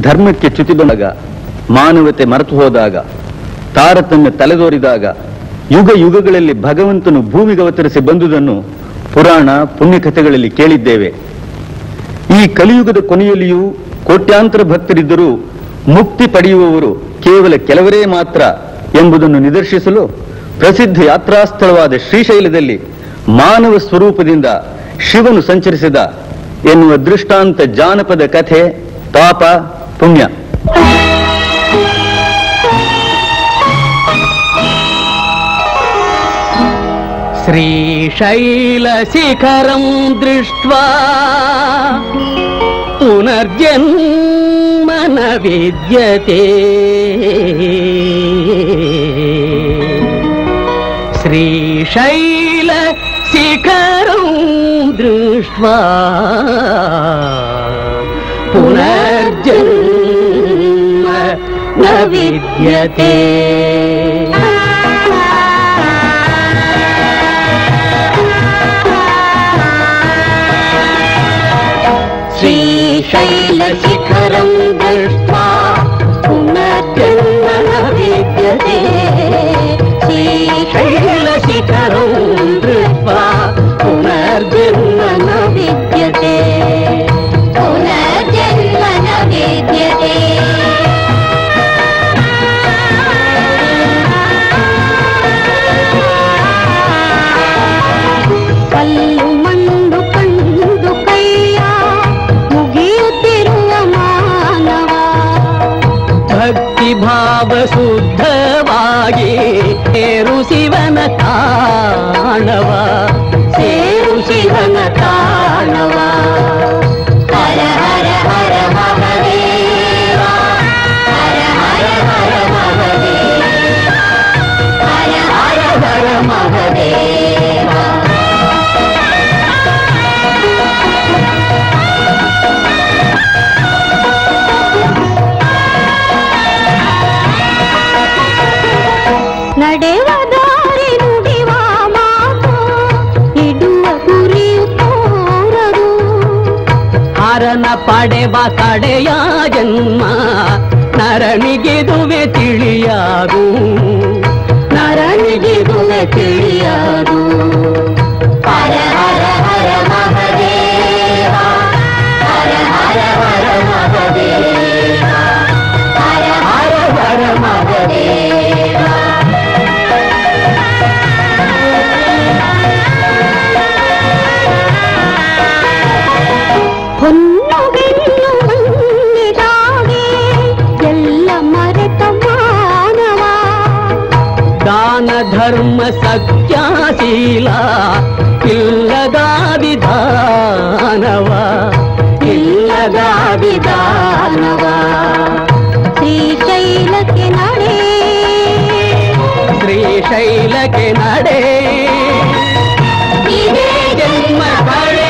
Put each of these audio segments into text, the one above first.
ಧರ್ಮಕ್ಕೆ ಚ್ಯುತಿ ಬಂದಾಗ ಮಾನವತೆ ಮರೆತು ಹೋದಾಗ ತಾರತಮ್ಯ ತಲೆದೋರಿದಾಗ ಯುಗ ಯುಗಗಳಲ್ಲಿ ಭಗವಂತನು ಭೂಮಿಗೆ ಅವತರಿಸಿ ಬಂದುದನ್ನು ಪುರಾಣ ಪುಣ್ಯಕಥೆಗಳಲ್ಲಿ ಕೇಳಿದ್ದೇವೆ ಈ ಕಲಿಯುಗದ ಕೊನೆಯಲ್ಲಿಯೂ ಕೋಟ್ಯಾಂತರ ಭಕ್ತರಿದ್ದರೂ ಮುಕ್ತಿ ಪಡೆಯುವವರು ಕೇವಲ ಕೆಲವರೇ ಮಾತ್ರ ಎಂಬುದನ್ನು ನಿದರ್ಶಿಸಲು ಪ್ರಸಿದ್ಧ ಯಾತ್ರಾ ಸ್ಥಳವಾದ ಶ್ರೀಶೈಲದಲ್ಲಿ ಮಾನವ ಸ್ವರೂಪದಿಂದ ಶಿವನು ಸಂಚರಿಸಿದ ಎನ್ನುವ ದೃಷ್ಟಾಂತ ಜಾನಪದ ಕಥೆ ಪಾಪ ಪುಣ್ಯ श्रीशैलशिखरं दृष्ट्वा पुनर्जन्म न विद्यते श्रीशैलशिखरं दृष्ट्वा पुनर्जन्म न विद्यते श्रीशैलशिखरं दृष्ट्वा पुनर्जन्म न विद्यते श्रीशैलशिखरं दृष्ट्वा पुनर्जन्म न विद्यते पुनर्जन्म न विद्यते ಕಲ್ಲು ಮಣ್ಣು ಕಂಡು ಕೈಯ ಮುಗಿಯುತ್ತಿರುವ ಮಾನವ ಭಕ್ತಿ ಭಾವ ಶುದ್ಧವಾಗಿ ಸೇರು ಶಿವನ ತಾಣವ ಸೇರು ಶಿವನ ತಾಣವ ಹರ ಹರ ಹರ ಮಹದೇವ ಹರ ಹರ ಹರ ಮಹದೇವ ಹರ ಹರ ಹರ ಮಹದೇವ ನಡೆವ ದಾರಿ ನುಡಿವ ಮಾತು ಇಡುವ ಗುರಿಯು ತೋರದು ಹರನ ಪಡೆವ ಕಡೆಯ ಜನ್ಮ ನರನಿಗಿದುವೆ ತಿಳಿಯಾದು ನರನಿಗಿದುವೆ ತಿಳಿಯಾದು ಹರ ಹರ ಹರ ಮಹದೇವ ಹರ ಹರ ಹರ ಮಹದೇವ ಹರ ಹರ ಹರ ಮಹದೇವ ಹೊನ್ನುಗೆನ್ನು ಮಣ್ಣಿದಾಗೆ ಎಲ್ಲ ಮರೆತ ಮಾನವ ದಾನ ಧರ್ಮ ಸತ್ಯಾಶೀಲ ಇಲ್ಲದ ವಿಧಾನವ ಇಲ್ಲದ ವಿಧಾನವ ಶ್ರೀಶೈಲಕ್ಕೆ ನಡೆ ಶ್ರೀಶೈಲಕ್ಕೆ ನಡೆ ಇದೇ ಜನ್ಮ ಕಡೆ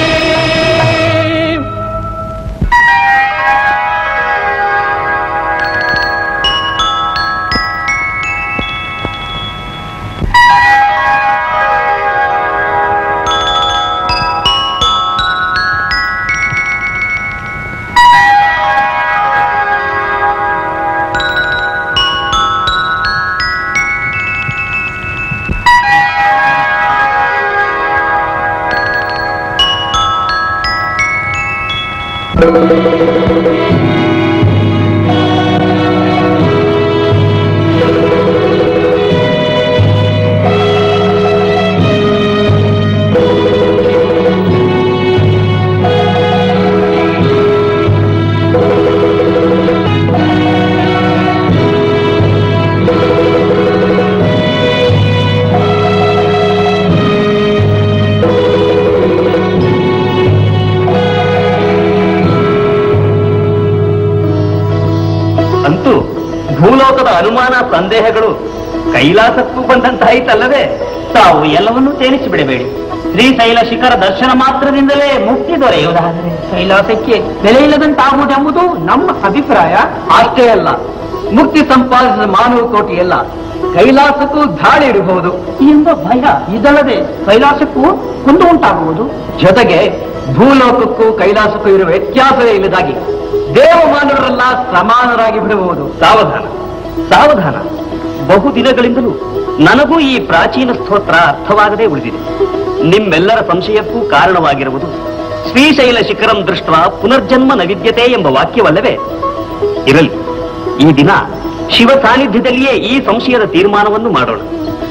ಅಂತೂ ಭೂಲೋಕದ ಅನುಮಾನ ಸಂದೇಹಗಳು ಕೈಲಾಸಕ್ಕೂ ಬಂದಂತಾಯಿತಲ್ಲವೇ ತಾವು ಎಲ್ಲವನ್ನೂ ತೇಲಿಸಿ ಬಿಡಬೇಡಿ ಶ್ರೀಶೈಲ ಶಿಖರ ದರ್ಶನ ಮಾತ್ರದಿಂದಲೇ ಮುಕ್ತಿ ದೊರೆಯುವುದಾದರೆ ಕೈಲಾಸಕ್ಕೆ ಬೆಲೆ ಇಲ್ಲದಂತಾಗುವುದೆಂಬುದು ನಮ್ಮ ಅಭಿಪ್ರಾಯ ಅಷ್ಟೇ ಅಲ್ಲ ಮುಕ್ತಿ ಸಂಪಾದಿಸಿದ ಮಾನವ ಕೋಟಿ ಎಲ್ಲ ಕೈಲಾಸಕ್ಕೂ ದಾಳಿ ಇಡಬಹುದು ಎಂಬ ಭಯ ಇದಲ್ಲದೆ ಕೈಲಾಸಕ್ಕೂ ಕುಂದು ಉಂಟಾಗುವುದು ಜೊತೆಗೆ ಭೂಲೋಕಕ್ಕೂ ಕೈಲಾಸಕ್ಕೂ ಇರುವ ವ್ಯತ್ಯಾಸವೇ ಇಲ್ಲದಾಗಿ ದೇವಮಾನವರೆಲ್ಲ ಸಮಾನರಾಗಿ ಬಿಡಬಹುದು ಸಾವಧಾನ ಸಾವಧಾನ ಬಹುದಿನಗಳಿಂದಲೂ ನನಗೂ ಈ ಪ್ರಾಚೀನ ಸ್ತೋತ್ರ ಅರ್ಥವಾಗದೇ ಉಳಿದಿದೆ ನಿಮ್ಮೆಲ್ಲರ ಸಂಶಯಕ್ಕೂ ಕಾರಣವಾಗಿರುವುದು ಶ್ರೀಶೈಲ ಶಿಖರಂ ದೃಷ್ಟ ಪುನರ್ಜನ್ಮ ನವಿದ್ಯತೆ ಎಂಬ ವಾಕ್ಯವಲ್ಲವೇ ಇರಲಿ ಈ ದಿನ ಶಿವ ಸಾನ್ನಿಧ್ಯದಲ್ಲಿಯೇ ಈ ಸಂಶಯದ ತೀರ್ಮಾನವನ್ನು ಮಾಡೋಣ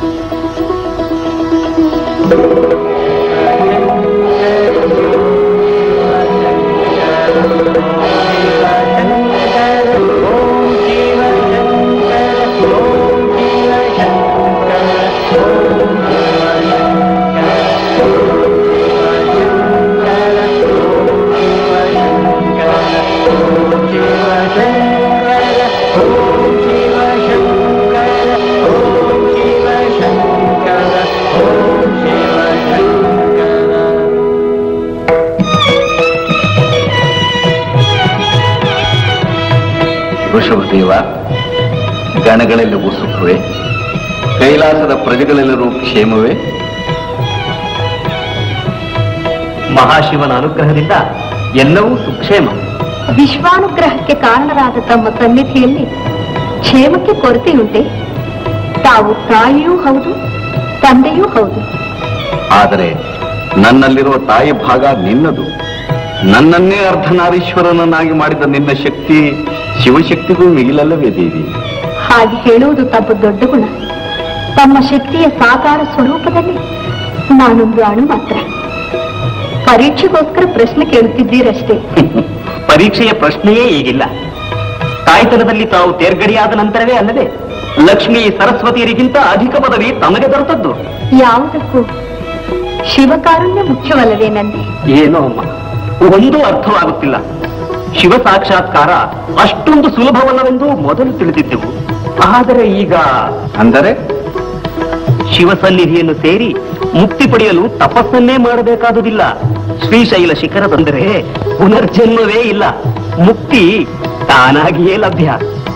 ವೃಷಭದೇವ ಗಣಗಳೆಲ್ಲವೂ ಸುಖವೇ ಕೈಲಾಸದ ಪ್ರಜೆಗಳೆಲ್ಲರೂ ಕ್ಷೇಮವೇ ಮಹಾಶಿವನ ಅನುಗ್ರಹದಿಂದ ಎಲ್ಲವೂ ಸುಕ್ಷೇಮ ವಿಶ್ವಾನುಗ್ರಹಕ್ಕೆ ಕಾರಣರಾದ ತಮ್ಮ ಸನ್ನಿಧಿಯಲ್ಲಿ ಕ್ಷೇಮಕ್ಕೆ ಕೊರತೆಯುಂಟೆ ತಾವು ತಾಯಿಯೂ ಹೌದು ತಂದೆಯೂ ಹೌದು ಆದರೆ ನನ್ನಲ್ಲಿರುವ ತಾಯಿ ಭಾಗ ನಿನ್ನದು ನನ್ನನ್ನೇ ಅರ್ಧನಾರೀಶ್ವರನನ್ನಾಗಿ ಮಾಡಿದ ನಿನ್ನ ಶಕ್ತಿ ಶಿವಶಕ್ತಿಗೂ ಮಿಗಿಲಲ್ಲವೇ ದೇವಿ ಹಾಗೆ ಹೇಳುವುದು ತಮ್ಮ ದೊಡ್ಡ ಗುಣ ತಮ್ಮ ಶಕ್ತಿಯ ಸಾಕಾರ ಸ್ವರೂಪದಲ್ಲಿ ನಾನೊಂದು ಅಣು ಮಾತ್ರ ಪರೀಕ್ಷೆಗೋಸ್ಕರ ಪ್ರಶ್ನೆ ಕೇಳುತ್ತಿದ್ದೀರಷ್ಟೇ ಪರೀಕ್ಷೆಯ ಪ್ರಶ್ನೆಯೇ ಈಗಿಲ್ಲ ತಾಯ್ತನದಲ್ಲಿ ತಾವು ತೇರ್ಗಡಿಯಾದ ನಂತರವೇ ಅಲ್ಲದೆ ಲಕ್ಷ್ಮಿ ಸರಸ್ವತಿಯರಿಗಿಂತ ಅಧಿಕ ಪದವಿ ತಮಗೆ ದೊರೆತದ್ದು ಯಾವುದಕ್ಕೂ ಶಿವಕಾರುಣ್ಯ ಮುಖ್ಯವಲ್ಲವೇ ನಂದಿ ಏನೋ ಅಮ್ಮ ಒಂದೂ ಅರ್ಥವಾಗುತ್ತಿಲ್ಲ ಶಿವ ಸಾಕ್ಷಾತ್ಕಾರ ಅಷ್ಟೊಂದು ಸುಲಭವಲ್ಲವೆಂದು ಮೊದಲು ತಿಳಿದಿದ್ದೆವು ಆದರೆ ಈಗ ಅಂದರೆ ಶಿವ ಸನ್ನಿಧಿಯನ್ನು ಸೇರಿ ಮುಕ್ತಿ ಪಡೆಯಲು ತಪಸ್ಸನ್ನೇ ಮಾಡಬೇಕಾದುದಿಲ್ಲ ಶ್ರೀಶೈಲ ಶಿಖರ ಬಂದರೆ ಪುನರ್ಜನ್ಮವೇ ಇಲ್ಲ ಮುಕ್ತಿ ತಾನಾಗಿಯೇ ಲಭ್ಯ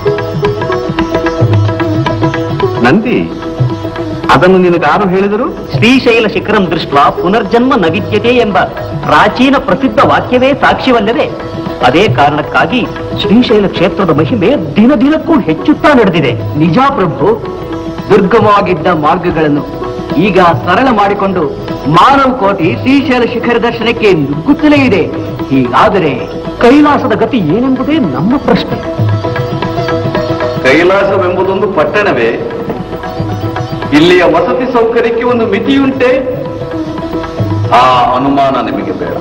ನಂದಿ ಅದನ್ನು ನಿನಗಾರು ಹೇಳಿದರು ಶ್ರೀಶೈಲ ಶಿಖರಂ ದೃಷ್ಟ ಪುನರ್ಜನ್ಮ ನವಿದ್ಯತೆ ಎಂಬ ಪ್ರಾಚೀನ ಪ್ರಸಿದ್ಧ ವಾಕ್ಯವೇ ಸಾಕ್ಷ್ಯವಲ್ಲವೇ ಅದೇ ಕಾರಣಕ್ಕಾಗಿ ಶ್ರೀಶೈಲ ಕ್ಷೇತ್ರದ ಮಹಿಮೆ ದಿನ ದಿನಕ್ಕೂ ಹೆಚ್ಚುತ್ತಾ ನಡೆದಿದೆ ನಿಜ ಪ್ರಭು ದುರ್ಗಮವಾಗಿದ್ದ ಮಾರ್ಗಗಳನ್ನು ಈಗ ಸರಳ ಮಾಡಿಕೊಂಡು ಮಾನವ ಕೋಟಿ ಶ್ರೀಶೈಲ ಶಿಖರ ದರ್ಶನಕ್ಕೆ ನುಗ್ಗುತ್ತಲೇ ಇದೆ ಹೀಗಾದರೆ ಕೈಲಾಸದ ಗತಿ ಏನೆಂಬುದೇ ನಮ್ಮ ಪ್ರಶ್ನೆ ಕೈಲಾಸವೆಂಬುದೊಂದು ಪಟ್ಟಣವೇ ಇಲ್ಲಿಯ ವಸತಿ ಸೌಕರ್ಯಕ್ಕೆ ಒಂದು ಮಿತಿಯುಂಟೆ ಆ ಅನುಮಾನ ನಿಮಗೆ ಬೇಡ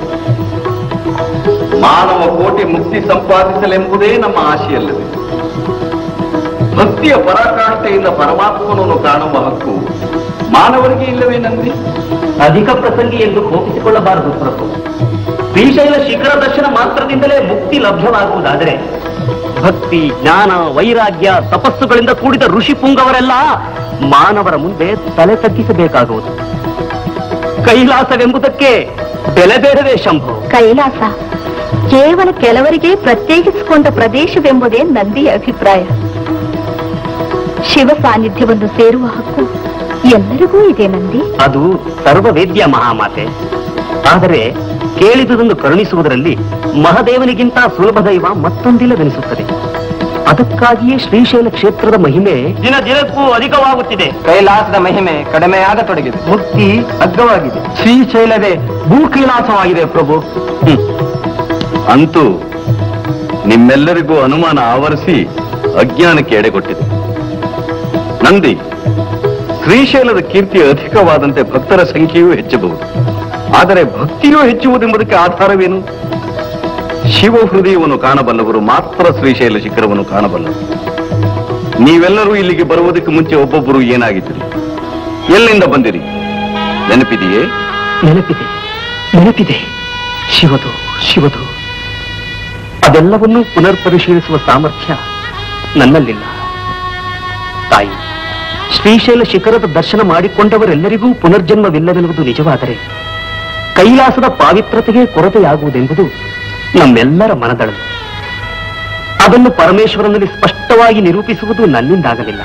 ಮಾನವ ಕೋಟಿ ಮುಕ್ತಿ ಸಂಪಾದಿಸಲೆಂಬುದೇ ನಮ್ಮ ಆಶೆಯಲ್ಲದೆ ಭಕ್ತಿಯ ಪರಾಕಾಷ್ಠೆಯಿಂದ ಪರಮಾತ್ಮನನ್ನು ಕಾಣುವ ಹಕ್ಕು ಮಾನವರಿಗೆ ಇಲ್ಲವೇ ನಂದಿ ಅಧಿಕ ಪ್ರಸಂಗಿ ಎಂದು ಕೋಪಿಸಿಕೊಳ್ಳಬಾರದು ಪ್ರಭು ಶ್ರೀಶೈಲ ಶಿಖರ ದರ್ಶನ ಮಾತ್ರದಿಂದಲೇ ಮುಕ್ತಿ ಲಭ್ಯವಾಗುವುದಾದರೆ ಭಕ್ತಿ ಜ್ಞಾನ ವೈರಾಗ್ಯ ತಪಸ್ಸುಗಳಿಂದ ಕೂಡಿದ ಋಷಿ ಪುಂಗವರೆಲ್ಲ ಮಾನವರ ಮುಂದೆ ತಲೆ ತಗ್ಗಿಸಬೇಕಾಗುವುದು ಕೈಲಾಸವೆಂಬುದಕ್ಕೆ ಬೆಲೆ ಬೇಡವೇ ಶಂಭು ಕೈಲಾಸ ಕೇವಲ ಕೆಲವರಿಗೆ ಪ್ರತ್ಯೇಕಿಸಿಕೊಂಡ ಪ್ರದೇಶವೆಂಬುದೇ ನಂದಿಯ ಅಭಿಪ್ರಾಯ ಶಿವ ಸಾನ್ನಿಧ್ಯವನ್ನು ಸೇರುವ ಹಕ್ಕು ಎಲ್ಲರಿಗೂ ಇದೆ ನಂದಿ ಅದು ಸರ್ವವೇದ್ಯ ಮಹಾಮಾತೆ ಆದರೆ ಕೇಳಿದುದನ್ನು ಕರುಣಿಸುವುದರಲ್ಲಿ ಮಹದೇವನಿಗಿಂತ ಸುಲಭ ದೈವ ಮತ್ತೊಂದಿಲ್ಲವೆನಿಸುತ್ತದೆ ಅದಕ್ಕಾಗಿಯೇ ಶ್ರೀಶೈಲ ಕ್ಷೇತ್ರದ ಮಹಿಮೆ ದಿನ ದಿನಕ್ಕೂ ಅಧಿಕವಾಗುತ್ತಿದೆ ಕೈಲಾಸದ ಮಹಿಮೆ ಕಡಿಮೆಯಾಗತೊಡಗಿದೆ ಮುಕ್ತಿ ಅಗ್ಗವಾಗಿದೆ ಶ್ರೀಶೈಲವೇ ಭೂ ಕೈಲಾಸವಾಗಿದೆ ಪ್ರಭು ಹ್ಮ್. ಅಂತೂ ನಿಮ್ಮೆಲ್ಲರಿಗೂ ಅನುಮಾನ ಆವರಿಸಿ ಅಜ್ಞಾನಕ್ಕೆ ಎಡೆಗೊಟ್ಟಿದೆ ನಂದಿ ಶ್ರೀಶೈಲದ ಕೀರ್ತಿ ಅಧಿಕವಾದಂತೆ ಭಕ್ತರ ಸಂಖ್ಯೆಯೂ ಹೆಚ್ಚಬಹುದು ಆದರೆ ಭಕ್ತಿಯೂ ಹೆಚ್ಚುವುದೆಂಬುದಕ್ಕೆ ಆಧಾರವೇನು ಶಿವ ಹೃದಯವನ್ನು ಕಾಣಬಲ್ಲವರು ಮಾತ್ರ ಶ್ರೀಶೈಲ ಶಿಖರವನ್ನು ಕಾಣಬಲ್ಲರು ನೀವೆಲ್ಲರೂ ಇಲ್ಲಿಗೆ ಬರುವುದಕ್ಕೆ ಮುಂಚೆ ಒಬ್ಬೊಬ್ಬರು ಏನಾಗಿದ್ದೀರಿ ಎಲ್ಲಿಂದ ಬಂದಿರಿ ನೆನಪಿದೆಯೇ ನೆನಪಿದೆ ನೆನಪಿದೆ ಶಿವದು ಶಿವದು ಅದೆಲ್ಲವನ್ನೂ ಪುನರ್ ಪರಿಶೀಲಿಸುವ ಸಾಮರ್ಥ್ಯ ನನ್ನಲ್ಲಿಲ್ಲ ತಾಯಿ ಶ್ರೀಶೈಲ ಶಿಖರದ ದರ್ಶನ ಮಾಡಿಕೊಂಡವರೆಲ್ಲರಿಗೂ ಪುನರ್ಜನ್ಮವಿಲ್ಲವೆನ್ನುವುದು ನಿಜವಾದರೆ ಕೈಲಾಸದ ಪಾವಿತ್ರತೆಗೆ ಕೊರತೆಯಾಗುವುದೆಂಬುದು ನಮ್ಮೆಲ್ಲರ ಮನದಳು ಅದನ್ನು ಪರಮೇಶ್ವರನಲ್ಲಿ ಸ್ಪಷ್ಟವಾಗಿ ನಿರೂಪಿಸುವುದು ನನ್ನಿಂದಾಗಲಿಲ್ಲ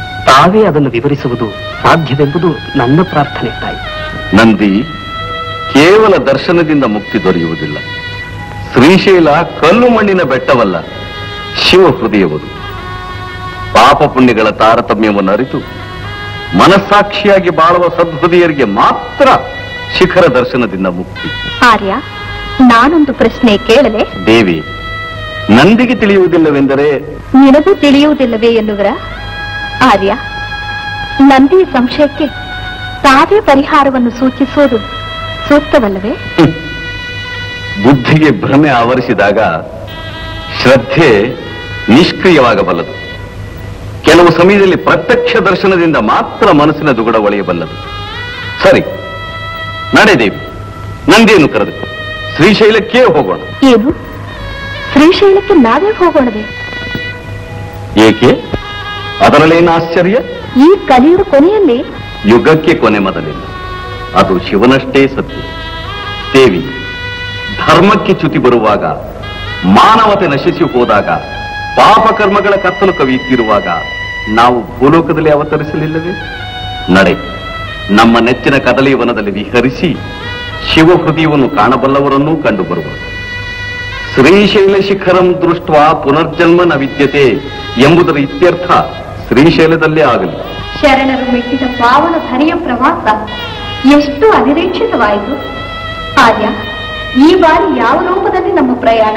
ತಾವೇ ಅದನ್ನು ವಿವರಿಸುವುದು ಸಾಧ್ಯವೆಂಬುದು ನನ್ನ ಪ್ರಾರ್ಥನೆ ತಾಯಿ ನಂದಿ ಕೇವಲ ದರ್ಶನದಿಂದ ಮುಕ್ತಿ ದೊರೆಯುವುದಿಲ್ಲ ಶ್ರೀಶೈಲ ಕಲ್ಲು ಮಣ್ಣಿನ ಬೆಟ್ಟವಲ್ಲ ಶಿವ ಹೃದಯವುದು ಪಾಪ ಪುಣ್ಯಗಳ ತಾರತಮ್ಯವನ್ನು ಅರಿತು ಮನಸ್ಸಾಕ್ಷಿಯಾಗಿ ಬಾಳುವ ಸದ್ಹೃದಯರಿಗೆ ಮಾತ್ರ ಶಿಖರ ದರ್ಶನದಿಂದ ಮುಕ್ತಿ ಆರ್ಯ ನಾನೊಂದು ಪ್ರಶ್ನೆ ಕೇಳಲೆ ದೇವಿ ನಂದಿಗೆ ತಿಳಿಯುವುದಿಲ್ಲವೆಂದರೆ ನಿನಗೂ ತಿಳಿಯುವುದಿಲ್ಲವೇ ಎನ್ನುವರ ಆರ್ಯ ನಂದಿ ಸಂಶಯಕ್ಕೆ ತಾವೇ ಪರಿಹಾರವನ್ನು ಸೂಚಿಸುವುದು ಸೂಕ್ತವಲ್ಲವೇ ಹ್ಮ್. ಬುದ್ಧಿಗೆ ಭ್ರಮೆ ಆವರಿಸಿದಾಗ ಶ್ರದ್ಧೆ ನಿಷ್ಕ್ರಿಯವಾಗಬಲ್ಲದು ಕೆಲವು ಸಮಯದಲ್ಲಿ ಪ್ರತ್ಯಕ್ಷ ದರ್ಶನದಿಂದ ಮಾತ್ರ ಮನಸ್ಸಿನ ದುಗುಡ ಒಳೆಯಬಲ್ಲದು ಸರಿ ನಡೆದೇವಿ ನಂದಿಯನ್ನು ಕರೆದು ಶ್ರೀಶೈಲಕ್ಕೆ ಹೋಗೋಣ ಏನು ಶ್ರೀಶೈಲಕ್ಕೆ ನಾವೇ ಹೋಗೋಣವೇ ಏಕೆ ಅದರಲ್ಲೇನು ಆಶ್ಚರ್ಯ ಈ ಕಲಿಯುಗ ಕೊನೆಯಲ್ಲಿ ಯುಗಕ್ಕೆ ಕೊನೆ ಮೊದಲಿಲ್ಲ ಅದು ಶಿವನಷ್ಟೇ ಸತ್ಯ ದೇವಿ ಧರ್ಮಕ್ಕೆ ಚ್ಯುತಿ ಬರುವಾಗ ಮಾನವತೆ ನಶಿಸಿ ಹೋದಾಗ ಪಾಪ ಕರ್ಮಗಳ ಕತ್ತಲು ಕವಿಯುತ್ತಿರುವಾಗ ನಾವು ಭೂಲೋಕದಲ್ಲಿ ಅವತರಿಸಲಿಲ್ಲವೇ ನಡೆ ನಮ್ಮ ನೆಚ್ಚಿನ ಕದಲಿ ವನದಲ್ಲಿ ವಿಹರಿಸಿ ಶಿವ ಹೃದಯವನ್ನು ಕಾಣಬಲ್ಲವರನ್ನೂ ಕಂಡು ಬರುವ ಶ್ರೀಶೈಲ ಶಿಖರಂ ದೃಷ್ಟ ಪುನರ್ಜನ್ಮ ನ ವಿದ್ಯತೆ ಎಂಬುದರ ಇತ್ಯರ್ಥ ಶ್ರೀಶೈಲದಲ್ಲೇ ಆಗಲಿ ಶರಣರು ಮೆಟ್ಟಿದ ಪಾವನ ಧರೆಯ ಪ್ರವಾಸ ಎಷ್ಟು ಅನಿರೀಕ್ಷಿತವಾಯಿತು ಆರ್ಯ ಈ ಬಾರಿ ಯಾವ ರೂಪದಲ್ಲಿ ನಮ್ಮ ಪ್ರಯಾಣ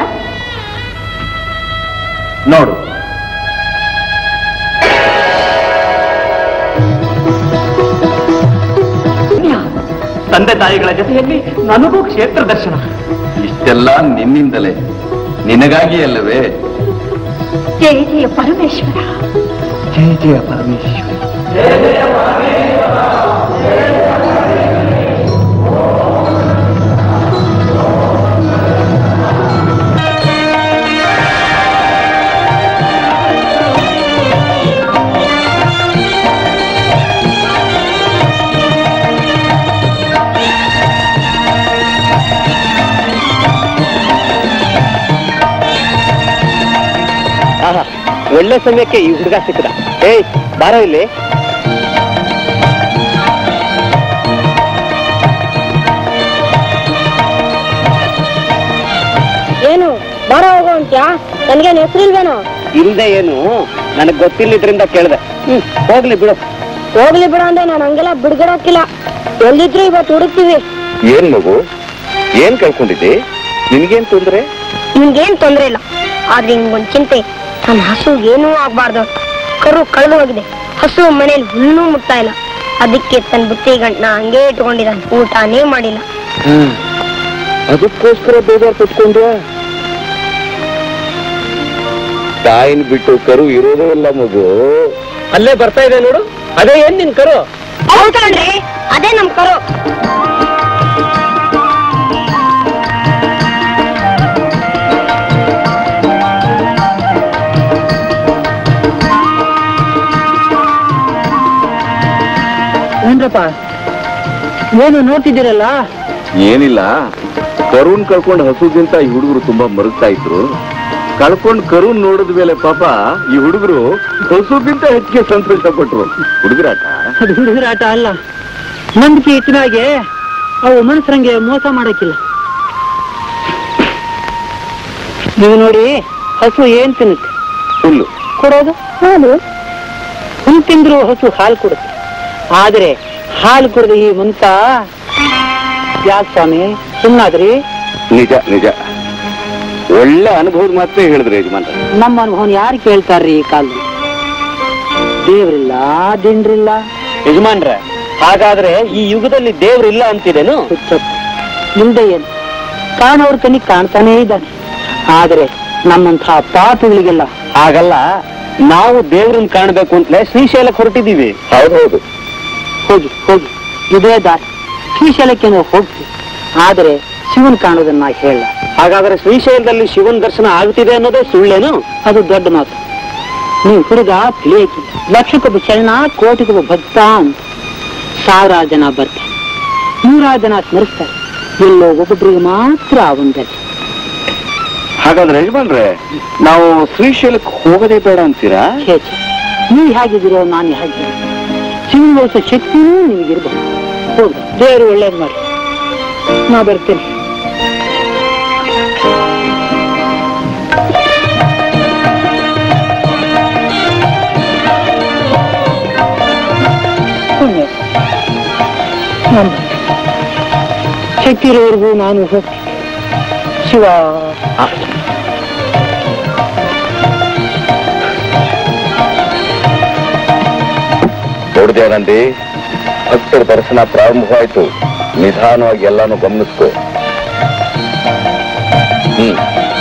ನೋಡು ತಂದೆ ತಾಯಿಗಳ ಜೊತೆಯಲ್ಲಿ ನನಗೂ ಕ್ಷೇತ್ರ ದರ್ಶನ ಇಷ್ಟೆಲ್ಲ ನಿನ್ನಿಂದಲೇ ನಿನಗಾಗಿ ಅಲ್ಲವೇ ಜಯ ಜಯ ಪರಮೇಶ್ವರ ಜಯ ಜಯ ಪರಮೇಶ್ವರ ಒಳ್ಳೆ ಸಮಯಕ್ಕೆ ಈ ಹುಡುಗ ಸಿಕ್ಕದ ಏಯ್ ಬಾರೋ ಇಲ್ಲಿ ಏನು ಬಾರ ಹೋಗೋ ಅಂತ್ಯಾ ನನ್ಗೇನ್ ಹೆಸರಿಲ್ವೇನೋ ಇಲ್ದೆ ಏನು ನನಗೆ ಗೊತ್ತಿಲ್ಲದ್ರಿಂದ ಕೇಳಿದೆ ಹ್ಮ್ ಹೋಗ್ಲಿ ಬಿಡು ಹೋಗ್ಲಿ ಬಿಡ ಅಂದ್ರೆ ನಾನು ಹಂಗೆಲ್ಲ ಬಿಡ್ಗಿಡಕ್ಕಿಲ್ಲ ಎಲ್ಲಿದ್ರು ಇವತ್ತು ಹುಡುಕ್ತೀವಿ ಏನ್ ಮಗು ಏನ್ ಕಳ್ಕೊಂಡಿದ್ದೆ ನಿನ್ಗೇನ್ ತೊಂದ್ರೆ ನಿಮ್ಗೇನ್ ತೊಂದ್ರೆ ಇಲ್ಲ ಆದ್ರೆ ನಿಮ್ಗೊಂದ್ ಚಿಂತೆ ನನ್ನ ಹಸು ಏನೂ ಆಗ್ಬಾರ್ದು ಕರು ಕಳೆದು ಹೋಗಿದೆ ಹಸು ಮನೇಲಿ ಹುಲ್ಲೂ ಮುಟ್ತಾ ಇಲ್ಲ ಅದಕ್ಕೆ ತನ್ನ ಬುತ್ತಿ ಗಂಟನ ಹಂಗೆ ಇಟ್ಕೊಂಡಿದ್ದಾನೆ ಊಟನೇ ಮಾಡಿಲ್ಲ ಅದಕ್ಕೋಸ್ಕರ ಬೇಜಾರ್ ಪಟ್ಕೊಂಡ್ಯ ತಾಯಿನ ಬಿಟ್ಟು ಕರು ಇರೋದೇ ಇಲ್ಲ ಮಗು ಅಲ್ಲೇ ಬರ್ತಾ ಇದೆ ನೋಡು ಅದೇ ಏನ್ ನಿನ್ ಕರು ಹೌದ್ ಕಣ್ರೀ ಅದೇ ನಮ್ ಕರು ಏನ್ರಪ್ಪ ಏನು ನೋಡ್ತಿದ್ದೀರಲ್ಲ ಏನಿಲ್ಲ ಕರುನ್ ಕಳ್ಕೊಂಡ್ ಹಸುಗಿಂತ ಈ ಹುಡುಗರು ತುಂಬಾ ಮರುಗ್ತಾ ಇದ್ರು ಕಳ್ಕೊಂಡ್ ಕರುನ್ ನೋಡಿದ ಮೇಲೆ ಪಾಪ ಈ ಹುಡುಗರು ಹಸುಗಿಂತ ಹೆಚ್ಚಿಗೆ ಸಂತೋಷ ಪಟ್ರು ಹುಡುಗರಾಟ ಅದು ಹುಡುಗರ ಆಟ ಅಲ್ಲ ನಂಬಿಕೆ ಇಟ್ಟಿನಾಗೆ ಅವು ಮನುಷ್ಯರಂಗೆ ಮೋಸ ಮಾಡಕ್ಕಿಲ್ಲ ನೀವು ನೋಡಿ ಹಸು ಏನ್ ತಿನ್ನುತ್ತೆ ಹುಲ್ಲು ಕೊಡೋದು ಹಾಲು ಹುಲ್ ತಿಂದ್ರು ಹಸು ಹಾಲು ಕೊಡುತ್ತೆ ಆದ್ರೆ ಹಾಲು ಕುಡಿದ ಈ ಮನುಷ್ಯ ಯಾಕೆ ಸ್ವಾಮಿ ಸುಮ್ಮನಾದ್ರಿ ನಿಜ ನಿಜ ಒಳ್ಳೆ ಅನುಭವದ ಮಾತ್ರ ಹೇಳಿದ್ರೆ ಯಜಮಾನ್ರ ನಮ್ಮ ಅನುಭವನ ಯಾರು ಕೇಳ್ತಾರ್ರಿ ಈ ಕಾಲದಲ್ಲಿ ದೇವ್ರಿಲ್ಲ ದಿಂಡ್ರಿಲ್ಲ ಯಜಮಾನ್ರ ಹಾಗಾದ್ರೆ ಈ ಯುಗದಲ್ಲಿ ದೇವ್ರಿಲ್ಲ ಅಂತಿದೇನು ಹುಚ್ಚಪ್ಪ ಇಲ್ದೆ ಏನು ಕಾಣೋರ್ ಕಣ್ಣಿಗೆ ಕಾಣ್ತಾನೇ ಇದ್ದಾನೆ ಆದ್ರೆ ನಮ್ಮಂತಹ ಪಾಪಿಗಳಿಗೆಲ್ಲ ಹಾಗಲ್ಲ ನಾವು ದೇವ್ರನ್ನ ಕಾಣ್ಬೇಕು ಅಂತಲೇ ಶ್ರೀಶೈಲಕ್ಕೆ ಹೊರಟಿದೀವಿ ಹೌದೌದು ಹೋಗಿ ಹೋಗಿ ಇದೇ ದಾರಿ ಶ್ರೀಶೈಲಕ್ಕೆ ನಾವು ಹೋಗ್ತೀವಿ ಆದ್ರೆ ಶಿವನ್ ಕಾಣೋದನ್ನ ನಾ ಹೇಳ ಹಾಗಾದ್ರೆ ಶ್ರೀಶೈಲದಲ್ಲಿ ಶಿವನ್ ದರ್ಶನ ಆಗುತ್ತಿದೆ ಅನ್ನೋದೇ ಸುಳ್ಳೇನು ಅದು ದೊಡ್ಡ ಮಾತು ನೀವು ಹುಡುಗ ತಿಳಿಯಕ್ಕೆ ಲಕ್ಷಕ್ಕೊಬ್ಬ ಶರಣ ಕೋಟಿಗೊಬ್ಬ ಭಕ್ತ ಅಂತ ಸಾವಿರಾರು ಜನ ಬರ್ತಾರೆ ನೂರಾರು ಜನ ಸ್ಮರಿಸ್ತಾರೆ ಎಲ್ಲೋ ಒಬ್ಬೊಬ್ಬರಿಗೆ ಮಾತ್ರ ಒಂದಲ್ಲಿ ಹಾಗಾದ್ರೆ ಯಜಮಾನ್ರೆ ನಾವು ಶ್ರೀಶೈಲಕ್ಕೆ ಹೋಗೋದೇ ಬೇಡ ಅಂತೀರಾ ಛೇ ಛೇ ನೀವು ಹೇಗಿದ್ದೀರೋ ನಾನು ಹೇಗಿದ್ದೀನಿ ಶಿವನ ಶಕ್ತಿನೂ ನಿಮಗಿರ್ಬೋದು ಹೋಗಿ ದೇವರು ಒಳ್ಳೇದು ಮಾಡಿ ನಾ ಬರ್ತೇನೆ ಪುಣ್ಯ. ನಾನ್ ಬರ್ತೇನೆ. ಶಕ್ತಿ ಇರೋವರೆಗೂ ನಾನು ಹೋಗ್ತೀನಿ ಶಿವ ನೋಡಿದೆ ನಂದಿ ಭಕ್ತರ ದರ್ಶನ ಪ್ರಾರಂಭವಾಯ್ತು ನಿಧಾನವಾಗಿ ಎಲ್ಲಾನು ಗಮನಿಸ್ಕೊ ಹ್ಮ್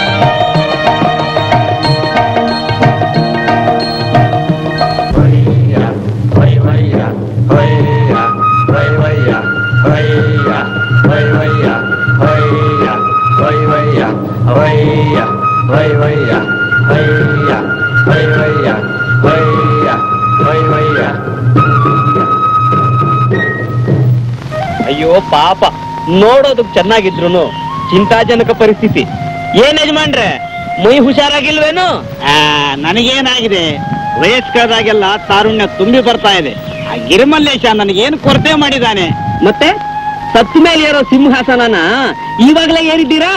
ಅಯ್ಯೋ ಪಾಪ ನೋಡೋದಕ್ ಚೆನ್ನಾಗಿದ್ರು ಚಿಂತಾಜನಕ ಪರಿಸ್ಥಿತಿ ಏನ್ ಯಜಮಾನ್ರೆ ಮೈ ಹುಷಾರಾಗಿಲ್ವೇನು ನನಗೇನಾಗಿದೆ ವಯಸ್ಕರಾಗೆಲ್ಲ ತಾರುಣ್ಯ ತುಂಬಿ ಬರ್ತಾ ಇದೆ ಆ ಗಿರಿಮಲ್ಲೇಶ ನನಗೇನು ಕೊರತೆ ಮಾಡಿದ್ದಾನೆ ಮತ್ತೆ ಸತ್ತ ಮೇಲೆ ಇರೋ ಸಿಂಹಾಸನನ ಇವಾಗ್ಲೇ ಏರಿದ್ದೀರಾ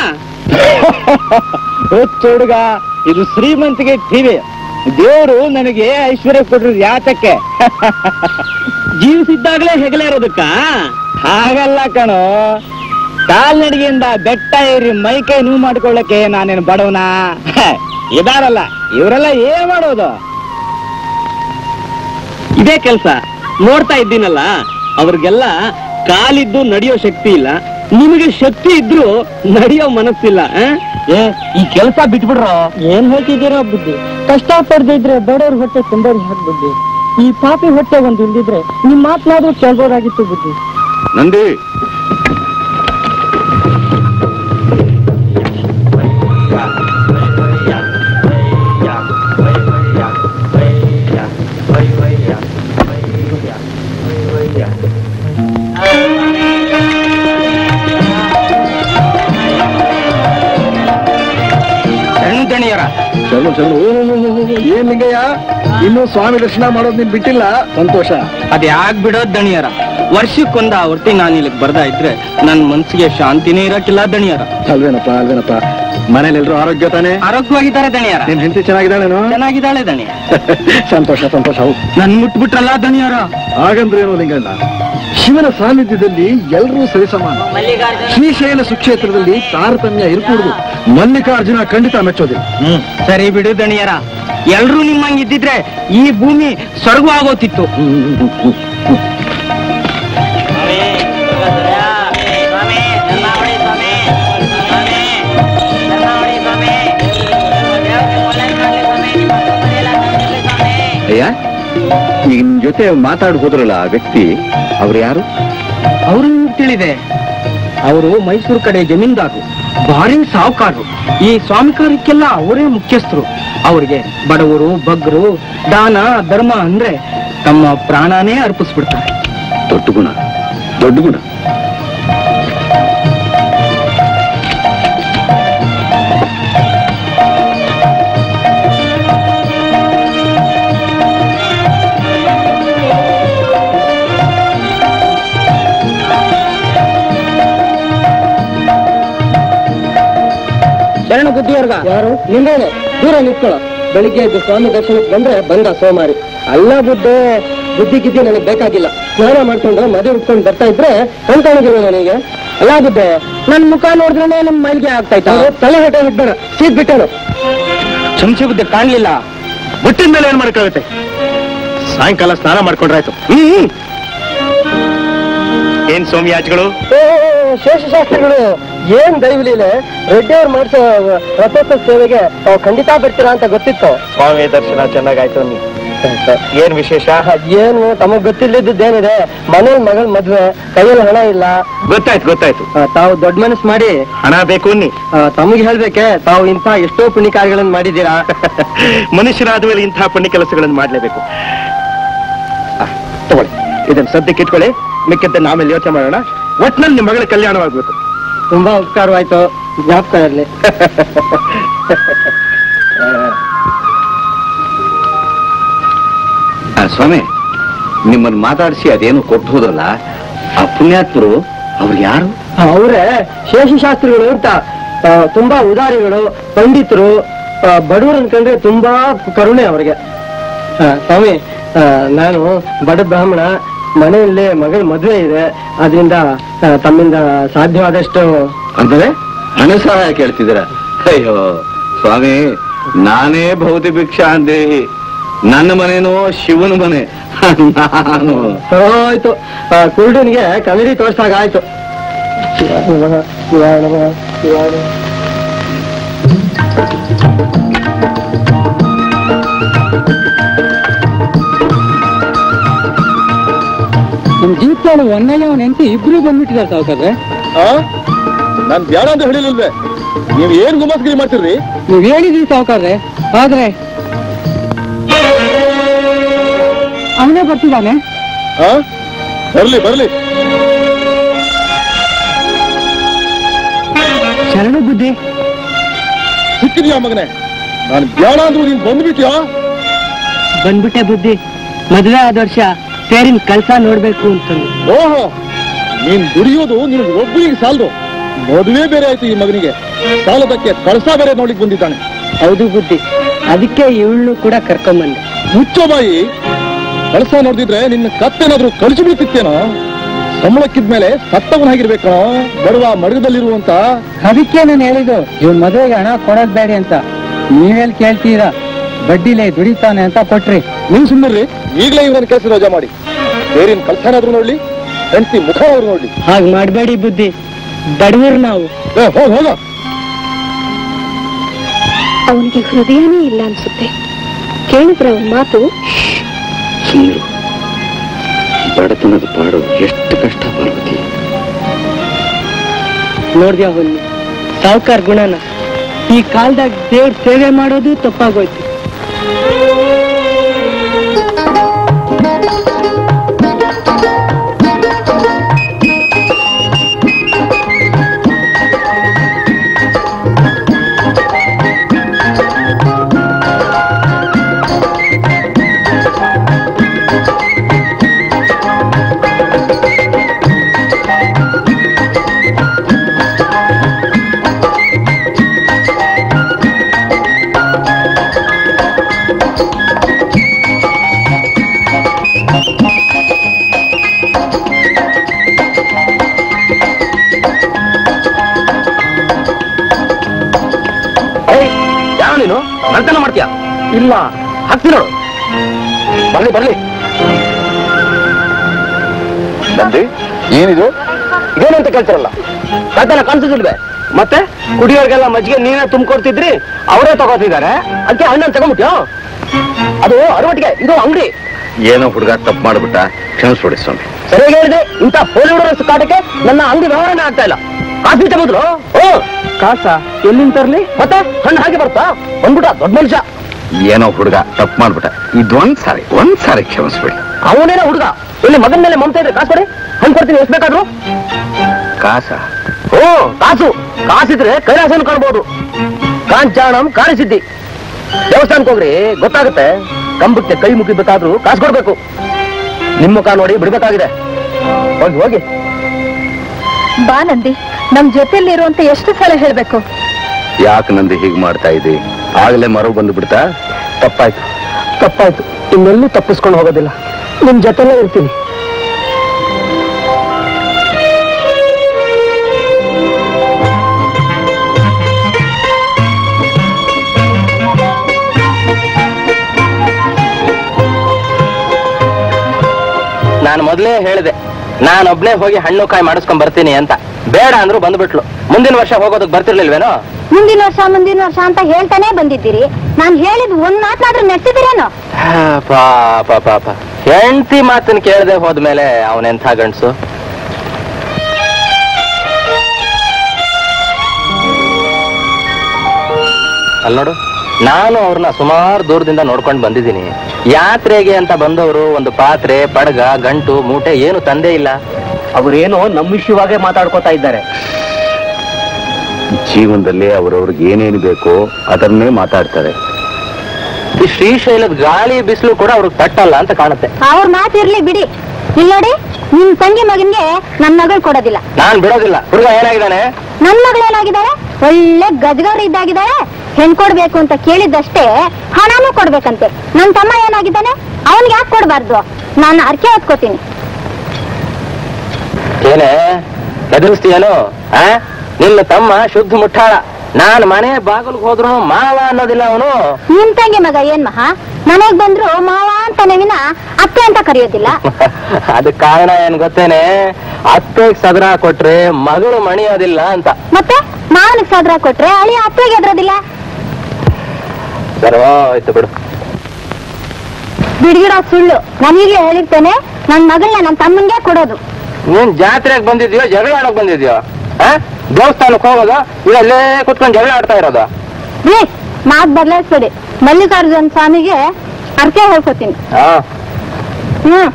ಹುಡುಗ ಇದು ಶ್ರೀಮಂತಿಗೆ ಟಿವಿ ದೇವರು ನನಗೆ ಐಶ್ವರ್ಯ ಕೊಟ್ಟರು ಯಾತಕ್ಕೆ ಜೀವಿಸಿದ್ದಾಗ್ಲೇ ಹೆಗಲೇ ಇರೋದಕ್ಕ ಹಾಗಲ್ಲ ಕಣೋ ಕಾಲ್ನಡಿಗೆಯಿಂದ ಬೆಟ್ಟ ಏರಿ ಮೈಕೈ ನೋವು ಮಾಡ್ಕೊಳ್ಳಕ್ಕೆ ನಾನೇನು ಬಡವನ ಇದಾರಲ್ಲ ಇವರೆಲ್ಲ ಏನ್ ಮಾಡೋದು ಇದೇ ಕೆಲ್ಸ ನೋಡ್ತಾ ಇದ್ದೀನಲ್ಲ ಅವ್ರಿಗೆಲ್ಲ ಕಾಲಿದ್ದು ನಡೆಯೋ ಶಕ್ತಿ ಇಲ್ಲ ನಿಮಗೆ ಶಕ್ತಿ ಇದ್ರು ನಡೆಯೋ ಮನಸ್ಸಿಲ್ಲ ಆ? ಏ ಈ ಕೆಲಸ ಬಿಟ್ಬಿಡ್ರೋ ಏನ್ ಹೇಳ್ತಿದ್ದೀರಾ ಬುದ್ಧಿ ಕಷ್ಟ ಪಡ್ದಿದ್ರೆ ಬಡವ್ರ ಹೊಟ್ಟೆ ತುಂಬೋರ್ ಹಾಕ್ ಬುದ್ಧಿ ಈ ಪಾಪಿ ಹೊಟ್ಟೆ ಒಂದು ಇಲ್ದಿದ್ರೆ ನಿಮ್ ಮಾತನಾದ್ರೂ ಕೇಳ್ಬೋದಾಗಿತ್ತು ಬುದ್ಧಿ ನಂದಿ ಸಣ್ಣ ದಣಿಯರ ಚಲು ಚಲು ಏನ್ ಲಿಂಗಯ್ಯ ಇನ್ನು ಸ್ವಾಮಿ ದರ್ಶನ ಮಾಡೋದ್ ನೀನ್ ಬಿಟ್ಟಿಲ್ಲ ಸಂತೋಷ ಅದ್ ಯಾಕ್ ಬಿಡೋದ್ ದಣಿಯರ ವರ್ಷಕ್ಕೊಂದ ಹೊರ್ತಿ ನಾನು ಇಲ್ಲಿಗೆ ಬರ್ದಾ ಇದ್ರೆ ನನ್ ಮನ್ಸಿಗೆ ಶಾಂತಿನೇ ಇರಕ್ಕಿಲ್ಲ ದಣಿಯರ ಅಲ್ವೇನಪ್ಪ ಅಲ್ವೇನಪ್ಪ ಮನೇಲಿ ಎಲ್ರು ಆರೋಗ್ಯ ತಾನೆ ಆರೋಗ್ಯವಾಗಿದ್ದಾರೆ ದಣಿಯರ ನಿನ್ ಹೆಂಡತಿ ಚೆನ್ನಾಗಿದ್ದಾಳೇನು ಚೆನ್ನಾಗಿದ್ದಾಳೆ ದಣಿಯ ಸಂತೋಷ ಸಂತೋಷ ಹೌದು ನನ್ ಮುಟ್ಬಿಟ್ರಲ್ಲ ದಣಿಯರ ಹಾಗಂದ್ರೇನು ಲಿಂಗಣ್ಣ ಶಿವನ ಸಾನ್ನಿಧ್ಯದಲ್ಲಿ ಎಲ್ಲರೂ ಸರಿಸಮಾನ ಶ್ರೀಶೈಲ ಸುಕ್ಷೇತ್ರದಲ್ಲಿ ತಾರತಮ್ಯ ಇರ್ಕೂಡುದು ಮಲ್ಲಿಕಾರ್ಜುನ ಖಂಡಿತ ಮೆಚ್ಚೋದಿಲ್ಲ ಸರಿ ಬಿಡು ದಣಿಯರ ಎಲ್ರೂ ನಿಮ್ಮಂಗಿದ್ದಿದ್ರೆ ಈ ಭೂಮಿ ಸ್ವರ್ಗ ಆಗೋತಿತ್ತು ಅಯ್ಯ ಈಗ ನಿಮ್ ಜೊತೆ ಮಾತಾಡಿ ಹೋದ್ರಲ್ಲ ಆ ವ್ಯಕ್ತಿ ಅವ್ರು ಯಾರು ಅವರು ನಿಮ್ಗೆ ತಿಳಿದೆ ಅವರು ಮೈಸೂರು ಕಡೆ ಜಮೀನ್ದಾರರು ಭಾರಿ ಸಾಹುಕಾರರು ಈ ಸ್ವಾಮಿಕಾರಕ್ಕೆಲ್ಲ ಅವರೇ ಮುಖ್ಯಸ್ಥರು ಅವ್ರಿಗೆ ಬಡವರು ಬಗ್ಗರು ದಾನ ಧರ್ಮ ಅಂದ್ರೆ ತಮ್ಮ ಪ್ರಾಣನೇ ಅರ್ಪಿಸ್ಬಿಡ್ತಾರೆ ದೊಡ್ಡ ಗುಣ ದೊಡ್ಡ ಗುಣ ಶರಣ ಬುದ್ಧಿಯರ್ಗ ಯಾರು ನಿಂದೇನೆ ದೂರ ನಿಂತ್ಕೊಳ್ಳೋ ಬೆಳಿಗ್ಗೆ ಎದ್ದು ಸ್ವಾಮಿ ದರ್ಶನಕ್ಕೆ ಬಂದ್ರೆ ಬಂದ ಸೋಮಾರಿ ಅಲ್ಲ ಬುದ್ಧಿ ಬುದ್ಧಿ ಗಿದ್ದಿ ನನಗೆ ಬೇಕಾಗಿಲ್ಲ ಸ್ನಾನ ಮಾಡ್ಕೊಂಡು ಮದುವೆ ಉಟ್ಕೊಂಡು ಬರ್ತಾ ಇದ್ರೆ ಕಾಣಿಗಿರೋ ನನಗೆ ಅಲ್ಲ ಬುದ್ಧಿ ನನ್ ಮುಖ ನೋಡಿದ್ರೆ ನಿಮ್ ಮೈಲಿಗೆ ಆಗ್ತಾ ಇತ್ತು ತಲೆ ಹೆಟ್ಟೆ ಹಿಡ್ಬೇಡ ಸೀಟ್ ಬಿಟ್ಟೇನು ಚಮಚಿ ಬುದ್ಧಿ ಕಾಣ್ಲಿಲ್ಲ ಬಿಟ್ಟಿದ ಮೇಲೆ ಏನ್ ಮಾಡಕ್ಕಾಗುತ್ತೆ ಸಾಯಂಕಾಲ ಸ್ನಾನ ಮಾಡ್ಕೊಂಡ್ರಾಯ್ತು ಹ್ಮ್ ಏನ್ ಸೋಮಿಯಾಜ್ಗಳು ಶೇಷಶಾಸ್ತ್ರಿಗಳು ಏನ್ ದೈವಲೀಲೆ ರೆಡ್ಡಿಯವ್ರು ಮಾಡಿಸೋ ರಥೋತ್ಸವ ಸೇವೆಗೆ ತಾವು ಖಂಡಿತ ಬರ್ತೀರಾ ಅಂತ ಗೊತ್ತಿತ್ತು ಸ್ವಾಮಿ ದರ್ಶನ ಚೆನ್ನಾಗಾಯ್ತು ನೀ ಏನ್ ವಿಶೇಷ ಏನು ತಮಗ್ ಗೊತ್ತಿಲ್ಲದಿದ್ದೇನಿದೆ ಮನೇಲಿ ಮಗಳ ಮದ್ವೆ ಕೈಯಲ್ಲಿ ಹಣ ಇಲ್ಲ ಗೊತ್ತಾಯ್ತು ಗೊತ್ತಾಯ್ತು ಆ, ತಾವು ದೊಡ್ಡ ಮನಸ್ಸು ಮಾಡಿ ಹಣ ಬೇಕು ನೀ ಆ, ತಮಗೆ ಹೇಳ್ಬೇಕೆ ತಾವು ಇಂಥ ಎಷ್ಟೋ ಪುಣ್ಯ ಕಾರ್ಯಗಳನ್ನು ಮಾಡಿದ್ದೀರಾ ಮನುಷ್ಯರಾದ ಮೇಲೆ ಇಂತಹ ಪುಣ್ಯ ಕೆಲಸಗಳನ್ನು ಮಾಡ್ಲೇಬೇಕು ಆ, ತಗೊಳ್ಳಿ ಇದನ್ನ ಸದ್ಯಕ್ಕೆ ಇಟ್ಕೊಳ್ಳಿ ಮಿಕ್ಕದ್ದನ್ನ ಆಮೇಲೆ ಯೋಚನೆ ಮಾಡೋಣ ಒಟ್ನಲ್ಲಿ ನಿಮ್ಮ ಮಗಳ ಕಲ್ಯಾಣವಾಗ್ಬೇಕು ತುಂಬಾ ಉಪಕಾರವಾಯ್ತು ಜ್ಞಾಪಕ ಇರಲಿ ಆ, ಸ್ವಾಮಿ ನಿಮ್ಮನ್ನ ಮಾತಾಡಿಸಿ ಅದೇನು ಕೊಟ್ಟು ಹೋದಲ್ಲ ಆ ಪುಣ್ಯಾತ್ಮರು ಅವ್ರು ಯಾರು ಅವರೇ ಶೇಷಶಾಸ್ತ್ರಿಗಳು ಅಂತ ಆ, ತುಂಬಾ ಉದಾರಿಗಳು ಪಂಡಿತರು ಆ, ಬಡವರು ಅನ್ಕೊಂಡ್ರೆ ತುಂಬಾ ಕರುಣೆ ಅವ್ರಿಗೆ ಆ, ಸ್ವಾಮಿ ಆ, ನಾನು ಬಡ ಬ್ರಾಹ್ಮಣ ಮನೆಯಲ್ಲಿ ಮಗಳ ಮದುವೆ ಇದೆ ಅದರಿಂದ ಆ, ತಮ್ಮಿಂದ ಸಾಧ್ಯವಾದಷ್ಟು ಅಂದ್ರೆ ಹಣ ಸಹಾಯ ಕೇಳ್ತಿದ್ದೀರ ಅಯ್ಯೋ ಸ್ವಾಮಿ ನಾನೇ ಭೌತಿ ಭಿಕ್ಷಾ ಅಂದೆ ನನ್ನ ಮನೇನೋ ಶಿವನ ಮನೆ ನಾನು ಆಯ್ತು ಆ, ಕುರುಡನಿಗೆ ಕನ್ನಡಿ ತೋರ್ಸಾಗ ಆಯ್ತು ನಮ್ ಜೀವನ ಒನ್ನಯ್ಯ ಅವನ ಹೆಂಡತಿ ಇಬ್ರು ಬಂದ್ಬಿಟ್ಟಿದ್ದಾರೆ ಸಾವುಕಾರ್ರೆ ನಾನ್ ಬ್ಯಾಡ ಅಂತ ಹೇಳಿಲ್ವೇ ನೀವ್ ಏನ್ ಗುಮಾಸ್ಗಿರಿ ಮಾಡ್ತಿರ್ರಿ ನೀವ್ ಹೇಳಿದ್ರಿ ಸಾವುಕಾರ್ರೆ ಆದ್ರೆ ಅವನೇ ಬರ್ತಿದ್ದಾನೆ ಆ ಬರ್ಲಿ ಬರ್ಲಿ ಶರಣು ಬುದ್ಧಿ ಸಿಕ್ಕಿದ್ಯಾ ಮಗನೇ ನಾನ್ ಬ್ಯಾಡ ಅಂದ್ರು ನೀನ್ ಬಂದ್ಬಿಟ್ಯಾ ಬಂದ್ಬಿಟ್ಟೆ ಬುದ್ಧಿ ಮದುವೆ ಆದ ವರ್ಷ ತೇರಿನ ಕಲ್ಸ ನೋಡ್ಬೇಕು ಅಂತಂದು ಓಹೋ ನೀನ್ ದುಡಿಯೋದು ನೀನ್ ಒಬ್ಬನಿಗೆ ಸಾಲದು ಮದುವೆ ಬೇರೆ ಆಯ್ತು ಈ ಮಗನಿಗೆ ಸಾಲದಕ್ಕೆ ಕಳಸ ಬೇರೆ ನೋಡ್ಲಿಕ್ ಬಂದಿದ್ದಾನೆ ಹೌದು ಬುದ್ಧಿ ಅದಕ್ಕೆ ಇವಳನ್ನು ಕೂಡ ಕರ್ಕೊಂಬಂದೆ ಮುಚ್ಚೋ ಬಾಯಿ ಕಳಸ ನೋಡ್ದಿದ್ರೆ ನಿನ್ನ ಕತ್ತೇನಾದ್ರೂ ಕಳಿಸಿ ಬಿಡ್ತಿತ್ತೇನೋ ಸಂಬಳಕ್ಕಿದ್ಮೇಲೆ ಸತ್ತವನಾಗಿರ್ಬೇಕೋ ಬಡವ ಮಡಗದಲ್ಲಿರುವಂತ ಅದಕ್ಕೆ ನಾನು ಹೇಳಿದ್ದು ಇವನ್ ಮದುವೆಗೆ ಹಣ ಕೊಡೋದ್ ಬೇಡಿ ಅಂತ ನೀವೆಲ್ಲಿ ಕೇಳ್ತೀರಾ ಬಡ್ಡಿಲೇ ದುಡಿತಾನೆ ಅಂತ ಕೊಟ್ರಿ ನೀವ್ ಸುಮ್ಮನೆ ಈಗಲೇ ಇವನ ಕೆಲಸ ರಜಾ ಮಾಡಿ ಬೇರಿನ ಕಲ್ಸನಾದ್ರೂ ನೋಡ್ಲಿ ಹೆಂಡತಿ ಮುಖ ಆದ್ರೂ ನೋಡ್ಲಿ ಹಾಗ್ ಮಾಡ್ಬೇಡಿ ಬುದ್ಧಿ ಬಡವರು ನಾವು ಏ, ಹೋಗ್ ಹೋಗ ಅವನಿಗೆ ಹೃದಯನೇ ಇಲ್ಲ ಅನ್ಸುತ್ತೆ ಕೇಳಿದ್ರ ಅವನ ಮಾತು ಸುಮ್ಮನೆ ಬಡತನದ ಪಾಡು ಎಷ್ಟು ಕಷ್ಟ ಪಾರ್ವತಿ ನೋಡ್ದ್ಯಾ ಹೊನ್ನಿ ಸಾವುಕಾರ ಗುಣನ ಈ ಕಾಲದಾಗ ದೇವ್ರ ಸೇವೆ ಮಾಡೋದು ತಪ್ಪಾಗೋಯ್ತು ಯಾವ ನೀನು ನರ್ತನ ಮಾಡ್ತೀಯ ಇಲ್ಲ ಹತ್ತಿ ನೋಡು ಬರ್ಲಿ ಬರ್ಲಿ ನಂದಿ ಏನಿದು ಇದೇನಂತ ಕೇಳ್ತಿರಲ್ಲ ಕಳ್ತನ ಕಾಣಿಸೋದಿಲ್ವೇ ಮತ್ತೆ ಕುಡಿಯೋರ್ಗೆಲ್ಲ ಮಜ್ಜಿಗೆ ನೀವೇ ತುಂಬಿಕೊಡ್ತಿದ್ರಿ ಅವರೇ ತಗೋತಿದ್ದಾರೆ ಅದಕ್ಕೆ ಹಣ್ಣನ್ನು ತಗೊಂಬಿಟ್ಯೋ ಅದು ಅರವಟ್ಟಿಗೆ ಇದು ಅಂಗಡಿ ಏನೋ ಹುಡುಗ ತಪ್ಪು ಮಾಡ್ಬಿಟ್ಟ ಕ್ಷಮಿಸ್ಬಿಡಿ ಸ್ವಾಮಿ ಸರಿಯಾಗಿ ಹೇಳಿದೆ ಇಂಥ ಹೋಲಿ ಹುಡುಗರ ಕಾಟಕ್ಕೆ ನನ್ನ ಅಂಗಡಿ ವ್ಯವಹಾರನೇ ಆಗ್ತಾ ಇಲ್ಲ ಕಾಫಿ ತಗೋದ್ರು ಓ ಕಾಸ ಎಲ್ಲಿಂದ ತರ್ಲಿ ಮತ್ತೆ ಹಣ್ಣು ಹಾಗೆ ಬರ್ತಾ ಬಂದ್ಬಿಟ್ಟ ದೊಡ್ಡ ಮನುಷ್ಯ ಏನೋ ಹುಡುಗ ತಪ್ಪು ಮಾಡ್ಬಿಟ್ಟ ಇದೊಂದ್ ಸಾರಿ ಒಂದ್ ಸಾರಿ ಕ್ಷಮಿಸ್ಬಿಡಿ ಅವನೇನೋ ಹುಡುಗ ಇಲ್ಲಿ ಮಗನ ಮೇಲೆ ಮಮತೆ ಇದ್ರೆ ಕಾಸು ಕೊಡಿ ಹಣ್ಣು ಕೊಡ್ತೀನಿ ಎಷ್ಟು ಬೇಕಾದ್ರು ಕಾಸ ಓ ಕಾಸು ಕಾಸಿದ್ರೆ ಕೈಲಾಸನ ಕಾಣ್ಬೋದು ಕಾಂಚಾಣಂ ಕಾಣಿಸಿದ್ದಿ ದೇವಸ್ಥಾನಕ್ಕೆ ಹೋಗ್ರಿ ಗೊತ್ತಾಗುತ್ತೆ ಕಂಬಕ್ಕೆ ಕೈ ಮುಗಿಬೇಕಾದ್ರೂ ಕಾಸು ಕೊಡ್ಬೇಕು ನಿಮ್ಮ ಮುಖ ನೋಡಿ ಬಿಡ್ಬೇಕಾಗಿದೆ ಹೋಗಿ ಹೋಗಿ ಬಾ ನಂದಿ ನಮ್ ಜೊತೆಲಿರುವಂತ ಎಷ್ಟು ಸಲ ಹೇಳ್ಬೇಕು ಯಾಕೆ ನಂದು ಹೀಗೆ ಮಾಡ್ತಾ ಇದ್ದಿ ಆಗ್ಲೇ ಮರು ಬಂದು ಬಿಡ್ತಾ ತಪ್ಪಾಯ್ತು ತಪ್ಪಾಯ್ತು ಇನ್ನೆಲ್ಲೂ ತಪ್ಪಿಸ್ಕೊಂಡು ಹೋಗೋದಿಲ್ಲ ನಿಮ್ ಜೊತೆಲೇ ಇರ್ತೀನಿ ನಾನು ಮೊದಲೇ ಹೇಳಿದೆ ನಾನೊಬ್ನೇ ಹೋಗಿ ಹಣ್ಣು ಕಾಯಿ ಮಾಡಿಸ್ಕೊಂಡ್ ಬರ್ತೀನಿ ಅಂತ ಬೇಡ ಅಂದ್ರು ಬಂದ್ಬಿಟ್ಲು ಮುಂದಿನ ವರ್ಷ ಹೋಗೋದಕ್ಕೆ ಬರ್ತಿರ್ಲಿಲ್ವೇನೋ ಮುಂದಿನ ವರ್ಷ ಮುಂದಿನ ವರ್ಷ ಅಂತ ಹೇಳ್ತಾನೆ ಬಂದಿದ್ದೀರಿ ನಾನ್ ಹೇಳಿದ್ ಒಂದ್ ಮಾತನಾದ್ರೂ ನಡೆಸಿದಿರೇನೋ ಹಾ, ಪಾಪ ಪಾಪ ಹೆಂಡತಿ ಮಾತನ್ನ ಕೇಳದೆ ಹೋದ್ಮೇಲೆ ಅವನೆಂಥ ಗಂಡ್ಸು ಅಲ್ ನೋಡು ನಾನು ಅವ್ರನ್ನ ಸುಮಾರು ದೂರದಿಂದ ನೋಡ್ಕೊಂಡು ಬಂದಿದ್ದೀನಿ ಯಾತ್ರೆಗೆ ಅಂತ ಬಂದವರು ಒಂದು ಪಾತ್ರೆ ಪಡಗ ಗಂಟು ಮೂಟೆ ಏನು ತಂದೇ ಇಲ್ಲ ಅವರೇನೋ ನಮ್ಮ ವಿಷಯವಾಗೇ ಮಾತಾಡ್ಕೋತಾ ಇದ್ದಾರೆ ಜೀವನದಲ್ಲಿ ಅವರವ್ರಿಗೆ ಏನೇನು ಬೇಕೋ ಅದನ್ನೇ ಮಾತಾಡ್ತಾರೆ ಈ ಶ್ರೀಶೈಲದ ಗಾಳಿ ಬಿಸಿಲು ಕೂಡ ಅವ್ರಿಗೆ ತಟ್ಟಲ್ಲ ಅಂತ ಕಾಣುತ್ತೆ ಅವ್ರ ಮಾತಿರ್ಲಿ ಬಿಡಿ ಇಲ್ಲಿ ನೋಡಿ ನಿಮ್ ತಂಗಿ ಮಗನ್ಗೆ ನನ್ ಮಗಳು ಕೊಡೋದಿಲ್ಲ ನಾನ್ ಬಿಡೋದಿಲ್ಲ ಹುಡುಗ ಏನಾಗಿದ್ದಾನೆ ನನ್ ಮಗಳು ಏನಾಗಿದ್ದಾಳೆ ಒಳ್ಳೆ ಗಜಗೌರಿ ಇದ್ದಾಗಿದ್ದಾಳೆ ಹೆಣ್ ಕೊಡ್ಬೇಕು ಅಂತ ಕೇಳಿದ್ದಷ್ಟೇ ಹಣನೂ ಕೊಡ್ಬೇಕಂತೆ ನನ್ ತಮ್ಮ ಏನಾಗಿದ್ದಾನೆ ಅವನ್ಗೆ ಯಾಕೆ ಕೊಡ್ಬಾರ್ದು ನಾನು ಅರ್ಕೆ ಹೊತ್ಕೋತೀನಿ ಏನೇ ಎದುರಿಸ್ತೀಯೇನು ಆ ನಿನ್ನ ತಮ್ಮ ಶುದ್ಧ ಮುಟ್ಟಾಳ ನಾನ್ ಮನೆ ಬಾಗಿಲ್ಗೆ ಹೋದ್ರು ಮಾವ ಅನ್ನೋದಿಲ್ಲ ಅವನು ನಿಮ್ ತಂಗಿ ಮಗ ಏನ್ ಮಹಾ ಮನೆಗ್ ಬಂದ್ರು ಮಾವ ಅಂತಾನೆ ವಿನ ಅತ್ತೆ ಅಂತ ಕರೆಯೋದಿಲ್ಲ ಅದಕ್ ಕಾರಣ ಏನ್ ಗೊತ್ತೇನೆ ಅತ್ತೆಗ್ ಸದರ ಕೊಟ್ರೆ ಮಗಳು ಮಣಿಯೋದಿಲ್ಲ ಅಂತ ಮತ್ತೆ ಮಾವನಿಗೆ ಸಾದ್ರ ಕೊಟ್ರೆ ಅಳಿ ಅತ್ತೆಗೆ ಎದ್ರೋದಿಲ್ಲ ಸರ್ವಾಯ್ತು ಬಿಡು ಬಿಡ್ಗಿಡೋ ಸುಳ್ಳು ನಾನೀಗ್ಲೇ ಹೇಳಿರ್ತೇನೆ ನನ್ ಮಗಳನ್ನ ನನ್ ತಮ್ಮಂಗೆ ಕೊಡೋದು ನೀನ್ ಜಾತ್ರೆಗೆ ಬಂದಿದ್ಯೋ ಜಗಳ ಆಡೋಕ್ ಬಂದಿದ್ಯೋ ಆ ದೇವಸ್ಥಾನಕ್ಕೆ ಹೋಗೋದು ಇಲ್ಲ ಅಲ್ಲೇ ಕುತ್ಕೊಂಡು ಜಗಳ ಆಡ್ತಾ ಇರೋದು ರೀ ಮಾತ್ ಬದಲಾಯಿಸ್ಬೇಡಿ ಮಲ್ಲಿಕಾರ್ಜುನ್ ಸ್ವಾಮಿಗೆ ಅರ್ಕೆ ಹೇಳ್ಕೊತೀನಿ ಹಾ ಹ್ಮ್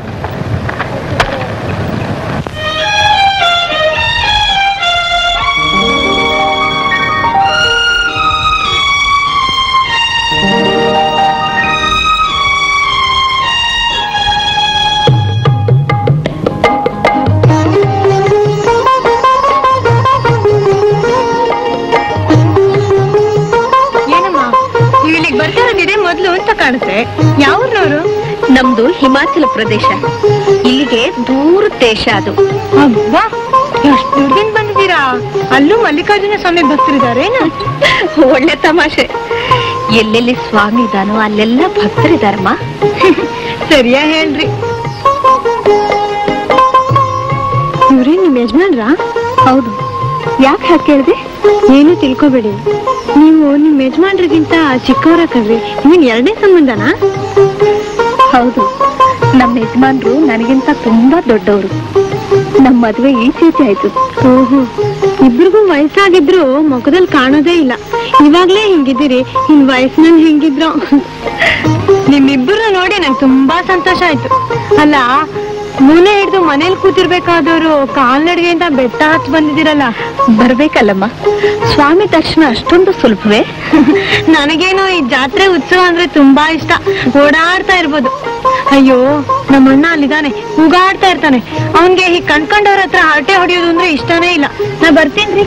ಏನಮ್ಮ ನೀವು ಇಲ್ಲಿಗೆ ಬರ್ತಾ ಇರೋದಿದೆ ಮೊದ್ಲು ಅಂತ ಕಾಣುತ್ತೆ ಯಾವ್ರನವರು ನಮ್ದು ಹಿಮಾಚಲ ಪ್ರದೇಶ ಇಲ್ಲಿಗೆ ದೂರ ದೇಶ ಅದು ಅಬ್ಬಾ ಎಷ್ಟು ದೂರದಿಂದ ಬಂದಿದ್ದೀರಾ ಅಲ್ಲೂ ಮಲ್ಲಿಕಾರ್ಜುನ ಸ್ವಾಮಿ ಭಕ್ತರಿದಾರೇನು ಒಳ್ಳೆ ತಮಾಷೆ ಎಲ್ಲೆಲ್ಲಿ ಸ್ವಾಮಿ ಇದಾನೋ ಅಲ್ಲೆಲ್ಲ ಭಕ್ತರಿದಾರಮ್ಮ ಸರಿಯಾ ಹೇಳ್ರಿ ಇವ್ರೇ ನಿಮ್ ಯಜಮಾನ್ರಾ ಹೌದು ಯಾಕೆ ಹಾಗೆ ಕೇಳಿದೆ ಏನು ತಿಳ್ಕೊಬೇಡಿ ನೀವು ನಿಮ್ ಯಜಮಾನ್ರಿಗಿಂತ ಚಿಕ್ಕವರ ಕಣ್ರಿ ನಿಮಗೆ ಎರಡನೇ ಸಂಬಂಧನಾ ಹೌದು ನಮ್ಮ ಯಜಮಾನ್ರು ನನಗಿಂತ ತುಂಬಾ ದೊಡ್ಡವರು ನಮ್ಮ ಮದುವೆ ಈಚೀಚೆ ಆಯ್ತು ಓಹೋ ಇಬ್ರಿಗೂ ವಯಸ್ಸಾಗಿದ್ರು ಮುಖದಲ್ಲಿ ಕಾಣೋದೇ ಇಲ್ಲ ಇವಾಗ್ಲೇ ಹಿಂಗಿದ್ದೀರಿ ಇನ್ ವಯಸ್ಸಿನಲ್ಲಿ ಹೆಂಗಿದ್ರು ನಿಮ್ಮಿಬ್ಬರು ನೋಡಿ ನಂಗೆ ತುಂಬಾ ಸಂತೋಷ ಆಯ್ತು ಅಲ್ಲ ಮುನೆ ಹಿಡಿದು ಮನೇಲಿ ಕೂತಿರ್ಬೇಕಾದವರು ಕಾಲ್ನಡಿಗೆಯಿಂದ ಬೆಟ್ಟ ಹತ್ತಿ ಬಂದಿದ್ದೀರಲ್ಲ ಬರ್ಬೇಕಲ್ಲಮ್ಮ ಸ್ವಾಮಿ ದರ್ಶನ ಅಷ್ಟೊಂದು ಸುಲಭವೇ ನನಗೇನೋ ಈ ಜಾತ್ರೆ ಉತ್ಸವ ಅಂದ್ರೆ ತುಂಬಾ ಇಷ್ಟ ಓಡಾಡ್ತಾ ಇರ್ಬೋದು ಅಯ್ಯೋ ನಮ್ಮಣ್ಣ ಅಲ್ಲಿದ್ದಾನೆ ಉಗಾಡ್ತಾ ಇರ್ತಾನೆ ಅವನ್ಗೆ ಹೀಗ್ ಕಣ್ಕೊಂಡವ್ರ ಹತ್ರ ಹರಟೆ ಹೊಡೆಯೋದು ಅಂದ್ರೆ ಇಷ್ಟನೇ ಇಲ್ಲ ನಾ ಬರ್ತೀನ್ರಿ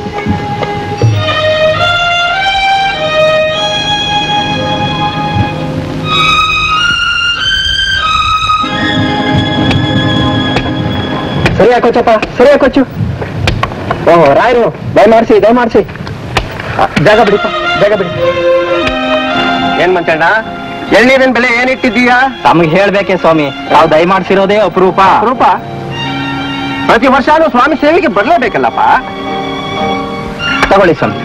ಸರಿ ಹಾಕೋಚಪ್ಪ ಸರಿ ಹಾಕೋಚು ಓಹೋ ರಾಯರು ದಯಮಾಡ್ಸಿ ದಯಮಾಡ್ಸಿ ಆ, ಜಾಗ ಬಿಡಿಪ್ಪ ಜಾಗ ಬಿಡಿ ಏನ್ ಮಂಚಣ್ಣ ಎಳ್ನೀರಿನ ಬೆಲೆ ಏನಿಟ್ಟಿದ್ದೀಯಾ ತಮಗೆ ಹೇಳ್ಬೇಕೆ ಸ್ವಾಮಿ ನಾವು ದಯಮಾಡ್ಸಿರೋದೇ ಅಪರೂಪ ಅಪರೂಪ ಪ್ರತಿ ವರ್ಷ ಸ್ವಾಮಿ ಸೇವೆಗೆ ಬರ್ಲೇಬೇಕಲ್ಲಪ್ಪ ತಗೊಳ್ಳಿ ಸ್ವಾಮಿ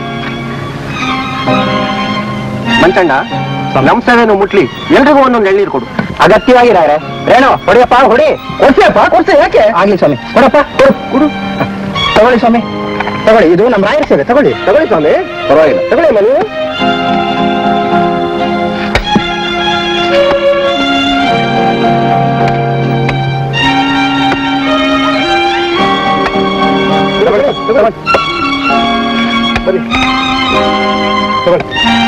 ಮಂಚಣ್ಣ ನಮ್ ಸೇವೆನು ಮುಟ್ಲಿ ಎಲ್ರಿಗೂ ಒಂದೊಂದು ಎಳ್ನೀರು ಕೊಡು ಅಗತ್ಯವಾಗಿರಾರೆ ರೇಣು ಹೊಡಿಯಪ್ಪ ಹೊಡಿ ಕೊಡ್ಸಿಯಪ್ಪ ಕೊಡ್ಸಿ ಯಾಕೆ ಆಗ್ಲಿ ಸ್ವಾಮಿ ಕೊಡಪ್ಪ ಕೊಡು ಕೊಡು ತಗೊಳ್ಳಿ ಸ್ವಾಮಿ ತಗೊಳ್ಳಿ ಇದು ನಮ್ಮ ರಾಯರ ಸೇವೆ ತಗೊಳ್ಳಿ ತಗೊಳ್ಳಿ ಸ್ವಾಮಿ ಪರವಾಗಿಲ್ಲ ತಗೊಳ್ಳಿ ಮನೆ ಬನ್ನಿ ತಗೊಳ್ಳಿ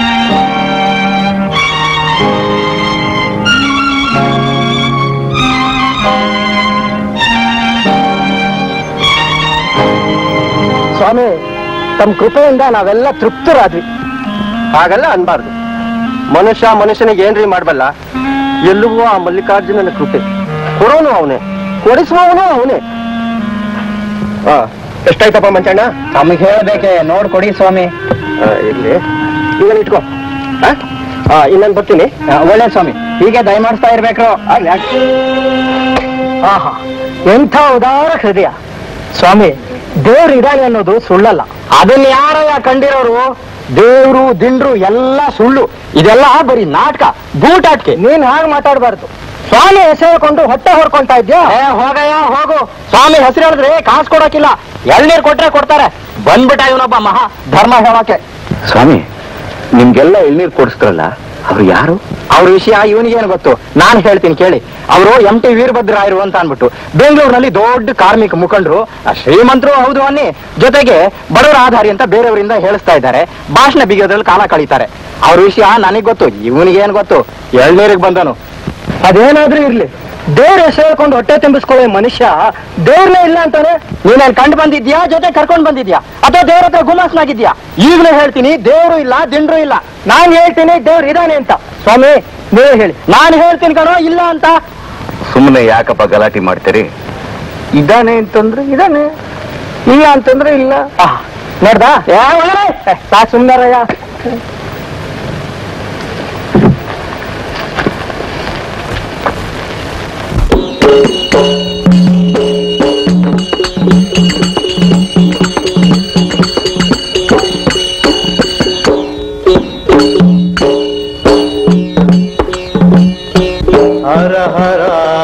ಸ್ವಾಮಿ ತಮ್ಮ ಕೃಪೆಯಿಂದ ನಾವೆಲ್ಲ ತೃಪ್ತರಾದ್ವಿ ಹಾಗಲ್ಲ ಅನ್ಬಾರ್ದು ಮನುಷ್ಯ ಮನುಷ್ಯನಿಗೆ ಏನ್ರಿ ಮಾಡಬಲ್ಲ ಎಲ್ಲವೂ ಆ ಮಲ್ಲಿಕಾರ್ಜುನನ ಕೃಪೆ ಕೊಡೋನು ಅವನೇ ಕೊಡಿಸುವವನು ಅವನೇ ಎಷ್ಟಾಯ್ತಪ್ಪ ಮಂಚಣ್ಣ ನಮಗೆ ಹೇಳ್ಬೇಕೆ ನೋಡ್ ಕೊಡಿ ಸ್ವಾಮಿ ಇರ್ಲಿ ಈಗ ಇಟ್ಕೋ ಇನ್ನೊಂದು ಬರ್ತೀನಿ ಒಳ್ಳೆ ಸ್ವಾಮಿ ಹೀಗೆ ದಯಮಾಡಿಸ್ತಾ ಇರ್ಬೇಕು ಆಹಾ ಎಂಥ ಉದಾರ ಹೃದಯ ಸ್ವಾಮಿ ದೇವ್ರು ಇದಾನೆ ಅನ್ನೋದು ಸುಳ್ಳಲ್ಲ ಅದನ್ನ ಯಾರಯ್ಯ ಕಂಡಿರೋರು ದೇವ್ರು ದಿಂಡ್ರು ಎಲ್ಲ ಸುಳ್ಳು ಇದೆಲ್ಲ ಬರೀ ನಾಟಕ ಬೂಟಾಟ್ಕೆ ನೀನ್ ಹಾಗೆ ಮಾತಾಡಬಾರ್ದು ಸ್ವಾಮಿ ಹೆಸರು ಹೊಟ್ಟೆ ಹೊರ್ಕೊಂತಾ ಇದ್ಯಾ ಹೋಗಯ್ಯ ಹೋಗು ಸ್ವಾಮಿ ಹೆಸರು ಹೇಳಿದ್ರೆ ಕಾಸು ಕೊಡೋಕಿಲ್ಲ ಎಳ್ನೀರ್ ಕೊಟ್ರೆ ಕೊಡ್ತಾರೆ ಬಂದ್ಬಿಟ್ಟ ಇವನೊಬ್ಬ ಮಹಾ ಧರ್ಮ ಹೇಳೋಕೆ ಸ್ವಾಮಿ ನಿಮ್ಗೆಲ್ಲ ಎಳ್ನೀರ್ ಕೊಡಿಸ್ತಾರಲ್ಲ ಅವ್ರು ಯಾರು ಅವ್ರ ವಿಷಯ ಇವನಿಗೇನು ಗೊತ್ತು ನಾನು ಹೇಳ್ತೀನಿ ಕೇಳಿ ಅವರು ಎಂ ಟಿ ವೀರಭದ್ರಾಯರು ಅಂತ ಅನ್ಬಿಟ್ಟು ಬೆಂಗಳೂರಿನಲ್ಲಿ ದೊಡ್ಡ ಕಾರ್ಮಿಕ ಮುಖಂಡರು ಆ ಶ್ರೀಮಂತರು ಹೌದು ಅನ್ನಿ ಜೊತೆಗೆ ಬಡವರ ಆಧಾರಿ ಅಂತ ಬೇರೆಯವರಿಂದ ಹೇಳಿಸ್ತಾ ಇದ್ದಾರೆ ಭಾಷಣ ಬಿಗಿಯೋದ್ರಲ್ಲಿ ಕಾಲ ಕಳೀತಾರೆ ಅವ್ರ ವಿಷಯ ನನಗೆ ಗೊತ್ತು ಇವನಿಗೇನು ಗೊತ್ತು ಎಳ್ನೀರಿಗೆ ಬಂದನು ಅದೇನಾದ್ರೂ ಇರ್ಲಿ ದೇವ್ರ ಹೆಸರು ಹೇಳ್ಕೊಂಡು ಹೊಟ್ಟೆ ತುಂಬಿಸ್ಕೊಳ್ಳೋ ಮನುಷ್ಯ ದೇವ್ರನೇ ಇಲ್ಲ ಅಂತಾನೆ ನೀನ್ ಕಂಡು ಬಂದಿದ್ಯಾ ಜೊತೆ ಕರ್ಕೊಂಡ್ ಬಂದಿದ್ಯಾ ಅಥವಾ ದೇವ್ರ ಹತ್ರ ಗುಮಾಸ್ನಾಗಿದ್ಯಾ ಈಗಲೂ ಹೇಳ್ತೀನಿ ದೇವ್ರು ಇಲ್ಲ ದಿಂಡ್ರು ಇಲ್ಲ ನಾನ್ ಹೇಳ್ತೀನಿ ದೇವ್ರು ಇದಾನೆ ಅಂತ ಸ್ವಾಮಿ ನೀವೇ ಹೇಳಿ ನಾನು ಹೇಳ್ತೀನಿ ಕಣೋ ಇಲ್ಲ ಅಂತ ಸುಮ್ಮನೆ ಯಾಕಪ್ಪ ಗಲಾಟೆ ಮಾಡ್ತೀರಿ ಇದಾನೆ ಅಂತಂದ್ರೆ ಇದಾನೆ ಇಲ್ಲ ಅಂತಂದ್ರೆ ಇಲ್ಲ ನೋಡ್ದಾ ಯಾ ಒಳ್ಳೆ ಸಾಕ್ ಸುಂದರಯ್ಯ ಹರ ಹರ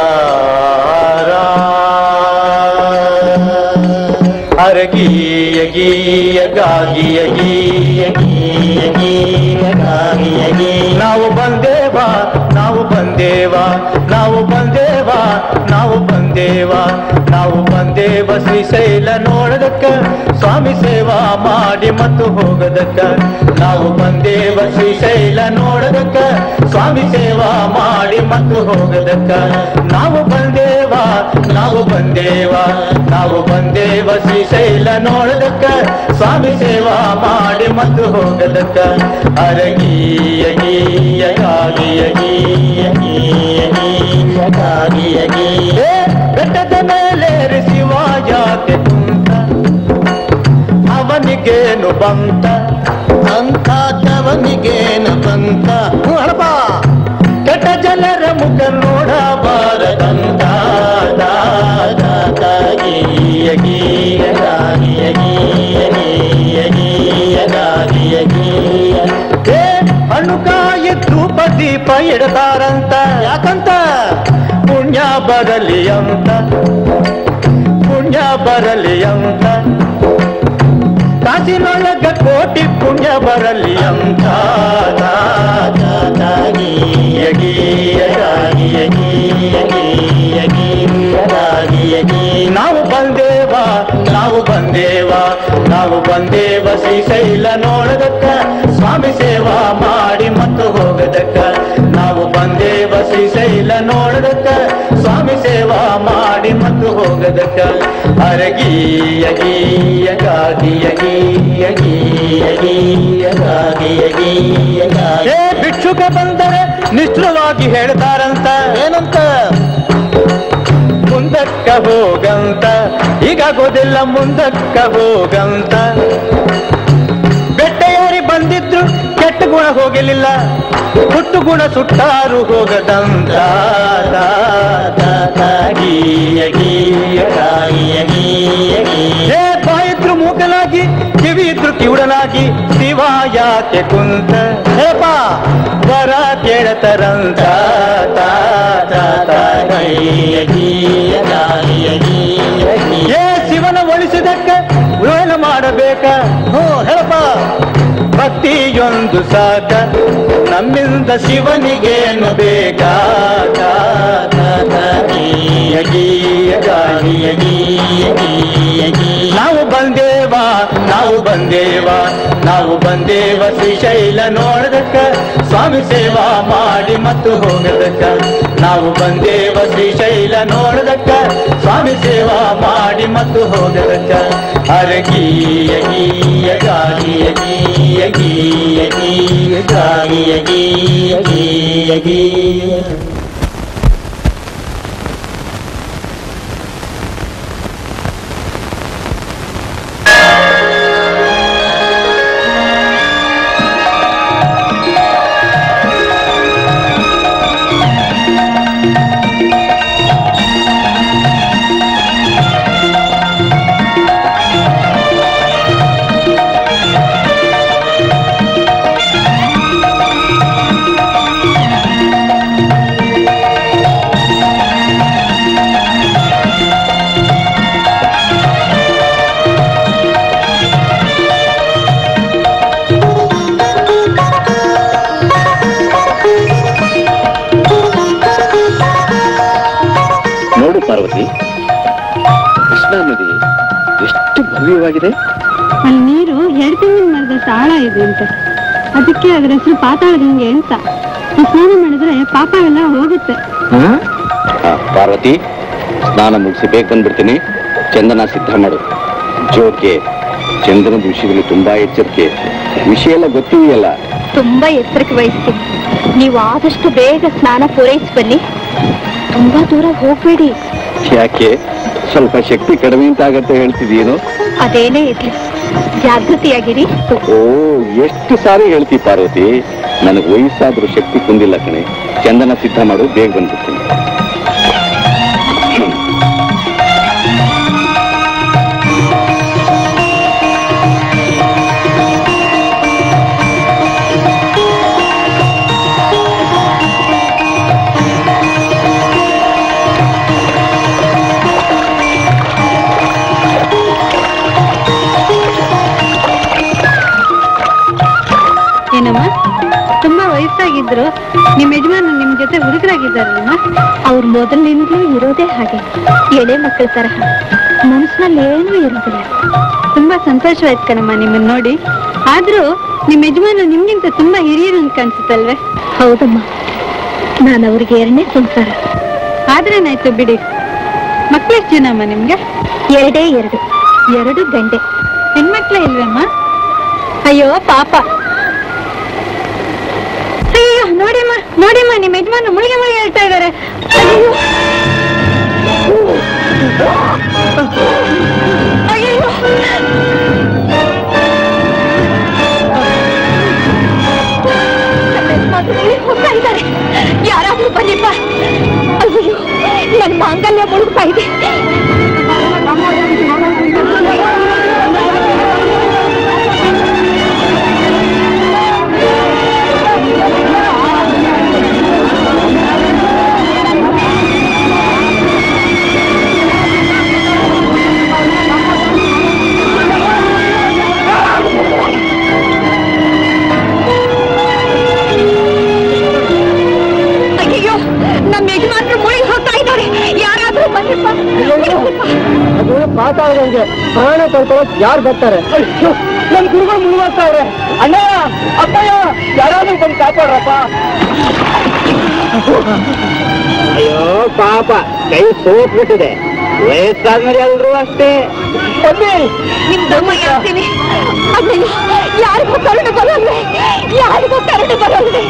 ಹರ ಗೀಯ ಗೀಯ ಗಾಗಿಯ ಗೀಯ ಗೀಯ ಗೀಯ ಗಾಗಿಯ ಗೀ ನಾವು ಬಂದೇವ ನಾವು ಬಂದೇವ ನಾವು ಬಂದೇವ ನಾವು ಬಂದೇವ ನಾವು ಬಂದೇವ ಶ್ರೀಶೈಲ ನೋಡದಕ್ಕ ಸ್ವಾಮಿ ಸೇವಾ ಮಾಡಿ ಮತ್ತು ಹೋಗದಕ್ಕ ನಾವು ಬಂದೇವ ಶ್ರೀಶೈಲ ನೋಡದಕ್ಕ ಸ್ವಾಮಿ ಸೇವಾ ಮಾಡಿ ಮತ್ತು ಹೋಗದಕ್ಕ ನಾವು ಬಂದೇವ ನಾವು ಬಂದೇವ ನಾವು ಬಂದೇವ ಶ್ರೀಶೈಲ ನೋಡದಕ್ಕ ಸ್ವಾಮಿ ಸೇವಾ ಮಾಡಿ ಮತ್ತು ಹೋಗದಕ್ಕ ಅರಗೀಯ ಗೀಯ ಗಾಗಿಯ ಗೀಯ ಗೀಯ ಗೀಯ ಗಾಗಿಯ ಗೀಯ ಬೆಟ್ಟದ ಮೇಲೆ ಶಿವ ಜಾತೆ ಕುಂತ ಅವನಿಗೇನು ಬಂತ ಅಂಥವನಿಗೇನು ಬಂತ ಹಳಪ ಕೆಟ್ಟ ಜನರ ಮುಖ ನೋಡಬಾರದಂತ ಗೀಯ ಗೀಯ ಗಾಗಿಯ ಗೀಯ ಗೀಯ ಗೀಯ ಗಾಗಿಯ ಗೀಯ ಏ ಹಣ್ಣುಕಾಯಿ ಧೂಪ ದೀಪ ಇಡತಾರಂತ ಯಾಕಂತ ಪುಣ್ಯ ಬರಲಿ ಅಂತ ಪುಣ್ಯ ಬರಲಿ ಅಂತ ಕಾಸಿನೊಳಗ ಕೋಟಿ ಪುಣ್ಯ ಬರಲಿ ಅಂತ ಗೀಯ ಗೀಯ ಗಾಗಿಯ ಗೀಯ ಗೀಯ ಗೀಯ ಗಾಗಿಯ ಗೀ ನಾವು ಬಂದೇವ ನಾವು ಬಂದೇವ ನಾವು ಬಂದೇವ ಶ್ರೀಶೈಲ ನೋಡದಕ್ಕ ಸ್ವಾಮಿ ಸೇವಾ ಮಾಡಿ ಮತ್ತು ಹೋಗದಕ್ಕ ನಾವು ಬಂದೇವ ಶ್ರೀಶೈಲ ನೋಡದಕ್ಕ ಸ್ವಾಮಿ ಸೇವಾ ಮಾಡಿ ಮತ್ತು ಹೋಗದಕ್ಕ ಅರಗೀಯ ಗೀಯ ಗಾಗಿಯ ಗೀಯ ಗೀಯ ಗೀಯ ಗಾಗಿಯ ಗೀಯ ಗಾಗಿಯ ಭಿಕ್ಷುಕ ಬಂದರೆ ನಿಷ್ಠುರವಾಗಿ ಹೇಳ್ತಾರಂತ ಏನಂತ ಮುಂದಕ್ಕ ಹೋಗಂತ ಈಗಾಗೋದಿಲ್ಲ ಮುಂದಕ್ಕ ಹೋಗಂತ ಬೆಟ್ಟೆಯಾರಿ ಬಂದಿದ್ರು ಕೆಟ್ಟ ಗುಣ ಹೋಗಲಿಲ್ಲ ಹುಟ್ಟು ಗುಣ ಸುಟ್ಟಾರು ಹೋಗದಂತ ಗೀಯ ಗೀಯ ಗಾಯಿಯ ಗೀಯ ಗೀಯ ಏ ಬಾಯಿದ್ರು ಮೂಕಲಾಗಿ ಕಿವಿ ಇದ್ರು ಕಿವುಡನಾಗಿ ಶಿವ ಯಾಕೆ ಕುಂತ ಹೇಪ ವರ ಕೇಳತರಂತ ಗೀಯ ಗೀಯ ಗಾಯಿಯ ಗೀಯ ಗೀಯ ಏ ಶಿವನ ಒಳಿಸಿದಕ್ಕೆ ಉಳನ ಮಾಡಬೇಕ ಹೋ ಹೇಳಪ್ಪ ಭಕ್ತಿಯೊಂದು ಸಾಕ ನಮ್ಮಿಂದ ಶಿವನಿಗೇನು ಬೇಕಾ ಗೀಯ ಗೀಯ ಗಾಯಿಯ ಗೀಯ ಗೀಯ ಗೀಯ ನಾವು ಬಂದೇವ ನಾವು ಬಂದೇವ ನಾವು ಬಂದೇವ ಶ್ರೀಶೈಲ ನೋಡದಕ್ಕ ಸ್ವಾಮಿ ಸೇವಾ ಮಾಡಿ ಮತ್ತು ಹೋಗದಕ್ಕ ನಾವು ಬಂದೇವ ಶ್ರೀಶೈಲ ನೋಡದಕ್ಕ ಸ್ವಾಮಿ ಸೇವಾ ಮಾಡಿ ಮತ್ತು ಹೋಗದಕ್ಕ ಅರಗೀಯ ಗೀಯ ಗಾಗಿಯ ಗೀಯ ಗೀಯ ಗೀಯ ಗಾಗಿಯ ಗೀಯ ಗೀಯ ಗೀಯ ನೋಡು ಪಾರ್ವತಿ ಕೃಷ್ಣಾ ನದಿ ಎಷ್ಟು ಭವ್ಯವಾಗಿದೆ ಅಲ್ಲಿ ನೀರು ಎರಡು ತಿಂಗಳ ಮರದ ಆಳ ಇದೆ ಅಂತ ಅದಕ್ಕೆ ಅದರ ಹೆಸರು ಪಾತಾಳ ಗಂಗೆ ಅಂತ ಈ ಸ್ನಾನ ಮಾಡಿದ್ರೆ ಪಾಪ ಎಲ್ಲ ಹೋಗುತ್ತೆ ಆ, ಪಾರ್ವತಿ ಸ್ನಾನ ಮುಗಿಸಿ ಬೇಗ ಬಂದ್ಬಿಡ್ತೀನಿ ಚಂದನ ಸಿದ್ಧ ಮಾಡು ಜೋಕೆ ಚಂದನದ ವಿಷಯದಲ್ಲಿ ತುಂಬಾ ಎಚ್ಚರಿಕೆ ವಿಷಯ ಎಲ್ಲ ಗೊತ್ತಿದೆಯಲ್ಲ ತುಂಬಾ ಎಚ್ಚರಿಕೆ ವಹಿಸ್ತೀನಿ ನೀವು ಆದಷ್ಟು ಬೇಗ ಸ್ನಾನ ಪೂರೈಸಿ ಬನ್ನಿ ತುಂಬಾ ದೂರ ಹೋಗ್ಬೇಡಿ ಯಾಕೆ ಸ್ವಲ್ಪ ಶಕ್ತಿ ಕಡಿಮೆ ಅಂತ ಆಗತ್ತೆ ಹೇಳ್ತಿದೀನು ಅದೇನೇ ಇರ್ಲಿ ಜಾಗೃತಿಯಾಗಿರಿ ಓ ಎಷ್ಟು ಸಾರಿ ಹೇಳ್ತಿ ಪಾರ್ವತಿ ನನಗೆ ವಯಸ್ಸಾದ್ರೂ ಶಕ್ತಿ ಕುಂದಿಲ್ಲ ಕಣೆ ಚಂದನ ಸಿದ್ಧ ಮಾಡು ಬೇಗ ಬಂದ್ಬಿಡ್ತೀನಿ ಏನಮ್ಮ ತುಂಬಾ ವಯಸ್ಸಾಗಿದ್ರು ನಿಮ್ ಯಜಮಾನ ನಿಮ್ ಜೊತೆ ಹುಡುಗರಾಗಿದ್ದಾರಮ್ಮ ಅವ್ರ ಮೊದಲಿನಿಂದಲೂ ಇರೋದೇ ಹಾಗೆ ಎಳೆ ಮಕ್ಕಳ ತರಹ ಮನಸ್ಸಿನಲ್ಲಿ ಏನೂ ಇರೋದಿಲ್ಲ ತುಂಬಾ ಸಂತೋಷವಾಯ್ತು ಕಣಮ್ಮ ನಿಮ್ಮನ್ನ ನೋಡಿ ಆದ್ರೂ ನಿಮ್ ಯಜಮಾನ ನಿಮ್ಗಿಂತ ತುಂಬಾ ಹಿರಿಯರು ಅಂತ ಕಾಣಿಸುತ್ತಲ್ವೇ ಹೌದಮ್ಮ ನಾನು ಅವ್ರಿಗೆ ಎರಡನೇ ಸಂಸಾರ ಆದ್ರೇನಾಯ್ತು ಬಿಡಿ ಮಕ್ಳೆಷ್ಟು ಜನಮ್ಮ ನಿಮ್ಗೆ ಎರಡೇ ಎರಡು ಎರಡು ಗಂಡೆ ಹೆಣ್ಮಕ್ಳೇ ಇಲ್ವಮ್ಮ ಅಯ್ಯೋ ಪಾಪ ಅಯ್ಯೋ ನೋಡಿಮ್ಮ ನೋಡಿಮ್ಮ ನಿಮ್ಮ ಯಜಮಾನ ಮುಳುಗೆ ಮುಳುಗೆ ಹೇಳ್ತಾ ಇದ್ದಾರೆ ಅಯ್ಯೋ ಅಯ್ಯೋ ಹೋಗ್ತಾ ಇದ್ದಾರೆ ಯಾರಾದ್ರೂ ಬನ್ನಿಪ್ಪ ಅಯ್ಯೋ ನನ್ನ ಮಾಂಗಲ್ಯ ಮುಳುಗ್ತಾ ಇದೆ ಅಯ್ಯೋ ನಮ್ಮ ಯಜಮಾನರು ಮುಳುಗಿ ಹೋಗ್ತಾ ಇದ್ದಾರೆ ಯಾರಾದ್ರೂ ಬನ್ನಿಪ್ಪ ಅದು ಪಾತಾಳದಂಗೆ ಪ್ರಾಣ ಕಳ್ಕೊಳ್ಳೋಕ್ ಯಾರು ಬರ್ತಾರೆ ನಮ್ ಗುರುಗಳು ಮುಳುವಾಗ್ತಾವ್ರೆ ಅಣ್ಣ ಅಪ್ಪಯ್ಯ ಯಾರಾದ್ರೂ ಬಂದು ಕಾಪಾಡ್ರಪ್ಪ ಅಯ್ಯೋ ಪಾಪ ಕೈ ಸೋತ್ಬಿಟ್ಟಿದೆ ವಯಸ್ಸಾದ್ಮೇಲೆ ಎಲ್ರು ಅಷ್ಟೇ ಬನ್ನಿ ನಿಮ್ ದಮ್ಮ ಹೇಳ್ತೀನಿ ಅಯ್ಯೋ ಯಾರಿಗೂ ಕರುಣೆ ಬರೋಲ್ವೇ ಯಾರಿಗೂ ಕರುಣೆ ಬರೋಲ್ವೇ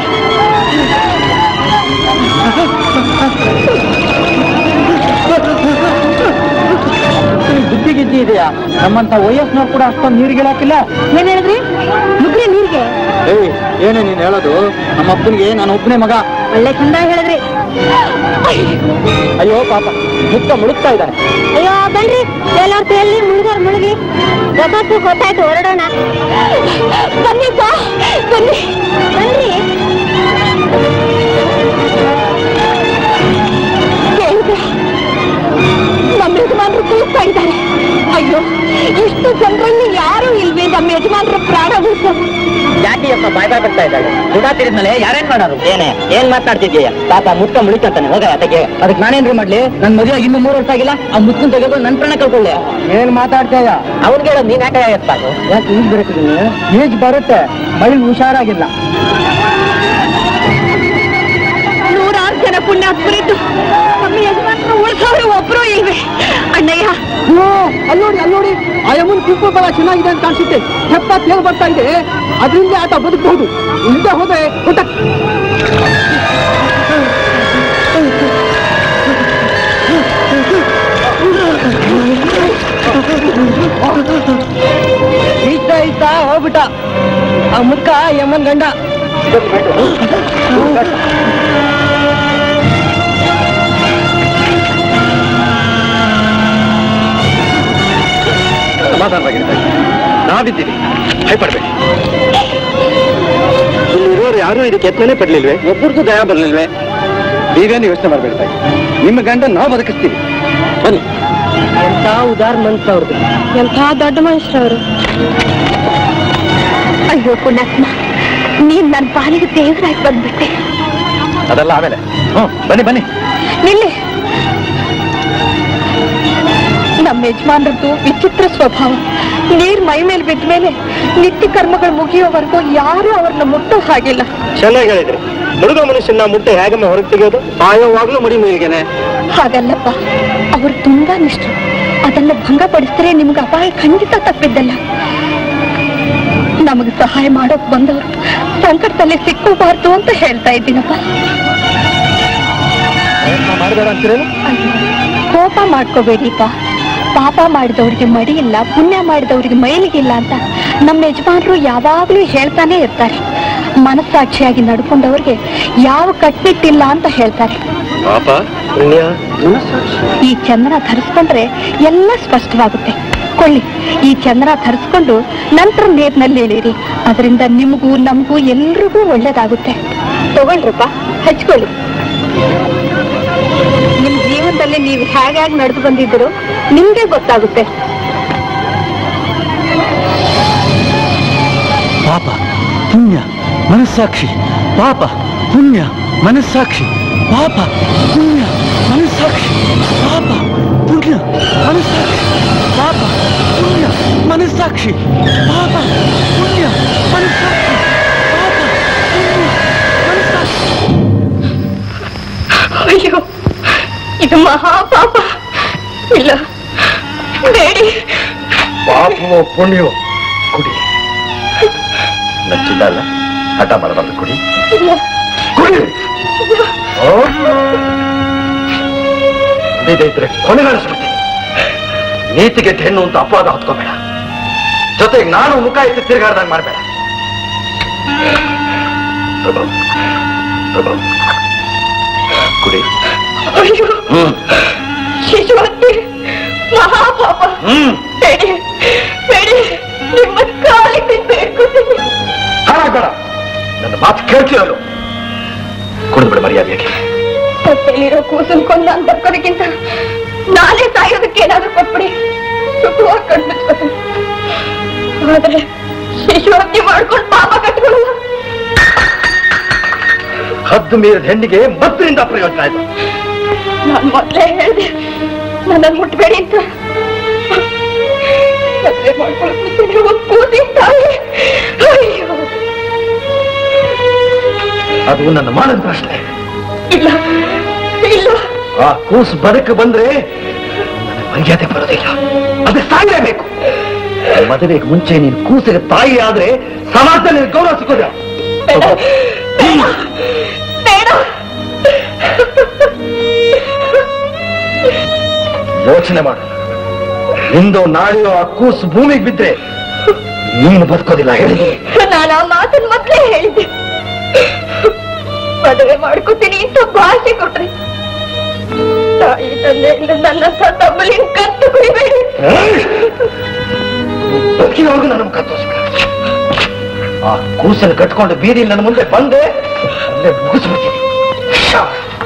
ಬುದ್ಧಿ ಗಿದ್ದಿ ಇದೆಯಾ ನಮ್ಮಂತ ವಯಸ್ಸಿನವ್ರು ಕೂಡ ಅಷ್ಟೊಂದು ನೀರಿಗೆ ಹಾಕಿಲ್ಲ ಏನ್ ಹೇಳಿದ್ರಿ ನುಗ್ರಿ ನೀರ್ಗೆ ಏಯ್ ಏನೇ ನೀನ್ ಹೇಳೋದು ನಮ್ಮ ಅಪ್ಪನಿಗೆ ನಾನು ಒಬ್ಬನೇ ಮಗ ಒಳ್ಳೆ ಚಂದ ಹೇಳಿದ್ರಿ ಅಯ್ಯೋ ಪಾಪ ಮುತ್ತ ಮುಳುಗ್ತಾ ಇದ್ದಾನೆ ಅಯ್ಯೋ ಬನ್ರಿ ಎಲ್ಲಾರ್ತು ಎಲ್ಲಿ ಮುಳುಗಾರ್ ಮುಳುಗಿ ಗೊತ್ತಾಯ್ತು ಗೊತ್ತಾಯ್ತು ಹೊರಡೋಣ ಬನ್ನಿ ಬಾ ಬನ್ನಿ ಬನ್ನಿ ಕೇಳಿದೆ ನಮ್ಮ ಯಜಮಾನರು ಕೂಗ್ತಾ ಇದ್ದಾರೆ ಅಯ್ಯೋ ಇಷ್ಟು ಜನರಲ್ಲಿ ಯಾರು ಇಲ್ವೇ ನಮ್ಮ ಯಜಮಾನರ ಪ್ರಾಣ ಉಳಿಸೋದು ಯಾಕೆ ಅಪ್ಪ ಬಾಯ್ ಬಾಯ್ ಬರ್ತಾ ಇದ್ದಾಳೆ ದುಡಾ ತಿರಿದ್ಮೇಲೆ ಯಾರೇನ್ ಮಾಡೋರು ಏನೇ ಏನ್ ಮಾತಾಡ್ತಿದ್ದೀಯ ಪಾಪ ಮುತ್ತ ಮುಳಿಕಂತಾನೆ ಹೋಗ ಅದಕ್ಕೆ ಅದಕ್ಕೆ ನಾನೇನ್ರಿ ಮಾಡ್ಲಿ ನನ್ ಮದುವೆ ಇನ್ನು ಮೂರು ವರ್ಷ ಆಗಿಲ್ಲ ಆ ಮುತ್ತನ್ ತೆಗೆದು ನನ್ ಪ್ರಾಣ ಕಳ್ಕೊಳ್ಳಿ ಏನ್ ಮಾತಾಡ್ತಾಯ ಅವ್ನಿಗೆ ಹೇಳೋದು ನೀನ್ ಯಾಕೆ ಎತ್ತಾಗು ಯಾಕೆ ಈಗ ಬರುತ್ತಿದ್ದೀನಿ ಏಜ್ ಬರುತ್ತೆ ಮಳಿ ಹುಷಾರಾಗಿಲ್ಲ ನೂರಾರು ಜನ ಪುಣ್ಯಾತ್ಮರಿದ್ದು ನಮ್ಮ ಯಜಮಾನರು ಉಳಿಸೋರು ಒಬ್ರು ಇಲ್ವೇ ಅಣ್ಣಯ್ಯ ಅಲ್ಲಿ ನೋಡಿ ಅಲ್ಲಿ ನೋಡಿ ಆ ಯಮುನ್ ಕಿಂಪು ಬಲ ಚೆನ್ನಾಗಿದೆ ಅಂತ ಕಾಣಿಸುತ್ತೆ ಹೆಪ್ಪ ತೇಲ್ ಬರ್ತಾ ಇದೆ ಅದರಿಂದ ಆತ ಬದುಕಬಹುದು ಇಲ್ಲದೆ ಹೋದ್ರೆ ಊಟ ಇಷ್ಟ ಇಷ್ಟ ಹೋಗ್ಬಿಟ್ಟ ಆ ಮುಕ್ಕ ಯಮನ್ ಗಂಡ ಸಮಾಧಾನವಾಗಿರ್ಬೇಕು ನಾವಿದ್ದೀವಿ ಭಯಪಡ್ಬೇಡಿ ಇಲ್ಲಿರೋರು ಯಾರು ಇದಕ್ಕೆ ಯತ್ನನೇ ಪಡ್ಲಿಲ್ವೇ ಒಬ್ಬರಿಗೂ ದಯ ಬರ್ಲಿಲ್ವೇ ನೀವೇನು ಯೋಚನೆ ಮಾಡಬೇಡ್ತಾ ನಿಮ್ಮ ಗಂಡ ನಾವು ಬದುಕಿಸ್ತೀವಿ ಬನ್ನಿ ಎಂತ ಉದಾರ ಮನ್ಸ ಅವ್ರದ್ದು ಎಂಥ ದೊಡ್ಡ ಮನುಷ್ಯರವರು ಅಯ್ಯೋ ಪುಣ್ಯಾತ್ಮ ನೀನ್ ನನ್ನ ಪಾಲಿಗೆ ದೇವರಾಗಿ ಬಂದ್ಬಿಟ್ಟೆ ಅದೆಲ್ಲ ಆಮೇಲೆ ಹ್ಞೂ ಬನ್ನಿ ಬನ್ನಿ ನಿಲ್ಲಿ ನಮ್ಮ ಯಜಮಾನ್ರದ್ದು ವಿಚಿತ್ರ ಸ್ವಭಾವ ನೀರ್ ಮೈ ಮೇಲೆ ಬಿದ್ದ ಮೇಲೆ ನಿತ್ಯ ಕರ್ಮಗಳು ಮುಗಿಯೋವರೆಗೂ ಯಾರು ಅವ್ರನ್ನ ಮುಟ್ಟೋ ಹಾಗಿಲ್ಲ ಚೆನ್ನಾಗಿ ಹೇಳಿದ್ರಿ ಮುಳುಗೋ ಮನುಷ್ಯನ ಮುಟ್ಟೆ ಹೇಗಮ್ಮ ಹೊರಗೆ ತೆಗೆಯೋದು ಸಾಯೋವಾಗ್ಲೂ ಮಡಿ ಮೇಲ್ಗೆನೆ ಹಾಗಲ್ಲಪ್ಪ ಅವರು ತುಂಬಾ ನಿಷ್ಠರು ಅದನ್ನ ಭಂಗಪಡಿಸಿದ್ರೆ ನಿಮ್ಗೆ ಅಪಾಯ ಖಂಡಿತ ತಪ್ಪಿದ್ದಲ್ಲ ನಮಗೆ ಸಹಾಯ ಮಾಡೋಕ್ ಬಂದವರು ಸಂಕಟದಲ್ಲಿ ಸಿಕ್ಕೋಬಾರ್ದು ಅಂತ ಹೇಳ್ತಾ ಇದ್ದೀನಪ್ಪ ಮಾಡಬೇಡ ಅಂತೀರೇನು ಅಯ್ಯೋ, ಕೋಪ ಮಾಡ್ಕೋಬೇಡಿಪ್ಪ ಪಾಪ ಮಾಡಿದವ್ರಿಗೆ ಮಡಿ ಇಲ್ಲ ಪುಣ್ಯ ಮಾಡಿದವ್ರಿಗೆ ಮೈಲಿಗಿಲ್ಲ ಅಂತ ನಮ್ಮ ಯಜಮಾನರು ಯಾವಾಗ್ಲೂ ಹೇಳ್ತಾನೆ ಇರ್ತಾರೆ ಮನಸ್ಸಾಕ್ಷಿಯಾಗಿ ನಡ್ಕೊಂಡವ್ರಿಗೆ ಯಾವ ಕಟ್ನಿಟ್ಟಿಲ್ಲ ಅಂತ ಹೇಳ್ತಾರೆ ಪಾಪ ಪುಣ್ಯ ಈ ಚಂದನ ಧರಿಸ್ಕೊಂಡ್ರೆ ಎಲ್ಲ ಸ್ಪಷ್ಟವಾಗುತ್ತೆ ಕೊಳ್ಳಿ ಈ ಚಂದನ ಧರಿಸ್ಕೊಂಡು ನಂತರ ನೀರ್ನಲ್ಲಿ ಇಳಿರಿ ಅದರಿಂದ ನಿಮಗೂ ನಮಗೂ ಎಲ್ರಿಗೂ ಒಳ್ಳೇದಾಗುತ್ತೆ ತಗೊಳ್ರಪ್ಪ ಹಚ್ಕೊಳ್ಳಿ ನಿಮ್ ಜೀವನದಲ್ಲಿ ನೀವು ಹೇಗಾಗಿ ನಡೆದು ಬಂದಿದ್ದೀರೋ ನಿಮ್ಗೆ ಗೊತ್ತಾಗುತ್ತೆ ಪಾಪ ಪುಣ್ಯ ಮನಸ್ಸಾಕ್ಷಿ ಪಾಪ ಪುಣ್ಯ ಮನಸ್ಸಾಕ್ಷಿ ಪಾಪ ಪುಣ್ಯ ಮನಸ್ಸಾಕ್ಷಿ ಪಾಪ ಪುಣ್ಯ ಮನಸ್ಸಾಕ್ಷಿ ಪಾಪ ಪುಣ್ಯ ಮನಸ್ಸಾಕ್ಷಿ ಪಾಪ ಪುಣ್ಯ ಮನಸ್ಸಾಕ್ಷಿ ಪಾಪ ಪುಣ್ಯ ಮನಸ್ಸಾಕ್ಷಿ ಅಯ್ಯೋ ಇದು ಮಹಾಪಾಪ ಇಲ್ಲ ಬೇಡಿ ಪಾಪವೋ ಪುಣ್ಯವೋ ಕುಡಿ ನಚ್ಚಿದ್ದಲ್ಲ ಹಠ ಮಾಡಬಾರ್ದು ಕುಡಿ ಇಲ್ಲ ಕುಡಿ ಇದ್ರೆ ಕೊನೆಗಾಣಿಸ್ಬಿಡ್ತೀನಿ ನೀತಿಗೆ ಹೆಣ್ಣು ಅಂತ ಅಪವಾದ ಹೊತ್ಕೋಬೇಡ ಜೊತೆಗೆ ನಾನು ಮುಖ ಎತ್ತಿ ತಿರುಗಾಡ್ದಂಗೆ ಮಾಡಬೇಡ ತಗೋ ತಗೋ ಕುಡಿ ಅಯ್ಯೋ ಹ್ಮ್ ಶಿಶುವತ್ತಿ ಮಹಾಪಾಪ ಹ್ಮ್ ಬೇಡಿ ಬೇಡಿ ನಿಮ್ಮ ಕಾಲಿಗೆ ಬೇಡ್ಕೊತೀನಿ ಹಾಳಾಗ್ಬೇಡ ನನ್ನ ಮಾತು ಕೇಳ್ತಿರಲು ಕುಡಿದ್ಬಿಡು ಮರ್ಯಾದೆಗೆ ಹೊಟ್ಟೆಲಿರೋ ಕೂಸನ್ ಕೊಂದ ಅಂತ ಬದುಕೋದಕ್ಕಿಂತ ನಾನೇ ಸಾಯೋದಕ್ಕೆ ಏನಾದ್ರೂ ಕೊಟ್ಬಿಡಿ ಸುಖವಾಗಿ ಕಣ್ಬಿಟ್ಕೊತೀನಿ ಆದ್ರೆ ಶಿಶುವತ್ತಿ ಮಾಡ್ಕೊಂಡು ಪಾಪ ಕಟ್ಕೊಳ್ಳಲ್ಲ ಹದ್ದು ಮೀರಿದ ಹೆಣ್ಣಿಗೆ ಮದ್ರಿಂದ ಪ್ರಯೋಜನ ಆಯ್ತು ನಾನು ಮೊದ್ಲೇ ಹೇಳಿದೆ ನನ್ನನ್ನು ಮುಟ್ಬೇಡಿ ಅಂತ ಮದ್ವೆ ಮಾಡ್ಕೊಳ್ಳೋಕೆ ಕೂಸಿನ ತಾಯಿ ಅಯ್ಯೋ ಅದು ನನ್ನ ಮಾನದ ಪ್ರಶ್ನೆ ಇಲ್ಲ ಇಲ್ಲ ಆ ಕೂಸು ಬದುಕು ಬಂದ್ರೆ ನನ್ನ ಮರ್ಯಾದೆ ಬರೋದಿಲ್ಲ ಅದು ಸಾಯಲೇಬೇಕು ಮದುವೆಗೆ ಮುಂಚೆ ನೀನು ಕೂಸಿಗೆ ತಾಯಿ ಆದ್ರೆ ಸಮಾಜದಲ್ಲಿ ನಿನಗೆ ಗೌರವ ಸಿಗೋದ ಬೇಡ ಬೇಡ ಯೋಚನೆ ಮಾಡು ಇಂದು ನಾಳೆಯೋ ಆ ಕೂಸು ಭೂಮಿಗೆ ಬಿದ್ರೆ ನೀನು ಬದುಕೋದಿಲ್ಲ ಹೇಳಿದ್ದೀನಿ ನಾನು ಆ ಮಾತನ್ನ ಮೊದ್ಲೇ ಹೇಳಿದ್ದೆ ಮದುವೆ ಮಾಡ್ಕೋತೀನಿ ಅಂತ ಭಾಷೆ ಕೊಟ್ರಿ ತಾಯಿ ತಂದೆ ಇಲ್ಲ ನನ್ನ ತಮ್ಮಲ್ಲಿ ಕತ್ತು ಕುಡಿಬೇಡಿ ಬದುಕಿರೋರ್ಗು ನನ್ನ ಮುಖ ತೋರಿಸ್ಬೇಡ ಆ ಕೂಸನ್ನು ಕಟ್ಕೊಂಡು ಬೀದಿಯಲ್ಲಿ ನನ್ನ ಮುಂದೆ ಬಂದೆ ಅಲ್ಲೇ ಮುಗಿಸ್ಬಿಡ್ತೀನಿ ಶಾ.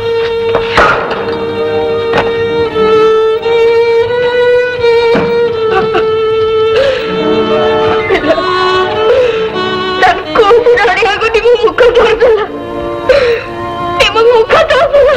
ನನ್ ಕೂಸು ನೋಡಿ ಹಾಗೂ ನಿಮ್ಮ ಮುಖ ತೋರಿಸಲ್ಲ ನಿಮ್ಮ ಮುಖ ತೋರಿಸಲ್ಲ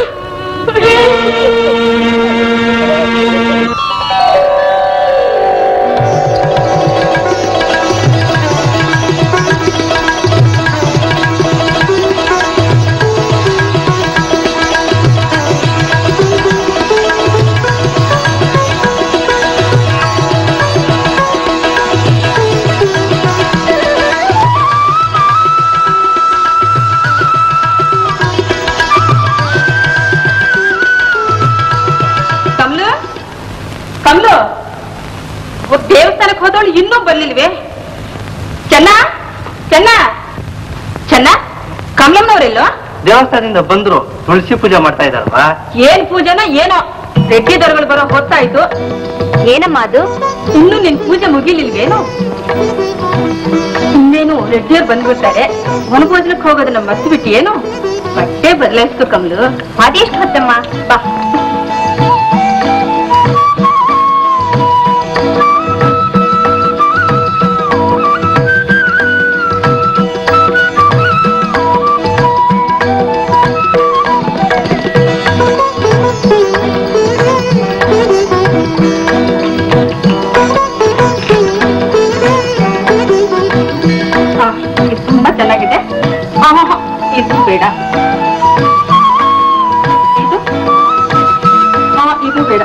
ಕಮಲು ಕಮಲು ಒಬ್ಬ ದೇವಸ್ಥಾನಕ್ಕೆ ಹೋದವಳು ಇನ್ನೂ ಬರ್ಲಿಲ್ವೇ ಚೆನ್ನ ಚೆನ್ನ ಚೆನ್ನ ಕಮಲಮ್ಮನವರೆಲ್ಲೋ ದೇವಸ್ಥಾನದಿಂದ ಬಂದ್ರು ತುಳಸಿ ಪೂಜೆ ಮಾಡ್ತಾ ಇದಾರಲ್ವಾ ಏನ್ ಪೂಜೆನ ಏನೋ ರೆಡ್ಡಿ ದೊರೆಗಳು ಬರೋ ಹೊತ್ತಾಯ್ತು ಏನಮ್ಮ ಅದು ಇನ್ನು ನಿನ್ ಪೂಜೆ ಮುಗಿಲಿಲ್ವೇನು ಇನ್ನೇನು ರೆಡ್ಡಿಯವ್ರು ಬಂದ್ಬಿಡ್ತಾರೆ ವನಭೋಜನಕ್ಕೆ ಹೋಗೋದನ್ನ ಮರ್ತು ಬಿಟ್ಟು ಏನು ಬಟ್ಟೆ ಬದಲಾಯಿಸ್ತು ಕಮಲು ಅದೆಷ್ಟು ಹೊತ್ತಮ್ಮ ಬಾ ಇದು ಬೇಡ ಇದು ಹಾ ಇದು ಬೇಡ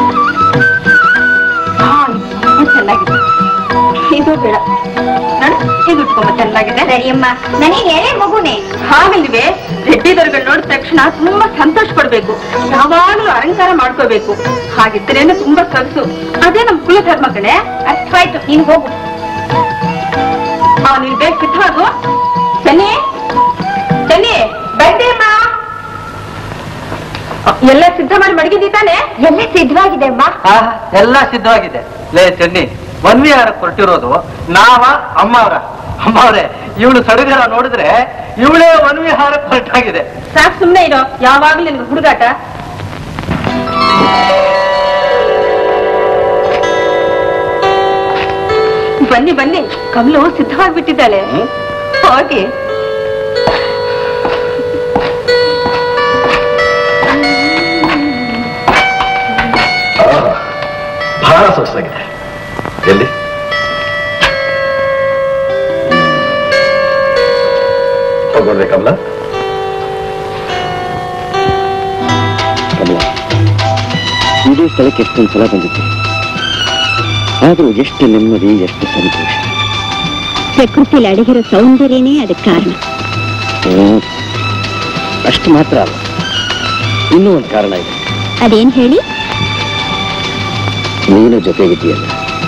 ಹಾ ಇದು ಚೆನ್ನಾಗಿದೆ ಇದು ಬೇಡ ನೋಡು, ಇದು ಉಟ್ಕೊಂಬ ಚೆನ್ನಾಗಿದೆ ಸರಿಯಮ್ಮ ನನಗೆ ಎಳೆ ಮಗುನೇ ಹಾಗಲ್ವೇ ರೆಡ್ಡಿದವ್ರುಗಳು ನೋಡಿದ ತಕ್ಷಣ ತುಂಬಾ ಸಂತೋಷ ಪಡ್ಬೇಕು ಯಾವಾಗ್ಲೂ ಅಲಂಕಾರ ಮಾಡ್ಕೋಬೇಕು ಹಾಗಿದ್ರೇನೆ ತುಂಬಾ ಸೊಗಸು ಅದೇ ನಮ್ ಕುಲ ಧರ್ಮ ಕಣೆ ಅರ್ಥವಾಯ್ತು ನೀನ್ ಹೋಗು ಆ ನೀನ್ ಬೇಗ ಸಿದ್ಧವಾಗು ಸನ್ನಿ ಸನ್ನಿ ಬಂದೇಮ್ಮ ಎಲ್ಲ ಸಿದ್ಧ ಮಾಡಿ ಮಡಗಿದ್ದಿ ತಾನೆ ಎಲ್ಲ ಸಿದ್ಧವಾಗಿದೆ ಅಮ್ಮ ಎಲ್ಲ ಸಿದ್ಧವಾಗಿದೆ ಲೇ ಚೆನ್ನಿ ವನ್ವಿಹಾರ ಹೊರಟಿರೋದು ನಾವ ಅಮ್ಮ ಅವರ ಅಮ್ಮ ಅವರೇ ಇವಳು ಸಡಗರ ನೋಡಿದ್ರೆ ಇವಳೇ ವನ್ವಿಹಾರ ಹೊರಟಾಗಿದೆ ಸಾಕ್ ಸುಮ್ನೆ ಇರೋ ಯಾವಾಗ್ಲೂ ನಿನ್ಗೆ ಹುಡುಗಾಟ ಬನ್ನಿ ಬನ್ನಿ ಕಮಲು ಸಿದ್ಧವಾಗಿಬಿಟ್ಟಿದ್ದಾಳೆ ಹೋಗಿ ಬಹಳ ಸೊಗಸಾಗಿದೆ ಎಲ್ಲಿ ಹೋಗೋದ್ರೆ ಕಮಲ ಕಮಲ ಇದೇ ಸ್ಥಳಕ್ಕೆ ಎಷ್ಟೊಂದು ಸಲ ಬಂದಿದ್ದೆ ಆದರೂ ಎಷ್ಟು ನೆಮ್ಮದಿ ಎಷ್ಟು ಸಂತೋಷ ಪ್ರಕೃತಿಯಲ್ಲಿ ಅಡಗಿರೋ ಸೌಂದರ್ಯನೇ ಅದಕ್ಕೆ ಕಾರಣ ಹ್ಮ್. ಅಷ್ಟು ಮಾತ್ರ ಅಲ್ಲ ಇನ್ನೂ ಒಂದು ಕಾರಣ ಇದೆ ಅದೇನ್ ಹೇಳಿ ನೀನು ಜೊತೆಗಿದ್ದೀಯಲ್ಲ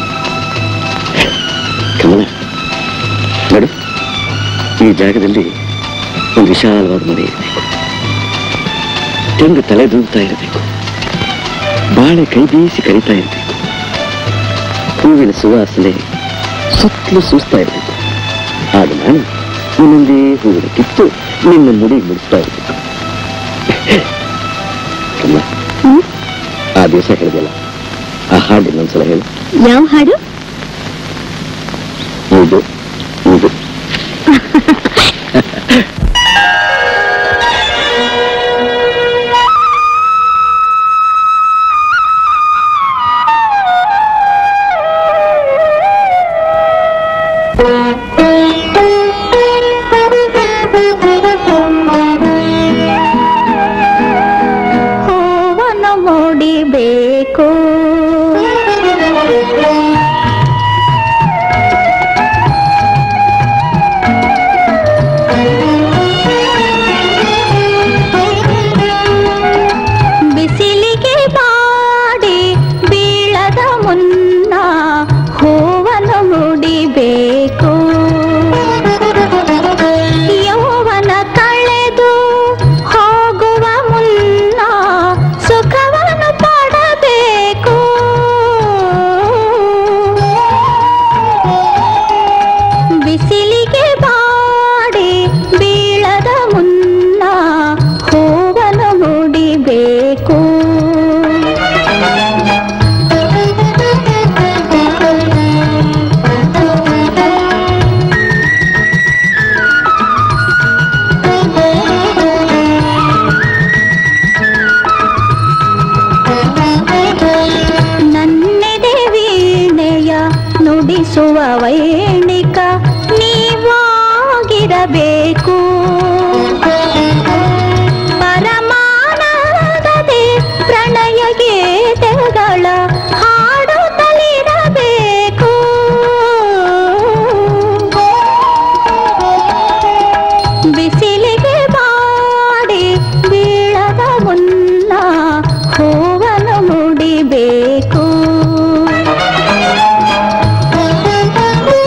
ಕಮಲ ನೋಡು ಈ ಜಾಗದಲ್ಲಿ ಒಂದು ವಿಶಾಲವಾದ ಮನೆ ಇರಬೇಕು ತೆಂಗು ತಲೆ ದೂಗ್ತಾ ಇರಬೇಕು ಬಾಳೆ ಕೈ ಬೀಸಿ ಕರಿತಾ ಇರಬೇಕು ಹೂವಿನ ಸುವಾಸನೆ ಸುತ್ತಲೂ ಸೂಸ್ತಾ ಇರಬೇಕು ಆಗ ನಾನು ಒಂದೊಂದೇ ಹೂವಿನ ಕಿತ್ತು ನಿನ್ನ ಮುಡಿ ಮುಡಿಸ್ತಾ ಇರಬೇಕು ಕಮಲ ಆ ದಿವಸ ಹೇಳಿದೆಲ್ಲ ಆ ಹಾಡು ಇನ್ನೊಂದ್ಸಲ ಹೇಳು ಯಾವ ಹಾಡು ಇದು ಇದು ಹೂವನ ಮೂಡಿಬೇಕು ಬಿಸಿಲಿಗೆ ಬಾಡಿ ಬೀಳದ ಮುನ್ನ ಹೂವನು ಮುಡಿಬೇಕು ಯೌವನ ಕಳೆದು ಹೋಗುವ ಮುನ್ನ ಸುಖವನ್ನು ಪಡಬೇಕು ಬಿಸಿಲಿಗೆ ಬಾಡಿ ಬೀಳದ ಮುನ್ನ ಹೂವನು ಮುಡಿಬೇಕು ನನ್ನೆದೆ ವೀಣೆಯ ನುಡಿಸುವ ವೈಣಿಕ ನೀವಾಗಿರಬೇಕು ಪರಮಾನಂದದೆ ಪ್ರಣಯ ಗೀತೆಗಳ ಹಾಡುತ್ತಲಿರಬೇಕು ಬಿಸಿಲಿಗೆ ಬಾಡಿ ಬೀಳದ ಮುನ್ನ ಹೂವನು ಮುಡಿಬೇಕು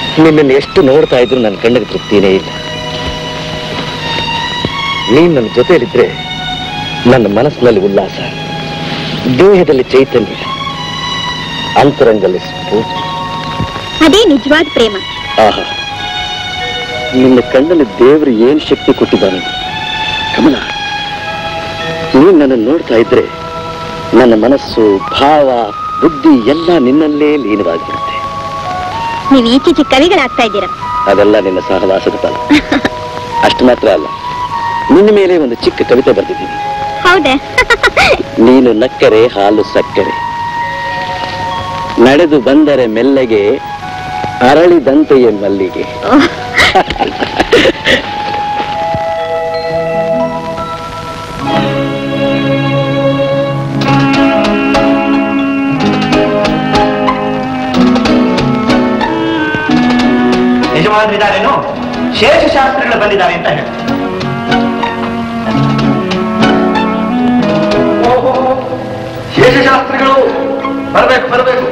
ನಿನ್ನನ್ನು ಎಷ್ಟು ನೋಡ್ತಾ ಇದ್ರು ನನ್ನ ಕಣ್ಣಿಗೆ ತೃಪ್ತಿನೇ ಇಲ್ಲ ನೀನ್ ನನ್ನ ಜೊತೆಯಲ್ಲಿದ್ರೆ ನನ್ನ ಮನಸ್ಸಿನಲ್ಲಿ ಉಲ್ಲಾಸ ದೇಹದಲ್ಲಿ ಚೈತನ್ಯ ಅಂತರಂಗದಲ್ಲಿ ಸ್ಫೂರ್ತಿ ಅದೇ ನಿಜವಾದ ಪ್ರೇಮ ಆಹಾ ನಿನ್ನ ಕಣ್ಣಲ್ಲಿ ದೇವರು ಏನ್ ಶಕ್ತಿ ಕೊಟ್ಟಿದ್ದಾನೆ ಕಮಲ ನೀನ್ ನನ್ನ ನೋಡ್ತಾ ಇದ್ರೆ ನನ್ನ ಮನಸ್ಸು ಭಾವ ಬುದ್ಧಿ ಎಲ್ಲ ನಿನ್ನಲ್ಲೇ ಲೀನವಾಗಿರುತ್ತೆ ನೀವು ಈಚೀಚೆ ಕವಿಗಳಾಗ್ತಾ ಇದ್ದೀರಾ ಅದೆಲ್ಲ ನಿನ್ನ ಸಹವಾಸದ ಫಲ ಅಷ್ಟು ಮಾತ್ರ ಅಲ್ಲ ನಿನ್ನ ಮೇಲೆ ಒಂದು ಚಿಕ್ಕ ಕವಿತೆ ಬರೆದಿದ್ದೀನಿ ಹೌದಾ ನೀನು ನಕ್ಕರೆ ಹಾಲು ಸಕ್ಕರೆ ನಡೆದು ಬಂದರೆ ಮೆಲ್ಲಗೆ ಅರಳಿದಂತೆಯೇ ಮಲ್ಲಿಗೆ ಯಜಮಾನರಿದ್ದಾರೇನು ಶೇಷಶಾಸ್ತ್ರಿಗಳು ಬಂದಿದ್ದಾರೆ ಅಂತ ಹೇಳಿ ಶೇಷಶಾಸ್ತ್ರಿಗಳು ಬರಬೇಕು ಬರಬೇಕು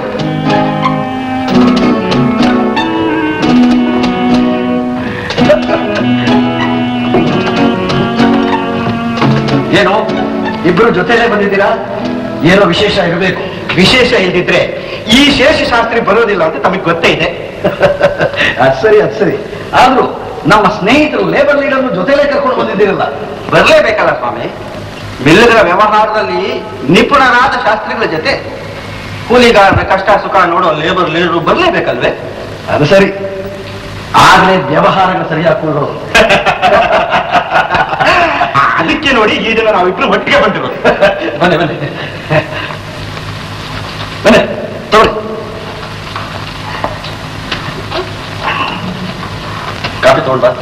ಏನು ಇಬ್ರು ಜೊತೆಲೇ ಬಂದಿದ್ದೀರಾ ಏನೋ ವಿಶೇಷ ಇರಬೇಕು ವಿಶೇಷ ಇಲ್ದಿದ್ರೆ ಈ ಶೇಷಶಾಸ್ತ್ರಿ ಬರೋದಿಲ್ಲ ಅಂತ ತಮಗೆ ಗೊತ್ತೇ ಇದೆ ಅದ್ ಸರಿ ಅದ್ ಸರಿ ಆದ್ರೂ ನಮ್ಮ ಸ್ನೇಹಿತರು ಲೇಬರ್ ಲೀಡರ್ ಜೊತೆಲೇ ಕರ್ಕೊಂಡು ಬಂದಿದ್ದೀರಲ್ಲ ಬರಲೇಬೇಕಲ್ಲ ಸ್ವಾಮಿ ಮಿಲ್ಲುಗಳ ವ್ಯವಹಾರದಲ್ಲಿ ನಿಪುಣರಾದ ಶಾಸ್ತ್ರಿಗಳ ಜೊತೆ ಕೂಲಿಗಾರರ ಕಷ್ಟ ಸುಖ ನೋಡೋ ಲೇಬರ್ ಲೀಡರು ಬರಲೇಬೇಕಲ್ವೇ ಅದು ಸರಿ ಆಗ್ಲೇ ವ್ಯವಹಾರಗಳು ಸರಿಯಾಗಿ ಕೂರೋದು ಅದಕ್ಕೆ ನೋಡಿ ಈ ದಿನ ನಾವಿಬ್ರು ಒಟ್ಟಿಗೆ ಬಂದಿರೋದು ಬನ್ನಿ ಬನ್ನಿ ಬನ್ನಿ ತಗೊಳ್ಳಿ ಕಾಫಿ ತಗೊಂಡ್ ಬಾ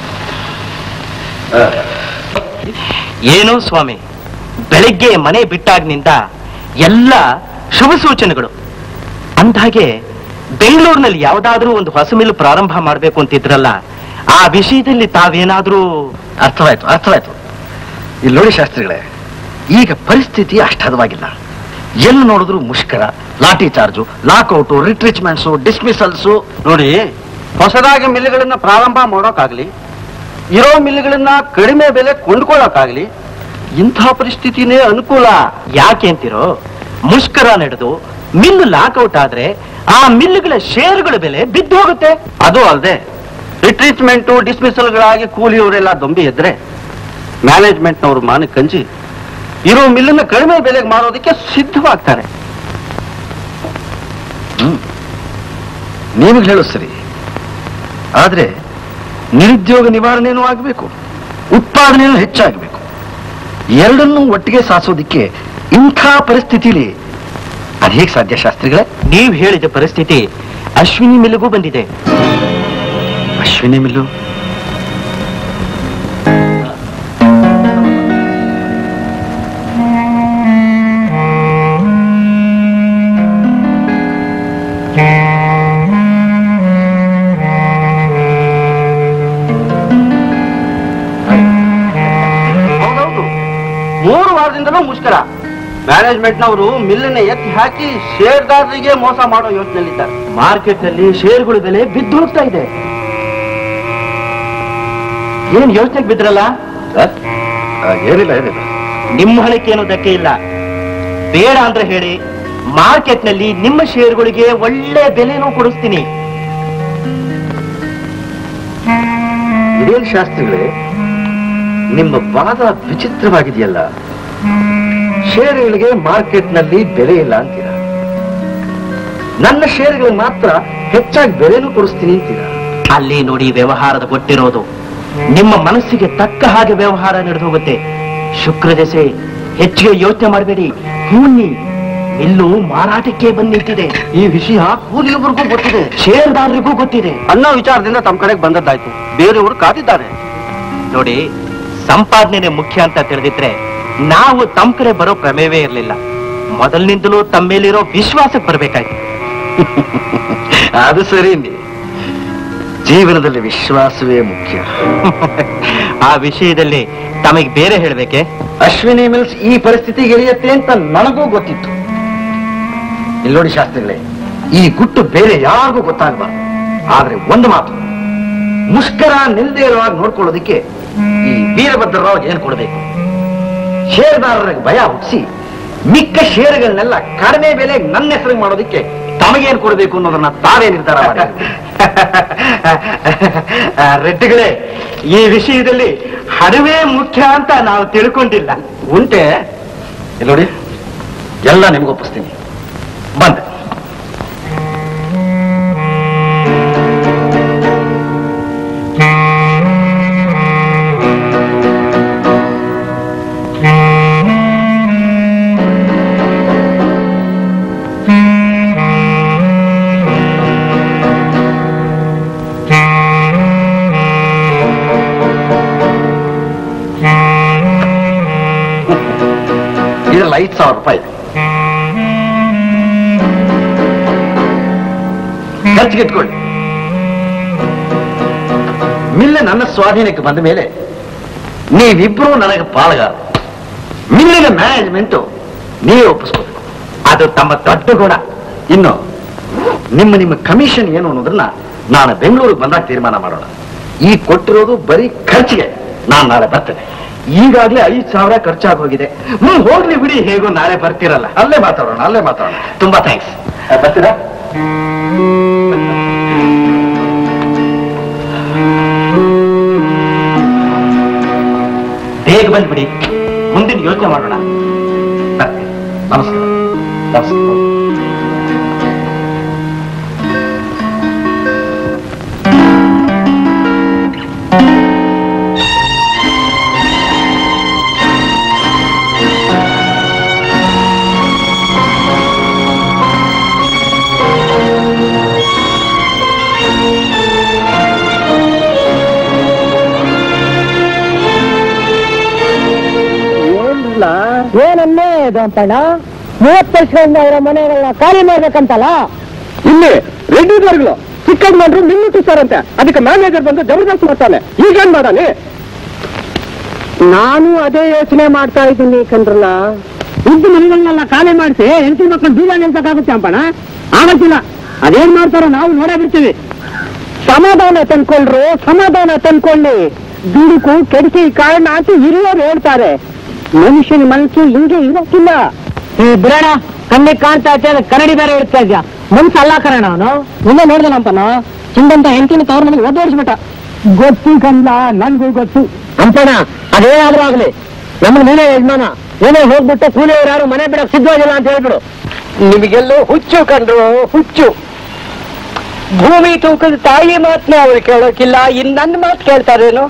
ಏನು ಸ್ವಾಮಿ ಬೆಳಿಗ್ಗೆ ಮನೆ ಬಿಟ್ಟಾಗ್ನಿಂದ ಎಲ್ಲ ಶುಭ ಸೂಚನೆಗಳು ಅಂದ್ಹಾಗೆ ಬೆಂಗಳೂರಿನಲ್ಲಿ ಯಾವುದಾದ್ರೂ ಒಂದು ಹೊಸ ಮಿಲ್ ಪ್ರಾರಂಭ ಮಾಡಬೇಕು ಅಂತಿದ್ರಲ್ಲ ಆ ವಿಷಯದಲ್ಲಿ ತಾವೇನಾದ್ರೂ ಅರ್ಥವಾಯ್ತು ಅರ್ಥವಾಯ್ತು ಇಲ್ಲಿ ನೋಡಿ ಶಾಸ್ತ್ರಿಗಳೇ ಈಗ ಪರಿಸ್ಥಿತಿ ಅಷ್ಟು ಹದವಾಗಿಲ್ಲ ಎಲ್ಲಿ ನೋಡಿದ್ರು ಮುಷ್ಕರ ಲಾಠಿ ಚಾರ್ಜು ಲಾಕ್ಔಟು ರಿಟ್ರಿಚ್ಮೆಂಟ್ಸು ಡಿಸ್ಮಿಸಲ್ಸು ನೋಡಿ ಹೊಸದಾಗಿ ಮಿಲ್ಗಳನ್ನ ಪ್ರಾರಂಭ ಮಾಡೋಕ್ಕಾಗ್ಲಿ ಇರೋ ಮಿಲ್ಗಳನ್ನ ಕಡಿಮೆ ಬೆಲೆ ಕೊಂಡ್ಕೊಳ್ಳೋಕ್ಕಾಗ್ಲಿ ಇಂಥ ಪರಿಸ್ಥಿತಿನೇ ಅನುಕೂಲ ಯಾಕೆ ಅಂತಿರೋ ಮುಷ್ಕರ ನಡೆದು ಮಿಲ್ ಲಾಕ್ಔಟ್ ಆದ್ರೆ ಆ ಮಿಲ್ಗಳ ಶೇರುಗಳ ಬೆಲೆ ಬಿದ್ದು ಹೋಗುತ್ತೆ ಅದು ಅಲ್ಲದೆ ರಿಟ್ರೀಟ್ಮೆಂಟು ಡಿಸ್ಮಿಸಲ್ಗಳಾಗಿ ಕೂಲಿಯವರೆಲ್ಲ ದೊಂಬಿ ಎದ್ರೆ ಮ್ಯಾನೇಜ್ಮೆಂಟ್ನವರು ಮಾನ ಕಂಜಿ ಇರೋ ಮಿಲ್ಲನ್ನ ಕಡಿಮೆ ಬೆಲೆಗೆ ಮಾರೋದಕ್ಕೆ ಸಿದ್ಧವಾಗ್ತಾರೆ ನೀವು ಹೇಳೋ ಸರಿ ಆದ್ರೆ ನಿರುದ್ಯೋಗ ನಿವಾರಣೆನೂ ಆಗಬೇಕು ಉತ್ಪಾದನೆಯೂ ಹೆಚ್ಚಾಗಬೇಕು ಎರಡನ್ನೂ ಒಟ್ಟಿಗೆ ಸಾಧಿಸೋದಿಕ್ಕೆ ಇಂಥ ಪರಿಸ್ಥಿತಿಲಿ ಅದು ಹೇಗೆ ಸಾಧ್ಯ ಶಾಸ್ತ್ರಿಗಳೇ ನೀವು ಹೇಳಿದ ಪರಿಸ್ಥಿತಿ ಅಶ್ವಿನಿ ಮಿಲ್ಗೂ ಬಂದಿದೆ ಅಶ್ವಿನಿ ಮಿಲ್ಲು ಹೌದೌದು ಮೂರು ವಾರದಿಂದಲೂ ಮುಷ್ಕರ ಮ್ಯಾನೇಜ್ಮೆಂಟ್ನವರು ಮಿಲ್ಲನ್ನ ಎತ್ತಿ ಹಾಕಿ ಶೇರ್ದಾರರಿಗೆ ಮೋಸ ಮಾಡೋ ಯೋಚನೆಯಲ್ಲಿದ್ದಾರೆ ಮಾರ್ಕೆಟ್ ನಲ್ಲಿ ಶೇರ್ಗಳ ಬೆಲೆ ಬಿದ್ದು ಹೋಗ್ತಾ ಇದೆ ಏನ್ ಯೋಚನೆಗೆ ಬಿದ್ರಲ್ಲ ಏನಿಲ್ಲ ಏನಿಲ್ಲ ನಿಮ್ಮ ಹಣಕ್ಕೇನು ಧಕ್ಕೆ ಇಲ್ಲ ಬೇಡ ಅಂದ್ರೆ ಹೇಳಿ ಮಾರ್ಕೆಟ್ ನಲ್ಲಿ ನಿಮ್ಮ ಶೇರ್ಗಳಿಗೆ ಒಳ್ಳೆ ಬೆಲೆನೂ ಕೊಡಿಸ್ತೀನಿ ಇದೇನು ಶಾಸ್ತ್ರಿಗಳೇ ನಿಮ್ಮ ವಾದ ವಿಚಿತ್ರವಾಗಿದೆಯಲ್ಲ ಷೇರುಗಳಿಗೆ ಮಾರ್ಕೆಟ್ನಲ್ಲಿ ಬೆಲೆ ಇಲ್ಲ ಅಂತೀರ ನನ್ನ ಷೇರುಗಳಿಗೆ ಮಾತ್ರ ಹೆಚ್ಚಾಗಿ ಬೆಲೆನೂ ಕೊಡಿಸ್ತೀನಿ ಅಂತೀರ ಅಲ್ಲಿ ನೋಡಿ ವ್ಯವಹಾರದ ಕೊಟ್ಟಿರೋದು ನಿಮ್ಮ ಮನಸ್ಸಿಗೆ ತಕ್ಕ ಹಾಗೆ ವ್ಯವಹಾರ ನಡೆದು ಹೋಗುತ್ತೆ ಶುಕ್ರ ದೆಸೆ ಹೆಚ್ಚಿಗೆ ಯೋಚನೆ ಮಾಡಬೇಡಿ ಹೂನಿ ಇಲ್ಲೂ ಮಾರಾಟಕ್ಕೆ ಬಂದ್ ನಿಂತಿದೆ ಈ ವಿಷಯ ಕೂಲಿಯೊಬ್ಬರಿಗೂ ಗೊತ್ತಿದೆ ಶೇರ್ದಾರರಿಗೂ ಗೊತ್ತಿದೆ ಅನ್ನೋ ವಿಚಾರದಿಂದ ತಮ್ಮ ಕಡೆಗೆ ಬಂದದ್ದಾಯ್ತು ಬೇರೆಯವರು ಕಾದಿದ್ದಾರೆ ನೋಡಿ ಸಂಪಾದನೆ ಮುಖ್ಯ ಅಂತ ತಿಳಿದಿದ್ರೆ ನಾವು ತಮ್ಮ ಕಡೆ ಬರೋ ಪ್ರಮೇಯವೇ ಇರಲಿಲ್ಲ ಮೊದಲಿನಿಂದಲೂ ತಮ್ಮ ಮೇಲಿರೋ ವಿಶ್ವಾಸಕ್ಕೆ ಬರ್ಬೇಕಾಯ್ತು ಅದು ಸರಿ ನೀ. ಜೀವನದಲ್ಲಿ ವಿಶ್ವಾಸವೇ ಮುಖ್ಯ ಆ ವಿಷಯದಲ್ಲಿ ತಮಗೆ ಬೇರೆ ಹೇಳ್ಬೇಕೆ ಅಶ್ವಿನಿ ಮಿಲ್ಸ್ ಈ ಪರಿಸ್ಥಿತಿಗೆ ಇಳಿಯತ್ತೆ ಅಂತ ನನಗೂ ಗೊತ್ತಿತ್ತು ಇಲ್ಲಿ ನೋಡಿ ಶಾಸ್ತ್ರಿಗಳೇ ಈ ಗುಟ್ಟು ಬೇರೆ ಯಾರಿಗೂ ಗೊತ್ತಾಗಬಾರ್ದು ಆದ್ರೆ ಒಂದು ಮಾತು ಮುಷ್ಕರ ನಿಲ್ದೇ ಇರುವಾಗ ನೋಡ್ಕೊಳ್ಳೋದಕ್ಕೆ ಈ ವೀರಭದ್ರರಾವ್ ಏನ್ ಕೊಡಬೇಕು ಷೇರುದಾರರಿಗೆ ಭಯ ಹುಟ್ಟಿಸಿ ಮಿಕ್ಕ ಷೇರುಗಳನ್ನೆಲ್ಲ ಕಡಿಮೆ ಬೆಲೆಗೆ ನನ್ನ ಹೆಸರಿಗೆ ಮಾಡೋದಕ್ಕೆ ತಮಗೇನ್ ಕೊಡಬೇಕು ಅನ್ನೋದನ್ನ ತಾವೇ ನಿರ್ಧಾರ ಮಾಡಿ ರೆಡ್ಡಿಗಳೇ ಈ ವಿಷಯದಲ್ಲಿ ಹಣವೇ ಮುಖ್ಯ ಅಂತ ನಾವು ತಿಳ್ಕೊಂಡಿಲ್ಲ ಉಂಟೆ ಇಲ್ಲಿ ನೋಡಿ ಎಲ್ಲ ನಿಮ್ಗೊಪ್ಪಿಸ್ತೀನಿ ಬಂದೆ ಇದ್ರಲ್ಲಿ ಐದು ಸಾವಿರ ರೂಪಾಯಿ ಇದೆ. ಖರ್ಚಿಗೆ ಇಟ್ಕೊಳ್ಳಿ ಮಿಲ್ಲೆ ನನ್ನ ಸ್ವಾಧೀನಕ್ಕೆ ಬಂದ ಮೇಲೆ ನೀವಿಬ್ರು ನನಗೆ ಪಾಲುಗಾರ ಮಿಲ್ಲಿನ ಮ್ಯಾನೇಜ್ಮೆಂಟ್ ನೀವೇ ಒಪ್ಪಿಸ್ಕೋಬೇಕು ಅದು ತಮ್ಮ ದೊಡ್ಡ ಗುಣ ಇನ್ನು ನಿಮ್ಮ ನಿಮ್ಮ ಕಮಿಷನ್ ಏನು ಅನ್ನೋದನ್ನ ನಾನು ಬೆಂಗಳೂರಿಗೆ ಬಂದಾಗ ತೀರ್ಮಾನ ಮಾಡೋಣ ಈ ಕೊಟ್ಟಿರೋದು ಬರೀ ಖರ್ಚಿಗೆ ನಾನು ನಾಳೆ ಬರ್ತೇನೆ ಈಗಾಗಲೇ ಐದು ಸಾವಿರ ಖರ್ಚಾಗಿ ಹೋಗಿದೆ ಹ್ಮ್ ಹೋಗ್ಲಿ ಬಿಡಿ ಹೇಗೋ ನಾಳೆ ಬರ್ತೀರಲ್ಲ ಅಲ್ಲೇ ಮಾತಾಡೋಣ ಅಲ್ಲೇ ಮಾತಾಡೋಣ ತುಂಬಾ ಥ್ಯಾಂಕ್ಸ್ ಬರ್ತೀರಾ ಬೇಗ ಬಂದ್ಬಿಡಿ ಮುಂದಿನ ಯೋಚನೆ ಮಾಡೋಣ ಬರ್ತೀನಿ. ನಮಸ್ಕಾರ ನಮಸ್ಕಾರ ಏನಿಲ್ಲ ಏನನ್ನೇ ದೊಂಪಣ್ಣ ಮೂವತ್ತು ವರ್ಷಗಳಿಂದ ಅವರ ಮನೆಗಳನ್ನ ಖಾಲಿ ಮಾಡ್ಬೇಕಂತಲ್ಲ ಇಲ್ಲಿ ರೆಡ್ಡಿ ದರ್ಗಳು ಚಿಕ್ಕದ್ ಮಾಡ್ರು ನಿಲ್ಲಿಟ್ಟಿಸ್ತಾರಂತೆ ಅದಕ್ಕೆ ಮ್ಯಾನೇಜರ್ ಬಂದು ಜಬರ್ದಸ್ತ್ ಮಾಡ್ತಾನೆ ಈಗೇನ್ ಮಾಡಾನೆ ನಾನು ಅದೇ ಯೋಚನೆ ಮಾಡ್ತಾ ಇದ್ದೀನಿ ಕಣ್ರಲ್ಲ ಇದ್ದು ಮನೆಗಳನ್ನೆಲ್ಲ ಖಾಲಿ ಮಾಡಿಸಿ ಹೆಂಡತಿ ಮಕ್ಕಳು ಬೀಗ ನಿಲ್ಸಕ್ಕಾಗುತ್ತೆ ಅಂಪಣ ಆಗತ್ತಿಲ್ಲ ಅದೇನ್ ಮಾಡ್ತಾರೋ ನಾವು ನೋಡೇ ಬಿಡ್ತೀವಿ ಸಮಾಧಾನ ತಂದ್ಕೊಳ್ರು ಸಮಾಧಾನ ತಂದ್ಕೊಳ್ಳಿ ದುಡುಕು ಕೆಡಿಸಿ ಕಾರಣ ಅಂತ ಹಿರಿಯರು ಹೇಳ್ತಾರೆ ಮನುಷ್ಯನ ಮನಸ್ಸು ಹಿಂಗೆ ಇರಕ್ಕಿಲ್ಲ ಈ ಬಿಡೋಣ ಕಣ್ಣಿಗೆ ಕಾಣ್ತಾ ಇದ್ದೆ ಅದಕ್ಕೆ ಕನ್ನಡಿ ಬೇರೆ ಇಡ್ತಾ ಇದ್ಯಾ ಮನ್ಸು ಅಲ್ಲ ಕರಣ ಅವನು ಮುಂದೆ ನೋಡ್ದನಂಪನ ಚಿಂದಂತ ಹೆಂಡತಿನ ತವ್ರ ಮನೆಗೆ ಓದೋಡಿಸ್ಬಿಟ್ಟ ಗೊತ್ತು ಕಂದ ನನ್ಗೂ ಗೊತ್ತು ಅಂಪಣ ಅದೇನಾದ್ರೂ ಆಗ್ಲಿ ನಮಗೆ ನೀನೇ ಯಜಮಾನ ನೀನೇ ಹೋಗ್ಬಿಟ್ಟು ಕೂಲಿಯವರು ಯಾರು ಮನೆ ಬಿಡಕ್ ಸಿದ್ಧವಾಗಿಲ್ಲ ಅಂತ ಹೇಳ್ಬಿಡು ನಿಮಗೆಲ್ಲೋ ಹುಚ್ಚು ಕಂಡ್ರು ಹುಚ್ಚು ಭೂಮಿ ತೂಕದ ತಾಯಿ ಮಾತನ್ನ ಅವ್ರು ಕೇಳೋಕಿಲ್ಲ ಇನ್ ನನ್ನ ಮಾತು ಕೇಳ್ತಾರೇನು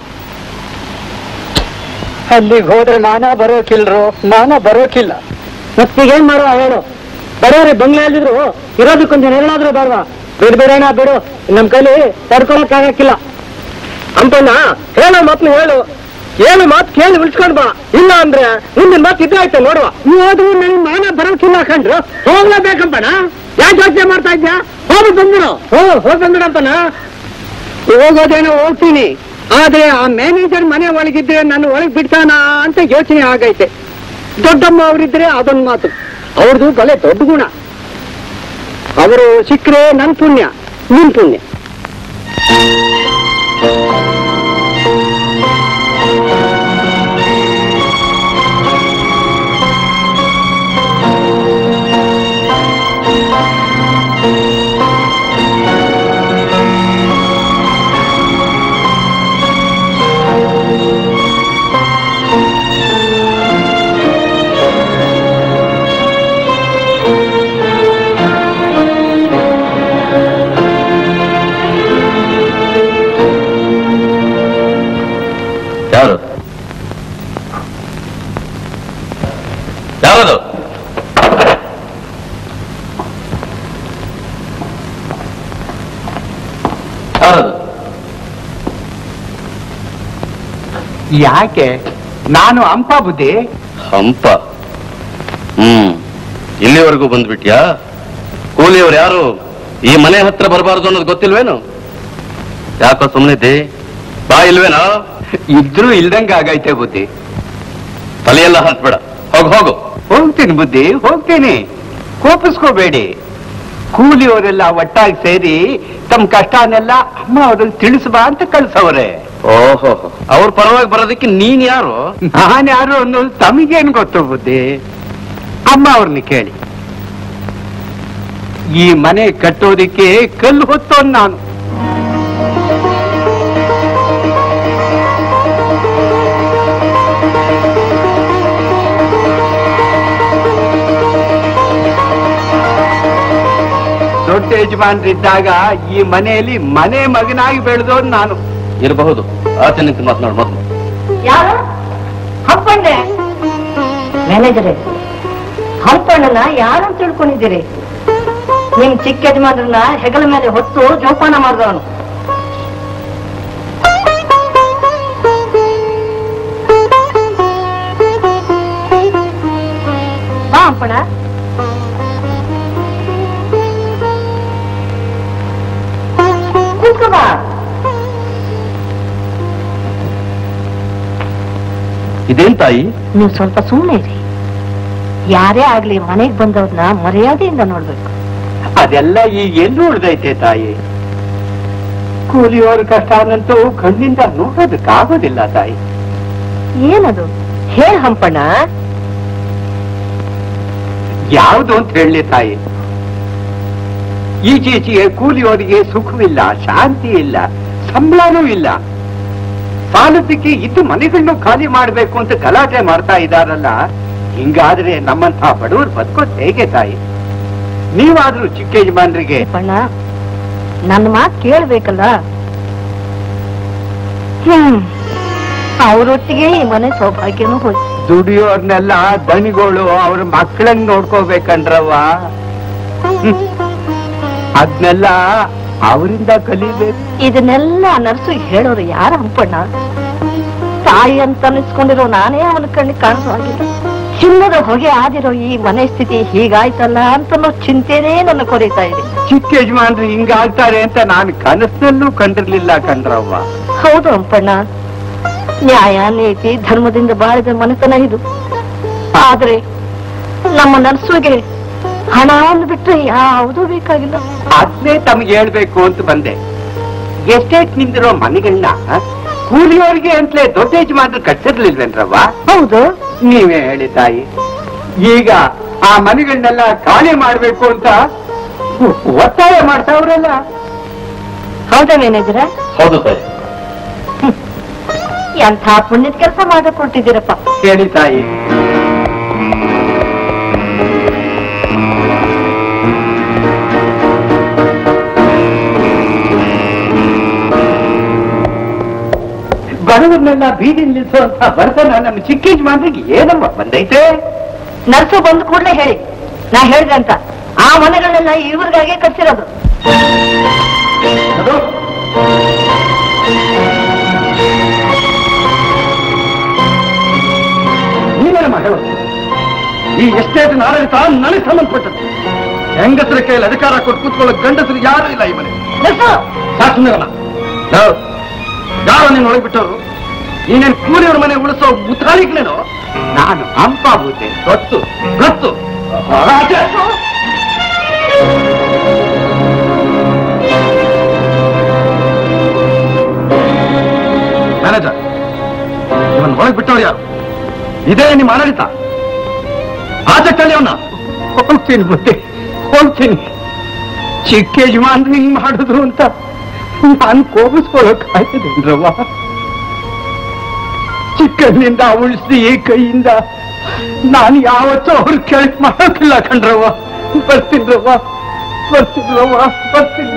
ಅಲ್ಲಿಗೆ ಹೋದ್ರೆ ನಾನಾ ಬರೋಕಿಲ್ರು ನಾನಾ ಬರೋಕಿಲ್ಲ ಮತ್ತೀಗೇನ್ ಮಾಡುವ ಹೇಳು ಬರೋರಿ ಬಂಗ್ಲೆಯಲ್ಲಿದ್ರು ಇರೋದಕ್ಕೊಂದು ನೆರಳಾದ್ರೂ ಬೇಡವಾ ಬಿಡು ಬಿಡೋಣ ಬಿಡು ನಮ್ ಕೈಲಿ ತಡ್ಕೊಳಕ್ ಆಗಕ್ಕಿಲ್ಲ ಅಂತಣ್ಣ ಹೇಳೋ ಮಾತ್ನ ಹೇಳು ಏನು ಮಾತು ಕೇಳಿ ಉಳಿಸ್ಕೊಂಡ್ ಬಾ ಇಲ್ಲ ಅಂದ್ರೆ ಮುಂದಿನ ಮಾತು ಇದ್ದಾಯ್ತು ನೋಡುವ ಹೋದ್ರು ನನ್ ಮಾನ ಬರೋಕಿಲ್ಲ ಕಂಡ್ರು ಹೋಗ್ಲೇಬೇಕಂಪಣ ಯಾಕೆ ಯೋಚನೆ ಮಾಡ್ತಾ ಇದ್ಯಾ ಹೋಗಿ ಬಂದ್ಬಿಡು ಹೋ ಹೋಗಿ ಬಂದ್ಬಿಡಪ್ಪನ ಹೋಗೋದೇನೋ ಹೋಗ್ತೀನಿ ಆದ್ರೆ ಆ ಮ್ಯಾನೇಜರ್ ಮನೆ ಒಳಗಿದ್ರೆ ನನ್ನ ಒಳಗ್ ಬಿಡ್ತಾನ ಅಂತ ಯೋಚನೆ ಆಗೈತೆ ದೊಡ್ಡಮ್ಮ ಅವರಿದ್ರೆ ಅದೊಂದು ಮಾತು ಅವ್ರದ್ದು ಬಲೆ ದೊಡ್ಡ ಗುಣ ಅವರು ಸಿಕ್ಕರೆ ನನ್ ಪುಣ್ಯ ನಿನ್ ಪುಣ್ಯ ಯಾರು ಯಾರದು ಯಾರದು ಯಾಕೆ ನಾನು ಅಂಪ ಬುದ್ಧಿ ಹಂಪ ಹ್ಮ್ ಇಲ್ಲಿವರೆಗೂ ಬಂದ್ಬಿಟ್ಯಾ ಕೂಲಿಯವ್ರು ಯಾರು ಈ ಮನೆ ಹತ್ರ ಬರಬಾರ್ದು ಅನ್ನೋದು ಗೊತ್ತಿಲ್ವೇನು ಯಾಕೋ ಸುಮ್ಮನಿದ್ದಿ ಬಾ ಇಲ್ವೇನೋ ಇದ್ರೂ ಇಲ್ದಂಗ ಆಗೈತೆ ಬುದ್ಧಿ ತಲೆಯೆಲ್ಲ ಹಂಚ್ಬೇಡ ಹೋಗು ಹೋಗು ಹೋಗ್ತೀನಿ ಬುದ್ಧಿ ಹೋಗ್ತೀನಿ ಕೋಪಿಸ್ಕೋಬೇಡಿ ಕೂಲಿಯವರೆಲ್ಲ ಒಟ್ಟಾಗಿ ಸೇರಿ ತಮ್ಮ ಕಷ್ಟನೆಲ್ಲ ಅಮ್ಮ ಅವ್ರಿಗೆ ತಿಳಿಸ್ಬಾ ಅಂತ ಕಳ್ಸವ್ರೆ ಓಹೋ ಅವ್ರ ಪರವಾಗಿ ಬರೋದಕ್ಕೆ ನೀನ್ ಯಾರು ನಾನು ಯಾರು ಅನ್ನೋದು ತಮಗೇನ್ ಗೊತ್ತು ಬುದ್ಧಿ ಅಮ್ಮ ಅವ್ರನ್ನ ಕೇಳಿ ಈ ಮನೆ ಕಟ್ಟೋದಿಕ್ಕೆ ಕಲ್ಲು ಹೊತ್ತೋನ್ ನಾನು ದೊಡ್ಡ ಯಜಮಾನ್ರಿದ್ದಾಗ ಈ ಮನೆಯಲ್ಲಿ ಮನೆ ಮಗನಾಗಿ ಬೆಳೆದೋನ್ ನಾನು ಇರಬಹುದು ಆಚೆ ನಿಂತು ಮಾತನಾಡು ಮೊದಲು ಯಾರು ಹಂಪಣ್ಣೆ ಮ್ಯಾನೇಜರೇ ಹಂಪಣ್ಣನ ಯಾರು ಅಂತ ತಿಳ್ಕೊಂಡಿದ್ದೀರಿ ನಿಮ್ ಚಿಕ್ಕ ಯಜಮಾನ್ರನ್ನ ಹೆಗಲ ಮೇಲೆ ಹೊತ್ತು ಜೋಪಾನ ಮಾಡಿದವನು ಬಾ ಹಂಪಣ್ಣ ಕೂತ್ಕೋ ಬಾ ಇದೇನ್ ತಾಯಿ ನೀವು ಸ್ವಲ್ಪ ಸುಮ್ಮನೆ ಇರಿ ಯಾರೇ ಆಗ್ಲಿ ಮನೆಗ್ ಬಂದವ್ರನ್ನ ಮರ್ಯಾದೆಯಿಂದ ನೋಡ್ಬೇಕು ಅದೆಲ್ಲ ಈಗ ಎಲ್ಲೂ ಉಳ್ದೈತೆ ತಾಯಿ ಕೂಲಿಯವರ ಕಷ್ಟನಂತೂ ಕಣ್ಣಿಂದ ನೋಡೋದಕ್ಕಾಗೋದಿಲ್ಲ ತಾಯಿ ಏನದು ಹೇಳ್ ಹಂಪಣ್ಣ ಯಾವುದು ಅಂತ ಹೇಳಲಿ ತಾಯಿ ಈಚೀಚೆಗೆ ಕೂಲಿಯವರಿಗೆ ಸುಖವಿಲ್ಲ ಶಾಂತಿ ಇಲ್ಲ ಸಂಬಳನೂ ಇಲ್ಲ ಸಾಲದಕ್ಕೆ ಇದ್ದು ಮನೆಗಳನ್ನು ಖಾಲಿ ಮಾಡಬೇಕು ಅಂತ ಗಲಾಟೆ ಮಾಡ್ತಾ ಇದಾರಲ್ಲ ಹಿಂಗಾದ್ರೆ ನಮ್ಮಂತಹ ಬಡವರು ಬದುಕೋದ್ ಹೇಗೆ ತಾಯಿ ನೀವಾದ್ರೂ ಚಿಕ್ಕ ಯಜಮಾನ್ರಿಗೆ ಅಣ್ಣ ನನ್ನ ಮಾತು ಕೇಳ್ಬೇಕಲ್ಲ ಹ್ಮ್ ಅವರೊಟ್ಟಿಗೆ ಈ ಮನೆ ಸೌಭಾಗ್ಯನೂ ಹೋಯ್ತು ದುಡಿಯೋರ್ನೆಲ್ಲ ದಣಿಗಳು ಅವ್ರ ಮಕ್ಕಳಂಗ್ ನೋಡ್ಕೋಬೇಕಂಡ್ರವ್ವ ಹ್ಮ್. ಅದ್ನೆಲ್ಲ ಅವರಿಂದ ಕಲಿಬೇಕು ಇದನ್ನೆಲ್ಲ ನರ್ಸು ಹೇಳೋರು ಯಾರ ಹಂಪಣ್ಣ ತಾಯಿ ಅಂತ ಅನಿಸ್ಕೊಂಡಿರೋ ನಾನೇ ಅವನ ಕಣ್ಣಿಗೆ ಕಾಣಿಸೋ ಹಾಗಿಲ್ಲ ಚಿನ್ನದ ಹೊಗೆ ಆದಿರೋ ಈ ಮನೆ ಸ್ಥಿತಿ ಹೀಗಾಯ್ತಲ್ಲ ಅಂತ ಚಿಂತೆನೇ ನನ್ನ ಕೊರೀತಾ ಇದೆ ಚಿಕ್ಕ ಯಜಮಾನ್ರು ಹಿಂಗಾಗ್ತಾರೆ ಅಂತ ನಾನು ಕನಸಿನಲ್ಲೂ ಕಂಡಿರ್ಲಿಲ್ಲ ಕಂಡ್ರವ್ವ ಹೌದು ಹಂಪಣ್ಣ ನ್ಯಾಯ ನೀತಿ ಧರ್ಮದಿಂದ ಬಾಳಿದ ಮನೆತನ ಇದು ಆದ್ರೆ ನಮ್ಮ ನರ್ಸುಗೆ ಹಣ ಬಿಟ್ರೆ ಯಾವುದೂ ಬೇಕಾಗಿಲ್ಲ ಅದ್ನೇ ತಮ್ಗೆ ಹೇಳ್ಬೇಕು ಅಂತ ಬಂದೆ ಎಸ್ಟೇಟ್ ನಿಂದಿರೋ ಮನೆಗಳನ್ನ ಕೂಲಿಯವರಿಗೆ ಅಂತಲೇ ದೊಡ್ಡ ಯಜಮಾನ್ರು ಕಟ್ಟಿರ್ಲಿಲ್ವೇನ್ರವ್ವ ಹೌದು ನೀವೇ ಹೇಳಿ ತಾಯಿ ಈಗ ಆ ಮನೆಗಳನ್ನೆಲ್ಲ ಖಾಲಿ ಮಾಡ್ಬೇಕು ಅಂತ ಒತ್ತಾಯ ಮಾಡ್ತಾವ್ರಲ್ಲ ಹೌದಾ ಮ್ಯಾನೇಜರ ಹೌದು ತಾಯಿ ಎಂಥ ಪುಣ್ಯದ ಕೆಲಸ ಮಾಡಕ್ ಹೊರಟಿದ್ದೀರಪ್ಪ ಹೇಳಿ ತಾಯಿ ಬಡವರನ್ನೆಲ್ಲ ಬೀದಿ ನಿಲ್ಲಿಸುವಂತ ಬಡತನ ನಮ್ಮ ಚಿಕ್ಕ ಯಜಮಾನ್ರಿಗೆ ಏನಮ್ಮ ಬಂದೈತೆ ನರ್ಸು ಬಂದ ಕೂಡಲೇ ಹೇಳಿ ನಾ ಹೇಳ್ದೆ ಅಂತ ಆ ಮನೆಗಳನ್ನೆಲ್ಲ ಇವ್ರಿಗಾಗೆ ಕಟ್ಸಿರೋದು ಅದು ನೀವೇನಮ್ಮ ಹೇಳೋದು ಈ ಎಸ್ಟೇಟಿನ ಆಡಳಿತ ನನಗೆ ಸಂಬಂಧಪಟ್ಟದ್ದು ಹೆಂಗಸರ ಕೈಯಲ್ಲಿ ಅಧಿಕಾರ ಕೊಟ್ಟು ಕೂತ್ಕೊಳ್ಳೋ ಗಂಡಸರು ಯಾರು ಇಲ್ಲ ಈ ಮನೆ ಸಾಕ್ನಿರಲ್ಲ ಯಾರೋ ನೀನು ಒಳಗೆ ಬಿಟ್ಟವರು ನೀನೇನು ಕೂಲಿಯವ್ರ ಮನೆ ಉಳಿಸೋ ಮುತಾಳಿಗ್ನೇನೋ ನಾನು ಹಂಪ ಬೂತೆ ಗೊತ್ತು ಗೊತ್ತು ಆಚೆ. ಮ್ಯಾನೇಜರ್ ಇವನ್ ಒಳಗೆ ಬಿಟ್ಟವ್ರು ಯಾರು ಇದೇ ನಿಮ್ಮ ಆಡಳಿತ ಆಚೆ ತಳ್ಳಿ ಅವನ್ನ ಹೋಗ್ತೀನಿ ಬುದ್ಧಿ ಹೋಗ್ತೀನಿ ಚಿಕ್ಕ ಯಜಮಾನ್ರು ಹಿಂಗ್ ಮಾಡಿದ್ರು ಅಂತ ನಾನು ಕೋಪಿಸ್ಕೊಳ್ಳೋಕ್ ಆಗಿದ್ದೇನ್ರವ್ವ ಚಿಕ್ಕಂದಿನಿಂದ ಉಳಿಸಿ ಈ ಕೈಯಿಂದ ನಾನು ಯಾವತ್ತೂ ಅವ್ರ ಕೆಳಕ್ ಮಾಡೋಕಿಲ್ಲ ಕಣ್ರವ್ವ ಬರ್ತೀನ್ರವ್ವ ಬರ್ತೀನ್ರವ್ವ ಬರ್ತೀನಿ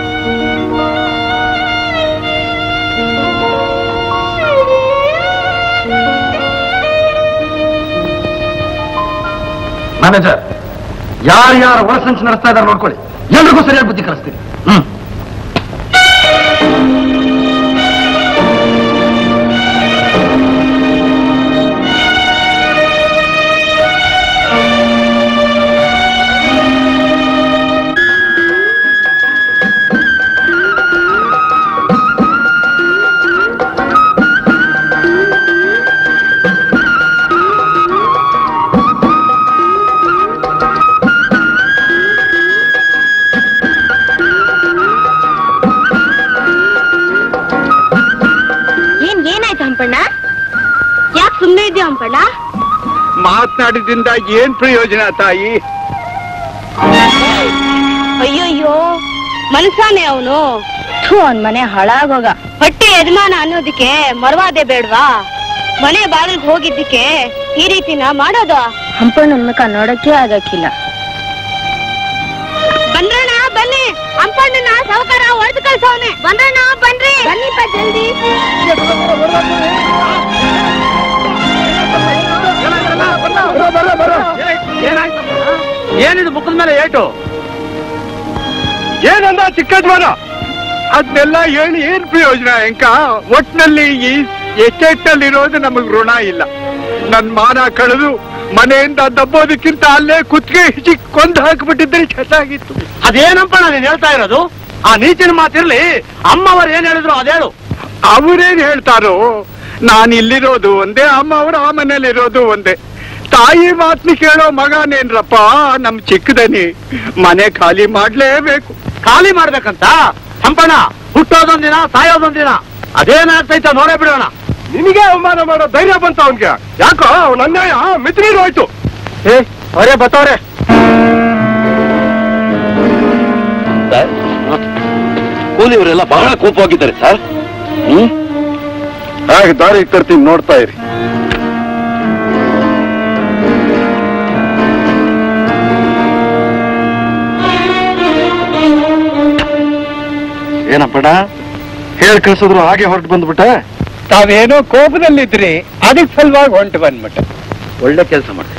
ಮ್ಯಾನೇಜರ್ ಯಾರ್ಯಾರ ಒಳಸಂಚು ನಡೆಸ್ತಾ ಇದ್ದಾರೆ ನೋಡ್ಕೊಳ್ಳಿ ಎಲ್ರಿಗೂ ಸರಿಯಾಗಿ ಬುದ್ಧಿ ಕಲಿಸ್ತೀನಿ ಹ್ಮ್ ಮಾತನಾಡಿದ್ರಿಂದ ಏನ್ ಪ್ರಯೋಜನ ತಾಯಿ ಅಯ್ಯಯ್ಯೋ ಮನ್ಸಾನೆ ಅವನು ಅವನ್ ಮನೆ ಹಾಳಾಗೋಗ ಹೊಟ್ಟೆ ಯಜಮಾನ ಅನ್ನೋದಕ್ಕೆ ಮರವಾದೆ ಬೇಡ್ವಾ ಮನೆ ಬಾಗಿಲ್ಗೆ ಹೋಗಿದ್ದಕ್ಕೆ ಈ ರೀತಿನ ಮಾಡೋದು ಹಂಪಣ್ಣನ ಮುಖ ನೋಡಕ್ಕೆ ಆಗಕ್ಕಿಲ್ಲ ಬಂದ್ರಣ್ಣ ಬನ್ನಿ ಹಂಪಣ್ಣನ ಸಾವುಕಾರ ಹೊಡೆದು ಕಳ್ಸವನೆ ಬಂದ್ರಣ್ಣ ಬನ್ರಿ ಬನ್ನಿಪ್ಪ ಜಲ್ದಿ ಏನಿದು ಮುಖದ ಮೇಲೆ ಏಟು ಏನಂದ ಚಿಕ್ಕ ಯಜಮಾನ ಅದನ್ನೆಲ್ಲ ಹೇಳಿ ಏನ್ ಪ್ರಯೋಜನ ಎಂಕ ಒಟ್ನಲ್ಲಿ ಈ ಎಸ್ಟೇಟ್ನಲ್ಲಿರೋದು ನಮಗ್ ಋಣ ಇಲ್ಲ ನನ್ ಮಾನ ಕಳೆದು ಮನೆಯಿಂದ ದಬ್ಬೋದಕ್ಕಿಂತ ಅಲ್ಲೇ ಕುತ್ತಿಗೆ ಹಿಚಿ ಕೊಂದು ಹಾಕಿಬಿಟ್ಟಿದ್ರೆ ಚೆನ್ನಾಗಿತ್ತು ಅದೇನಪ್ಪ ನಾನು ಹೇಳ್ತಾ ಇರೋದು ಆ ನೀಚಿನ ಮಾತಿರ್ಲಿ ಅಮ್ಮವರು ಏನ್ ಹೇಳಿದ್ರು ಅದೇಳು ಅವರೇನ್ ಹೇಳ್ತಾರೋ ನಾನು ಇಲ್ಲಿರೋದು ಒಂದೇ ಅಮ್ಮ ಅವರು ಆ ಮನೇಲಿರೋದು ಒಂದೇ ತಾಯಿ ಮಾತ್ನಿ ಕೇಳೋ ಮಗನೇನ್ರಪ್ಪ ನಮ್ ಚಿಕ್ಕದನಿ ಮನೆ ಖಾಲಿ ಮಾಡ್ಲೇಬೇಕು ಖಾಲಿ ಮಾಡ್ಬೇಕಂತ ಹಂಪಣ್ಣ ಹುಟ್ಟೋದೊಂದಿನ ಸಾಯೋದೊಂದಿನ ಅದೇನಾಗ್ತೈತ ನೋಡೇ ಬಿಡೋಣ ನಿನಗೆ ಅವಮಾನ ಮಾಡೋ ಧೈರ್ಯ ಬಂತ ಅವನ್ಗೆ ಯಾಕೋ ಅವ್ನ ಅನ್ಯಾಯ ಮಿತ್ರೀರು ಹೋಯ್ತು ಏ ಅವರೇ ಬತ್ತವ್ರೆ ಕೂಲಿಯವರೆಲ್ಲ ಬಹಳ ಕೋಪವಾಗಿದ್ದಾರೆ ಸರ್ ಹ್ಮ್ ಹಾಗೆ ದಾರಿ ತರ್ತೀನಿ ನೋಡ್ತಾ ಇರಿ ಏನಪ್ಪಡ ಹೇಳಿ ಕಳ್ಸಿದ್ರು ಹಾಗೆ ಹೊರಟು ಬಂದ್ಬಿಟ್ಟ ತಾವೇನೋ ಕೋಪದಲ್ಲಿದ್ರಿ ಅದಕ್ಕೆ ಸಲುವಾಗಿ ಹೊಂಟು ಬಂದ್ಬಿಟ್ಟೆ ಒಳ್ಳೆ ಕೆಲಸ ಮಾಡ್ತೀನಿ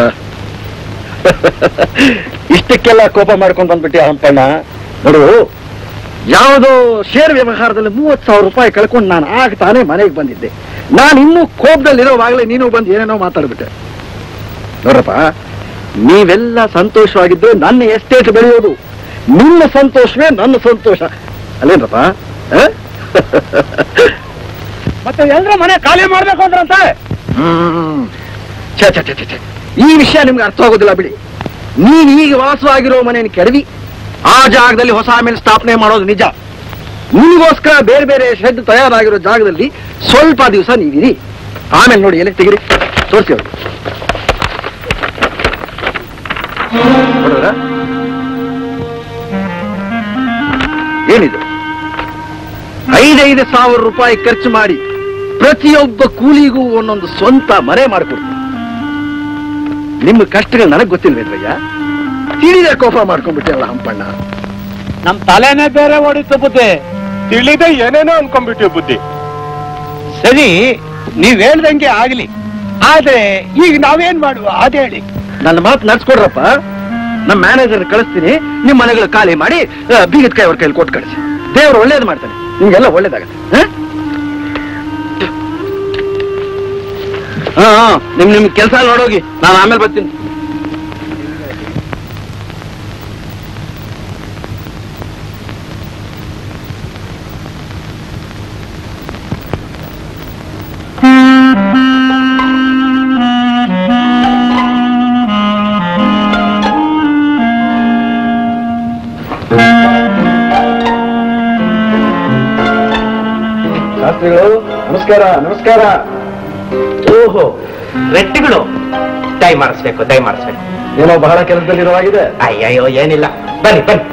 ಇಷ್ಟಕ್ಕೆಲ್ಲ ಕೋಪ ಮಾಡ್ಕೊಂಡು ಬಂದ್ಬಿಟ್ಟಿ ಹಂಪಣ್ಣ ನೋಡು ಯಾವುದೋ ಶೇರ್ ವ್ಯವಹಾರದಲ್ಲಿ ಮೂವತ್ತು ಸಾವಿರ ರೂಪಾಯಿ ಕಳ್ಕೊಂಡು ನಾನು ಆಗ ತಾನೇ ಮನೆಗೆ ಬಂದಿದ್ದೆ ನಾನು ಇನ್ನೂ ಕೋಪದಲ್ಲಿರೋವಾಗಲೇ ನೀನು ಬಂದು ಏನೇನೋ ಮಾತಾಡ್ಬಿಟ್ಟೆ ನೋಡ್ರಪ್ಪ ನೀವೆಲ್ಲ ಸಂತೋಷವಾಗಿದ್ರೆ ನನ್ನ ಎಸ್ಟೇಟ್ ಬೆಳೆಯೋದು ನಿಮ್ಮ ಸಂತೋಷವೇ ನನ್ನ ಸಂತೋಷ ಅಲ್ಲೇನಪ್ಪ ಆ? ಮತ್ತೆ ಎಲ್ರ ಮನೆ ಖಾಲಿ ಮಾಡ್ಬೇಕು ಅಂದ್ರಂತ ಹ್ಮ್. ಛೆ, ಛೆ, ಛೆ, ಛೆ, ಛೆ. ಈ ವಿಷಯ ನಿಮ್ಗೆ ಅರ್ಥ ಆಗೋದಿಲ್ಲ ಬಿಡಿ ನೀವ್ ಈಗ ವಾಸವಾಗಿರೋ ಮನೆಯನ್ನು ಕೆಡವಿ ಆ ಜಾಗದಲ್ಲಿ ಹೊಸ ಆಮೇಲೆ ಸ್ಥಾಪನೆ ಮಾಡೋದು ನಿಜ ನಿಮಗೋಸ್ಕರ ಬೇರೆ ಬೇರೆ ಶೆಡ್ ತಯಾರಾಗಿರೋ ಜಾಗದಲ್ಲಿ ಸ್ವಲ್ಪ ದಿವಸ ನೀವಿರಿ ಆಮೇಲೆ ನೋಡಿ ಎಲ್ಲಿ ತೆಗಿರಿ ತೋರಿಸಿ ಅವ್ರಿಗೆ ನೋಡಿದ್ರಾ? ಏನಿದು ಐದೈದು ಸಾವಿರ ರೂಪಾಯಿ ಖರ್ಚು ಮಾಡಿ ಪ್ರತಿಯೊಬ್ಬ ಕೂಲಿಗೂ ಒಂದೊಂದು ಸ್ವಂತ ಮನೆ ಮಾಡಿಕೊಡ್ತೀನಿ ನಿಮ್ಮ ಕಷ್ಟಗಳು ನನಗೆ ಗೊತ್ತಿಲ್ವೇನ್ರಯ್ಯ ತಿಳಿದೆ ಕೋಪ ಮಾಡ್ಕೊಂಡ್ಬಿಟ್ಟಲ್ಲ ಹಂಪಣ್ಣ ನಮ್ ತಲೆನೇ ಬೇರೆ ಹೊಡಿತು ಬುದ್ಧಿ ತಿಳಿದೆ ಏನೇನೋ ಅನ್ಕೊಂಡ್ಬಿಟ್ಟಿವ್ ಬುದ್ಧಿ ಸರಿ ನೀವ್ ಹೇಳ್ದಂಗೆ ಆಗ್ಲಿ ಆದ್ರೆ ಈಗ ನಾವೇನ್ ಮಾಡುವ ಅದ್ ಹೇಳಿ ನನ್ನ ಮಾತು ನಡ್ಸ್ಕೊಡ್ರಪ್ಪ ನಮ್ಮ ಮ್ಯಾನೇಜರ್ ಕಳಿಸ್ತೀನಿ ನಿಮ್ಮ ಮನೆಗಳು ಖಾಲಿ ಮಾಡಿ ಆ, ಬೀಗದ ಕೈ ಅವ್ರ ಕೈಲಿ ಕೊಟ್ಟು ಕಳಿಸಿ ದೇವ್ರು ಒಳ್ಳೇದು ಮಾಡ್ತಾನೆ ನಿಮ್ಗೆಲ್ಲ ಒಳ್ಳೇದಾಗತ್ತೆ ಹ? ಹಾ ಹಾ ನಿಮ್ ನಿಮ್ ಕೆಲಸ ನೋಡೋಗಿ ನಾನು ಆಮೇಲೆ ಬರ್ತೀನಿ ಶಾಸ್ತ್ರಿಗಳು ನಮಸ್ಕಾರ ನಮಸ್ಕಾರ ಓಹೋ ರೆಟ್ಟಿಗಳು ದಯ ಮಾಡಿಸ್ಬೇಕು ದಯ ಮಾಡಿಸ್ಬೇಕು ಏನೋ ಬಹಳ ಕೆಲಸದಲ್ಲಿರೋವಾಗಿದೆ ಅಯ್ಯಯ್ಯೋ ಏನಿಲ್ಲ ಬನ್ನಿ ಬನ್ನಿ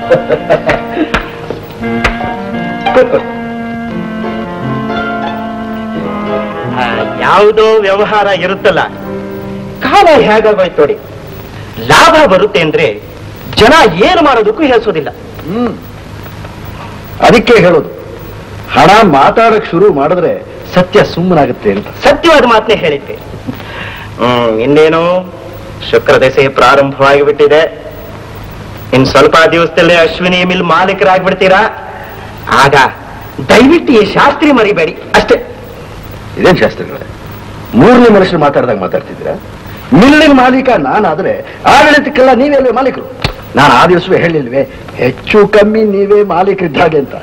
ಆ, ಯಾವುದೋ ವ್ಯವಹಾರ ಇರುತ್ತಲ್ಲ ಕಾಲ ಹೇಗಾಗೋಯ್ತು ನೋಡಿ ಲಾಭ ಬರುತ್ತೆ ಅಂದ್ರೆ ಜನ ಏನು ಮಾಡೋದಕ್ಕೂ ಹೆಸೋದಿಲ್ಲ ಹ್ಮ್ ಅದಕ್ಕೆ ಹೇಳೋದು ಹಣ ಮಾತಾಡಕ್ ಶುರು ಮಾಡಿದ್ರೆ ಸತ್ಯ ಸುಮ್ಮನಾಗುತ್ತೆ ಅಂತ ಸತ್ಯವಾದ ಮಾತನ್ನೇ ಹೇಳಿದ್ದೆ ಹ್ಮ್ ಇನ್ನೇನು ಶುಕ್ರ ದಶೆ ಪ್ರಾರಂಭವಾಗಿ ಬಿಟ್ಟಿದೆ ಇನ್ ಸ್ವಲ್ಪ ದಿವಸದಲ್ಲೇ ಅಶ್ವಿನಿ ಮಿಲ್ ಮಾಲೀಕರಾಗ್ಬಿಡ್ತೀರಾ ಆಗ ದಯವಿಟ್ಟು ಈ ಶಾಸ್ತ್ರಿ ಮರಿಬೇಡಿ ಅಷ್ಟೇ ಇದೇನ್ ಶಾಸ್ತ್ರಿಗಳೇ ಮೂರನೇ ಮನುಷ್ಯರು ಮಾತಾಡ್ದಾಗ ಮಾತಾಡ್ತಿದ್ದೀರಾ ಮಿಲ್ಲಿನ ಮಾಲೀಕ ನಾನಾದ್ರೆ ಆಡಳಿತಕ್ಕೆಲ್ಲ ನೀವೇ ಮಾಲೀಕರು ನಾನು ಆ ದಿವಸವೇ ಹೇಳಿಲ್ವೇ ಹೆಚ್ಚು ಕಮ್ಮಿ ನೀವೇ ಮಾಲೀಕರಿದ್ದಾಗೆ ಅಂತ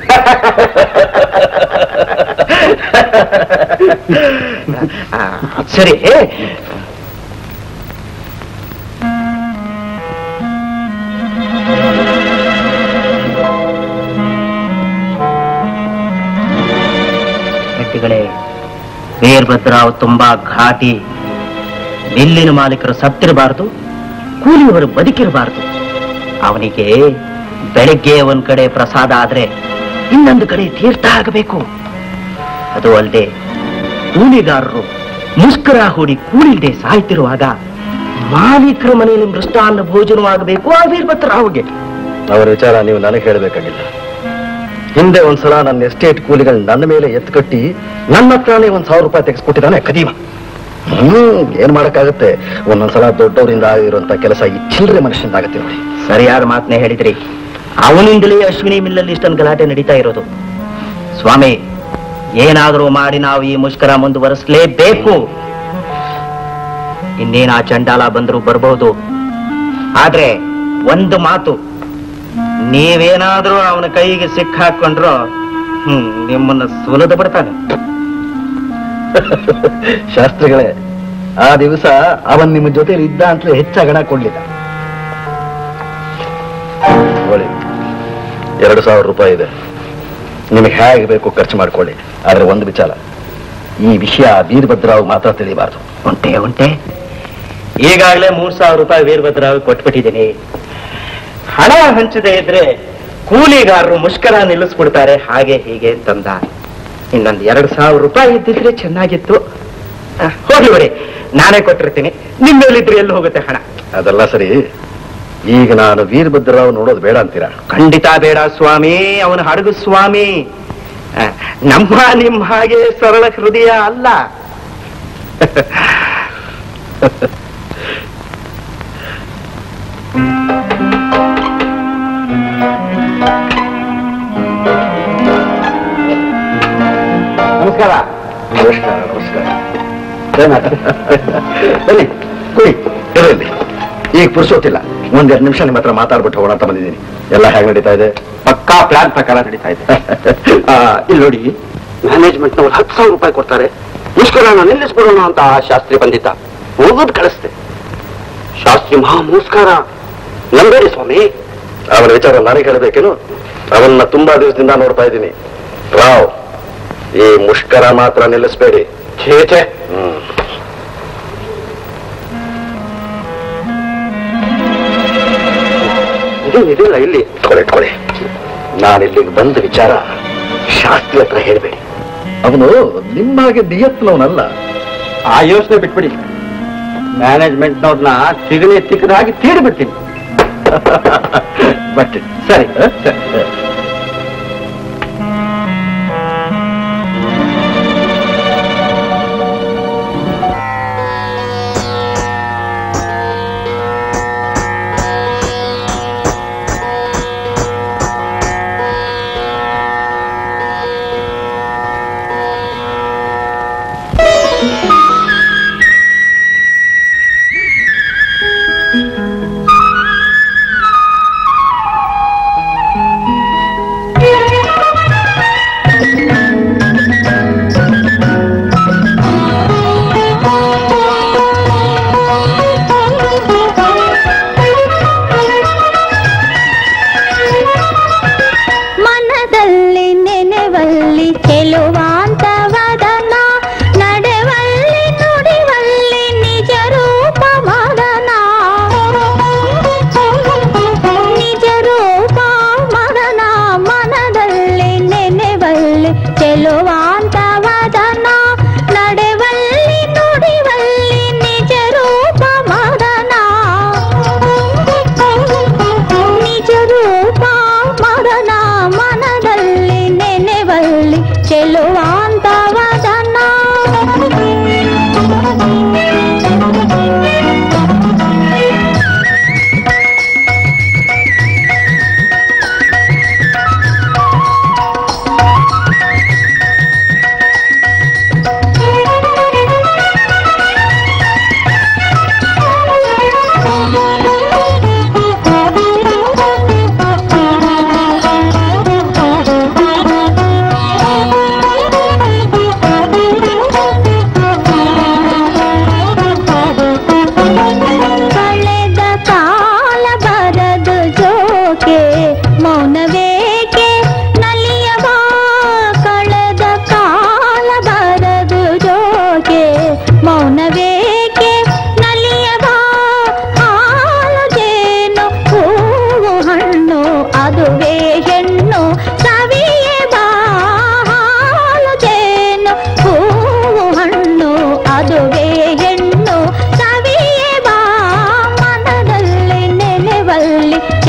ಆ, ಸರಿ ವ್ಯಕ್ತಿಗಳೇ ವೀರಭದ್ರಾವ್ ತುಂಬಾ ಘಾಟಿ ಮಿಲ್ಲಿನ ಮಾಲೀಕರು ಸತ್ತಿರಬಾರದು ಕೂಲಿಯವರು ಬದುಕಿರಬಾರದು ಅವನಿಗೆ ಬೆಳಗ್ಗೆ ಒಂದ್ ಕಡೆ ಪ್ರಸಾದ ಆದ್ರೆ ಇನ್ನೊಂದು ಕಡೆ ತೀರ್ಥ ಆಗಬೇಕು ಅದು ಅಲ್ಲದೆ ಕೂಲಿಗಾರರು ಮುಷ್ಕರ ಹೂಡಿ ಕೂಲಿಲ್ದೆ ಸಾಯ್ತಿರುವಾಗ ಮಾಲೀಕರ ಮನೆಯಲ್ಲಿ ಮೃಷ್ಟಾನ್ನ ಭೋಜನವಾಗಬೇಕು ಆ ವೀರಭದ್ರರಾವ್ಗೆ ಅವರ ವಿಚಾರ ನೀವು ನನಗೆ ಹೇಳಬೇಕಾಗಿಲ್ಲ ಹಿಂದೆ ಒಂದ್ಸಲ ನನ್ನ ಎಸ್ಟೇಟ್ ಕೂಲಿಗಳು ನನ್ನ ಮೇಲೆ ಎತ್ಕಟ್ಟಿ ನನ್ನ ಹತ್ರನೇ ಒಂದ್ ಸಾವಿರ ರೂಪಾಯಿ ತೆಗೆಸ್ಕೊಟ್ಟಿದ್ದಾನೆ ಕದೀಮ ಹ್ಮ್ ಏನ್ ಮಾಡಕ್ಕಾಗತ್ತೆ ಒಂದೊಂದ್ಸಲ ದೊಡ್ಡವರಿಂದ ಆಗಿರುವಂತ ಕೆಲಸ ಈ ಚಿಲ್ಲರೆ ಮನುಷ್ಯನಿಂದ ಆಗತ್ತೆ ನೋಡಿ ಸರಿಯಾದ ಮಾತನ್ನೇ ಹೇಳಿದ್ರಿ ಅವನಿಂದಲೇ ಅಶ್ವಿನಿ ಮಿಲ್ಲಲ್ಲಿ ಇಷ್ಟೊಂದು ಗಲಾಟೆ ನಡೀತಾ ಇರೋದು ಸ್ವಾಮಿ ಏನಾದರೂ ಮಾಡಿ ನಾವು ಈ ಮುಷ್ಕರ ಮುಂದುವರಿಸಲೇಬೇಕು ಇನ್ನೇನ ಆ ಚಂಡಾಲ ಬಂದ್ರು ಬರಬಹುದು ಆದ್ರೆ ಒಂದು ಮಾತು ನೀವೇನಾದ್ರೂ ಅವನ ಕೈಗೆ ಸಿಕ್ಕಾಕೊಂಡ್ರು ಹ್ಮ್ ನಿಮ್ಮನ್ನ ಸುಲದ ಬಿಡ್ತಾನೆ ಶಾಸ್ತ್ರಿಗಳೇ ಆ ದಿವಸ ಅವನ್ ನಿಮ್ಮ ಜೊತೆ ಇದ್ದ ಅಂತಲೇ ಹೆಚ್ಚಾಗಣ ಕೊಡ್ಲಿಲ್ಲ ನೋಡಿ ಎರಡು ಸಾವಿರ ರೂಪಾಯಿ ಇದೆ ನಿಮಗೆ ಹೇಗೆ ಬೇಕು ಖರ್ಚು ಮಾಡ್ಕೊಳ್ಳಿ ಆದ್ರೆ ಒಂದು ವಿಚಾರ ಈ ವಿಷಯ ವೀರಭದ್ರಾವ್ ಮಾತ್ರ ತಿಳಿಬಾರ್ದು ಉಂಟೆ ಉಂಟೆ ಈಗಾಗಲೇ ಮೂರ್ ಸಾವಿರ ರೂಪಾಯಿ ವೀರಭದ್ರಾವ್ ಕೊಟ್ಬಿಟ್ಟಿದ್ದೀನಿ ಹಣ ಹಂಚದೆ ಇದ್ರೆ ಕೂಲಿಗಾರರು ಮುಷ್ಕರ ನಿಲ್ಲಿಸ್ಬಿಡ್ತಾರೆ ಹಾಗೆ ಹೀಗೆ ಅಂತಂದ ಇನ್ನೊಂದು ಎರಡು ಸಾವಿರ ರೂಪಾಯಿ ಇದ್ದಿದ್ರೆ ಚೆನ್ನಾಗಿತ್ತು ಆ, ಹೋಗ್ಲಿ ಬಿಡಿ ನಾನೇ ಕೊಟ್ಟಿರ್ತೀನಿ ನಿಮ್ಮ ಮೇಲಿದ್ರೆ ಎಲ್ಲಿ ಹೋಗುತ್ತೆ ಹಣ ಅದೆಲ್ಲ ಸರಿ ಈಗ ನಾನು ವೀರಭದ್ರರಾವ್ ನೋಡೋದು ಬೇಡ ಅಂತೀರಾ ಖಂಡಿತ ಬೇಡ ಸ್ವಾಮಿ ಅವನ ಹಡಗು ಸ್ವಾಮಿ ಆ, ನಮ್ಮ ನಿಮ್ಮ ಹಾಗೆ ಸರಳ ಹೃದಯ ಅಲ್ಲ ನಮಸ್ಕಾರ ನಮಸ್ಕಾರ ನಮಸ್ಕಾರ ಬನ್ನಿ ಕುಡಿ ಇರಲಿ ಈಗ ಪುರ್ಸೋತಿಲ್ಲ ಒಂದೆರಡು ನಿಮಿಷ ನಿಮ್ಮ ಹತ್ರ ಮಾತಾಡ್ಬಿಟ್ಟು ಹೋಗೋಣ ಅಂತ ಬಂದಿದ್ದೀನಿ ಎಲ್ಲ ಹೇಗೆ ನಡೀತಾ ಇದೆ ಪಕ್ಕಾ ಪ್ಲಾನ್ ಪ್ರಕಾರ ನಡೀತಾ ಇದೆ ಆ, ಇಲ್ಲಿ ನೋಡಿ ಮ್ಯಾನೇಜ್ಮೆಂಟ್ ನವ್ರು ಹತ್ತು ಸಾವಿರ ರೂಪಾಯಿ ಕೊಡ್ತಾರೆ ಮುಷ್ಕರನ ನಿಲ್ಲಿಸ್ಬಿಡೋಣ ಅಂತ ಆ ಶಾಸ್ತ್ರಿ ಬಂದಿದ್ದ ಹೋಗೋದು ಕಳಿಸ್ತೆ ಶಾಸ್ತ್ರಿ ಮಹಾ ಮುಸ್ಕಾರ ನಂಬೇಡಿ ಸ್ವಾಮಿ ಅವನ ವಿಚಾರ ನನಗೆ ಹೇಳಬೇಕೇನು ಅವನ್ನ ತುಂಬಾ ದಿವಸದಿಂದ ನೋಡ್ತಾ ಇದ್ದೀನಿ ರಾವ್ ಈ ಮುಷ್ಕರ ಮಾತ್ರ ನಿಲ್ಲಿಸ್ಬೇಡಿ ಛೇ ಛೇ ಹ್ಮ್ ಇದು ಇದಿಲ್ಲ ಇಲ್ಲಿ ಇಟ್ಕೊಳ್ಳಿ ಇಟ್ಕೊಳ್ಳಿ ನಾನು ಇಲ್ಲಿಗೆ ಬಂದ ವಿಚಾರ ಶಾಸ್ತ್ರಿ ಹತ್ರ ಹೇಳ್ಬೇಡಿ ಅವನು ನಿಮ್ಮಾಗೆ ನಿಯತ್ನವನಲ್ಲ ಆ ಯೋಚನೆ ಬಿಟ್ಬಿಡಿ ಮ್ಯಾನೇಜ್ಮೆಂಟ್ನವ್ರನ್ನ ತಿಗಣಿ ತಿಕ್ಕದಾಗಿ ತೀಡ್ಬಿಡ್ತೀನಿ ಬಟ್ ಸರಿ ಸರಿ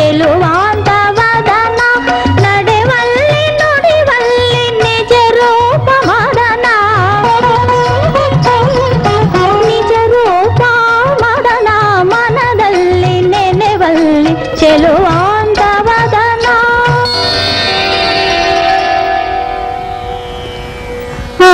ಚೆಲುವಾಂತ ವದನ ನಡೆವಲ್ಲಿ ನುಡಿವಲ್ಲಿ ನಿಜ ರೂಪ ಮದನ ನಿಜ ರೂಪ ಮದನ ಮನದಲ್ಲಿ ನೆನೆವಲ್ಲಿ ಚೆಲುವಾಂತ ವದನ ಆ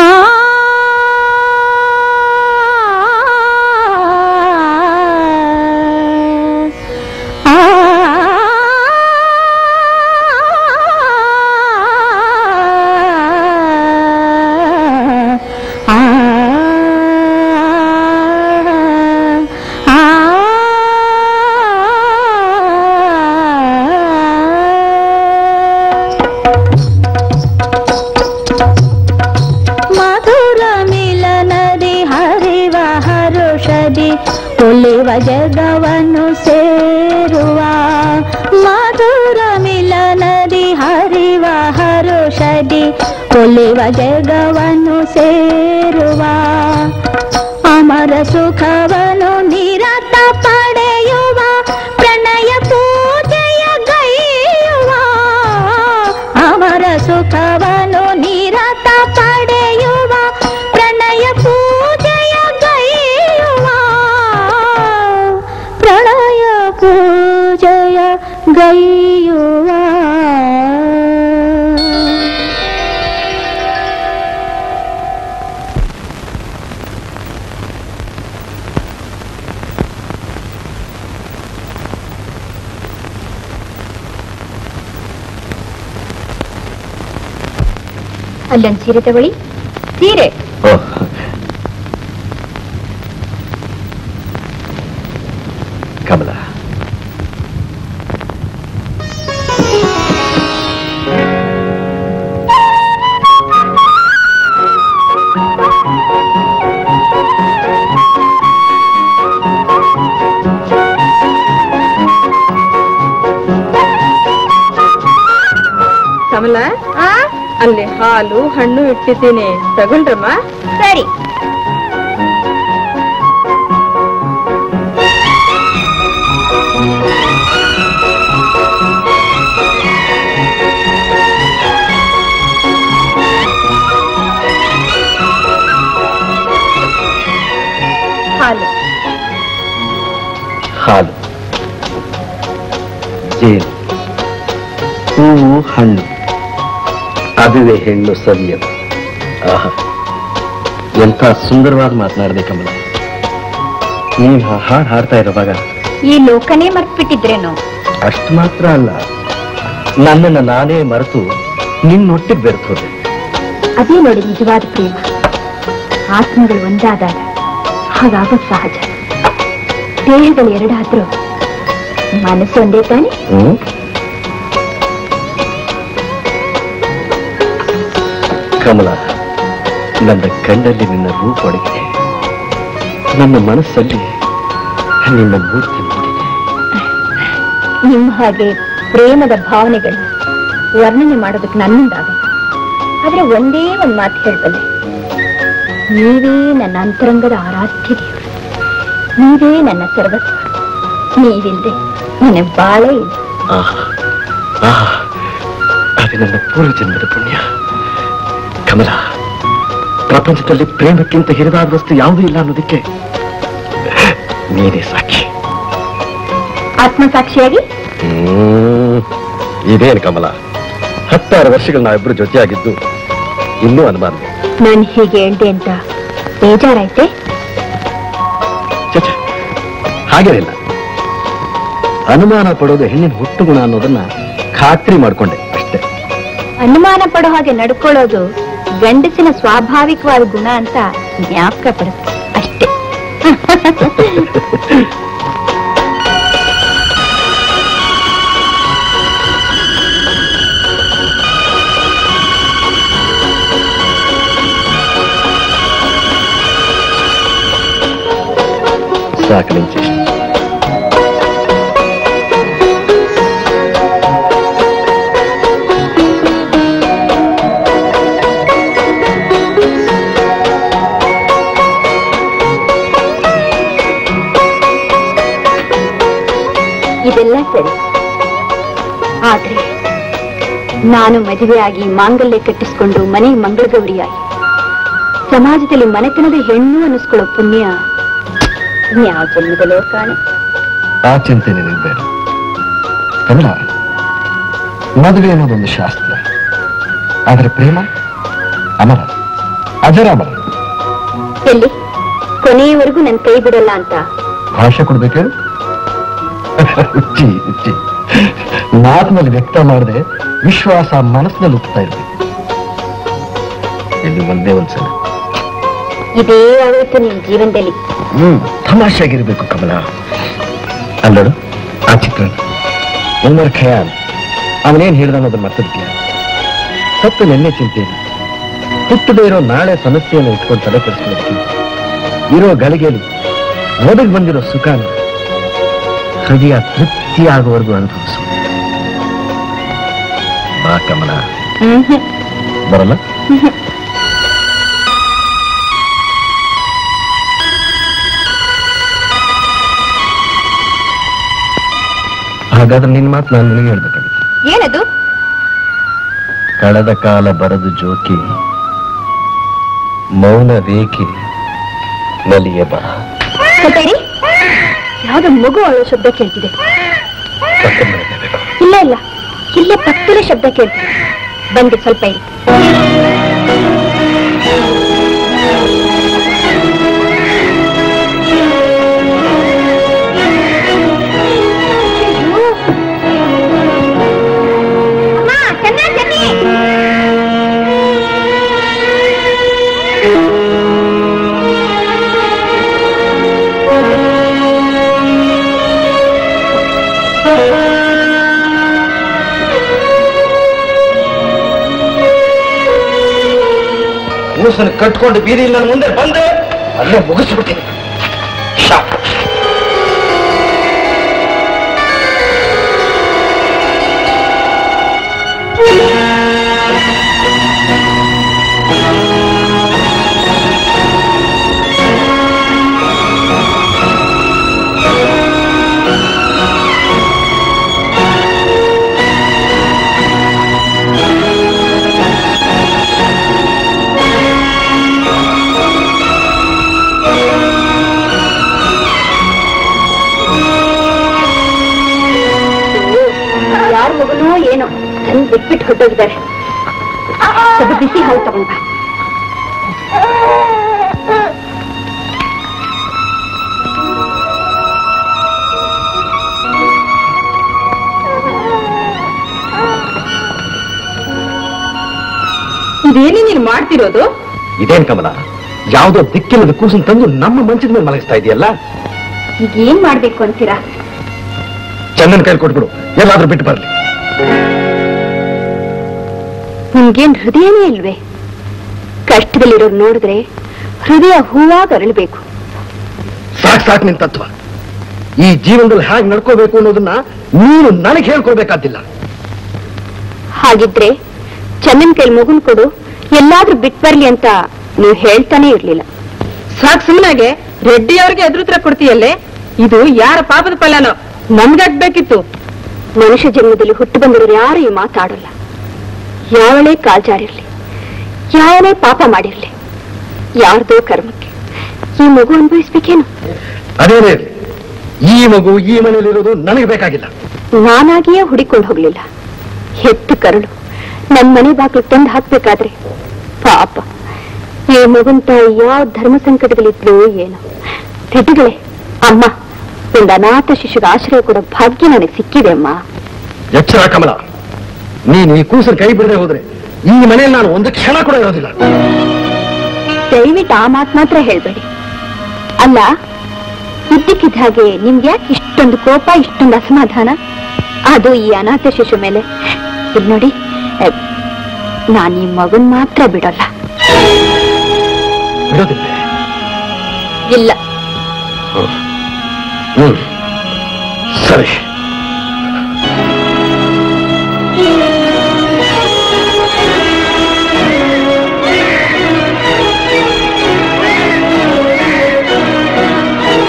ಮಧುರ ಮಿಲನದಿ ಹರಿವ ಹರುಷದಿ ಒಲಿವ ಜಗವನ್ನು ಸೇರುವ ಮಧುರ ಮಿಲನದಿ ಹರಿವ ಹರುಷದಿ ಒಲಿವ ಜಗವನ್ನು ಸೇರುವ ಅಮರ ಸುಖವನ್ನು ನಿರತ ಪಡೆಯುವ ಪ್ರಣಯ ಪೂಜೆಯ ಗೈಯುವ ಅಮರ ಸುಖವನ್ನು ನಿರತ ಪಡೆಯುವ ಪ್ರಣಯ ಪೂಜೆಯ ಗೈಯುವ ಪ್ರಣಯ ಪೂಜೆಯ ಗೈಯುವ ಅಲ್ಲೊಂದು ಸೀರೆ ತಗೊಳ್ಳಿ ಸೀರೆ ಕಮಲ ಕಮಲ ಅಲ್ಲಿ ಹಾಲು ಹಣ್ಣು ಇಟ್ಟಿದ್ದೀನಿ ತಗೊಂಡ್ರಮ್ಮ ಸರಿ ಹಾಲು ಹಾಲು ಜೇನು ಹೂವು ಹಣ್ಣು ಅದುವೆ ಹೆಣ್ಣು ಸವಿಯದು ಆಹಾ ಎಂಥ ಸುಂದರವಾದ ಮಾತನಾಡಿದೆ ಕಮಲ ನೀನ್ ಆ ಹಾಡು ಹಾಡ್ತಾ ಇರುವಾಗ ಈ ಲೋಕನೇ ಮರ್ತ್ಬಿಟ್ಟಿದ್ರೇನು ಅಷ್ಟು ಮಾತ್ರ ಅಲ್ಲ ನನ್ನನ್ನು ನಾನೇ ಮರೆತು ನಿನ್ನೊಟ್ಟಿಗೆ ಬೆರೆತು ಹೋದೆ ಅದೇ ನೋಡಿ ನಿಜವಾದ ಪ್ರೇಮ ಆತ್ಮಗಳು ಒಂದಾದಾಗ ಹಾಗಾಗೋದು ಸಹಜ ದೇಹಗಳು ಎರಡಾದ್ರೂ ಮನಸ್ಸು ಒಂದೇ ತಾನೆ ಹ್ಮ್ ಕಮಲ ನನ್ನ ಕಣ್ಣಲ್ಲಿ ನಿನ್ನ ರೂಪ ಒಡಗಿದೆ ನನ್ನ ಮನಸ್ಸಲ್ಲಿ ನಿನ್ನ ಮೂರ್ತಿ ಮೂಡಿದೆ ನಿಮ್ಮ ಹಾಗೆ ಪ್ರೇಮದ ಭಾವನೆಗಳು ವರ್ಣನೆ ಮಾಡೋದಕ್ಕೆ ನನ್ನಿಂದಾಗಲ್ಲ ಆದ್ರೆ ಒಂದೇ ಒಂದು ಮಾತು ಹೇಳಬಲ್ಲೆ ನೀವೇ ನನ್ನ ಅಂತರಂಗದ ಆರಾಧ್ಯ ದೇವರು ನೀವೇ ನನ್ನ ಸರ್ವಸ್ವ ನೀವಿಲ್ಲದೆ ನನ್ನ ಬಾಳೇ ಇಲ್ಲ ಆಹಾ ಆಹಾ ಅದು ನನ್ನ ಪೂರ್ವ ಜನ್ಮದ ಪುಣ್ಯ ಕಮಲ ಪ್ರಪಂಚದಲ್ಲಿ ಪ್ರೇಮಕ್ಕಿಂತ ಹಿರಿದಾದ ವಸ್ತು ಯಾವುದೂ ಇಲ್ಲ ಅನ್ನೋದಕ್ಕೆ ನೀನೇ ಸಾಕ್ಷಿ ಆತ್ಮಸಾಕ್ಷಿಯಾಗಿ ಹ್ಮ್. ಇದೇನು ಕಮಲ ಹತ್ತಾರು ವರ್ಷಗಳು ನಾವಿಬ್ರು ಜೊತೆಯಾಗಿದ್ದು ಇನ್ನೂ ಅನುಮಾನ ನಾನು ಹೀಗೆ ಹೇಳ್ದೆ ಅಂತ ಬೇಜಾರಾಯ್ತೆ ಛೆ, ಹಾಗೇನಿಲ್ಲ ಅನುಮಾನ ಪಡೋದು ಹೆಣ್ಣಿನ ಹುಟ್ಟು ಗುಣ ಅನ್ನೋದನ್ನ ಖಾತ್ರಿ ಮಾಡ್ಕೊಂಡೆ ಅಷ್ಟೇ ಅನುಮಾನ ಪಡೋ ಹಾಗೆ ನಡ್ಕೊಳ್ಳೋದು ಗಂಡಸಿನ ಸ್ವಾಭಾವಿಕವಾದ ಗುಣ ಅಂತ ಜ್ಞಾಪಕ ಪಡುತ್ತೆ ಅಷ್ಟೇ ಸಾಕು ನಿಂಚೆ ಇದೆಲ್ಲ ಸರಿ ಆದ್ರೆ ನಾನು ಮದುವೆಯಾಗಿ ಮಾಂಗಲ್ಯ ಕಟ್ಟಿಸ್ಕೊಂಡು ಮನೆಗೆ ಮಂಗಳಗೌರಿಯಾಗಿ ಸಮಾಜದಲ್ಲಿ ಮನೆತನದ ಹೆಣ್ಣು ಅನ್ನಿಸ್ಕೊಳ್ಳೋ ಪುಣ್ಯ ಯಾವ ಜನ್ಮದಲ್ಲೋ ಕಾಣೆ ಆ ಚಿಂತೆ ನಿನಗೆ ಬೇಡ ಕಮಲ ಮದುವೆ ಅನ್ನೋದೊಂದು ಶಾಸ್ತ್ರ ಆದರೆ ಪ್ರೇಮ ಅಮರ ಅಜರಾಮರ ಎಲ್ಲಿ ಕೊನೆಯವರೆಗೂ ನನ್ನ ಕೈ ಬಿಡಲ್ಲ ಅಂತ ಭಾಷೆ ಕೊಡ್ಬೇಕೇಳು ಹುಚ್ಚಿ ಹುಚ್ಚಿ ಮಾತಿನಲ್ಲಿ ವ್ಯಕ್ತ ಮಾಡದೆ ವಿಶ್ವಾಸ ಮನಸ್ಸಿನಲ್ಲಿ ಉಪ್ತಾ ಇರ್ಬೇಕು ಇಲ್ಲಿ ಒಂದೇ ಒಂದ್ಸಲ ಇದೇ ಆಗೋಯ್ತು ನಿನ್ ಜೀವನದಲ್ಲಿ ಹ್ಮ್ ತಮಾಷೆಯಾಗಿರ್ಬೇಕು ಕಮಲ ಅಲ್ಲೋಡು ಆ ಚಿತ್ರ ಉಮರ್ ಖಯಾಲ್ ಅವನೇನ್ ಹೇಳ್ದ ಅನ್ನೋದನ್ನ ಮರ್ತಿರ್ತೀಯ ಸತ್ತು ನೆನ್ನೆ ಚಿಂತೆ ಇಲ್ಲ ಹುಟ್ಟದೇ ಇರೋ ನಾಳೆ ಸಮಸ್ಯೆಯನ್ನು ಇಟ್ಕೊಂಡು ತಲೆ ಕೆಡಿಸ್ಕೊಳ್ಳೋದಕ್ಕೆ ಇರೋ ಗಳಿಗೆಯಲ್ಲಿ ಒದಗಿ ಬಂದಿರೋ ಸುಖನ ಹೃದಯ ತೃಪ್ತಿಯಾಗುವವರೆಗೂ ಅನುಭವಿಸು ಬಾ ಕಮಲ ಬರಲ್ಲ ಹಾಗಾದ್ರೆ ನಿನ್ನ ಮಾತು ನಾನು ನಿನಗೆ ಹೇಳ್ಬೇಕಾಗಿತ್ತು ಏನದು ಕಳೆದ ಕಾಲ ಬರದು ಜೋಕಿ ಮೌನ ರೇಖೆ ನಲಿಯ ಬರ ಗೊತ್ತೇಳಿ ಯಾವ್ದೋ ಮಗು ಅಳೋ ಶಬ್ದ ಕೇಳ್ತಿದೆ ಇಲ್ಲ ಇಲ್ಲ ಇಲ್ಲೇ ಪಕ್ಕದಲ್ಲೇ ಶಬ್ದ ಕೇಳ್ತಿದೆ ಬಂದೆ ಸ್ವಲ್ಪ ಇರಿ ಕೂಸನ್ನು ಕಟ್ಕೊಂಡು ಬೀದಿಯಲ್ಲಿ ನನ್ನ ಮುಂದೆ ಬಂದೆ ಅಲ್ಲೇ ಮುಗಿಸ್ಬಿಟ್ಟಿನಿ ಶಾಪ್ ಯಾರ ಮಗನೋ ಏನೋ ನನ್ ಬಿಟ್ಬಿಟ್ಟು ಹೊಟ್ಟೋಗಿದ್ದಾರೆ ಸ್ವಲ್ಪ ಬಿಸಿ ಹಾಲು ತಗೊಂಡ್ ಬಾ ಇದೇನೇ ನೀನು ಮಾಡ್ತಿರೋದು ಇದೇನ್ ಕಮಲ ಯಾವುದೋ ದಿಕ್ಕಿಲ್ಲದ ಕೂಸನ್ ತಂದು ನಮ್ಮ ಮಂಚದ ಮೇಲೆ ಮಲಗಿಸ್ತಾ ಇದೆಯಲ್ಲ ಈಗ ಏನ್ ಮಾಡ್ಬೇಕು ಅಂತೀರಾ ಚಂದನ್ ಕೈಲಿ ಕೊಟ್ಬಿಡು ಎಲ್ಲಾದ್ರೂ ಬಿಟ್ಟು ಬರ್ಲಿ ನಿಮ್ಗೇನ್ ಹೃದಯನೇ ಇಲ್ವೇ ಕಷ್ಟದಲ್ಲಿರೋರು ನೋಡಿದ್ರೆ ಹೃದಯ ಹೂವಾಗಿ ಅರಳಬೇಕು ಸಾಕ್ ಸಾಕ್ ನಿನ್ ತತ್ವ ಈ ಜೀವನದಲ್ಲಿ ಹೇಗೆ ನಡ್ಕೋಬೇಕು ಅನ್ನೋದನ್ನ ನೀನು ನನಗೆ ಹೇಳ್ಕೊಡ್ಬೇಕಾದಿಲ್ಲ ಹಾಗಿದ್ರೆ ಚಂದನ್ ಕೈಲಿ ಮಗುನ್ ಕೊಡು ಎಲ್ಲಾದ್ರೂ ಬಿಟ್ ಬರ್ಲಿ ಅಂತ ನೀವು ಹೇಳ್ತಾನೆ ಇರ್ಲಿಲ್ಲ ಸಾಕ್ ಸುಮ್ಮನಾಗೆ ರೆಡ್ಡಿ ಅವ್ರಿಗೆ ಎದುರುತ್ರ ಕೊಡ್ತೀಯಲ್ಲೇ ಇದು ಯಾರ ಪಾಪದ ಫಲನೋ ನಮ್ಗಾಗ್ಬೇಕಿತ್ತು ಮನುಷ್ಯ ಜನ್ಮದಲ್ಲಿ ಹುಟ್ಟು ಬಂದಿರೋರು ಯಾರು ಈ ಮಾತಾಡಲ್ಲ ಯಾವಳೇ ಕಾಲ್ಜಾರಿರ್ಲಿ ಯಾವನೇ ಪಾಪ ಮಾಡಿರ್ಲಿ ಯಾರ್ದೋ ಕರ್ಮಕ್ಕೆ ಈ ಮಗು ಅನುಭವಿಸ್ಬೇಕೇನು ಅದೇನೇ ಇರ್ಲಿ ಈ ಮಗು ಈ ಮನೆಯಲ್ಲಿರೋದು ನನಗೆ ಬೇಕಾಗಿಲ್ಲ ನಾನಾಗಿಯೇ ಹುಡಿಕೊಂಡು ಹೋಗ್ಲಿಲ್ಲ ಹೆತ್ತು ಕರಳು ನನ್ ಮನೆ ಬಾಗ್ಲು ತಂದು ಹಾಕ್ಬೇಕಾದ್ರೆ ಪಾಪ ಈ ಮಗುನ್ ತಾಯಿ ಯಾವ ಧರ್ಮ ಸಂಕಟದಲ್ಲಿದ್ಲು ಏನೋ ತಿದ್ದುಗಳೇ ಅಮ್ಮ ಒಂದು ಅನಾಥ ಶಿಶುಗೆ ಆಶ್ರಯ ಕೊಡೋ ಭಾಗ್ಯ ನನಗೆ ಸಿಕ್ಕಿದೆ ಅಮ್ಮ ಎಚ್ಚರ ಕಮಲ ನೀನು ಈ ಕೂಸನ್ ಕೈ ಬಿಡದೆ ಹೋದ್ರೆ ಈ ಮನೆಯಲ್ಲಿ ನಾನು ಒಂದು ಕ್ಷಣ ಕೂಡ ಇರೋದಿಲ್ಲ ದಯವಿಟ್ಟು ಆ ಮಾತು ಮಾತ್ರ ಹೇಳ್ಬೇಡಿ ಅಲ್ಲ ಇದ್ದಕ್ಕಿದ್ದ ಹಾಗೆ ನಿಮ್ಗೆ ಯಾಕೆ ಇಷ್ಟೊಂದು ಕೋಪ ಇಷ್ಟೊಂದು ಅಸಮಾಧಾನ ಅದು ಈ ಅನಾಥ ಶಿಶು ಮೇಲೆ ಇಲ್ಲಿ ನೋಡಿ ನಾನು ಈ ಮಗನ್ ಮಾತ್ರ ಬಿಡಲ್ಲ ಬಿಡೋದಿಲ್ಲ ಇಲ್ಲ ಹ್ಮ್ ಸರಿ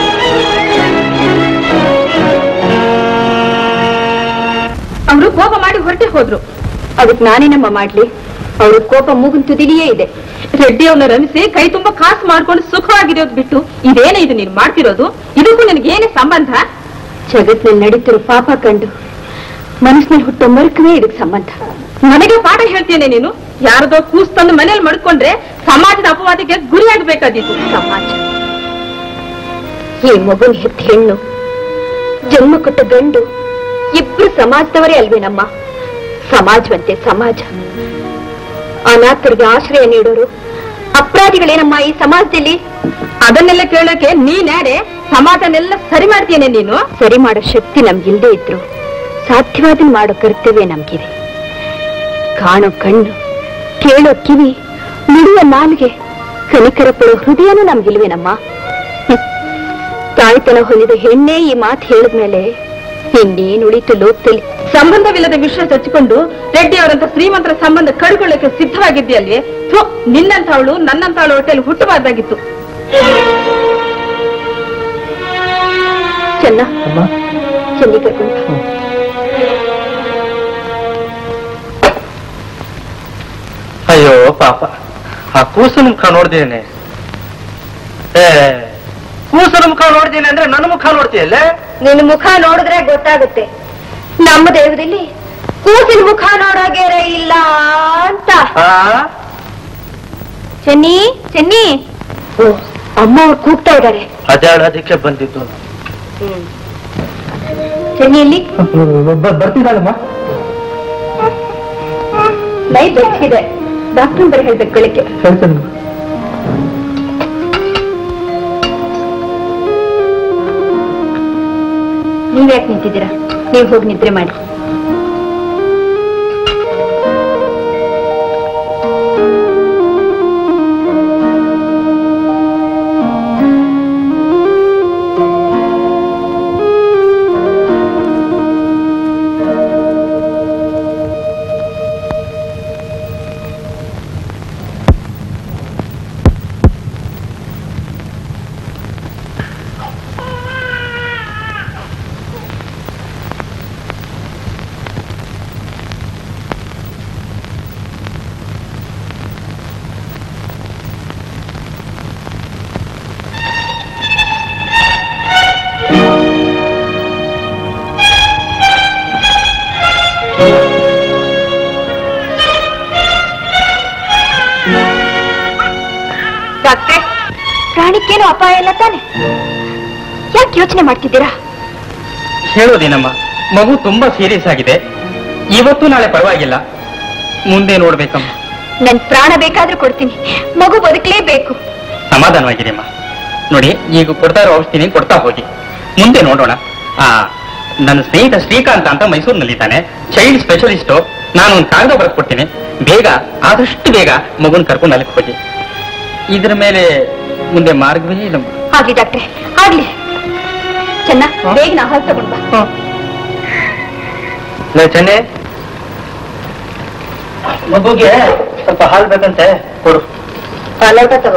ಅವರು ಕೋಪ ಮಾಡಿ ಹೋದ್ರು ಅದಕ್ಕೆ ನಾನೇನಮ್ಮ ಮಾಡ್ಲಿ ಅವಳ ಕೋಪ ಮೂಗಿನ ತುದಿಲಿಯೇ ಇದೆ ರೆಡ್ಡಿ ಅವನ ರಮಿಸಿ ಕೈ ತುಂಬಾ ಕಾಸು ಮಾಡ್ಕೊಂಡು ಸುಖವಾಗಿರೋದು ಬಿಟ್ಟು ಇದೇನೇ ಇದು ನೀನು ಮಾಡ್ತಿರೋದು ಇದಕ್ಕೂ ನಿನಗೇನೇ ಸಂಬಂಧ ಜಗತ್ನಲ್ಲಿ ನಡೀತಿರೋ ಪಾಪ ಕಂಡು ಮನಸ್ಸಿನಲ್ಲಿ ಹುಟ್ಟೋ ಮರುಕವೇ ಇದಕ್ಕೆ ಸಂಬಂಧ ನನಗೆ ಪಾಠ ಹೇಳ್ತೇನೆ ನೀನು ಯಾರದೋ ಕೂಸ್ ತಂದು ಮನೇಲಿ ಮಡ್ಕೊಂಡ್ರೆ ಸಮಾಜದ ಅಪವಾದಕ್ಕೆ ಗುರಿಯಾಗಬೇಕಾದೀತು ಸಮಾಜ ಈ ಮಗುನ್ ಹೆತ್ತ ಹೆಣ್ಣು ಜನ್ಮ ಕೊಟ್ಟ ಗಂಡು ಇಬ್ರು ಸಮಾಜದವರೇ ಅಲ್ವೇನಮ್ಮ ಸಮಾಜವಂತೆ ಸಮಾಜ ಅನಾಥರಿಗೆ ಆಶ್ರಯ ನೀಡೋರು ಅಪರಾಧಿಗಳೇನಮ್ಮ ಈ ಸಮಾಜದಲ್ಲಿ ಅದನ್ನೆಲ್ಲ ಕೇಳೋಕೆ ನೀನ್ಯಾರೆ ಸಮಾಜನೆಲ್ಲ ಸರಿ ಮಾಡ್ತೀಯನೆ ನೀನು ಸರಿ ಮಾಡೋ ಶಕ್ತಿ ನಮ್ಗಿಲ್ದೇ ಇದ್ರು ಸಾಧ್ಯವಾದನ್ ಮಾಡೋ ಕರ್ತವ್ಯ ನಮ್ಗಿದೆ ಕಾಣೋ ಕಣ್ಣು ಕೇಳೋ ಕಿವಿ ನುಡಿಯೋ ನಾಲಿಗೆ ಕನಿಕರ ಪಡೋ ಹೃದಯನೂ ನಮ್ಗಿಲ್ವೇನಮ್ಮ ಹ್ಮ್. ತಾಯ್ತನ ಹೊಂದಿದ ಹೆಣ್ಣೆ ಈ ಮಾತು ಹೇಳಿದ್ಮೇಲೆ ಇನ್ನೇನು ಉಳಿತು ಲೋಕದಲ್ಲಿ ಸಂಬಂಧವಿಲ್ಲದ ವಿಷಯ ಚಚ್ಚಿಕೊಂಡು ರೆಡ್ಡಿ ಅವರಂತ ಶ್ರೀಮಂತರ ಸಂಬಂಧ ಕಡ್ಕೊಳ್ಳಕ್ಕೆ ಸಿದ್ಧವಾಗಿದ್ದೀಯಲ್ವೇ ಥು ನಿನ್ನಂತವಳು ನನ್ನಂತವಳು ಹೊಟ್ಟೆಲಿ ಹುಟ್ಟಬಾರ್ದಾಗಿತ್ತು ಚೆನ್ನ ಚೆನ್ನಿ ಕರ್ಕೊಂಡು ಅಯ್ಯೋ ಪಾಪ ಆ ಕೂಸು ಮುಖ ನೋಡ್ದೇನೆ ಏ ಕೂಸನ ಮುಖ ನೋಡ್ದೇನೆ ಅಂದ್ರೆ ನನ್ನ ಮುಖ ನೋಡ್ತೀಯಲ್ಲ ನಿನ್ನ ಮುಖ ನೋಡಿದ್ರೆ ಗೊತ್ತಾಗುತ್ತೆ ನಮ್ಮ ದೇವದಲ್ಲಿ ಕೂಸಿನ ಮುಖ ನೋಡೋಗೇರೆ ಇಲ್ಲ ಅಂತ ಚೆನ್ನಿ ಚೆನ್ನಿ ಓ ಅಮ್ಮ ಅವ್ರು ಕೂಗ್ತಾ ಇದ್ದಾರೆ ಅದಾಡೋದಕ್ಕೆ ಬಂದಿದ್ದು ಚೆನ್ನಿಯಲ್ಲಿ ಬರ್ತಿದ್ದಾಳಮ್ಮ ಮೈ ಬೆಚ್ಚಿದೆ ಡಾಕ್ಟರ್ ಬರೀ ಹೇಳ್ಬೇಕು ಬೆಳಿಗ್ಗೆ ನೀವ್ಯಾಕೆ ನಿಂತಿದ್ದೀರಾ ನೀವು ಹೋಗಿ ನಿದ್ರೆ ಮಾಡಿ ಡಾಕ್ಟ್ರೆ ಪ್ರಾಣಿಕ್ಕೇನು ಅಪಾಯ ಇಲ್ಲ ತಾನೆ ಯಾಕೆ ಯೋಚನೆ ಮಾಡ್ತಿದ್ದೀರಾ ಹೇಳೋದೇನಮ್ಮ ಮಗು ತುಂಬಾ ಸೀರಿಯಸ್ ಆಗಿದೆ ಇವತ್ತು ನಾಳೆ ಪರವಾಗಿಲ್ಲ ಮುಂದೆ ನೋಡ್ಬೇಕಮ್ಮ ನನ್ ಪ್ರಾಣ ಬೇಕಾದ್ರೂ ಕೊಡ್ತೀನಿ ಮಗು ಬದುಕಲೇಬೇಕು ಸಮಾಧಾನವಾಗಿರಿಯಮ್ಮ ನೋಡಿ ಈಗ ಕೊಡ್ತಾ ಇರೋ ಔಷಧಿನಿ ಕೊಡ್ತಾ ಹೋಗಿ ಮುಂದೆ ನೋಡೋಣ ಆ ನನ್ನ ಸ್ನೇಹಿತ ಶ್ರೀಕಾಂತ್ ಅಂತ ಮೈಸೂರಿನಲ್ಲಿದ್ದಾನೆ ಚೈಲ್ಡ್ ಸ್ಪೆಷಲಿಸ್ಟು ನಾನು ಒಂದು ಕಾಗದ ಬರೆದು ಕೊಡ್ತೀನಿ ಬೇಗ ಆದಷ್ಟು ಬೇಗ ಮಗುನ್ ಕರ್ಕೊಂಡು ಅಲ್ಲಿಗೆ ಹೋಗಿ ಇದ್ರ ಮೇಲೆ ಮುಂದೆ ಮಾರ್ಗವೇ ಇಲ್ಲ ಆಗ್ಲಿ ಡಾಕ್ಟ್ರೆ ಆಗ್ಲಿ ಚೆನ್ನ ಬೇಗ ನಾ ಹೊರ ತಗೊಂಡ್ ಬಾ ಚೆನ್ನೆ ಮಗುಗೆ ಸ್ವಲ್ಪ ಹಾಲು ಬೇಕಂತೆ ಕೊಡು ಆ, ಲೋಟ ತಗೋ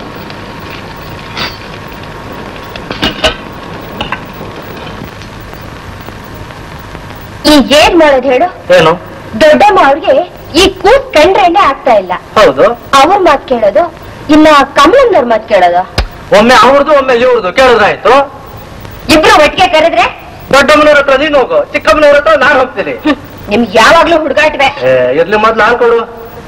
ಈಗ ಏನ್ ಮಾಡೋದು ಹೇಳು ಏನು ದೊಡ್ಡಮ್ಮ ಅವ್ರಿಗೆ ಈ ಕೂಸ್ ಕಂಡ್ರೇನೆ ಆಗ್ತಾ ಇಲ್ಲ ಹೌದು ಅವ್ರ ಮಾತ್ ಕೇಳೋದು ಇನ್ನ ಕಮಲನ್ನವ್ರ ಮಾತ್ ಕೇಳೋದು ಒಮ್ಮೆ ಅವ್ರದ್ದು ಒಮ್ಮೆ ಇವ್ರದ್ದು ಕೇಳಿದ್ರಾಯ್ತು ಇಬ್ರು ಒಟ್ಟಿಗೆ ಕರೆದ್ರೆ ದೊಡ್ಡಮ್ಮನವ್ರ ಹತ್ರ ನೀನು ಹೋಗು ಚಿಕ್ಕಮ್ಮನವ್ರ ಹತ್ರ ನಾನು ಹೋಗ್ತೀನಿ ನಿಮ್ಗೆ ಯಾವಾಗ್ಲೂ ಹುಡುಗಾಟ್ವೆ ಏ, ಇರ್ಲಿ ಮೊದ್ಲು ಹಾಲು ಕೊಡು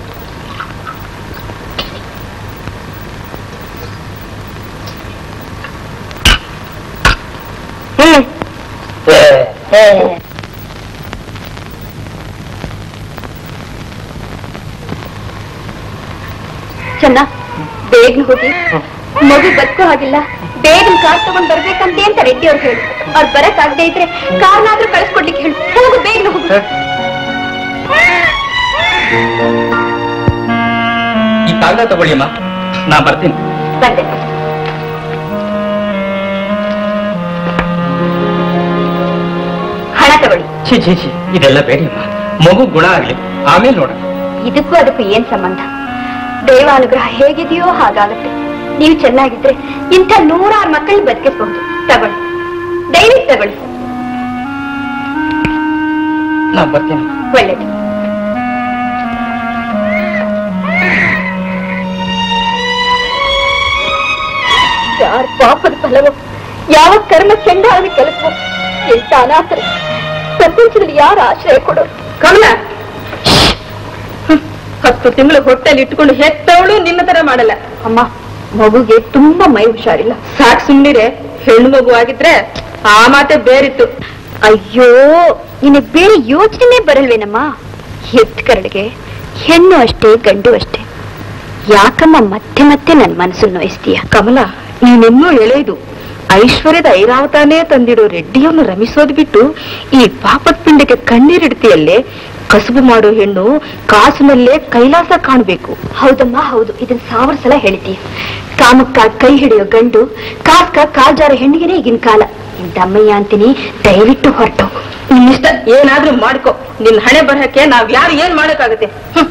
ಹ್ಮ್ ಏ, ಚೆನ್ನ ಬೇಗ ಹೋಗಿ ಮಗು ಬದುಕೋ ಹಾಗಿಲ್ಲ ಬೇಗ ಕಾರ್ ತಗೊಂಡ್ ಬರ್ಬೇಕಂತೆ ಅಂತ ರೆಡ್ಡಿ ಅವ್ರು ಹೇಳು ಅವ್ರು ಬರಕ್ ಆಗದೆ ಇದ್ರೆ ಕಾರ್ನಾದ್ರೂ ಕಳ್ಸ್ಕೊಡ್ಲಿಕ್ಕೆ ಹೇಳು ಹೋಗು ಬೇಗ ಹೋಗು ಈ ಕಾಗದ ತಗೊಳ್ಳಿಯಮ್ಮ ನಾ ಬರ್ತೀನಿ ಬಂದೆ ಹಣ ತಗೊಳ್ಳಿ ಛೀ ಛೀ ಛೀ ಇದೆಲ್ಲ ಬೇಡಿಯಮ್ಮ ಮಗು ಗುಣ ಆಗ್ಲಿ ಆಮೇಲೆ ನೋಡ ಇದಕ್ಕೂ ಅದಕ್ಕೂ ಏನ್ ಸಂಬಂಧ ದೇವಾನುಗ್ರಹ ಹೇಗಿದೆಯೋ ಹಾಗಾಗತ್ತೆ ನೀವು ಚೆನ್ನಾಗಿದ್ರೆ ಇಂಥ ನೂರಾರು ಮಕ್ಕಳನ್ನ ಬದುಕಿಸ್ಬಹುದು ತಗೊಳ್ಳಿ ದಯವಿಟ್ಟು ತಗೊಳ್ಳಿ ನಾ ಬರ್ತೀನಿ ಒಳ್ಳೇದು ಯಾರ ಪಾಪದ ಫಲವೋ ಯಾವ ಕರ್ಮ ಚಂಡಾದ ಕೆಲಸವೋ ಎಂತ ಅನಾಥರು ಪ್ರಪಂಚದಲ್ಲಿ ಯಾರ ಆಶ್ರಯ ಕೊಡೋರು ಕಮಲ ಹತ್ತು ತಿಂಗಳು ಹೊಟ್ಟೆಲಿ ಇಟ್ಕೊಂಡು ಹೆತ್ತವಳು ನಿನ್ನ ತರ ಮಾಡಲ್ಲ ಅಮ್ಮ ಮಗುಗೆ ತುಂಬಾ ಮೈ ಹುಷಾರಿಲ್ಲ ಸಾಕ್ ಸುಮ್ನಿರೆ ಹೆಣ್ಣು ಮಗು ಆಗಿದ್ರೆ ಆ ಮಾತೆ ಬೇರಿತ್ತು ಅಯ್ಯೋ ನಿನಗೆ ಬೇರೆ ಯೋಚನೆ ಬರಲ್ವೇನಮ್ಮ ಎತ್ ಕರಳಿಗೆ ಹೆಣ್ಣು ಅಷ್ಟೇ ಗಂಡು ಅಷ್ಟೇ ಯಾಕಮ್ಮ ಮತ್ತೆ ಮತ್ತೆ ನನ್ನ ಮನಸ್ಸನ್ನು ನೋಯಿಸ್ತೀಯ ಕಮಲ ನೀನಿನ್ನೂ ಎಳೆದು ಐಶ್ವರ್ಯದ ಐರಾವತಾನೇ ತಂದಿಡೋ ರೆಡ್ಡಿಯನ್ನು ರಮಿಸೋದ್ ಬಿಟ್ಟು ಈ ಪಾಪದ ಪಿಂಡಕ್ಕೆ ಕಣ್ಣೀರಿಡ್ತೀಯಲ್ಲೇ ಕಸುಬು ಮಾಡೋ ಹೆಣ್ಣು ಕಾಸಿನಲ್ಲೇ ಕೈಲಾಸ ಕಾಣ್ಬೇಕು ಹೌದಮ್ಮ ಹೌದು ಇದನ್ ಸಾವಿರ ಸಲ ಹೇಳ್ತೀಯ ಕಾಮಕ್ಕ ಕೈ ಹಿಡಿಯೋ ಗಂಡು ಕಾಸ್ಕ ಕಾಲ್ಜಾರ ಹೆಣ್ಣಿಗೆನೆ ಈಗಿನ ಕಾಲ ಇಂತಮ್ಮಯ್ಯ ಅಂತೀನಿ ದಯವಿಟ್ಟು ಹೊರಟೋಗು ನಿನ್ನಿಷ್ಟ ಏನಾದ್ರೂ ಮಾಡ್ಕೊ ನಿನ್ ಹಣೆ ಬರಹಕ್ಕೆ ನಾವ್ ಯಾರು ಏನ್ ಮಾಡಕ್ಕಾಗತ್ತೆ ಹ್ಮ್.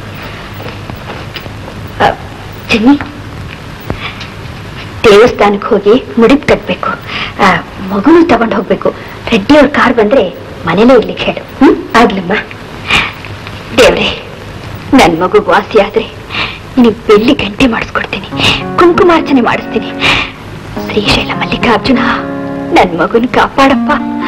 ಚಿನ್ನಿ ದೇವಸ್ಥಾನಕ್ಕೆ ಹೋಗಿ ಮುಡಿದ್ ಕಟ್ಬೇಕು ಆ, ಮಗುನು ತಗೊಂಡ್ ಹೋಗ್ಬೇಕು ರೆಡ್ಡಿ ಅವ್ರ ಕಾರ್ ಬಂದ್ರೆ ಮನೇಲೇ ಇರ್ಲಿಕ್ಕೆ ಹೇಳು ಹ್ಮ್ ಆಗ್ಲಮ್ಮ ದೇವ್ರೆ ನನ್ ಮಗು ವಾಸಿ ಆದ್ರೆ ನಿನಗೆ ಬೆಳ್ಳಿ ಗಂಟೆ ಮಾಡಿಸ್ಕೊಡ್ತೀನಿ ಕುಂಕುಮಾರ್ಚನೆ ಮಾಡಿಸ್ತೀನಿ ಶ್ರೀಶೈಲ ಮಲ್ಲಿಕಾರ್ಜುನ ನನ್ ಮಗುನ ಕಾಪಾಡಪ್ಪ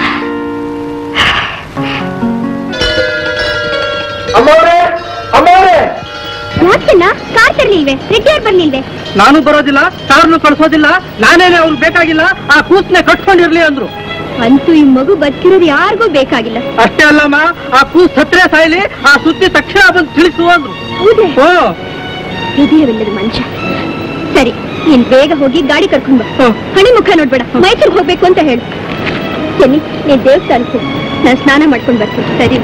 ಅಮ್ಮವ್ರೆ ಅಮ್ಮವ್ರೆ ಯಾಕೆಣ್ಣ ಕಾರ್ ತರ್ಲಿಲ್ವೇ ರೆಡ್ಡಿ ಅವ್ರು ಬರ್ಲಿಲ್ವೇ ನಾನು ಬರೋದಿಲ್ಲ ಕಾರ್ನು ಕಳ್ಸೋದಿಲ್ಲ ನಾನೇನೆ ಅವ್ರು ಬೇಕಾಗಿಲ್ಲ ಆ ಕೂಸ್ನೆ ಕಟ್ಕೊಂಡಿರ್ಲಿ ಅಂದ್ರು ಅಂತೂ ಈ ಮಗು ಬದುಕಿರೋದು ಯಾರಿಗೂ ಬೇಕಾಗಿಲ್ಲ ಅಷ್ಟೇ ಅಲ್ಲಮ್ಮ ಆ ಕೂಸ್ ಸತ್ರೆ ಸಾಯ್ಲಿ ಆ ಸುದ್ದಿ ತಕ್ಷಣ ಬಂದು ತಿಳಿಸು ಅಂದ್ರು ಹೌದೇ ಓ ಹೃದಯವಿಲ್ಲದ ಮನುಷ್ಯ ಸರಿ ನೀನ್ ಬೇಗ ಹೋಗಿ ಗಾಡಿ ಕರ್ಕೊಂಡ್ ಬಾ ಹಣಿ ಮುಖ ನೋಡ್ಬೇಡ ಮೈಸೂರಿಗೆ ಹೋಗ್ಬೇಕು ಅಂತ ಹೇಳು ಚೆನ್ನಿ ನೀನ್ ದೇವಸ್ಥಾನಕ್ಕೆ ಹೋಗು ನಾನು ಸ್ನಾನ ಮಾಡ್ಕೊಂಡ್ ಬರ್ತೀನಿ ಸರಿ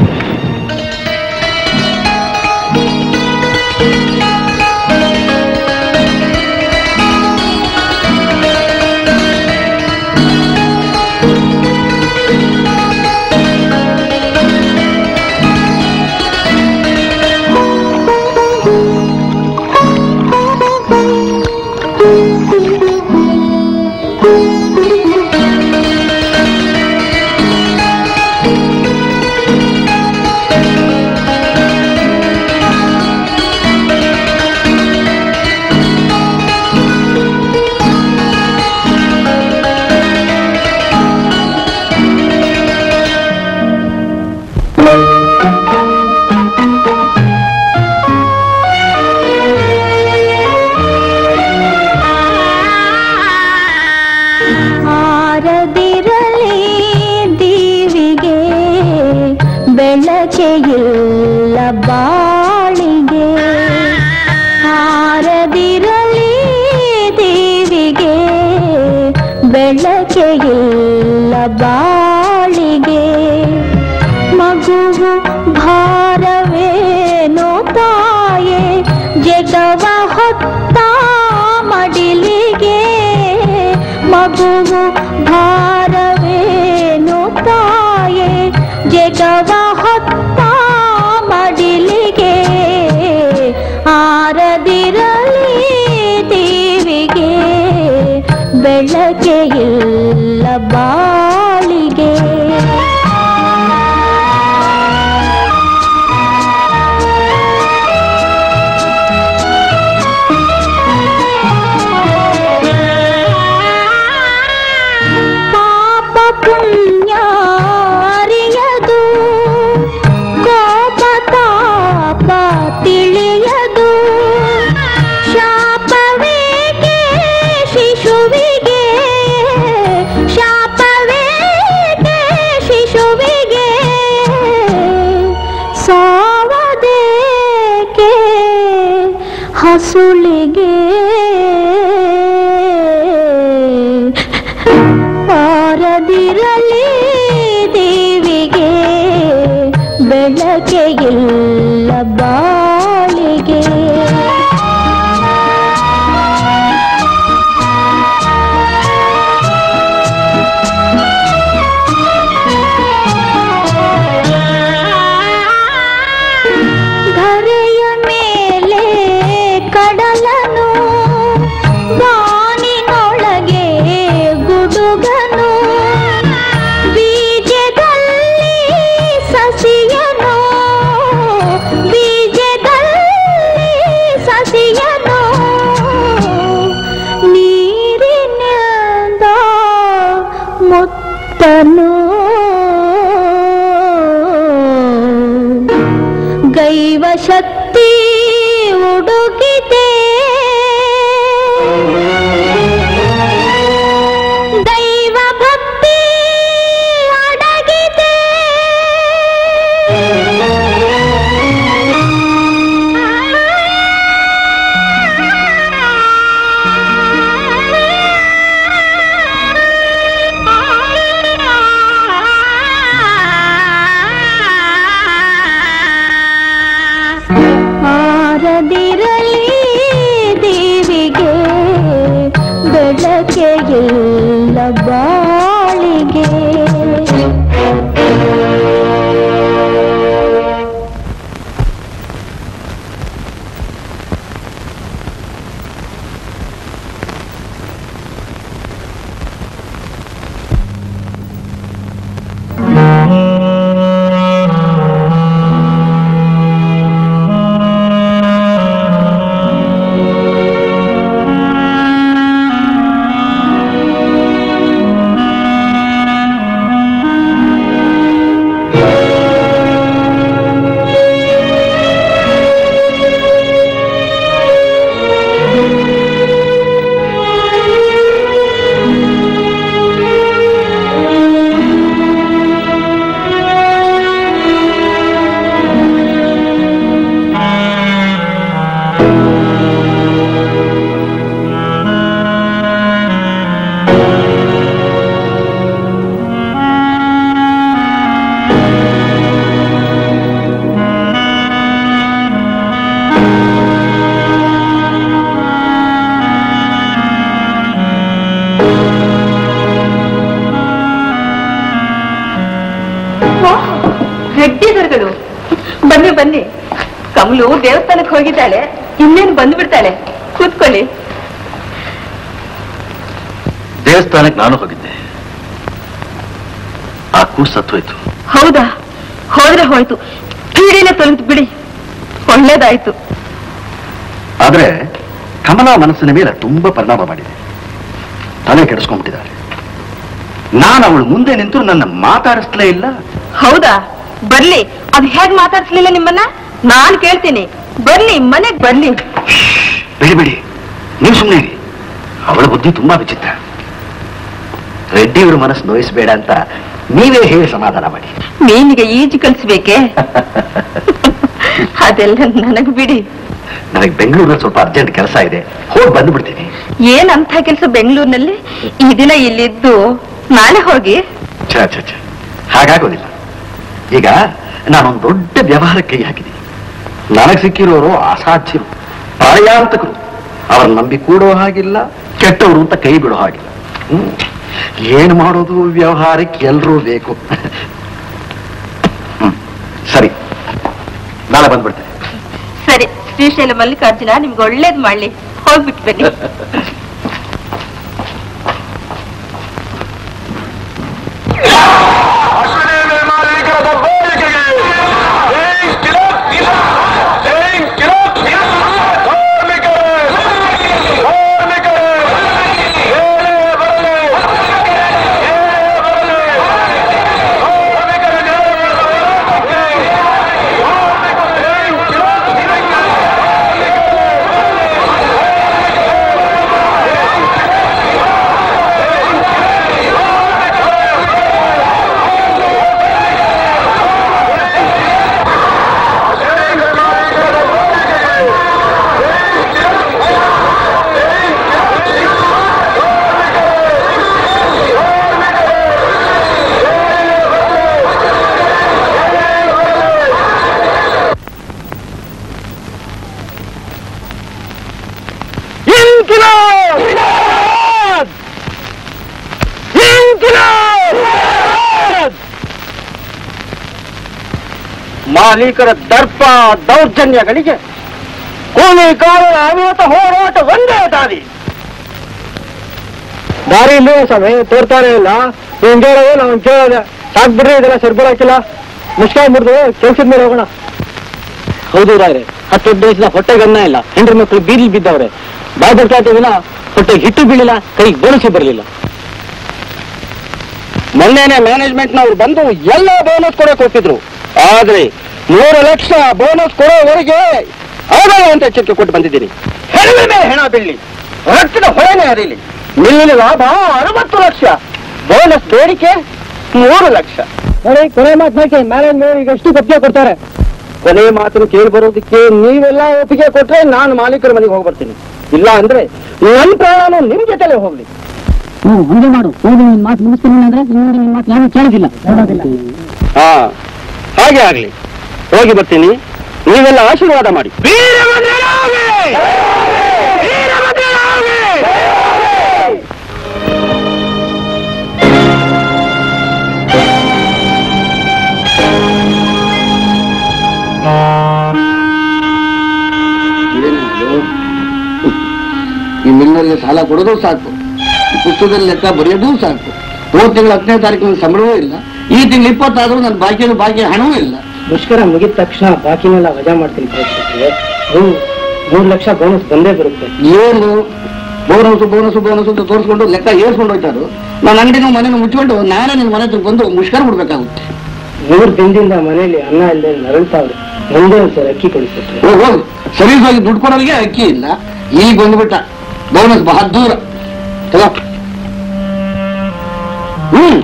ಆರದಿರಲಿ ದೀವಿಗೆ ಬೆಳಕೆ ಇಲ್ಲ ಬಾಳಿಗೆ ಆರದಿರಲಿ ದೀವಿಗೆ ಬೆಳಕೆ ಇಲ್ಲ ಬಾಳಿಗೆ ಮಗುವು ಭಾರವೇನೋ ತಾಯೆ ಜಗವ ಹೊತ್ತ ಮಡಿಲಿಗೆ ಮಗುವು ಭಾರವೇನೋ ತಾಯೆ ಜಗವ ಹೊತ್ತ ಮಡಿಲಿಗೆ ಆರದಿರಲಿ ದೇವಿಗೆ ಬೆಳಕೆ ಇಲ್ಲ ಬಾಳಿಗೆ ಪಾಪ ಪುಣ್ಯ ಅರಿಯದು ಕೋಪ ತಾಪ ತಿಳಿಯದು ಶಾಪವೇಗೆ ಶಿಶುವಿಗೆ ಶಾಪವೇಗೆ ಶಿಶುವಿಗೆ ಸಾವದೇಕೆ ಹಸುಳಿಗೆ ಆರದಿರಲಿ ದೇವಿಗೆ ಬೆಳಕೆ ಇಲ್ಲ ಬಾಳಿಗೆ ಧರೆಯ ಮೇಲೆ ಕಡಲನು ಬಾನಿನೊಳಗೆ ಗುಡುಗನು ಬೀಜದಲ್ಲಿ ಸಸಿಯನು ದೈವ ಶಕ್ತಿ ಉಡುಗಿದೆ ದೈವ ಭಕ್ತಿ ಅಡಗಿದೆ ಆರದಿರಲಿ ದೇವಿಗೆ ಬೆಳಕೆ ಎಲ್ಲ ಬಾಳಿಗೆ ರೆಡ್ಡಿದರ್ಗಳು ಬನ್ನಿ ಬನ್ನಿ ಕಮಲು ದೇವಸ್ಥಾನಕ್ಕೆ ಹೋಗಿದ್ದಾಳೆ ಇನ್ನೇನು ಬಂದು ಬಿಡ್ತಾಳೆ ಕೂತ್ಕೊಳ್ಳಿ ದೇವಸ್ಥಾನಕ್ಕೆ ನಾನು ಹೋಗಿದ್ದೆ ಆ ಕೂಸು ಸತ್ತೋಯ್ತು ಹೌದಾ ಹೋದ್ರೆ ಹೋಯ್ತು ಪೀಡಿನ ತೊಲಗಿತು ಬಿಡಿ ಒಳ್ಳೇದಾಯ್ತು ಆದ್ರೆ ಕಮಲ ಮನಸ್ಸಿನ ಮೇಲೆ ತುಂಬಾ ಪರಿಣಾಮ ಮಾಡಿದೆ ತಲೆ ಕೆಡಿಸ್ಕೊಂಡ್ಬಿಟ್ಟಿದ್ದಾರೆ ನಾನು ಅವಳು ಮುಂದೆ ನಿಂತು ನನ್ನ ಮಾತಾಡಿಸ್ಲೇ ಇಲ್ಲ ಹೌದಾ ಬರ್ಲಿ ಅದು ಹೇಗ್ ಮಾತಾಡ್ಸ್ಲಿಲ್ಲ ನಿಮ್ಮನ್ನ ನಾನ್ ಕೇಳ್ತೀನಿ ಬರ್ಲಿ ಮನೆಗ್ ಬರ್ಲಿ ಬಿಡಿ ಬಿಡಿ ನೀವು ಸುಮ್ಮನೆ ಇರಿ ಅವಳ ಬುದ್ಧಿ ತುಂಬಾ ವಿಚಿತ್ರ ರೆಡ್ಡಿಯವರ ಮನಸ್ಸು ನೋಯಿಸಬೇಡ ಅಂತ ನೀವೇ ಹೇಳಿ ಸಮಾಧಾನ ಮಾಡಿ ಮೀನಿಗೆ ಈಜು ಕಲಿಸ್ಬೇಕೆ ಅದೆಲ್ಲ ನನಗ್ ಬಿಡಿ ನನಗೆ ಬೆಂಗಳೂರಲ್ಲಿ ಸ್ವಲ್ಪ ಅರ್ಜೆಂಟ್ ಕೆಲಸ ಇದೆ ಹೋಗಿ ಬಂದು ಬಿಡ್ತೀನಿ ಏನ್ ಅಂತ ಕೆಲಸ ಬೆಂಗಳೂರಿನಲ್ಲಿ ಈ ದಿನ ಇಲ್ಲಿದ್ದು ನಾಳೆ ಹೋಗಿ ಛ ಛ ಛ ಹಾಗಾಗೋದಿಲ್ಲ ಈಗ ನಾನೊಂದು ದೊಡ್ಡ ವ್ಯವಹಾರ ಕೈ ಹಾಕಿದ್ದೀನಿ ನನಗೆ ಸಿಕ್ಕಿರೋರು ಅಸಾಧ್ಯರು ಪ್ರಾಯಾಂತಕರು ಅವ್ರನ್ನ ನಂಬಿ ಕೂಡೋ ಹಾಗಿಲ್ಲ ಕೆಟ್ಟವರು ಅಂತ ಕೈ ಬಿಡೋ ಹಾಗಿಲ್ಲ ಹ್ಮ್. ಏನ್ ಮಾಡೋದು ವ್ಯವಹಾರಕ್ಕೆ ಎಲ್ರೂ ಬೇಕು ಹ್ಮ್. ಸರಿ ನಾಳೆ ಬಂದ್ಬಿಡ್ತೇನೆ ಸರಿ ಶ್ರೀಶೈಲ ಮಲ್ಲಿಕಾರ್ಜುನ ನಿಮ್ಗೆ ಒಳ್ಳೇದ್ ಮಾಡ್ಲಿ ಹೋಗ್ಬಿಟ್ಟು ಬನ್ನಿ ಮಾಲೀಕರ ದರ್ಪ ದೌರ್ಜನ್ಯಗಳಿಗೆ ಕೂಲಿಗಾರರ ಅವಿರತ ಹೋರಾಟ ಒಂದೇ ದಾರಿ ದಾರಿ ಇಲ್ಲೂ ಸ್ವಾಮಿ ತೋರ್ತಾನೆ ಇಲ್ಲ ನೀನ್ ಕೇಳೋದು ನಾವು ಕೇಳೋದೆ ಸಾಕ್ ಬಿಡ್ರಿ ಇದೆಲ್ಲ ಸರಿಬರಾಕಿಲ್ಲ ಮುಷ್ಕಾಯಿ ಮುರಿದು ಕೆಲ್ಸದ ಮೇಲೆ ಹೋಗೋಣ ಹೌದು ರಾಯ್ರೆ ಹತ್ತು ದಿವಸದ ಹೊಟ್ಟೆಗನ್ನ ಇಲ್ಲ ಹೆಂಡ್ರ ಮಕ್ಕಳು ಬೀದಿ ಬಿದ್ದವ್ರೆ ಬಾಯ್ ಬರ್ತಾ ದಿನ ಹೊಟ್ಟೆಗೆ ಹಿಟ್ಟು ಬೀಳಿಲ್ಲ ಕೈಗೆ ಬೋನಸೇ ಬರಲಿಲ್ಲ ಮೊನ್ನೆನೆ ಮ್ಯಾನೇಜ್ಮೆಂಟ್ ನವ್ರು ಬಂದು ಎಲ್ಲ ಬೋನಸ್ ಕೊಡಕ್ ಹೋಗ್ತಿದ್ರು ಆದ್ರೆ ಮೂರು ಲಕ್ಷ ಬೋನಸ್ ಕೊಡೋವರೆಗೆ ಆದಾಯ ಅಂತ ಎಚ್ಚರಿಕೆ ಕೊಟ್ಟು ಬಂದಿದ್ದೀನಿ ಹೆಣದ ಮೇಲೆ ಹೆಣ ಬೀಳಿ ರಕ್ತದ ಹೊಳೆನೇ ಹರಿಲಿ ಮಿಲ್ಲಿನ ಲಾಭ ಅರವತ್ತು ಲಕ್ಷ ಬೋನಸ್ ಬೇಡಿಕೆ ಮೂರು ಲಕ್ಷ ನೋಡಿ ಕೊನೆ ಮಾತು ಹಾಕಿ ಮ್ಯಾರೇಜ್ ಮೇಲೆ ಈಗ ಎಷ್ಟು ಒಪ್ಪಿಗೆ ಕೊಡ್ತಾರೆ ಕೊನೆ ಮಾತನ್ನು ಕೇಳಿ ಬರೋದಕ್ಕೆ ನೀವೆಲ್ಲ ಒಪ್ಪಿಗೆ ಕೊಟ್ರೆ ನಾನು ಮಾಲೀಕರ ಮನೆಗೆ ಹೋಗ್ಬರ್ತೀನಿ ಇಲ್ಲ ಅಂದ್ರೆ ನನ್ನ ಪ್ರಾಣನು ನಿಮ್ ಜೊತೆಲೆ ಹೋಗ್ಲಿ ಹ್ಮ್ ಹಂಗೆ ಮಾಡು ಹೋಗಿ ನಿನ್ ಮಾತು ಮುಗಿಸ್ತೀನಿ ಅಂದ್ರೆ ನಿನ್ನ ನಿನ್ ಮಾತು ಯಾರು ಕೇಳೋದಿಲ್ಲ ಕೇಳೋದಿಲ್ಲ ಹಾ ಹಾಗೆ ಆಗ್ಲಿ ಹೋಗಿ ಬರ್ತೀನಿ ನೀವೆಲ್ಲ ಆಶೀರ್ವಾದ ಮಾಡಿ ಈ ಮಿಲ್ನಲ್ಲಿ ಸಾಲ ಕೊಡೋದು ಸಾಕು ಈ ಪುಸ್ತಕದಲ್ಲಿ ಲೆಕ್ಕ ಬರೆಯೋದು ಸಾಕು ಮೂರು ತಿಂಗಳ ಹತ್ತನೇ ತಾರೀಕಿನ ಸಂಬಳವೂ ಇಲ್ಲ ಈ ತಿಂಗಳು ಇಪ್ಪತ್ತಾದ್ರೂ ನನ್ನ ಬಾಕಿಯನ್ನು ಬಾಕಿ ಹಣವೂ ಇಲ್ಲ ಮುಷ್ಕರ ಮುಗಿದ ತಕ್ಷಣ ಬಾಕಿನೆಲ್ಲ ವಜಾ ಮಾಡ್ತೀನಿ ಪರಿಸ್ಥಿತಿ ಮೂರು ಲಕ್ಷ ಬೋನಸ್ ಬಂದೇ ಬರುತ್ತೆ ಏನು ಬೋನಸ್ ಬೋನಸ್ ಬೋನಸ್ ಅಂತ ತೋರಿಸ್ಕೊಂಡು ಲೆಕ್ಕ ಏರ್ಸ್ಕೊಂಡು ಹೋಗ್ತಾರು ನನ್ನ ಅಂಗಡಿನೂ ಮನೇನು ಮುಚ್ಕೊಂಡು ನಾನೇ ನಿನ್ನ ಮನೆ ಹತ್ರ ಬಂದು ಮುಷ್ಕರ ಬಿಡ್ಬೇಕಾಗುತ್ತೆ ಮೂರು ದಿನದಿಂದ ಮನೆಯಲ್ಲಿ ಅನ್ನ ಇಲ್ಲದೆ ನರಳ್ತಾವ್ರೆ ಮುಂದೆ ಒಂದ್ಸರಿ ಅಕ್ಕಿ ಕಳಿಸ್ಬಿಟ್ರೆ ಹೋಗ್ ಹೋಗ್ ಸರ್ವಿಸ್ ಹೋಗಿ ದುಡ್ಡು ಕೊಡೋರಿಗೆ ಅಕ್ಕಿ ಇಲ್ಲ ಈಗ ಬಂದ್ಬಿಟ್ಟ ಬೋನಸ್ ಬಹದ್ದೂರ ತಗೋ ಹ್ಮ್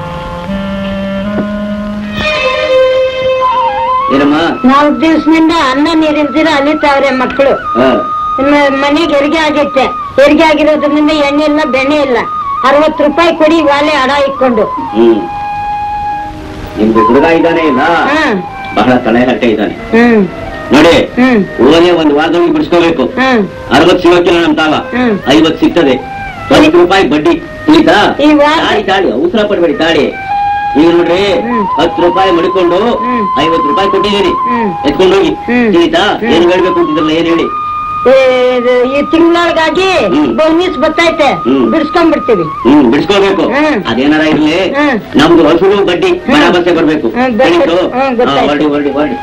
ಏನಮ್ಮ ನಾಲ್ಕು ದಿವಸದಿಂದ ಅನ್ನ ನೀರಿಲ್ದಿರ ಅಲಿತಾವ್ರೆ ಮಕ್ಕಳು ಹಾ ಮನೆಗೆ ಹೆರಿಗೆ ಆಗೈತೆ ಹೆರಿಗೆ ಆಗಿರೋದ್ರಿಂದ ಎಣ್ಣೆ ಇಲ್ಲ ಬೆಣ್ಣೆ ಇಲ್ಲ ಅರವತ್ತು ರೂಪಾಯಿ ಕೊಡಿ ವಾಲೆ ಅಡ ಇಟ್ಕೊಂಡು ಹ್ಮ್ ನಿಮ್ಗೆ ಹುಡುಗ ಇದ್ದಾನೆ ಇಲ್ಲ ಹ್ಮ್ ಬಹಳ ತಲೆ ಹಟ್ಟೆ ಇದ್ದಾನೆ ಹ್ಮ್ ನೋಡಿ ಹ್ಮ್ ಊರೇ ಒಂದು ವಾರದೊಳಗೆ ಬಿಡಿಸ್ಕೋಬೇಕು ಹ್ಮ್ ಅರವತ್ತು ಸಿಗೋಕಿಲ್ಲ ನಮ್ ತಾವ ಹ್ಮ್. ಐವತ್ತು ಸಿಗ್ತದೆ ಹತ್ತು ರೂಪಾಯಿ ಬಡ್ಡಿ ತಿಳಿತಾ ಈ ವಾರ- ತಾಳಿ ತಾಳಿ ಅವಸರ ಪಡ್ಬೇಡಿ ತಾಳಿ ಈಗ ನೋಡ್ರಿ ಹತ್ತು ರೂಪಾಯಿ ಮಡಿಕೊಂಡು ಐವತ್ತು ರೂಪಾಯಿ ಕೊಟ್ಟಿದ್ದೀರಿ ಹ್ಮ್. ಎತ್ಕೊಂಡೋಗಿ ಹ್ಮ್. ತಿಳಿತಾ ಹ್ಮ್. ಏನ್ ಹೇಳ್ಬೇಕು ಅಂತಿದ್ರಲ್ಲ ಏನ್ ಹೇಳಿ ಇದು ಈ ತಿಂಗಳೊಳಗಾಗಿ ಬೋನಸ್ ಬರ್ತೈತೆ ಹ್ಮ್. ಬಿಡಿಸ್ಕೊಂಡ್ಬಿಡ್ತೀವಿ ಹ್ಮ್ ಬಿಡಿಸ್ಕೋಬೇಕು ಹ್ಮ್. ಅದೇನಾರ ಇರ್ಲಿ ಹ್ಮ್. ನಮ್ದು ಹಸುರು ಬಡ್ಡಿ ಬರಾಬರ್ಸೆ ಬರ್ಬೇಕು ಹ್ಮ್, ಬರ್ಬೇಕು. ತಿಳಿತು? ಹ್ಮ್, ಹಾ, ಗೊತ್ತಾಯ್ತು. ಹೊರಡಿ ಹೊರಡಿ ಹೊರಡಿ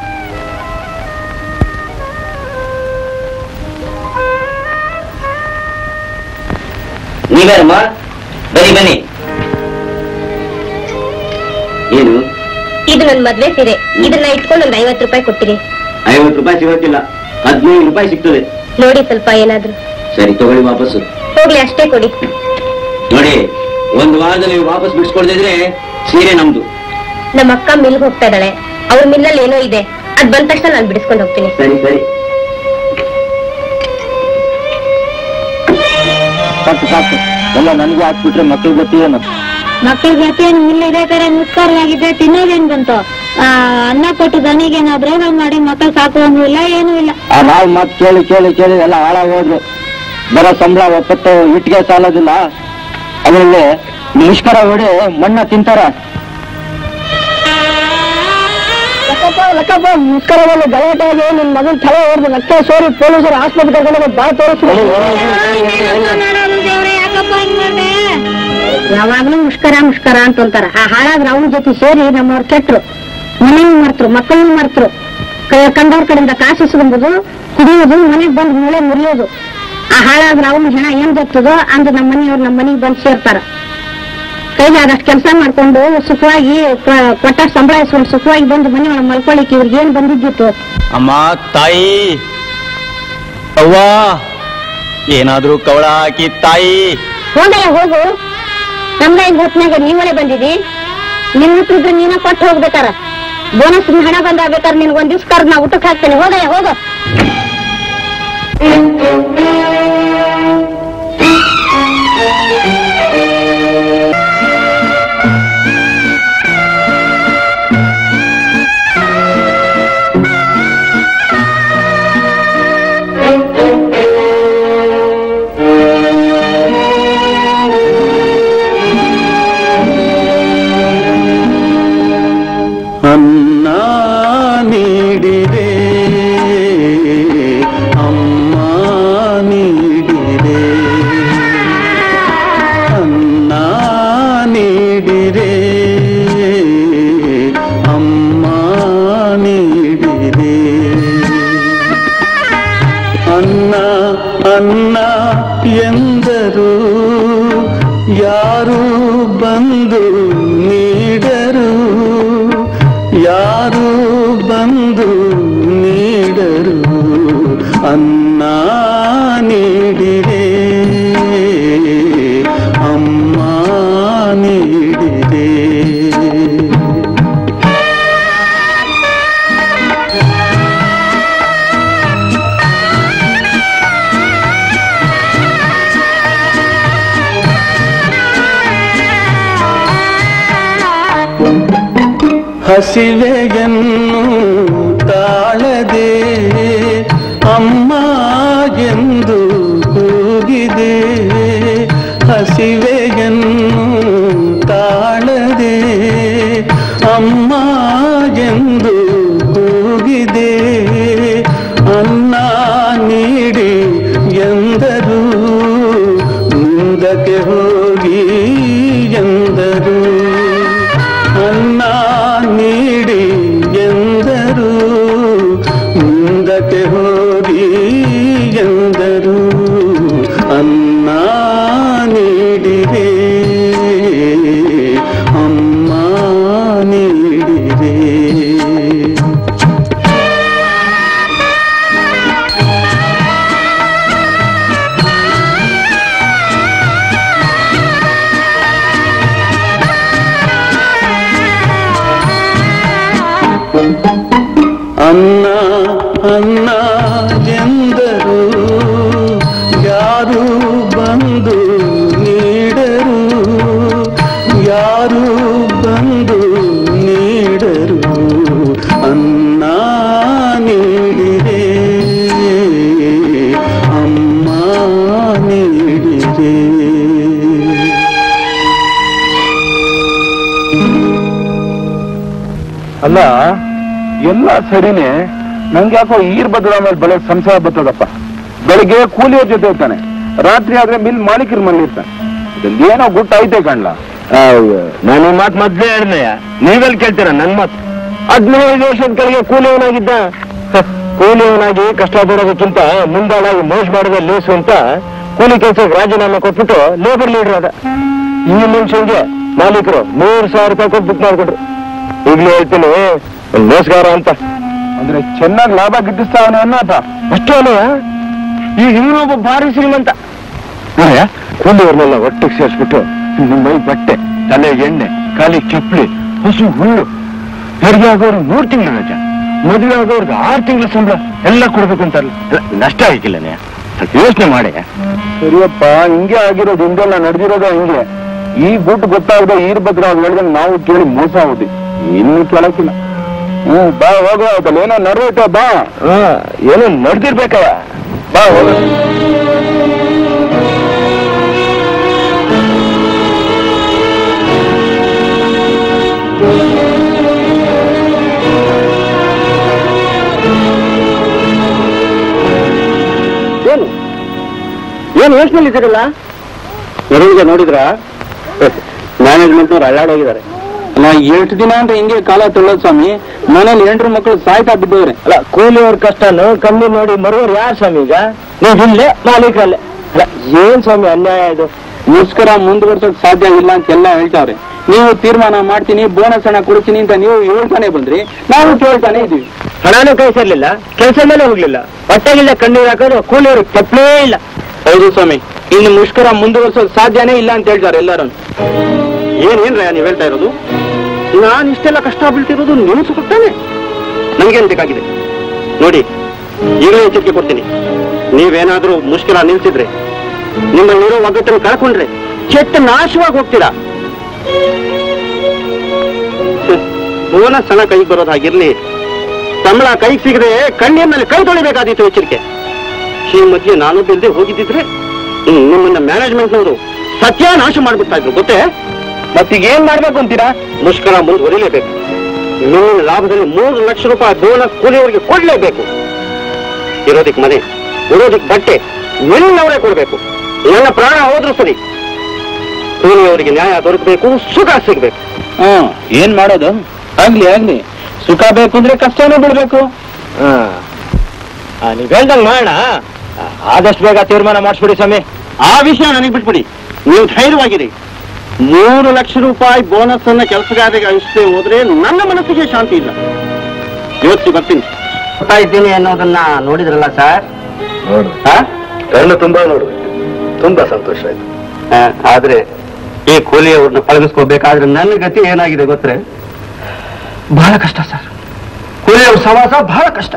ನೀವೇನಮ್ಮ ಬನ್ನಿ ಬನ್ನಿ ಏನು ಇದು ನನ್ ಮದ್ವೆ ಸೀರೆ ಇದನ್ನ ಇಟ್ಕೊಂಡು ಒಂದ್ ಐವತ್ತು ರೂಪಾಯಿ ಕೊಡ್ತೀನಿ ಐವತ್ತು ರೂಪಾಯಿ ಸಿಗೋಕ್ಕಿಲ್ಲ ಹದಿನೈದು ರೂಪಾಯಿ ಸಿಗ್ತದೆ ನೋಡಿ ಸ್ವಲ್ಪ ಏನಾದ್ರು ಸರಿ ತಗೊಳ್ಳಿ ವಾಪಸ್ಸು ಹೋಗ್ಲಿ ಅಷ್ಟೇ ಕೊಡಿ ನೋಡಿ ಒಂದು ವಾರದಲ್ಲಿ ವಾಪಸ್ ಬಿಡಿಸ್ಕೊಡ್ದಿದ್ರೆ ಸೀರೆ ನಮ್ದು ನಮ್ಮ ಅಕ್ಕ ಮಿಲ್ಗ್ ಹೋಗ್ತಾ ಇದ್ದಾಳೆ ಅವ್ರ ಮಿಲ್ಲಲ್ಲಿ ಏನೋ ಇದೆ ಅದ್ ಬಂದ ತಕ್ಷಣ ನಾನು ಬಿಡಿಸ್ಕೊಂಡು ಹೋಗ್ತೀನಿ ಸರಿ ಸರಿ ಸಾಕು ಸಾಕು ಎಲ್ಲ ನನಗೂ ಹಾಕ್ಬಿಟ್ರೆ ಮಕ್ಳು ಗೊತ್ತೇನು ಮಕ್ಕಳ ಜೊತೆ ಇಲ್ಲಿ ಇದೇ ತರ ನಿಸ್ಕಾರವಾಗಿದೆ ತಿನ್ನೋದೇನ್ ಬಂತು ಆ, ಅನ್ನ ಕೊಟ್ಟು ದನಿಗೇನ ದ್ರೋಹ ಮಾಡಿ ಮಕ್ಕಳು ಸಾಕುವಂಗೂ ಇಲ್ಲ ಏನೂ ಇಲ್ಲ ಆ ನಾವು ಮತ್ ಕೇಳಿ ಕೇಳಿ ಕೇಳಿ ಎಲ್ಲ ಹಾಳಾಗೋದ್ರು ಬರೋ ಸಂಬಳ ಒಪ್ಪತ್ತು ಇಟ್ಟಿಗೆ ಸಾಲೋದಿಲ್ಲ ಅದರಲ್ಲಿ ಮುಷ್ಕರ ಹೊಡಿ ಮಣ್ಣ ತಿಂತಾರ ಲೆಕ್ಕಪ್ಪ ಲೆಕ್ಕಪ್ಪ ಮುಷ್ಕರದಲ್ಲಿ ಗಲಾಟೆ ಆಗಿ ನಿನ್ ಮಗನ್ ತಲೆ ಹೊಡೆದು ರಕ್ತ ಸೋರಿ ಪೊಲೀಸರು ಆಸ್ಪತ್ರೆ ಕರ್ಕೊಂಡು ಬಾ ಯಾವಾಗ್ಲೂ ಮುಷ್ಕರ ಮುಷ್ಕರ ಅಂತ ಅಂತಾರ ಆ ಹಾಳಾದ್ರ ಅವನ ಜೊತೆ ಸೇರಿ ನಮ್ಮವ್ರ ಕೆಟ್ರು ಮನೆಯೂ ಮರ್ತರು ಮಕ್ಕಳನ್ನು ಮರ್ತರು ಕಂಡವ್ರ ಕಡೆಯಿಂದ ಕಾಸು ಇಸ್ಕೊಂಬುದು ಕುಡಿಯೋದು ಮನೆಗ್ ಬಂದು ಮೂಳೆ ಮುರಿಯೋದು ಆ ಹಾಳಾದ್ರ ಅವನ ಹೆಣ ಏನ್ ಗೊತ್ತದೋ ಅಂದ್ ನಮ್ಮ ಮನೆಯವ್ರು ನಮ್ಮ ಮನೆಗೆ ಬಂದು ಸೇರ್ತಾರ ಕೈಗೆ ಅದಷ್ಟು ಕೆಲಸ ಮಾಡ್ಕೊಂಡು ಸುಖವಾಗಿ ಕ- ಕೊಟ್ಟ ಸಂಬಳ ಇಸ್ಕೊಂಡು ಸುಖವಾಗಿ ಬಂದು ಮನೆಯೊಳಗೆ ಮಲ್ಕೊಳ್ಳಿಕ್ಕೆ ಇವ್ರಿಗೆ ಏನ್ ಬಂದಿದ್ದಿತ್ತು ಅಮ್ಮ ತಾಯಿ ಅವ್ವ ಏನಾದ್ರೂ ಕವಳ ಹಾಕಿ ತಾಯಿ ಹೋಗಲ್ಲ ಹೋಗು ನಮ್ಗ ಹಿಂಗ್ ಹೊತ್ನಾಗ ನೀವಳೆ ಬಂದಿದಿ ನಿನ್ ಹುಟ್ಟಿದ್ರೆ ನೀನ ಕೊಟ್ಟು ಹೋಗ್ಬೇಕಾರ ಬೋನಸ್ ಹಣ ಬಂದಾಗ್ಬೇಕಾದ್ರೆ ನಿನ್ಗೆ ಒಂದ್ ದಿವ್ಸ ಕರ್ದು ನಾ ಊಟಕ್ಕೆ ಹಾಕ್ತೇನೆ ಹೋಗಯ್ಯ ಹೋಗು ಅನ್ನ ನೀಡಿದೆ ಅಮ್ಮ ನೀಡಿದೆ ಅನ್ನ ನೀಡಿದೆ ಅಮ್ಮ ನೀಡಿದೆ ಅನ್ನ ಅನ್ನ ಎಂದರು ಯಾರು ಬಂದು ನೀಡರು ಯಾರು ಬಂದು ನೀಡರು ಅನ್ನ ನೀಡಿದೆ ಅಮ್ಮ ನೀಡಿದೆ ಹಸಿವೆಯನ್ನು ತಾಳದೆ ಅಮ್ಮ ಎಂದು ಕೂಗಿದೆ ಹಸಿವೆಯನ್ನು ತಾಳದೆ ಅಮ್ಮ ಎಂದು ಕೂಗಿದೆ ಅನ್ನ ನೀಡಿ ಎಂದರು ಮುಂದಕ್ಕೆ ಹೋಗಿ ಎಂದರು ಅನ್ನ ನೀಡಿ ಎಂದರು ಮುಂದಕ್ಕೆ ಹೋಗಿ ಎಂದರು ಅನ್ನ ನೀಡಿದೆ ಅಮ್ಮ ನೀಡಿದೆ ಅನ್ನ ಅನ್ನ ಎಂದರು ಯಾರು ಬಂದು ನೀಡರು ಯಾರು ಬಂದು ನೀಡರು ಅನ್ನ ನೀಡಿದೆ ಅಮ್ಮ ನೀಡಿದೆ ಅಲ್ಲ ಎಲ್ಲ ಸರಿನೇ ನಂಗೆ ಯಾಕೋ ಈರ್ ಬದ್ರ ಮೇಲೆ ಬೆಳೆ ಸಂಸಾರ ಬರ್ತದಪ್ಪ ಬೆಳಿಗ್ಗೆ ಕೂಲಿಯವ್ರ ಜೊತೆ ಇರ್ತಾನೆ ರಾತ್ರಿ ಆದ್ರೆ ಮಿಲ್ ಮಾಲೀಕರ ಮನೇಲಿ ಇರ್ತಾನೆ ಇದ್ರಲ್ಲಿ ಏನೋ ಗುಟ್ಟಾಯ್ತೆ ಕಣ್ಲ ನಾನು ಈ ಮಾತು ಮೊದ್ಲೇ ಹೇಳಿದ್ನಯ್ಯ ನೀವೆಲ್ಲಿ ಕೇಳ್ತೀರ ನನ್ ಮಾತು ಹದಿನೈದು ವರ್ಷದ ಕೆಳಗೆ ಕೂಲಿಯವನಾಗಿದ್ದ ಹ, ಕೂಲಿಯವನಾಗಿ ಕಷ್ಟ ಪಡೋದಕ್ಕಿಂತ ಮುಂದಾಳಾಗಿ ಮೋಸ ಮಾಡೋದೇ ಲೇಸು ಅಂತ ಕೂಲಿ ಕೆಲಸಕ್ಕೆ ರಾಜೀನಾಮೆ ಕೊಟ್ಬಿಟ್ಟು ಲೇಬರ್ ಲೀಡರ್ ಅದ ಈ ಮನುಷ್ಯನ್ಗೆ ಮಾಲೀಕರು ಮೂರ್ ಸಾವಿರ ರೂಪಾಯಿ ಕೊಟ್ಟು ಬುಕ್ ಮಾಡ್ಕೊಟ್ರು ಈಗಲೂ ಹೇಳ್ತೀನಿ ಒಂದ್ ಮೋಸಗಾರ ಅಂತ ಅಂದ್ರೆ ಚೆನ್ನಾಗಿ ಲಾಭ ಗಿಟ್ಟಿಸ್ತಾವನೆ ಅನ್ನೋಟ ಅಷ್ಟೇ ಅಲ್ಲಯ್ಯ ಈ ಇನ್ನೊಬ್ಬ ಭಾರಿ ಶ್ರೀಮಂತ ನೋಡಯ್ಯ ಕೂಲಿಯವ್ರನ್ನೆಲ್ಲ ಒಟ್ಟಿಗೆ ಸೇರಿಸ್ಬಿಟ್ಟು ನಿಮ್ಮ ಮೈ ಬಟ್ಟೆ ತಲೆ ಎಣ್ಣೆ ಕಾಲಿ ಚಪ್ಪಲಿ ಹಸು ಹುಲ್ಲು ಹೆರಿಗೆ ಆಗೋರು ಮೂರ್ ತಿಂಗಳ ರಜಾ ಮದುವೆ ಆಗೋರ್ಗೆ ಆರು ತಿಂಗಳ ಸಂಬಳ ಎಲ್ಲ ಕೊಡ್ಬೇಕು ಅಂತಾರಲ್ಲ ಅಲ್ಲ, ನಷ್ಟ ಆಗಿಲ್ಲನೇ ಸ್ವಲ್ಪ ಯೋಚನೆ ಮಾಡಿ ಸರಿಯಪ್ಪ ಹಿಂಗೆ ಆಗಿರೋದು ಹಿಂದೆಲ್ಲ ನಡೆದಿರೋದೇ ಹಿಂಗೆ ಈ ಗುಟ್ಟು ಗೊತ್ತಾಗದೆ ಈರ್ ಭದ್ರ ಅವ್ರು ಹೇಳ್ದಂಗೆ ನಾವು ಕೇಳಿ ಮೋಸ ಹೋದಿ ಇನ್ನು ಕೇಳಕ್ಕಿಲ್ಲ ಹ್ಮ್ ಬಾ ಹೋಗೋ ಅದ್ರಲ್ಲಿ ಏನೋ ನರ್ವೇಟ ಬಾ ಏನೋ ನಡೆದಿರ್ಬೇಕಯ್ಯ ಬಾ ಹೋಗ ಏನು ಏನು ಯೋಚನೆ ಇದ್ದೀರಲ್ಲ ಎರುವಿಗೆ ನೋಡಿದ್ರ ಮ್ಯಾನೇಜ್ಮೆಂಟ್ನವ್ರು ಅಳ್ಳಾಡೋಗಿದ್ದಾರೆ ನಾ ಎಷ್ಟು ದಿನ ಅಂತ ಹಿಂಗೆ ಕಾಲ ತೊಳ್ಳೋದು ಸ್ವಾಮಿ ಮನೇಲಿ ಎಂಟ್ರು ಮಕ್ಕಳು ಸಾಯ್ತಾ ಬಿದ್ದವ್ರೆ ಅಲ್ಲ ಕೂಲಿಯವ್ರ ಕಷ್ಟನು ಕಮ್ಮಿ ನೋಡಿ ಮರುವರು ಯಾರು ಸ್ವಾಮಿ ಈಗ ನೀವು ಇಲ್ಲೇ ಮಾಲೀಕರಲ್ಲೇ ಅಲ್ಲ ಏನ್ ಸ್ವಾಮಿ ಅನ್ಯಾಯ ಇದು ಮುಷ್ಕರ ಮುಂದುವರ್ಸೋಕ್ ಸಾಧ್ಯ ಇಲ್ಲ ಅಂತ ಎಲ್ಲ ಹೇಳ್ತಾವ್ರೆ ನೀವು ತೀರ್ಮಾನ ಮಾಡ್ತೀನಿ ಬೋನಸ್ ಹಣ ಕೊಡ್ತೀನಿ ಅಂತ ನೀವು ಹೇಳ್ತಾನೆ ಬಂದ್ರಿ ನಾವು ಕೇಳ್ತಾನೆ ಇದೀವಿ ಹಣನೂ ಕೈ ಸೇರ್ಲಿಲ್ಲ ಕೆಲಸ ಮೇಲೆ ಹೋಗ್ಲಿಲ್ಲ ಹೊಟ್ಟೆಗಿಲ್ಲ ಕಣ್ಣೀರ್ ಹಾಕೋದು ಕೂಲಿಯವ್ರಿಗೆ ತಪ್ಪಲೇ ಇಲ್ಲ ಹೌದು ಸ್ವಾಮಿ ಇನ್ನು ಮುಷ್ಕರ ಮುಂದುವರ್ಸೋಕ್ ಸಾಧ್ಯನೇ ಇಲ್ಲ ಅಂತ ಹೇಳ್ತಾರೆ ಎಲ್ಲರೂ ಏನೇನ್ರ ನೀವ್ ಹೇಳ್ತಾ ಇರೋದು ನಾನ್ ಇಷ್ಟೆಲ್ಲ ಕಷ್ಟ ಬೀಳ್ತಿರೋದು ನೀವು ಸುತ್ತಾನೆ ನನ್ಗೇನ್ ಬೇಕಾಗಿದೆ ನೋಡಿ ಈಗಲೇ ಎಚ್ಚರಿಕೆ ಕೊಡ್ತೀನಿ ನೀವೇನಾದ್ರೂ ಮುಷ್ಕರ ನಿಲ್ಸಿದ್ರೆ ನಿಮ್ಮಲ್ಲಿರೋ ಒಗ್ಗಟ್ಟನ್ನು ಕಳ್ಕೊಂಡ್ರೆ ಚೆತ್ತ ನಾಶವಾಗಿ ಹೋಗ್ತೀರಾ ಬೋನಸ್ ಹಣ ಕೈಗೆ ಬರೋದು ಹಾಗಿರ್ಲಿ ಸಂಬಳ ಕೈಗೆ ಸಿಗದೆ ಕಣ್ಣಿನ ಮೇಲೆ ಕೈ ತೊಳಿಬೇಕಾದೀತು ಎಚ್ಚರಿಕೆ ಈ ಮಧ್ಯೆ ನಾನು ಬಿಲ್ದೆ ಹೋಗಿದ್ದಿದ್ರೆ ಹ್ಮ್, ನಿಮ್ಮನ್ನ ಮ್ಯಾನೇಜ್ಮೆಂಟ್ನವರು ಸತ್ಯಾನಾಶ ಮಾಡ್ಬಿಡ್ತಾ ಇದ್ರು ಗೊತ್ತೇ ಮತ್ತೀಗ ಏನ್ ಮಾಡ್ಬೇಕು ಅಂತೀರಾ ಮುಷ್ಕರ ಮುಂದುವರಿಲೇಬೇಕು ನಿಮ್ಮ ಲಾಭದಲ್ಲಿ ಮೂರು ಲಕ್ಷ ರೂಪಾಯಿ ಬೋನಸ್ ಕೂಲಿಯವರಿಗೆ ಕೊಡ್ಲೇಬೇಕು ಇರೋದಿಕ್ ಮನೆ ಉಳೋದಿಕ್ ಬಟ್ಟೆ ಎಲ್ಲವರೇ ಕೊಡ್ಬೇಕು ನನ್ನ ಪ್ರಾಣ ಹೋದ್ರೂ ಸರಿ ಕೂಲಿಯವರಿಗೆ ನ್ಯಾಯ ದೊರಕಬೇಕು ಸುಖ ಸಿಗ್ಬೇಕು ಹ್ಮ್ ಏನ್ ಮಾಡೋದು ಆಗ್ಲಿ ಆಗ್ಲಿ ಸುಖ ಬೇಕು ಅಂದ್ರೆ ಕಷ್ಟನೂ ಬಿಡ್ಬೇಕು ನೀವ್ ಹೇಳ್ದಂಗ್ ಮಾಡೋಣ ಆದಷ್ಟು ಬೇಗ ತೀರ್ಮಾನ ಮಾಡಿಸ್ಬಿಡಿ ಸ್ವಾಮಿ ಆ ವಿಷಯ ನನಗೆ ಬಿಟ್ಬಿಡಿ ನೀವು ಧೈರ್ಯವಾಗಿರಿ ಮೂರು ಲಕ್ಷ ರೂಪಾಯಿ ಬೋನಸ್ ಅನ್ನ ಕೆಲಸಗಾರರಿಗೆ ಹಂಚದೆ ಹೋದ್ರೆ ನನ್ನ ಮನಸ್ಸಿಗೆ ಶಾಂತಿ ಇಲ್ಲ ಯೋಚಿಸಿ ಬರ್ತೀನಿ ಬರ್ತಾ ಇದ್ದೀನಿ ಅನ್ನೋದನ್ನ ನೋಡಿದ್ರಲ್ಲ ಸರ್ ನೋಡು ಕಣ್ಣು ತುಂಬಾ ನೋಡು ತುಂಬಾ ಸಂತೋಷ ಆಯ್ತು ಆ, ಆದ್ರೆ ಈ ಕೂಲಿಯವ್ರನ್ನ ಪಳಗಿಸ್ಕೋಬೇಕಾದ್ರೆ ನನ್ನ ಗತಿ ಏನಾಗಿದೆ ಗೊತ್ತರೆ ಬಹಳ ಕಷ್ಟ ಸರ್ ಕೂಲಿಯವ್ರ ಸವಾಸ ಬಹಳ ಕಷ್ಟ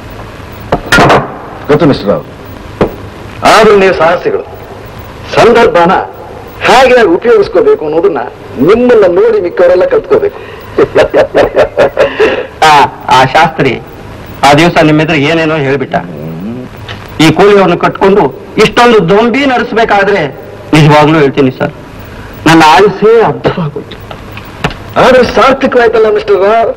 ಗೊತ್ತು ಮಿಸ್ಟರ್ ರಾವ್ ಆದ್ರೂ ನೀವು ಸಾಹಸಿಗಳು ಸಂದರ್ಭನ ಹೇಗೆ ಉಪಯೋಗಿಸ್ಕೋಬೇಕು ಅನ್ನೋದನ್ನ ನಿಮ್ಮನ್ನ ನೋಡಿ ಮಿಕ್ಕವರೆಲ್ಲ ಕಲ್ತ್ಕೋಬೇಕು ಆ, ಆ ಶಾಸ್ತ್ರಿ ಆ ದಿವಸ ನಿಮ್ಮ ಎದುರು ಏನೇನೋ ಹೇಳ್ಬಿಟ್ಟ ಈ ಕೂಲಿಯವ್ರನ್ನ ಕಟ್ಕೊಂಡು ಇಷ್ಟೊಂದು ದೊಂಬಿ ನಡೆಸಬೇಕಾದ್ರೆ ನಿಜವಾಗ್ಲೂ ಹೇಳ್ತೀನಿ ಸರ್ ನನ್ನ ಆಯುಸೇ ಅರ್ಧವಾಗೋಯ್ತು ಆದ್ರೆ ಸಾರ್ಥಕವಾಯ್ತಲ್ಲ ಮಿಸ್ಟರ್ ರಾವ್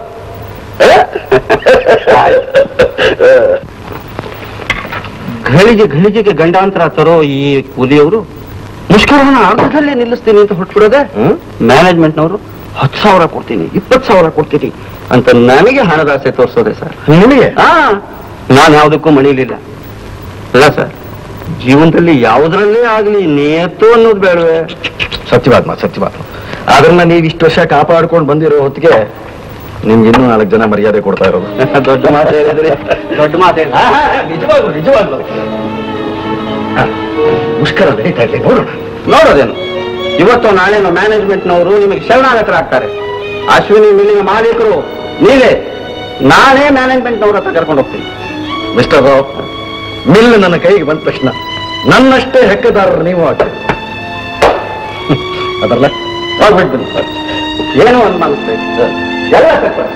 ಘಳಿಗೆ ಘಳಿಗೆಗೆ ಗಂಡಾಂತರ ತರೋ ಈ ಕೂಲಿಯವರು ಮುಷ್ಕರವನ್ನ ಅರ್ಧದಲ್ಲೇ ನಿಲ್ಲಿಸ್ತೀನಿ ಅಂತ ಹೊಟ್ಬಿಡೋದೆ ಮ್ಯಾನೇಜ್ಮೆಂಟ್ನವರು ಹತ್ತು ಸಾವಿರ ಕೊಡ್ತೀನಿ ಇಪ್ಪತ್ತು ಸಾವಿರ ಕೊಡ್ತೀನಿ ಅಂತ ನನಗೆ ಹಣದಾಸೆ ತೋರಿಸೋದೆ ಸರ್ ನಿನಗೆ ಹಾ ನಾನು ಯಾವುದಕ್ಕೂ ಮಣಿಲಿಲ್ಲ ಅಲ್ಲ ಸರ್ ಜೀವನದಲ್ಲಿ ಯಾವುದರಲ್ಲೇ ಆಗಲಿ ನೇತು ಅನ್ನೋದು ಬೇಡವೆ ಸತ್ಯವಾದ ಮಾತು ಸತ್ಯವಾದ ಅದನ್ನ ನೀವು ಇಷ್ಟು ವರ್ಷ ಕಾಪಾಡ್ಕೊಂಡು ಬಂದಿರೋ ಹೊತ್ತಿಗೆ ನಿಮ್ಗೆ ಇನ್ನೂ ನಾಲ್ಕು ಜನ ಮರ್ಯಾದೆ ಕೊಡ್ತಾ ಇರೋದು ದೊಡ್ಡ ಮಾತು ಹೇಳಿದ್ರಿ ದೊಡ್ಡ ಮಾತು ಹೇಳಿ ನಿಜವಾಗ್ಲು ನಿಜವಾಗ್ಲು ಹ, ಮುಷ್ಕರ ನಡೀತಾ ಇರ್ಲಿ ನೋಡೋಣ ನೋಡೋದೇನು ಇವತ್ತು ನಾಳೆನೋ ಮ್ಯಾನೇಜ್ಮೆಂಟ್ನವರು ನಿಮಗೆ ಶರಣಾಗತರಾಗ್ತಾರೆ ಅಶ್ವಿನಿ ಮಿಲ್ಲಿನ ಮಾಲೀಕರು ನೀವೇ ನಾನೇ ಮ್ಯಾನೇಜ್ಮೆಂಟ್ನವ್ರ ಹತ್ರ ಕರ್ಕೊಂಡು ಹೋಗ್ತೀನಿ ಮಿಸ್ಟರ್ ರಾವ್ ಮಿಲ್ ನನ್ನ ಕೈಗೆ ಬಂದ ತಕ್ಷಣ ನನ್ನಷ್ಟೇ ಹೆಕ್ಕದಾರರು ನೀವು ಆಗ್ತೀರಿ ಅದರಲ್ಲ ಹೋಗ್ಬಿಟ್ಟು ಸರ್ ಏನೋ ಅನುಮಾನಿಸ್ತಾ ಎಲ್ಲ ಕಟ್ಬಿಡಿ.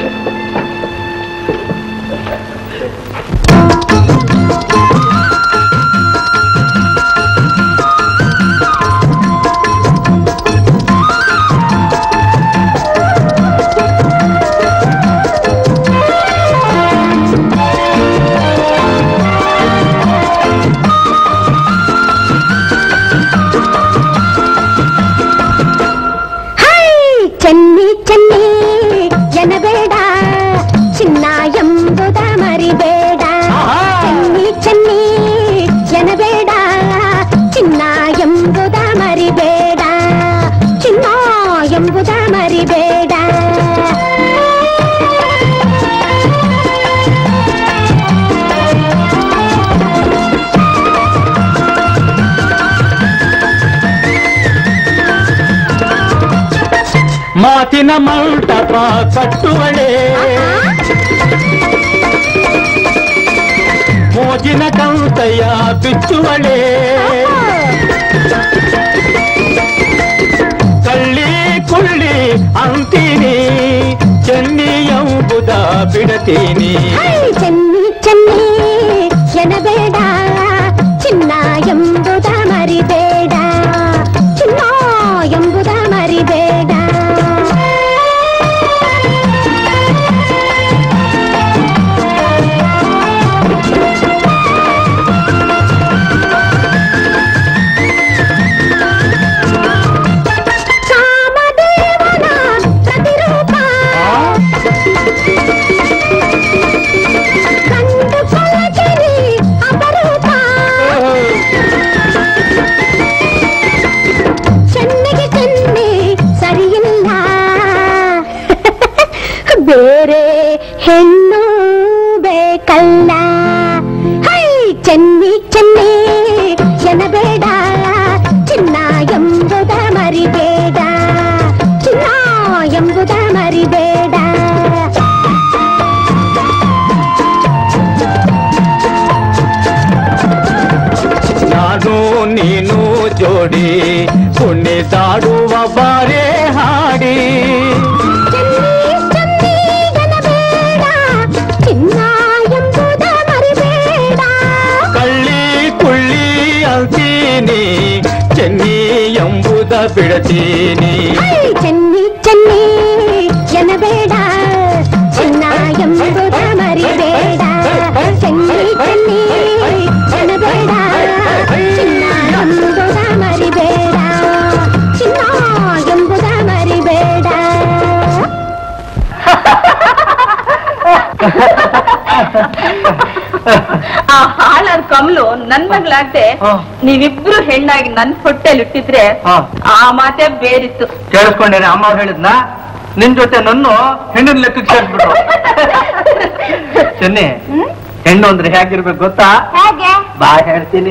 ಹೈ ಚೆನ್ನಿ ಚೆನ್ನಿ ಜನಬೇಡ ಚಿನ್ನ ಎಂಬುದ ಮರಿಬೇಡ ಚೆನ್ನಿ ಚೆನ್ನಿ ಜನಬೇಡ ಚಿನ್ನ ಎಂಬುದ ಮರಿಬೇಡ ಚಿನ್ನ ಎಂಬುದ ಮರಿಬೇಡ ಮಾತಿನ ಮಂಟಪ ಕಟ್ಟುವಳೆ ಮೋಜಿನ ಕೌತಯ ಬಿಚ್ಚುವಳೆ ಕಳ್ಳಿ ಕುಳ್ಳಿ ಅಂತೀನಿ ಚೆನ್ನಿ ಎಂಬುದ ಬಿಡತೀನಿ ಹೈ ಚೆನ್ನಿ ಚೆನ್ನಿ ಜನಬೇಡ ಚಿನ್ನ ಎಂಬುದ ಮರಿಬೇಡ ಚಿನ್ನ ಎಂಬುದ ಮರಿಬೇಡ ಕಾಮದೇವನ ಪ್ರತಿರೂಪ ಕಂಡು ಕೊಳಚರಿ ಅಪರೂಪ ಚೆನ್ನಿಗೆ ಚೆನ್ನಿ ಸರಿಯಿಲ್ಲ ಬೇರೆ ಹೆಣ್ಣು ಬೇಕಲ್ಲ ಹೈ ಚೆನ್ನಿ ಚೆನ್ನಿ ಎನ್ನಬೇಡ ಚಿನ್ನ ಎಂಬುದ ಮರಿಬೇಡ ಚಿನ್ನ ಎಂಬುದ ಮರಿಬೇಡ ನಾನು ನೀನು ಜೋಡಿ ಕುಣಿದಾಡುವ ಬಾರೆ ಹಾಡಿ ಚಿನ್ನ ಎಂಬುದ ಮರಿಬೇಡ ಕಳ್ಳಿ ಕುಳ್ಳಿ ಅಂತೀನಿ ಚೆನ್ನಿ ಎಂಬುದ ಬಿಡತೀನಿ ಹೈ ಚೆನ್ನಿ ಚೆನ್ನಿ ಎನ್ನಬೇಡ ಚಿನ್ನ ಎಂಬುದ ಮರಿಬೇಡ ಚೆನ್ನಿ ಚೆನ್ನಿ ಎನ್ನಬೇಡ ಚಿನ್ನ ಎಂಬುದ ಮರಿಬೇಡ ಚಿನ್ನ ಎಂಬುದ ಮರಿಬೇಡ ಆ ಹಾಳಾದ ಕಮಲು ನನ್ ಮಗಳಾಗ್ದೆ ನೀವಿಬ್ರು ಹೆಣ್ಣಾಗಿ ನನ್ ಹೊಟ್ಟೆಲ್ ಇಟ್ಟಿದ್ರೆ ಆ ಮಾತೆ ಬೇರಿತ್ತು ಕೇಳಿಸ್ಕೊಂಡೇನೆ ಅಮ್ಮ ಹೇಳಿದ್ನ ನಿನ್ ಜೊತೆ ನನ್ನ ಹೆಣ್ಣಿನ ಲೆಕ್ಕಕ್ಕೆ ಸೇರ್ಸ್ಬಿಟ್ರು ಚೆನ್ನಿ ಹೆಣ್ಣು ಅಂದ್ರೆ ಹೇಗಿರ್ಬೇಕು ಗೊತ್ತಾ ಹೇಗೆ ಬಾ ಹೇಳ್ತೀನಿ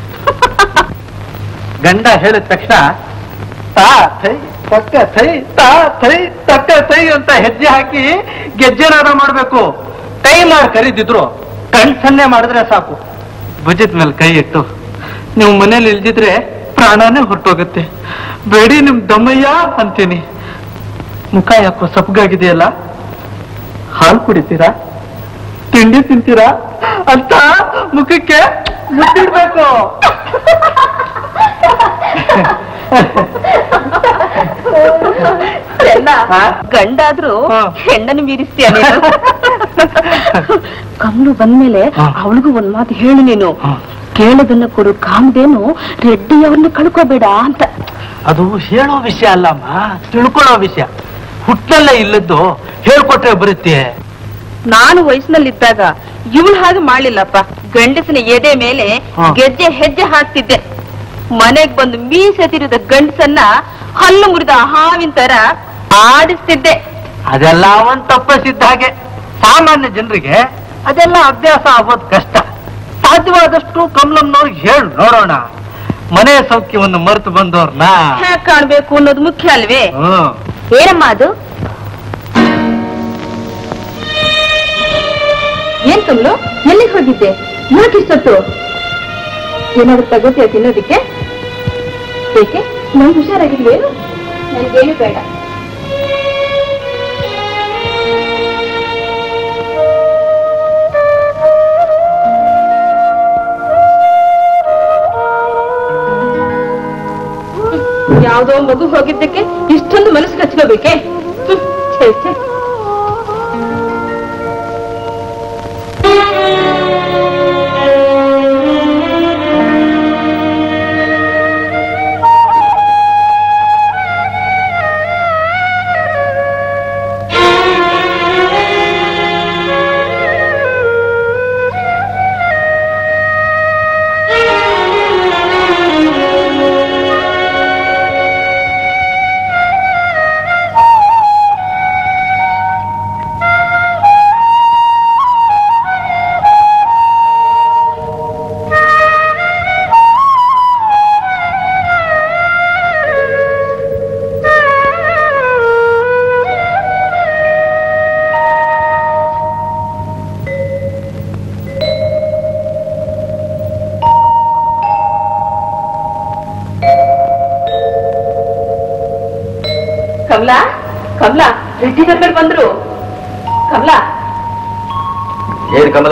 ಗಂಡ ಹೇಳಿದ ತಕ್ಷಣ ತಾ ಥೈ ತಕ್ಕ ಥೈ ತಾ ಥೈ ತಕ್ಕ ಥೈ ಅಂತ ಹೆಜ್ಜೆ ಹಾಕಿ ಗೆಜ್ಜೆನಾದ ಮಾಡ್ಬೇಕು ಕೈ ಮಾಡಿ ಕರೀದಿದ್ರು ಕಣ್ ಸನ್ನೆ ಮಾಡಿದ್ರೆ ಸಾಕು ಭುಜದ ಮೇಲೆ ಕೈ ಇಟ್ಟು ನೀವು ಮನೇಲಿ ಇಲ್ದಿದ್ರೆ ಪ್ರಾಣನೇ ಹೊರಟೋಗುತ್ತೆ ಬೇಡಿ ನಿಮ್ ದಮ್ಮಯ್ಯ ಅಂತೀನಿ ಮುಖ ಯಾಕೋ ಸಪ್ಪಗಾಗಿದೆಯಲ್ಲ ಹಾಲು ಕುಡಿತೀರಾ ತಿಂಡಿ ತಿಂತೀರಾ ಅಂತ ಮುಖಕ್ಕೆ ಮುಟ್ಟಿಡ್ಬೇಕು ಚೆನ್ನ ಗಂಡಾದ್ರೂ ಹೆಣ್ಣನ್ನು ಮೀರಿಸ್ತೀಯ ನೀನು ಕಮ್ಲು ಬಂದ್ಮೇಲೆ ಅವಳಿಗೂ ಒಂದ್ ಮಾತು ಹೇಳು ನೀನು ಕೇಳದನ್ನ ಕೊಡು ಕಾಮದೇನು ರೆಡ್ಡಿ ಅವ್ರನ್ನ ಕಳ್ಕೋಬೇಡ ಅಂತ ಅದು ಹೇಳೋ ವಿಷಯ ಅಲ್ಲಮ್ಮ ತಿಳ್ಕೊಳ್ಳೋ ವಿಷಯ ಹುಟ್ಟಲ್ಲೇ ಇಲ್ಲದ್ದು ಹೇಳ್ಕೊಟ್ರೆ ಬರುತ್ತೆ ನಾನು ವಯಸ್ಸಿನಲ್ಲಿದ್ದಾಗ ಇವಳು ಹಾಗೆ ಮಾಡ್ಲಿಲ್ಲಪ್ಪ ಗಂಡಸಿನ ಎದೆ ಮೇಲೆ ಹಾ. ಗೆಜ್ಜೆ ಹೆಜ್ಜೆ ಹಾಕ್ತಿದ್ದೆ ಮನೆಗ್ ಬಂದು ಮೀಸೆ ತಿರುದ ಗಂಡಸನ್ನ ಹಲ್ಲು ಮುರಿದ ಹಾವಿನ ತರ ಆಡಿಸ್ತಿದ್ದೆ ಅದೆಲ್ಲ ಅವನ್ ತಪ್ಪಿಸಿದ್ದ ಹಾಗೆ ಸಾಮಾನ್ಯ ಜನರಿಗೆ ಅದೆಲ್ಲ ಅಭ್ಯಾಸ ಆಗೋದು ಕಷ್ಟ ಸಾಧ್ಯವಾದಷ್ಟು ಕಮಲಮ್ನವ್ರಿಗೆ ಹೇಳು ನೋಡೋಣ ಮನೆ ಸೌಖ್ಯವನ್ನು ಮರೆತು ಬಂದವ್ರನ್ನ ಹೇಗ್ ಕಾಣ್ಬೇಕು ಅನ್ನೋದು ಮುಖ್ಯ ಅಲ್ವೇ ಹ್ಮ್ ಏನಮ್ಮ ಅದು ಏನ್ ಕಮ್ಲು ಎಲ್ಲಿಗೆ ಹೋಗಿದ್ದೆ ಯಾಕೆ ಇಷ್ಟೊತ್ತು ಏನಾದ್ರು ತಗೋತೀಯ ತಿನ್ನೋದಿಕ್ಕೆ ಏಕೆ ನಂಗೆ ಹುಷಾರಾಗಿಲ್ವೇನು ನನ್ಗೇನು ಬೇಡ ಯಾವ್ದೋ ಮಗು ಹೋಗಿದ್ದಕ್ಕೆ ಇಷ್ಟೊಂದು ಮನಸ್ಸು ಕಚ್ಕೋಬೇಕೆ ಹ್ಮ್, ಛೇ, ಛೇ. ಕಮಲಾ ಕಮಲಾ ರೆಡ್ಡಿ ಬರ್ಬೇಡ್ ಬಂದ್ರು ಕಮಲಾ ಏನ್ ಕಮಲ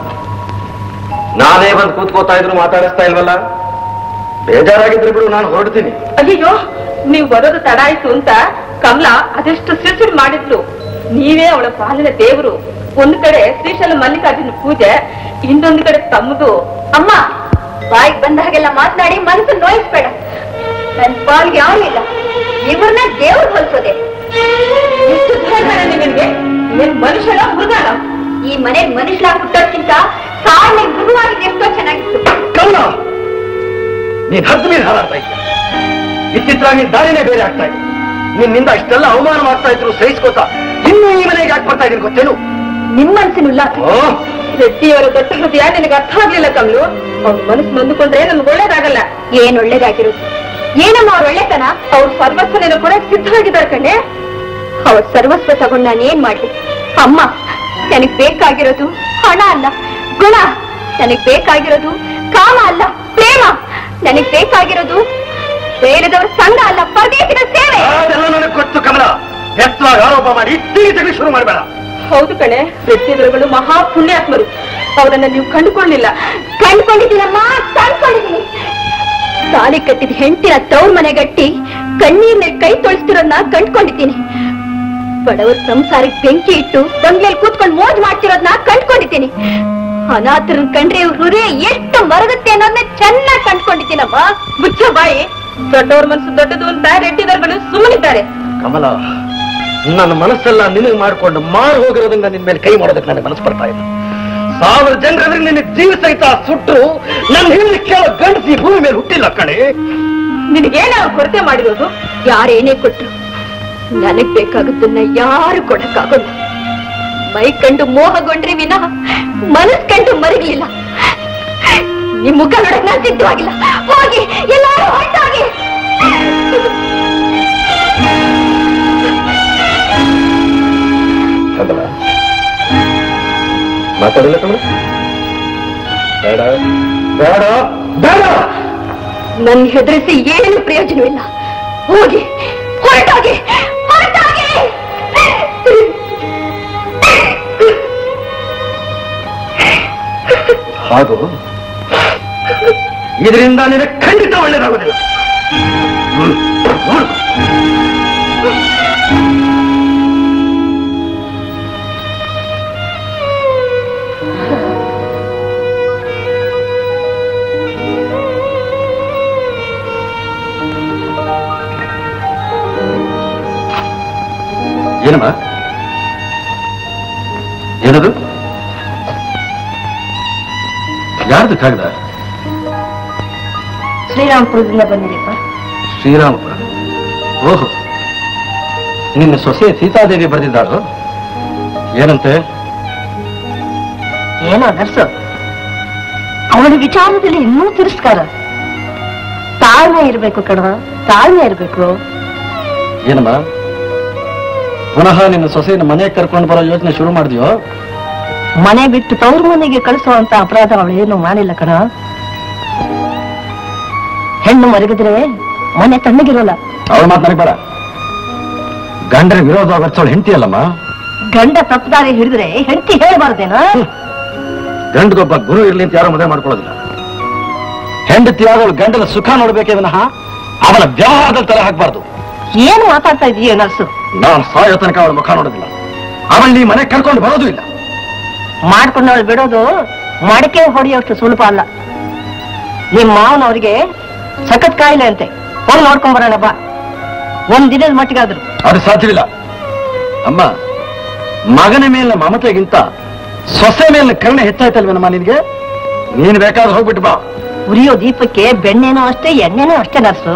ನಾನೇ ಬಂದು ಕೂತ್ಕೋತಾ ಇದ್ರು ಮಾತಾಡಿಸ್ತಾ ಇಲ್ವಲ್ಲ ಬೇಜಾರಾಗಿದ್ರೆ ಬಿಡು ನಾನು ಹೊರಡ್ತೀನಿ ಅಯ್ಯೋ ನೀವು ಬರೋದು ತಡ ಆಯ್ತು ಅಂತ ಕಮಲಾ ಅದೆಷ್ಟು ಸಿರ್ಸಿರ್ ಮಾಡಿದ್ಲು ನೀವೇ ಅವಳ ಪಾಲಿನ ದೇವರು ಒಂದ್ ಕಡೆ ಶ್ರೀಶೈಲ ಮಲ್ಲಿಕಾರ್ಜುನ ಪೂಜೆ ಇನ್ನೊಂದು ಕಡೆ ತಮ್ಮದು ಅಮ್ಮ ಬಾಯಿಗೆ ಬಂದ ಹಾಗೆಲ್ಲ ಮಾತನಾಡಿ ಮನಸ್ಸು ನೋಯಿಸ್ಬೇಡ ನನ್ ಪಾಲ್ಗೆ ಯಾರು ಇಲ್ಲ ಇವ್ರನ್ನ ದೇವ್ರು ಹೋಲಿಸೋದೆ ಎಷ್ಟು ಧೈರ್ಯ ನಿಮಗೆ ಏನ್ ಮನುಷ್ಯನ ಮೃಗನ ಈ ಮನೆ ಮನುಷ್ಯರಾಗಿ ಹುಟ್ಟೋದ್ಕಿಂತ ಸಾವನ್ನ ಮೃಗವಾಗಿದ್ದು ಎಷ್ಟೋ ಚೆನ್ನಾಗಿತ್ತು ಕಮಲ ನೀನ್ ಹದ್ದು ಮೀನ್ ಹಾರಾಡ್ತಾ ಇದ್ದ ಇತ್ತಿತ್ತ ನಿನ್ ದಾರಿನೇ ಬೇರೆ ಆಗ್ತಾ ಇದೆ ನಿನ್ನಿಂದ ಇಷ್ಟೆಲ್ಲ ಅವಮಾನ ಮಾಡ್ತಾ ಇದ್ರು ಸಹಿಸ್ಕೋತಾ ಇನ್ನೂ ಈ ಮನೆಗೆ ಯಾಕೆ ಬರ್ತಾ ಇದ್ದೀನಿ ಗೊತ್ತೇನು ನಿಮ್ ಮನ್ಸಿನ ಉಲ್ಲಾಸ ರೆಡ್ಡಿಯವರ ದೊಡ್ಡ ಹೃದಯ ನಿನಗೆ ಅರ್ಥ ಆಗ್ಲಿಲ್ಲ ಕಮಲು ಅವ್ರ ಮನಸ್ಸು ನೊಂದುಕೊಂಡ್ರೆ ನಮ್ಗೆ ಒಳ್ಳೇದಾಗಲ್ಲ ಏನ್ ಒಳ್ಳೇದಾಗಿರೋದು ಏನಮ್ಮ ಅವ್ರ ಒಳ್ಳೆತನ ಅವ್ರ ಸರ್ವಸ್ವ ನಿನ್ನ ಕೂಡ ಸಿದ್ಧವಾಗಿದ್ದಾರೆ ಕಣೆ ಅವ್ರ ಸರ್ವಸ್ವ ತಗೊಂಡ್ ನಾನು ಏನ್ ಮಾಡ್ಲಿ ಅಮ್ಮ ನನಗ್ ಬೇಕಾಗಿರೋದು ಹಣ ಅಲ್ಲ ಗುಣ ನನಗ್ ಬೇಕಾಗಿರೋದು ಕಾಮ ಅಲ್ಲ ಪ್ರೇಮ ನನಗ್ ಬೇಕಾಗಿರೋದು ಬೇರೆದವ್ರ ಸಂಘ ಅಲ್ಲ ಪರದೇಶದ ಸೇವೆ ಅದೆಲ್ಲ ನನಗೆ ಗೊತ್ತು ಕಮಲ ಹೆತ್ತವಾಗಿ ಆರೋಪ ಮಾಡಿ ಇತ್ತೀಚೆಗೆ ಶುರು ಮಾಡಬೇಡ ಹೌದು ಕಣೆ ರೆಡ್ಡಿಯವರುಗಳು ಮಹಾ ಪುಣ್ಯಾತ್ಮರು ಅವರನ್ನ ನೀವು ಕಂಡುಕೊಳ್ಳಿಲ್ಲ ಕಂಡ್ಕೊಂಡಿದ್ದೀನಮ್ಮ ಕಂಡ್ಕೊಂಡಿದ್ದೀನಿ ತಾಳಿ ಕಟ್ಟಿದ ಹೆಂಡತಿನ ತವ್ರ ಮನೆಗಟ್ಟಿ ಕಣ್ಣೀರ್ನ ಕೈ ತೊಳಿಸ್ತಿರೋದನ್ನ ಕಂಡ್ಕೊಂಡಿದ್ದೀನಿ ಬಡವರ ಸಂಸಾರಕ್ಕೆ ಬೆಂಕಿ ಇಟ್ಟು ಬಂಗ್ಲೆಯಲ್ಲಿ ಕೂತ್ಕೊಂಡು ಮೋಜ್ ಮಾಡ್ತಿರೋದನ್ನ ಕಂಡ್ಕೊಂಡಿದ್ದೀನಿ ಅನಾಥರನ್ನ ಕಂಡ್ರೆ ಇವ್ರ ಹೃದಯ ಎಷ್ಟು ಮರಗುತ್ತೆ ಅನ್ನೋದನ್ನ ಚೆನ್ನಾಗಿ ಕಂಡ್ಕೊಂಡಿದ್ದೀನಮ್ಮ ಮುಚ್ಚ ಬಾಯಿ ದೊಡ್ಡವ್ರ ಮನಸ್ಸು ದೊಡ್ಡದು ಅಂತ ರೆಡ್ಡಿದವರುಗಳು ಸುಮ್ಮನಿದ್ದಾರೆ ಕಮಲ ನನ್ನ ಮನಸ್ಸೆಲ್ಲ ನಿನಗೆ ಮಾಡ್ಕೊಂಡು ಮಾರು ಹೋಗಿರೋದ್ರಿಂದ ನಿನ್ ಮೇಲೆ ಕೈ ಮಾಡೋದಕ್ಕೆ ನನಗೆ ಮನಸ್ಸು ಬರ್ತಾ ಇಲ್ಲ ಸಾವಿರ ಜನರಲ್ಲಿ ನಿನ್ನ ಜೀವ ಸಹಿತ ಸುಟ್ಟು ನನ್ನ ಹಿಂದೆ ಕೇಳೋ ಗಂಡಸಿ ಭೂಮಿ ಮೇಲೆ ಹುಟ್ಟಿಲ್ಲ ಕಣೆ ನಿನಗೇನ ಅವ್ರು ಕೊರತೆ ಮಾಡಿರೋದು ಯಾರೇನೇ ಕೊಟ್ರು ನನಗ್ ಬೇಕಾಗುತ್ತನ್ನ ಯಾರು ಕೊಡಕ್ಕಾಗಲ್ಲ ಮೈ ಕಂಡು ಮೋಹಗೊಂಡ್ರಿ ವಿನಃ ಮನಸ್ ಕಂಡು ಮರಗಲಿಲ್ಲ ನಿಮ್ ಮುಖ ನೋಡಕ್ ನಾನು ಸಿದ್ಧವಾಗಿಲ್ಲ ಹೋಗಿ ಎಲ್ಲಾರು ಹೊರಟಾಗಿ ಅದಲ್ಲ ಮಾತಾಡಿಲ್ಲ ಕಣ ಬೇಡ ಬೇಡ ಬೇಡ ನನ್ ಹೆದರಿಸಿ ಏನು ಪ್ರಯೋಜನವಿಲ್ಲ ಹೋಗಿ ಹೊರಟಾಗಿ ಹೊರಟಾಗಿ ಹಾಗೂ ಇದರಿಂದ ನಿನಗೆ ಖಂಡಿತ ಒಳ್ಳೇದಾಗೋದಿಲ್ಲ ಹ್ಮ್. ನೋಡು. ಏನಮ್ಮ ಏನದು ಯಾರ್ದು ಕಾಗದ ಶ್ರೀರಾಮ್ಪುರದಿಂದ ಬಂದಿದೆಪ್ಪ ಶ್ರೀರಾಮಪುರ ಓಹೋ ನಿನ್ನ ಸೊಸೆ ಸೀತಾದೇವಿ ಬರೆದಿದ್ದಾಳು ಏನಂತೆ ಏನೋ ನರ್ಸು ಅವಳ ವಿಚಾರದಲ್ಲಿ ಇನ್ನೂ ತಿರಸ್ಕಾರ ತಾಳ್ಮೆ ಇರ್ಬೇಕು ಕಣ ತಾಳ್ಮೆ ಇರ್ಬೇಕು ಏನಮ್ಮ ಪುನಃ ನಿನ್ನ ಸೊಸೆಯನ್ನು ಮನೆಗೆ ಕರ್ಕೊಂಡು ಬರೋ ಯೋಚನೆ ಶುರು ಮಾಡಿದ್ಯೋ ಮನೆ ಬಿಟ್ಟು ತವ್ರ ಮನೆಗೆ ಕಳಿಸುವಂತ ಅಪರಾಧ ಅವಳು ಏನು ಮಾಡಿಲ್ಲ ಕಣ ಹೆಣ್ಣು ಮರಗಿದ್ರೆ ಮನೆ ತಣ್ಣಗಿರೋಲ್ಲ ಅವಳ ಮಾತು ನನಗೆ ಬೇಡ ಗಂಡನ ವಿರೋಧ ವರ್ಸೋಳು ಹೆಂಡತಿ ಅಲ್ಲಮ್ಮ ಗಂಡ ತಪ್ಪದಾರಿ ಹಿಡಿದ್ರೆ ಹೆಂಡತಿ ಹೇಳ್ಬಾರ್ದೇನೋ ಗಂಡಗೊಬ್ಬ ಗುರು ಇರ್ಲಿ ಅಂತ ಯಾರು ಮದುವೆ ಮಾಡ್ಕೊಳ್ಳೋದಿಲ್ಲ ಹೆಂಡತಿ ಆದವಳು ಗಂಡನ ಸುಖ ನೋಡ್ಬೇಕೇ ವಿನಃ ಅವನ ವ್ಯವಹಾರದಲ್ಲಿ ತಲೆ ಹಾಕಬಾರ್ದು ಏನು ಮಾತಾಡ್ತಾ ಇದೀಯ ನರ್ಸು ನಾನು ಸಾಯೋ ತನಕ ಅವಳ ಮುಖ ನೋಡೋದಿಲ್ಲ ಅವಳು ನೀ ಮನೆ ಕರ್ಕೊಂಡು ಬರೋದು ಇಲ್ಲ ಮಾಡ್ಕೊಂಡವಳು ಬಿಡೋದು ಮಡಕೆ ಹೊಡೆಯೋಷ್ಟು ಸುಲಭ ಅಲ್ಲ ನಿಮ್ ಮಾವನವ್ರಿಗೆ ಸಖತ್ ಕಾಯಿಲೆ ಅಂತೆ ಹೋಗಿ ನೋಡ್ಕೊಂಡ್ ಬರೋಣ ಬಾ ಒಂದ್ ದಿನದ ಮಟ್ಟಿಗಾದ್ರು ಅದು ಸಾಧ್ಯವಿಲ್ಲ ಅಮ್ಮ ಮಗನ ಮೇಲಿನ ಮಮತೆಗಿಂತ ಸೊಸೆ ಮೇಲಿನ ಕರುಣೆ ಹೆಚ್ಚಾಯ್ತಲ್ವೇನಮ್ಮ ನಿನ್ಗೆ ನೀನ್ ಬೇಕಾದ್ರೆ ಹೋಗ್ಬಿಟ್ಟು ಬಾ ಉರಿಯೋ ದೀಪಕ್ಕೆ ಬೆಣ್ಣೆನೂ ಅಷ್ಟೇ ಎಣ್ಣೆನೂ ಅಷ್ಟೇ ನರ್ಸು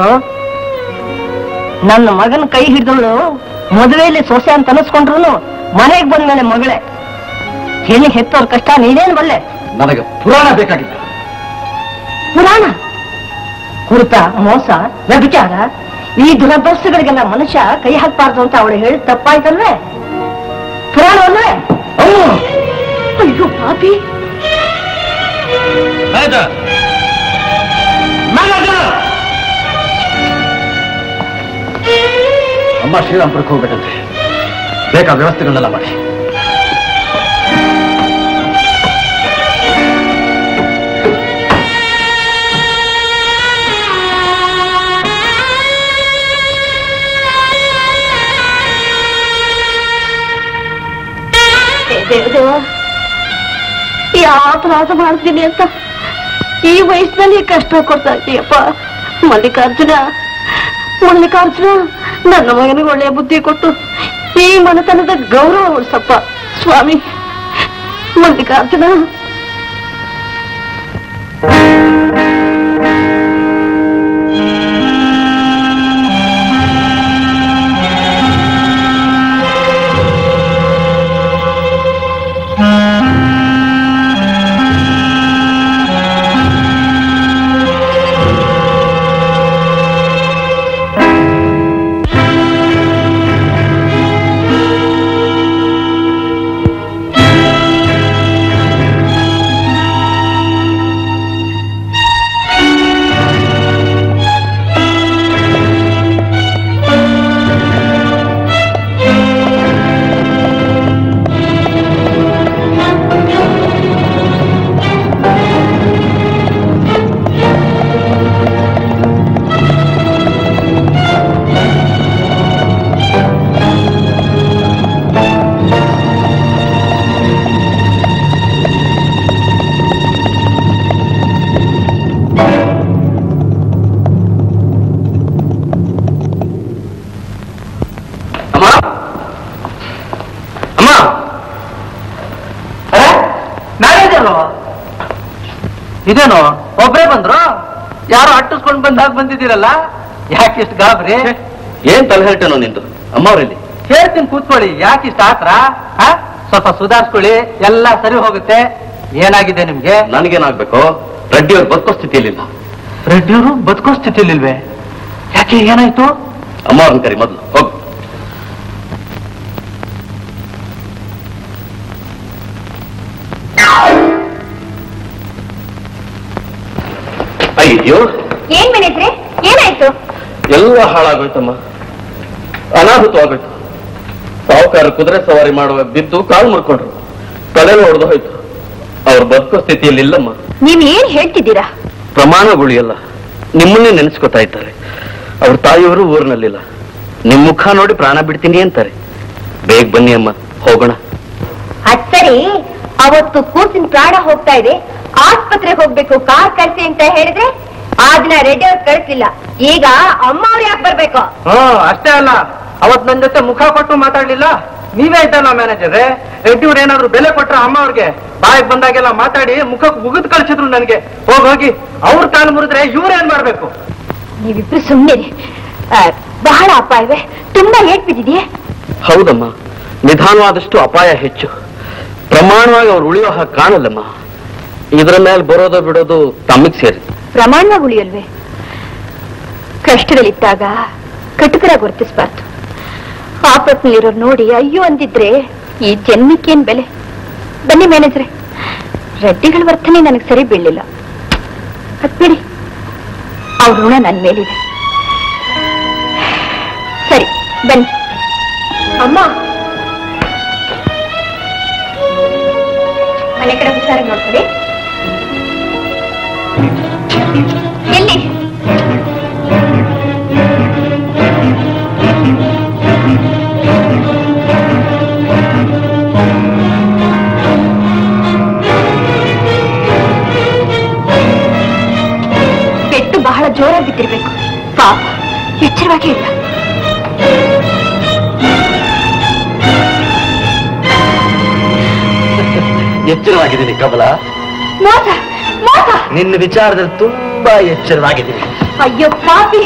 ನನ್ನ ಮಗನ ಕೈ ಹಿಡಿದವಳು ಮದುವೆಯಲ್ಲಿ ಸೊಸೆ ಅಂತ ಅನಿಸ್ಕೊಂಡ್ರು ಮನೆಗೆ ಬಂದ್ಮೇಲೆ ಮಗಳೇ ಹೆಣ್ಣು ಹೆತ್ತೋರ್ ಕಷ್ಟ ನೀನೇನ್ ಬಲ್ಲೆ ನನಗೆ ಪುರಾಣ ಬೇಕಾಗಿಲ್ಲ ಪುರಾಣ ಕುರುತ ಮೋಸ ವ್ಯಭಿಚಾರ ಈ ದುರಭ್ಯಾಸಗಳಿಗೆಲ್ಲ ಮನುಷ್ಯ ಕೈ ಹಾಕ್ಬಾರ್ದು ಅಂತ ಅವಳು ಹೇಳಿ ತಪ್ಪಾಯ್ತಲ್ವೇ ಪುರಾಣವಲ್ವೇ ಅಯ್ಯೋ ಪಾಪಿ ಅಮ್ಮ ಶ್ರೀರಾಮ್ಪುರಕ್ಕೆ ಹೋಗ್ಬೇಕಂತೆ ಬೇಕಾದ ವ್ಯವಸ್ಥೆಗಳನ್ನೆಲ್ಲ ಮಾಡಿ ದೇವದೇವ ಯಾವ ಅಪರಾಧ ಮಾಡ್ತೀನಿ ಅಂತ ಈ ವಯಸ್ಸಿನಲ್ಲಿ ಕಷ್ಟ ಕೊಡ್ತಾ ಇದೀಯಪ್ಪ ಮಲ್ಲಿಕಾರ್ಜುನ ಮಲ್ಲಿಕಾರ್ಜುನ ನನ್ನ ಮಗನಿಗೆ ಒಳ್ಳೆಯ ಬುದ್ಧಿ ಕೊಟ್ಟು ಈ ಮನೆತನದ ಗೌರವ ಉಳಿಸಪ್ಪ ಸ್ವಾಮಿ ಮಲ್ಲಿಕಾರ್ಜುನ ಅಮ್ಮ ಅಮ್ಮ ನಾನೇನು ಇದೇನು ಒಬ್ರೇ ಬಂದ್ರು ಯಾರು ಅಟ್ಟಿಸ್ಕೊಂಡು ಬಂದಾಗ ಬಂದಿದ್ದೀರಲ್ಲ ಯಾಕೆ ಇಷ್ಟು ಗಾಬರಿ ಏನ್ ತಲೆಹರಟನೋ ನಿಂದು ಅಮ್ಮ ಅವರಲ್ಲಿ ಹೇಳ್ತೀನಿ ಕೂತ್ಕೊಳ್ಳಿ ಯಾಕೆ ಇಷ್ಟ ಆತ್ರ ಸ್ವಲ್ಪ ಸುಧಾರಿಸ್ಕೊಳ್ಳಿ ಎಲ್ಲ ಸರಿ ಹೋಗುತ್ತೆ ಏನಾಗಿದೆ ನಿಮ್ಗೆ ನನಗೇನಾಗ್ಬೇಕು ರೆಡ್ಡಿ ಅವ್ರು ಬದುಕೋ ಸ್ಥಿತಿಯಲ್ಲಿಲ್ಲ ರೆಡ್ಡಿಯವರು ಬದುಕೋ ಸ್ಥಿತಿಲಿಲ್ವೇ ಯಾಕೆ ಏನಾಯ್ತು ಅಮ್ಮ ಅಂಕರಿ ಮೊದಲು ಹೋಗು ಅಯ್ಯೋ ಏನ್ ಮನೆದ್ರೆ ಏನಾಯ್ತು ಎಲ್ಲ ಹಾಳಾಗೋಯ್ತಮ್ಮ ಅನಾಹುತವಾಗೋಯ್ತು ಸಾಹುಕಾರ ಕುದುರೆ ಸವಾರಿ ಮಾಡುವ ಬಿದ್ದು ಕಾಲು ಮುರ್ಕೊಂಡ್ರು ತಲೆನೂ ಹೊಡೆದು ಹೋಯ್ತು ಅವ್ರು ಬದುಕೋ ಸ್ಥಿತಿಯಲ್ಲಿ ಇಲ್ಲಮ್ಮ ನೀವ್ ಏನ್ ಹೇಳ್ತಿದ್ದೀರಾ ಪ್ರಮಾಣಗುಳಿಯಲ್ಲ ನಿಮ್ಮನ್ನೇ ನೆನೆಸ್ಕೊತಾ ಇದ್ದಾರೆ ಅವ್ರ ತಾಯಿಯವರು ಊರಿನಲ್ಲಿಲ್ಲ ನಿಮ್ ಮುಖ ನೋಡಿ ಪ್ರಾಣ ಬಿಡ್ತೀನಿ ಅಂತಾರೆ ಬೇಗ ಬನ್ನಿ ಅಮ್ಮ ಹೋಗೋಣ ಅದ್ ಸರಿ ಅವತ್ತು ಕೂಸಿನ ಪ್ರಾಣ ಹೋಗ್ತಾ ಇದೆ ಆಸ್ಪತ್ರೆಗೆ ಹೋಗ್ಬೇಕು ಕಾರ್ ಕಳ್ಸಿ ಅಂತ ಹೇಳಿದ್ರೆ ಆ ದಿನ ರೆಡ್ಡಿ ಅವ್ರು ಕಳಿಸ್ಲಿಲ್ಲ ಈಗ ಅಮ್ಮ ಅವ್ರು ಯಾಕೆ ಬರ್ಬೇಕು ಹ್ಮ್ ಅಷ್ಟೇ ಅಲ್ಲ ಅವತ್ ನನ್ ಜೊತೆ ಮುಖ ಕೊಟ್ಟು ಮಾತಾಡ್ಲಿಲ್ಲ ನೀವೇ ಇದ್ದಲ್ಲ ಮ್ಯಾನೇಜರ್ ರೆಡ್ಡಿ ಅವ್ರು ಏನಾದ್ರು ಬೆಲೆ ಕೊಟ್ರ ಅಮ್ಮ ಅವ್ರಿಗೆ ಬಾಯಿಗೆ ಬಂದಾಗೆಲ್ಲ ಮಾತಾಡಿ ಮುಖಕ್ಕೆ ಮುಗಿದ್ ಕಳ್ಸಿದ್ರು ನನ್ಗೆ ಹೋಗ್ ಹೋಗಿ ಅವ್ರ ಕಾಲು ಮುರಿದ್ರೆ ಇವ್ರೇನ್ ಮಾಡ್ಬೇಕು ನೀವಿಬ್ರು ಸುಮ್ಮನೆ ಬಹಳ ಅಪಾಯವೇ ತುಂಬಾ ಏಟ್ ಬಿದ್ದಿದೆಯೇ ಹೌದಮ್ಮ ನಿಧಾನವಾದಷ್ಟು ಅಪಾಯ ಹೆಚ್ಚು ಪ್ರಮಾಣವಾಗಿ ಅವ್ರು ಉಳಿಯೋ ಹಾಗೆ ಕಾಣಲ್ಲಮ್ಮ ಇದರ ಮೇಲೆ ಬರೋದು ಬಿಡೋದು ತಮ್ಮಿಗೆ ಸೇರಿ ಪ್ರಮಾಣವಾಗಿ ಉಳಿಯಲ್ವೇ ಕಷ್ಟದಲ್ಲಿದ್ದಾಗ ಕಟುಕರಾಗಿ ವರ್ತಿಸ್ಬಾರ್ದು ಆಪತ್ನಲ್ಲಿರೋರು ನೋಡಿ ಅಯ್ಯೋ ಅಂದಿದ್ರೆ ಈ ಜನ್ಮಕ್ಕೇನ್ ಬೆಲೆ ಬನ್ನಿ ಮ್ಯಾನೇಜ್ರೆ ರೆಡ್ಡಿಗಳ ವರ್ತನೆ ನನಗೆ ಸರಿ ಬೀಳಲಿಲ್ಲ ಅದ್ ಬಿಡಿ ಅವ್ರ ಋಣ ನನ್ನ ಮೇಲಿದೆ ಸರಿ ಬನ್ನಿ ಅಮ್ಮ ಮನೆ ಕಡೆ ಹುಷಾರಾಗಿ ನೋಡ್ಕೊಳ್ಳಿ ಎಲ್ಲಿ ಪೆಟ್ಟು ಬಹಳ ಜೋರಾಗಿ ಬಿದ್ದಿರ್ಬೇಕು ಪಾಪ ಎಚ್ಚರವಾಗಿ ಇಲ್ಲ ಎಚ್ಚರವಾಗಿದ್ದೀನಿ ಕಮಲ ಮೋಸ ಮೋಸ ನಿನ್ನ ವಿಚಾರದಲ್ಲಿ ತುಂಬಾ ಎಚ್ಚರವಾಗಿದ್ದೀನಿ ಅಯ್ಯೋ ಪಾಪಿ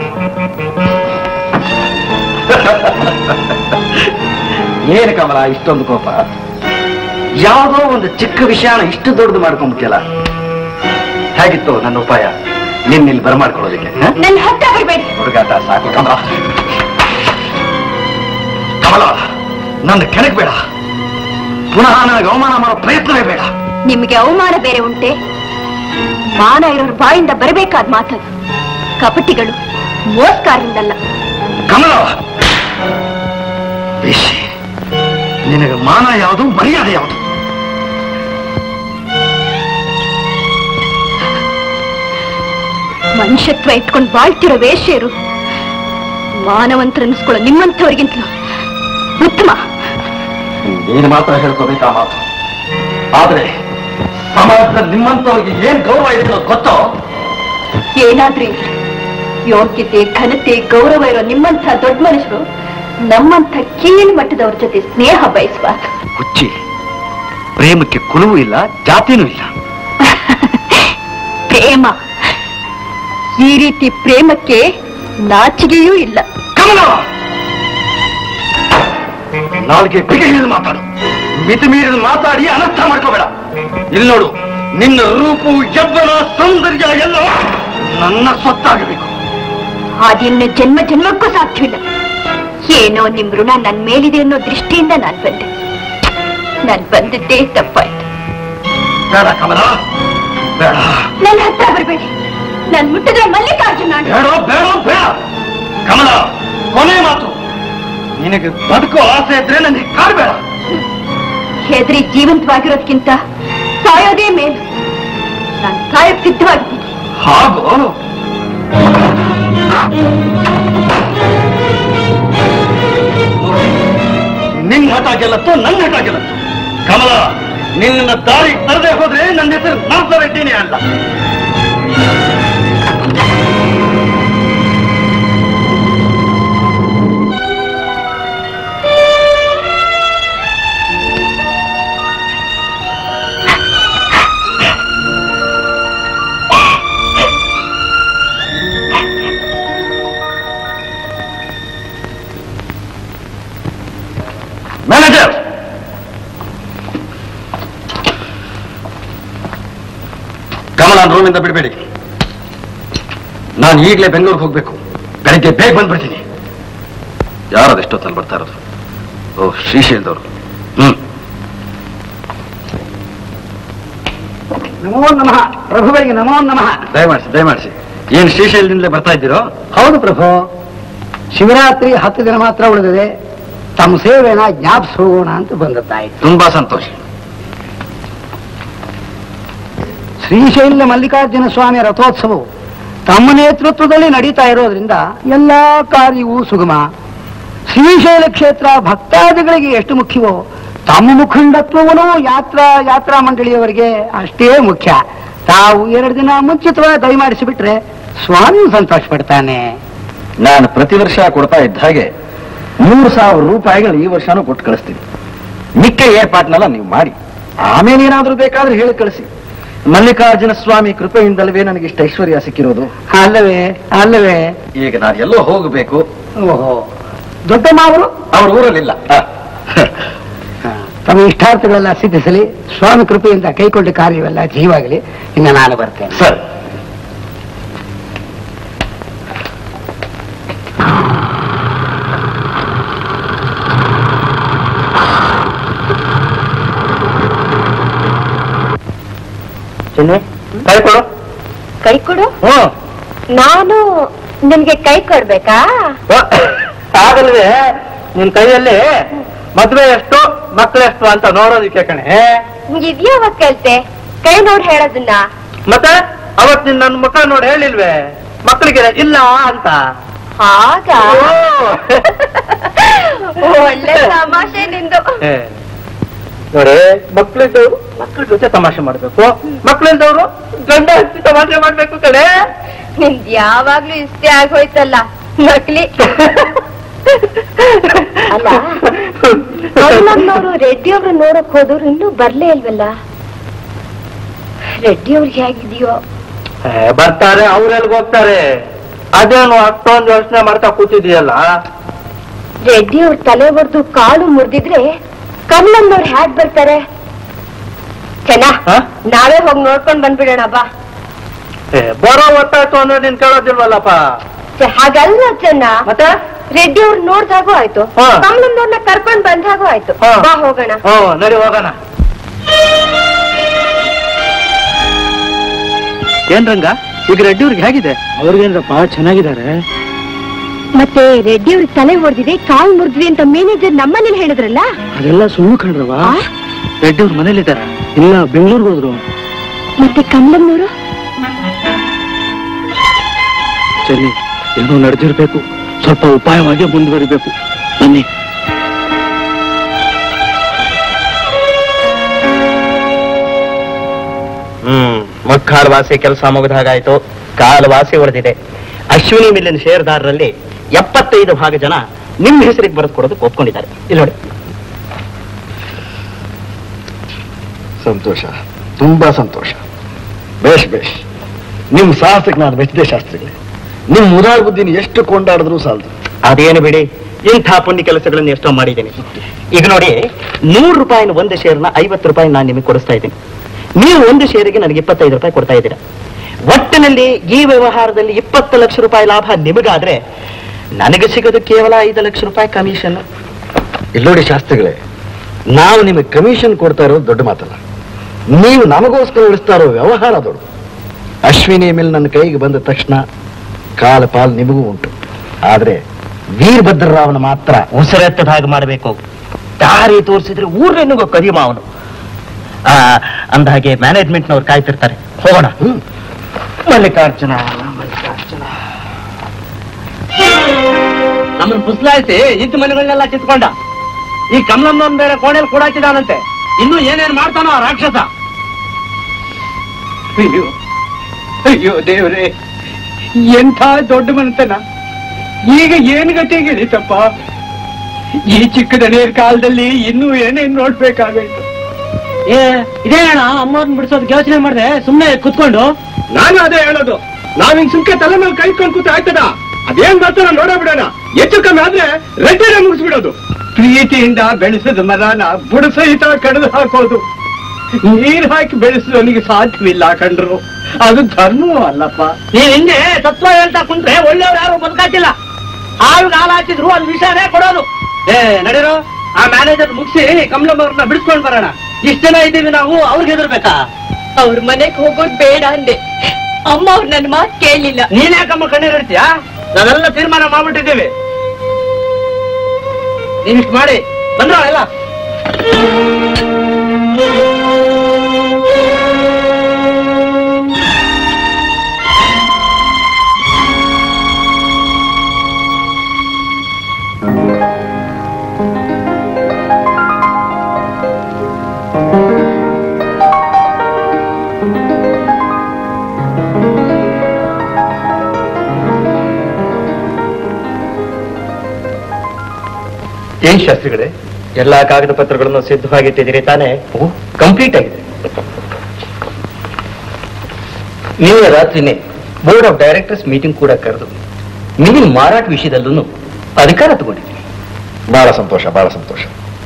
ಏನು ಕಮಲ ಇಷ್ಟೊಂದು ಕೋಪ ಯಾವುದೋ ಒಂದು ಚಿಕ್ಕ ವಿಷಯನ ಇಷ್ಟು ದೊಡ್ಡದು ಮಾಡ್ಕೊಂಡ್ಬಿಟ್ಟಿಯಲ್ಲ ಹೇಗಿತ್ತು ನನ್ನ ಉಪಾಯ ನಿನ್ನ ಇಲ್ಲಿ ಬರಮಾಡ್ಕೊಳ್ಳೋದಕ್ಕೆ ಹ? ನನ್ನ ಹತ್ತ ಬರಬೇಡಿ ಹುಡುಗಾಟ ಸಾಕು ಕಮಲ ಕಮಲ ನನ್ನ ಕೆಣಕ್ಬೇಡ ಪುನಃ ನನಗೆ ಅವಮಾನ ಮಾಡೋ ಪ್ರಯತ್ನವೇ ಬೇಡ ನಿಮಗೆ ಅವಮಾನ ಬೇರೆ ಉಂಟೆ ಮಾನ ಇರೋರ್ ಬಾಯಿಂದ ಬರಬೇಕಾದ ಮಾತದು ಕಪಟಿಗಳು ಮೋಸ್ಕಾರರಿಂದಲ್ಲ ಕಮಲ ಬೇಷಿ ನಿನಗೆ ಮಾನ ಯಾವುದು ಮರ್ಯಾದೆ ಯಾವುದು ಮನುಷ್ಯತ್ವ ಇಟ್ಕೊಂಡು ಬಾಳ್ತಿರೋ ವೇಶ್ಯರು ಮಾನವಂತರನ್ನಿಸ್ಕೊಳ್ಳೋ ನಿಮ್ಮಂಥವ್ರಿಗಿಂತಲೂ ಉತ್ತಮ ನೀನು ಮಾತ್ರ ಹೇಳ್ಕೋಬೇಕಾ ಮಾತು ಆದ್ರೆ ಸಮಾಜದಲ್ಲಿ ನಿಮ್ಮಂತವ್ರಿಗೆ ಏನ್ ಗೌರವ ಇದೆ ಗೊತ್ತೋ ಏನಾದ್ರೂ ಇರ್ಲಿ ಯೋಗ್ಯತೆ ಘನತೆ ಗೌರವ ಇರೋ ನಿಮ್ಮಂಥ ದೊಡ್ಡ ಮನುಷ್ಯರು ನಮ್ಮಂಥ ಕೀಳು ಮಟ್ಟದವ್ರ ಜೊತೆ ಸ್ನೇಹ ಬಯಸಬಾರ್ದು ಹುಚ್ಚಿ ಪ್ರೇಮಕ್ಕೆ ಕುಲವೂ ಇಲ್ಲ ಜಾತಿನೂ ಇಲ್ಲ ಪ್ರೇಮ ಈ ರೀತಿ ಪ್ರೇಮಕ್ಕೆ ನಾಚಿಕೆಯೂ ಇಲ್ಲ ಕಮಲ ನಾಲ್ಗೆ ಬಿಗಿ ಹಿಡಿದು ಮಾತಾಡು ಮಿತಿ ಮೀರಿದ ಮಾತಾಡಿ ಅನರ್ಥ ಮಾಡ್ಕೋಬೇಡ ಇಲ್ಲಿ ನೋಡು ನಿನ್ನ ರೂಪು ಯಬ್ಬನ ಸೌಂದರ್ಯ ಎಲ್ಲ ನನ್ನ ಸ್ವತ್ತಾಗಬೇಕು ಅದಿನ್ನು ಜನ್ಮ ಜನ್ಮಕ್ಕೂ ಸಾಧ್ಯವಿಲ್ಲ ಏನೋ ನಿಮ್ ಋಣ ನನ್ ಮೇಲಿದೆ ಅನ್ನೋ ದೃಷ್ಟಿಯಿಂದ ನಾನ್ ಬಂದೆ ನಾನ್ ಬಂದಿದ್ದೇ ತಪ್ಪಾಯ್ತು ಬೇಡ ಕಮಲ ಬೇಡ ನನ್ನ ಹತ್ರ ಬರ್ಬೇಡಿ ನಾನ್ ಮುಟ್ಟಿದ್ರೆ ಮಲ್ಲಿಕಾರ್ಜುನ ಬೇಡ ಬೇಡ ಬೇಡ ಕಮಲ ಕೊನೆ ಮಾತು ನಿನಗೆ ಬದುಕೋ ಆಸೆ ಇದ್ರೆ ನನಗೆ ಕಾಡ್ಬೇಡ ಹೆದರಿ ಜೀವಂತವಾಗಿರೋದ್ಕಿಂತ ಸಾಯೋದೇ ಮೇಲು ನಾನ್ ಸಾಯಕ್ ಸಿದ್ಧವಾಗಿದ್ದೀನಿ ಹಾಗೂ ನಿನ್ನ ಹಠ ಗೆಲ್ಲತ್ತು ನನ್ನ ಹಠ ಗೆಲ್ಲತ್ತು ಕಮಲ ನಿನ್ನ ದಾರಿ ತರದೆ ಹೋದ್ರೆ ನನ್ನ ಹೆಸರು ನಾಸ ರೆಡ್ಡಿನೇ ಅಲ್ಲ ಮ್ಯಾನೇಜರ್ ನನ್ನ ರೂಮಿಂದ ಬಿಡಬೇಡಿ ನಾನು ಈಗಲೇ ಬೆಂಗಳೂರಿಗೆ ಹೋಗ್ಬೇಕು ಬೆಳಗ್ಗೆ ಬೇಗ ಬಂದ್ಬಿಡ್ತೀನಿ ಯಾರದು ಎಷ್ಟೊತ್ತಲ್ಲಿ ಬರ್ತಾ ಇರೋದು ಓ ಶ್ರೀಶೈಲದವರು ಹ್ಮ್ ನಮೋ ನಮಃ ಪ್ರಭುಗಳಿಗೆ ನಮೋ ನಮಃ ದಯಮಾಡಿಸಿ ದಯಮಾಡಿಸಿ ಏನ್ ಶ್ರೀಶೈಲದಿಂದಲೇ ಬರ್ತಾ ಇದ್ದೀರೋ ಹೌದು ಪ್ರಭು ಶಿವರಾತ್ರಿ ಹತ್ತು ದಿನ ಮಾತ್ರ ಉಳಿದಿದೆ ತಮ್ಮ ಸೇವೆನ ಜ್ಞಾಪಿಸಿ ಹೋಗೋಣ ಅಂತ ಬಂದದ್ದಾಯ್ತು ತುಂಬಾ ಸಂತೋಷ ಶ್ರೀಶೈಲ ಮಲ್ಲಿಕಾರ್ಜುನ ಸ್ವಾಮಿ ರಥೋತ್ಸವವು ತಮ್ಮ ನೇತೃತ್ವದಲ್ಲಿ ನಡೀತಾ ಇರೋದ್ರಿಂದ ಎಲ್ಲಾ ಕಾರ್ಯವೂ ಸುಗಮ ಶ್ರೀಶೈಲ ಕ್ಷೇತ್ರ ಭಕ್ತಾದಿಗಳಿಗೆ ಎಷ್ಟು ಮುಖ್ಯವೋ ತಮ್ಮ ಮುಖಂಡತ್ವವನ್ನು ಯಾತ್ರಾ ಯಾತ್ರಾ ಮಂಡಳಿಯವರಿಗೆ ಅಷ್ಟೇ ಮುಖ್ಯ ತಾವು ಎರಡು ದಿನ ಮುಂಚಿತವಾಗಿ ದಯಮಾಡಿಸಿಬಿಟ್ರೆ ಸ್ವಾಮಿ ಸಂತೋಷ ಪಡ್ತಾನೆ ನಾನು ಪ್ರತಿ ವರ್ಷ ಕೊಡ್ತಾ ಇದ್ದ ಹಾಗೆ ಮೂರು ಸಾವಿರ ರೂಪಾಯಿಗಳು ಈ ವರ್ಷನೂ ಕೊಟ್ಟು ಕಳಿಸ್ತೀನಿ ಮಿಕ್ಕ ಏರ್ಪಾಟ್ನೆಲ್ಲ ನೀವು ಮಾಡಿ ಆಮೇಲೆ ಏನಾದ್ರೂ ಬೇಕಾದ್ರೆ ಹೇಳಿ ಕಳಿಸಿ ಮಲ್ಲಿಕಾರ್ಜುನ ಸ್ವಾಮಿ ಕೃಪೆಯಿಂದಲವೇ ನನಗೆ ಇಷ್ಟ ಐಶ್ವರ್ಯ ಸಿಕ್ಕಿರೋದು ಅಲ್ಲವೇ ಅಲ್ಲವೇ ಈಗ ನಾನು ಎಲ್ಲೋ ಹೋಗಬೇಕು ಓಹೋ ದೊಡ್ಡ ಮಾವರು ಅವ್ರ ಊರಲ್ಲಿಲ್ಲ ಆ. ತಮ್ಮ ಇಷ್ಟಾರ್ಥಗಳೆಲ್ಲ ಸಿದ್ಧಿಸಲಿ ಸ್ವಾಮಿ ಕೃಪೆಯಿಂದ ಕೈಕೊಂಡ ಕಾರ್ಯವೆಲ್ಲ ಜೀವಾಗಲಿ ಇನ್ನು ನಾನು ಬರ್ತೇನೆ ಸರಿ ಕೈ ಕೊಡು ಕೈ ಕೊಡು ಹ್ಮ್ ನಾನು ನಿಮ್ಗೆ ಕೈ ಕೊಡ್ಬೇಕಾ ಆಗಲ್ವೇ ನಿನ್ ಕೈಯಲ್ಲಿ ಮದ್ವೆ ಎಷ್ಟು ಮಕ್ಳು ಎಷ್ಟು ಅಂತ ನೋಡೋದಿಕ್ಕೆ ಕಣೆ ಇದ್ಯಾವಾಗ ಕೇಳ್ತೆ ಕೈ ನೋಡಿ ಹೇಳೋದನ್ನ ಮತ್ತೆ ಅವತ್ ನಿನ್ ನನ್ನ ಮುಖ ನೋಡಿ ಹೇಳಿಲ್ವೇ ಮಕ್ಕಳಿಗೆ ಇಲ್ಲ ಅಂತ ಹಾಗ ಒಳ್ಳೆ ತಮಾಷೆ ನಿಂದು ಏ, ನೋಡಿ ಮಕ್ಳಿದ್ದವ್ರು ಮಕ್ಳ ಜೊತೆ ತಮಾಷೆ ಮಾಡ್ಬೇಕು ಮಕ್ಳಿದ್ದವ್ರು ಗಂಡ ಹಚ್ಚಿ ತಮಾಷೆ ಮಾಡ್ಬೇಕು ಕಣೆ ನಿಮ್ದ್ ಯಾವಾಗ್ಲೂ ಇಷ್ಟೇ ಆಗೋಯ್ತಲ್ಲ ನಕ್ಲಿ ಅಲ್ಲ ನಮ್ಮನ್ನೋರು ರೆಡ್ಡಿ ಅವ್ರು ನೋಡಕ್ ಹೋದವ್ರು ಇನ್ನೂ ಬರ್ಲೇ ಇಲ್ವಲ್ಲ ರೆಡ್ಡಿ ಅವ್ರಿಗೆ ಹೇಗಿದೆಯೋ ಏ, ಬರ್ತಾರೆ ಅವ್ರೆಲ್ಗ್ ಹೋಗ್ತಾರೆ ಅದೇನು ಅಷ್ಟೊಂದು ಯೋಚನೆ ಮಾಡ್ತಾ ಕೂತಿದೀಯಲ್ಲ ರೆಡ್ಡಿ ಅವ್ರ ತಲೆ ಹೊಡೆದು ಕಾಲು ಮುರಿದಿದ್ರೆ ಕಮಲಮ್ಮನವ್ರು ಹ್ಯಾಕ್ ಬರ್ತಾರೆ ಚೆನ್ನ ನಾವೇ ಹೋಗಿ ನೋಡ್ಕೊಂಡ್ ಬಂದ್ಬಿಡೋಣ ಬಾ ಏ, ಬರೋ ಹೊತ್ತಾಯ್ತು ಅಂದ್ರೆ ನೀನ್ ಕೇಳೋದಿಲ್ವಲ್ಲಪ್ಪ ಛೆ, ಹಾಗಲ್ಲ ಚೆನ್ನ ಮತ್ತೆ ರೆಡ್ಡಿ ಅವ್ರು ನೋಡ್ದಾಗೂ ಆಯ್ತು ಹಾ. ಕಮಲಮ್ಮನವ್ರನ್ನ ಕರ್ಕೊಂಡ್ ಬಂದಾಗೂ ಆಯ್ತು ಹಾ. ಬಾ ಹೋಗೋಣ ಹ್ಮ್ ನಡಿ ಹೋಗೋಣ ಏನ್ ರಂಗ ಈಗ ರೆಡ್ಡಿ ಅವ್ರಿಗೆ ಹೇಗಿದೆ ಅವ್ರಿಗೇನ್ರಪ್ಪ ಚೆನ್ನಾಗಿದ್ದಾರೆ ಮತ್ತೆ ರೆಡ್ಡಿ ಅವ್ರ ತಲೆ ಹೊಡೆದಿದೆ ಕಾಲ್ ಮುರಿದ್ವಿ ಅಂತ ಮ್ಯಾನೇಜರ್ ನಮ್ಮನೇಲಿ ಹೇಳಿದ್ರಲ್ಲ ಅದೆಲ್ಲ ಸುಳ್ಳು ಕಂಡ್ರವ ರೆಡ್ಡಿ ಅವ್ರ ಮನೇಲಿದ್ದಾರ ಇಲ್ಲ ಬೆಂಗಳೂರಿಗೆ ಹೋದ್ರು ಮತ್ತೆ ಕಮಲಮ್ಮನವರು ಚೆನ್ನಿ ಏನೋ ನಡೆದಿರ್ಬೇಕು ಸ್ವಲ್ಪ ಉಪಾಯವಾಗಿ ಮುಂದುವರಿಬೇಕು ಬನ್ನಿ ಹ್ಮ್ ಮುಖಾಡ್ ವಾಸಿ ಕೆಲಸ ಮುಗಿದ ಹಾಗಾಯ್ತು ಕಾಲ್ ವಾಸಿ ಉಳಿದಿದೆ ಅಶ್ವಿನಿ ಮಿಲ್ಲಿನ ಷೇರ್ದಾರರಲ್ಲಿ ಎಪ್ಪತ್ತೈದು ಭಾಗ ಜನ ನಿಮ್ಮ ಹೆಸರಿಗೆ ಬರೆದು ಕೊಡೋದಕ್ಕೆ ಒಪ್ಕೊಂಡಿದ್ದಾರೆ ಇಲ್ಲಿ ನೋಡಿ ಸಂತೋಷ ತುಂಬಾ ಸಂತೋಷ ಬೇಷ್ ಬೇಷ್ ನಿಮ್ ಸಾಹಸಕ್ಕೆ ನಾನು ಮೆಚ್ಚಿದೆ ಶಾಸ್ತ್ರಿಗಳೇ ನಿಮ್ ಮುರಾಳ್ ಬುದ್ಧಿನ ಎಷ್ಟು ಕೊಂಡಾಡಿದ್ರು ಸಾಲದು ಅದೇನು ಬಿಡಿ ಇಂಥ ಪುಣ್ಯ ಕೆಲಸಗಳನ್ನು ಎಷ್ಟೋ ಮಾಡಿದ್ದೀನಿ ಈಗ ನೋಡಿ ನೂರು ರೂಪಾಯಿನ ಒಂದು ಶೇರ್ನ ಐವತ್ತು ರೂಪಾಯಿ ನಾನು ನಿಮಗೆ ಕೊಡಿಸ್ತಾ ಇದ್ದೀನಿ ನೀವು ಒಂದು ಶೇರಿಗೆ ನನಗೆ ಇಪ್ಪತ್ತೈದು ರೂಪಾಯಿ ಕೊಡ್ತಾ ಇದ್ದೀರಾ ಒಟ್ಟಿನಲ್ಲಿ ಈ ವ್ಯವಹಾರದಲ್ಲಿ ಇಪ್ಪತ್ತು ಲಕ್ಷ ರೂಪಾಯಿ ಲಾಭ ನಿಮಗಾದ್ರೆ ನನಗೆ ಸಿಗೋದು ಕೇವಲ ಐದು ಲಕ್ಷ ರೂಪಾಯಿ ಕಮಿಷನ್ ಇಲ್ಲೋಡಿ ಶಾಸ್ತ್ರಿಗಳೇ ನಾವು ನಿಮಗೆ ಕಮಿಷನ್ ಕೊಡ್ತಾ ಇರೋದು ದೊಡ್ಡ ಮಾತಲ್ಲ ನೀವು ನಮಗೋಸ್ಕರ ಉಳಿಸ್ತಾ ಇರೋ ವ್ಯವಹಾರ ದೊಡ್ಡದು ಅಶ್ವಿನಿ ಮೇಲೆ ನನ್ನ ಕೈಗೆ ಬಂದ ತಕ್ಷಣ ಕಾಲ ಪಾಲ್ ನಿಮಗೂ ಉಂಟು ಆದ್ರೆ ವೀರಭದ್ರರಾವನ ಮಾತ್ರ ಉಸಿರೆತ್ತದ ಹಾಗೆ ಮಾಡಬೇಕು ದಾರಿ ತೋರಿಸಿದ್ರೆ ಊರ್ನೆನ್ನುಗೋ ಕದಿಮ ಅವನು ಆ ಅಂದ ಹಾಗೆ ಮ್ಯಾನೇಜ್ಮೆಂಟ್ನವ್ರು ಕಾಯ್ತಿರ್ತಾರೆ ಹೋಗೋಣ ಮಲ್ಲಿಕಾರ್ಜುನ ಮಲ್ಲಿಕಾರ್ಜುನ ನಮ್ಮನ್ನ ಪುಸ್ಲಾಯಿಸಿ ಇದ್ದ ಮನೆಗಳನ್ನೆಲ್ಲ ಕಿತ್ಕೊಂಡ ಈ ಕಮಲಮ್ಮನ ಬೇರೆ ಕೋಣೆಯಲ್ಲಿ ಕೂಡಾಕಿದಾನಂತೆ ಇನ್ನು ಏನೇನ್ ಮಾಡ್ತಾನೋ ಆ ರಾಕ್ಷಸ ಅಯ್ಯೋ ಅಯ್ಯೋ ದೇವ್ರೆ ಎಂಥ ದೊಡ್ಡ ಮನತನ ಈಗ ಏನ್ ಗತಿಗೆ ಇಳಿತಪ್ಪ ಈ ಚಿಕ್ಕ ದಣಿಯರ ಕಾಲದಲ್ಲಿ ಇನ್ನೂ ಏನೇನ್ ನೋಡ್ಬೇಕಾಗೈತು ಏ ಇದೇನಣ್ಣ ಅಮ್ಮವ್ರನ್ನ ಬಿಡಿಸೋದಕ್ಕೆ ಯೋಚನೆ ಮಾಡಿದೆ ಸುಮ್ಮನೆ ಕುತ್ಕೊಂಡು ನಾನು ಅದೇ ಹೇಳೋದು ನಾವ್ ಹಿಂಗ್ ಸುಮ್ಕೆ ತಲೆ ಮೇಲೆ ಕೈಕೊಂಡು ಕೂತ ಆಯ್ತದ ಅದೇನ್ ಬರ್ತಾರ ನೋಡ ಬಿಡೋಣ ಹೆಚ್ಚು ಕಮ್ಮಿ ಆದ್ರೆ ರೆಡ್ಡಿನೇ ಮುಗಿಸ್ಬಿಡೋದು ಪ್ರೀತಿಯಿಂದ ಬೆಳೆಸಿದ ಮರನ ಬುಡಸಹಿತ ಕಡಿದು ಹಾಕೋದು ನೀರು ಹಾಕಿ ಬೆಳೆಸೋನಿಗೆ ಸಾಧ್ಯವಿಲ್ಲ ಕಂಡ್ರು ಅದು ಧರ್ಮವೂ ಅಲ್ಲಪ್ಪ ನೀನ್ ಹಿಂದೆ ತತ್ವ ಹೇಳ್ತಾ ಕುಂತ್ರೆ ಒಳ್ಳೆಯವ್ರು ಯಾರು ಬದುಕಾತಿಲ್ಲ ಹಾವಿಗೆ ಹಾಲು ಹಾಕಿದ್ರು ಅಲ್ಲಿ ವಿಷಯನೇ ಕೊಡೋದು ಏ ನಡೀರೋ ಆ ಮ್ಯಾನೇಜರ್ ಮುಗಿಸಿ ಕಮಲಮ್ಮವ್ರನ್ನ ಬಿಡಿಸ್ಕೊಂಡ್ ಬರೋಣ ಇಷ್ಟ ಜನ ಇದ್ದೀವಿ ನಾವು ಅವ್ರಿಗೆ ಹೆದರ್ಬೇಕಾ ಅವ್ರ ಮನೆಗ್ ಹೋಗೋದ್ ಬೇಡ ಅಂದೆ ಅಮ್ಮ ಅವ್ರು ನನ್ ಮಾತ್ ಕೇಳಲಿಲ್ಲ ನೀನ್ ಯಾಕಮ್ಮ ಕಣ್ಣೀರ್ ಇಡ್ತೀಯಾ ನಾವೆಲ್ಲ ತೀರ್ಮಾನ ಮಾಡ್ಬಿಟ್ಟಿದ್ದೀವಿ ನೀವಿಷ್ಟು ಮಾಡಿ ಬಂದ್ರ ಎಲ್ಲ ಏನ್ ಶಾಸ್ತ್ರಿಗಳೇ ಎಲ್ಲಾ ಕಾಗದ ಪತ್ರಗಳನ್ನು ಸಿದ್ಧವಾಗಿಟ್ಟಿದ್ದೀರಿ ತಾನೇ ಕಂಪ್ಲೀಟ್ ಆಗಿದೆ ನಿನ್ನೆ ರಾತ್ರಿನೇ ಬೋರ್ಡ್ ಆಫ್ ಡೈರೆಕ್ಟರ್ಸ್ ಮೀಟಿಂಗ್ ಕೂಡ ಕರೆದು ಮೀನಿನ ಮಾರಾಟ ವಿಷಯದಲ್ಲೂ ಅಧಿಕಾರ ತಗೊಂಡಿದ್ದೀನಿ ಬಹಳ ಸಂತೋಷ ಬಹಳ ಸಂತೋಷ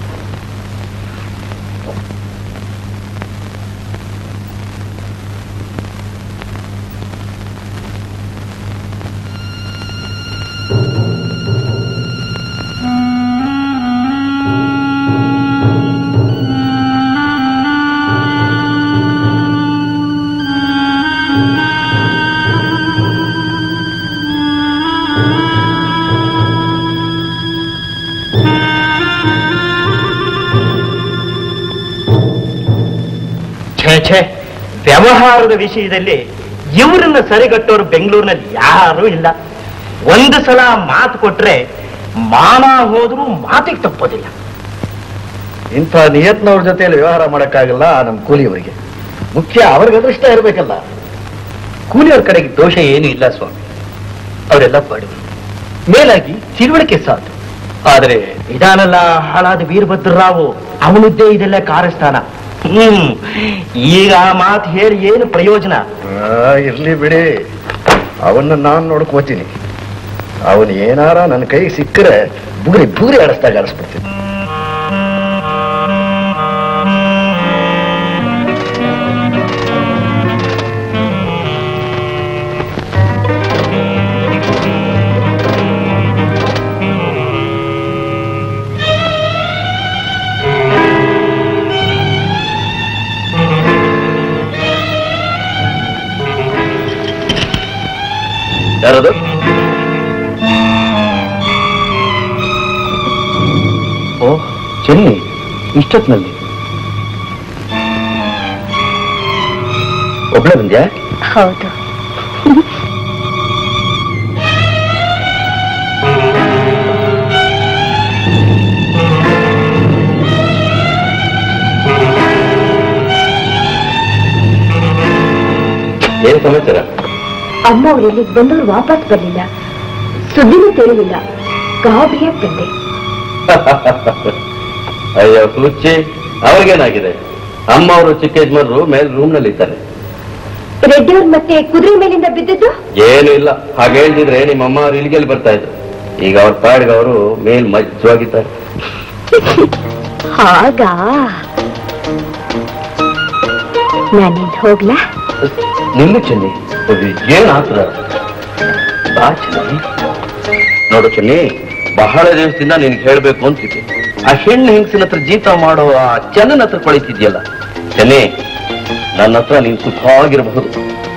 ಛೇ ಛೇ ವ್ಯವಹಾರದ ವಿಷಯದಲ್ಲಿ ಇವರನ್ನ ಸರಿಗಟ್ಟೋರು ಬೆಂಗಳೂರಿನಲ್ಲಿ ಯಾರೂ ಇಲ್ಲ ಒಂದು ಸಲ ಮಾತು ಕೊಟ್ರೆ ಮಾನ ಹೋದ್ರೂ ಮಾತಿಗೆ ತಪ್ಪೋದಿಲ್ಲ ಇಂಥ ನಿಯತ್ನವ್ರ ಜೊತೆಯಲ್ಲಿ ವ್ಯವಹಾರ ಮಾಡಕ್ಕಾಗಲ್ಲ ನಮ್ಮ ಕೂಲಿಯವರಿಗೆ ಮುಖ್ಯ ಅವ್ರಿಗೆ ಅದೃಷ್ಟ ಇರ್ಬೇಕಲ್ಲ ಕೂಲಿಯವ್ರ ಕಡೆಗೆ ದೋಷ ಏನೂ ಇಲ್ಲ ಸ್ವಾಮಿ ಅವರೆಲ್ಲ ಬಡವರು ಮೇಲಾಗಿ ತಿಳುವಳಿಕೆ ಸಾಧು ಆದರೆ ಇದಾನಲ್ಲ ಹಾಳಾದ ವೀರಭದ್ರರಾವು ಅವನದ್ದೇ ಇದೆಲ್ಲ ಕಾರಸ್ಥಾನ ಹ್ಮ್ ಈಗ ಆ ಮಾತು ಹೇಳಿ ಏನು ಪ್ರಯೋಜನ ಆ, ಇರ್ಲಿ ಬಿಡಿ ಅವನ್ನ ನಾನ್ ನೋಡ್ಕೋತೀನಿ ಅವನು ಏನಾರ ನನ್ನ ಕೈಗೆ ಸಿಕ್ಕರೆ ಬುಗುರಿ ಬುಗುರಿ ಆಡಿಸ್ದಾಗ ಆಡಿಸ್ಬಿಡ್ತೀನಿ ಯಾರದು ಓ ಚೆನ್ನಿ ಇಷ್ಟೊತ್ತಿನಲ್ಲಿ ಒಬ್ಳೆ ಬಂದ್ಯಾ ಹೌದು ಏನ್ ಸಮಾಚಾರ ಅಮ್ಮ ಅವ್ರು ಇಲ್ಲಿಗೆ ಬಂದವರು ವಾಪಸ್ ಬರ್ಲಿಲ್ಲ ಸುದ್ದಿನೂ ತಿಳಿಲಿಲ್ಲ ಗಾಬರಿಯಾಗಿ ಬಂದೆ ಅಯ್ಯೋ ಹುಚ್ಚಿ ಅವ್ರಿಗೇನಾಗಿದೆ ಅಮ್ಮ ಅವರು ಚಿಕ್ಕ ಯಜಮಾನ್ರು ಮೇಲೆ ರೂಮ್ ನಲ್ಲಿ ಇದ್ದಾರೆ ರೆಡ್ಡಿ ಅವ್ರು ಮತ್ತೆ ಕುದುರೆ ಮೇಲಿಂದ ಬಿದ್ದದ್ದು ಏನು ಇಲ್ಲ ಹಾಗೆ ಹೇಳ್ತಿದ್ರೆ ನಿಮ್ಮ ಅಮ್ಮ ಅವ್ರು ಇಲ್ಲಿಗೆಲ್ಲಿ ಬರ್ತಾ ಇದ್ರು ಈಗ ಅವ್ರ ಪಾಡಿಗೆ ಅವರು ಮೇಲ್ ಮಜ್ಜವಾಗಿದ್ದಾರೆ ಹಾಗಾ ನಾನಿನ್ ಹೋಗ್ಲಾ ನಿಲ್ಲು ಚೆನ್ನಿ ಅದು ಏನ್ ಆತರ ಬಾ ಚೆನ್ನಿ ನೋಡು ಚೆನ್ನಿ ಬಹಳ ದಿವಸದಿಂದ ನಿನ್ಗೆ ಹೇಳ್ಬೇಕು ಅಂತಿದ್ದೆ ಆ ಹೆಣ್ಣು ಹೆಂಗಸಿನ ಹತ್ರ ಜೀತ ಮಾಡೋ ಆ ಚೆನ್ನನ ಹತ್ರ ಕೊಳಿತಿದ್ಯಲ್ಲ ಚೆನ್ನಿ ನನ್ನ ಹತ್ರ ನೀನ್ ಸುಖವಾಗಿರಬಹುದು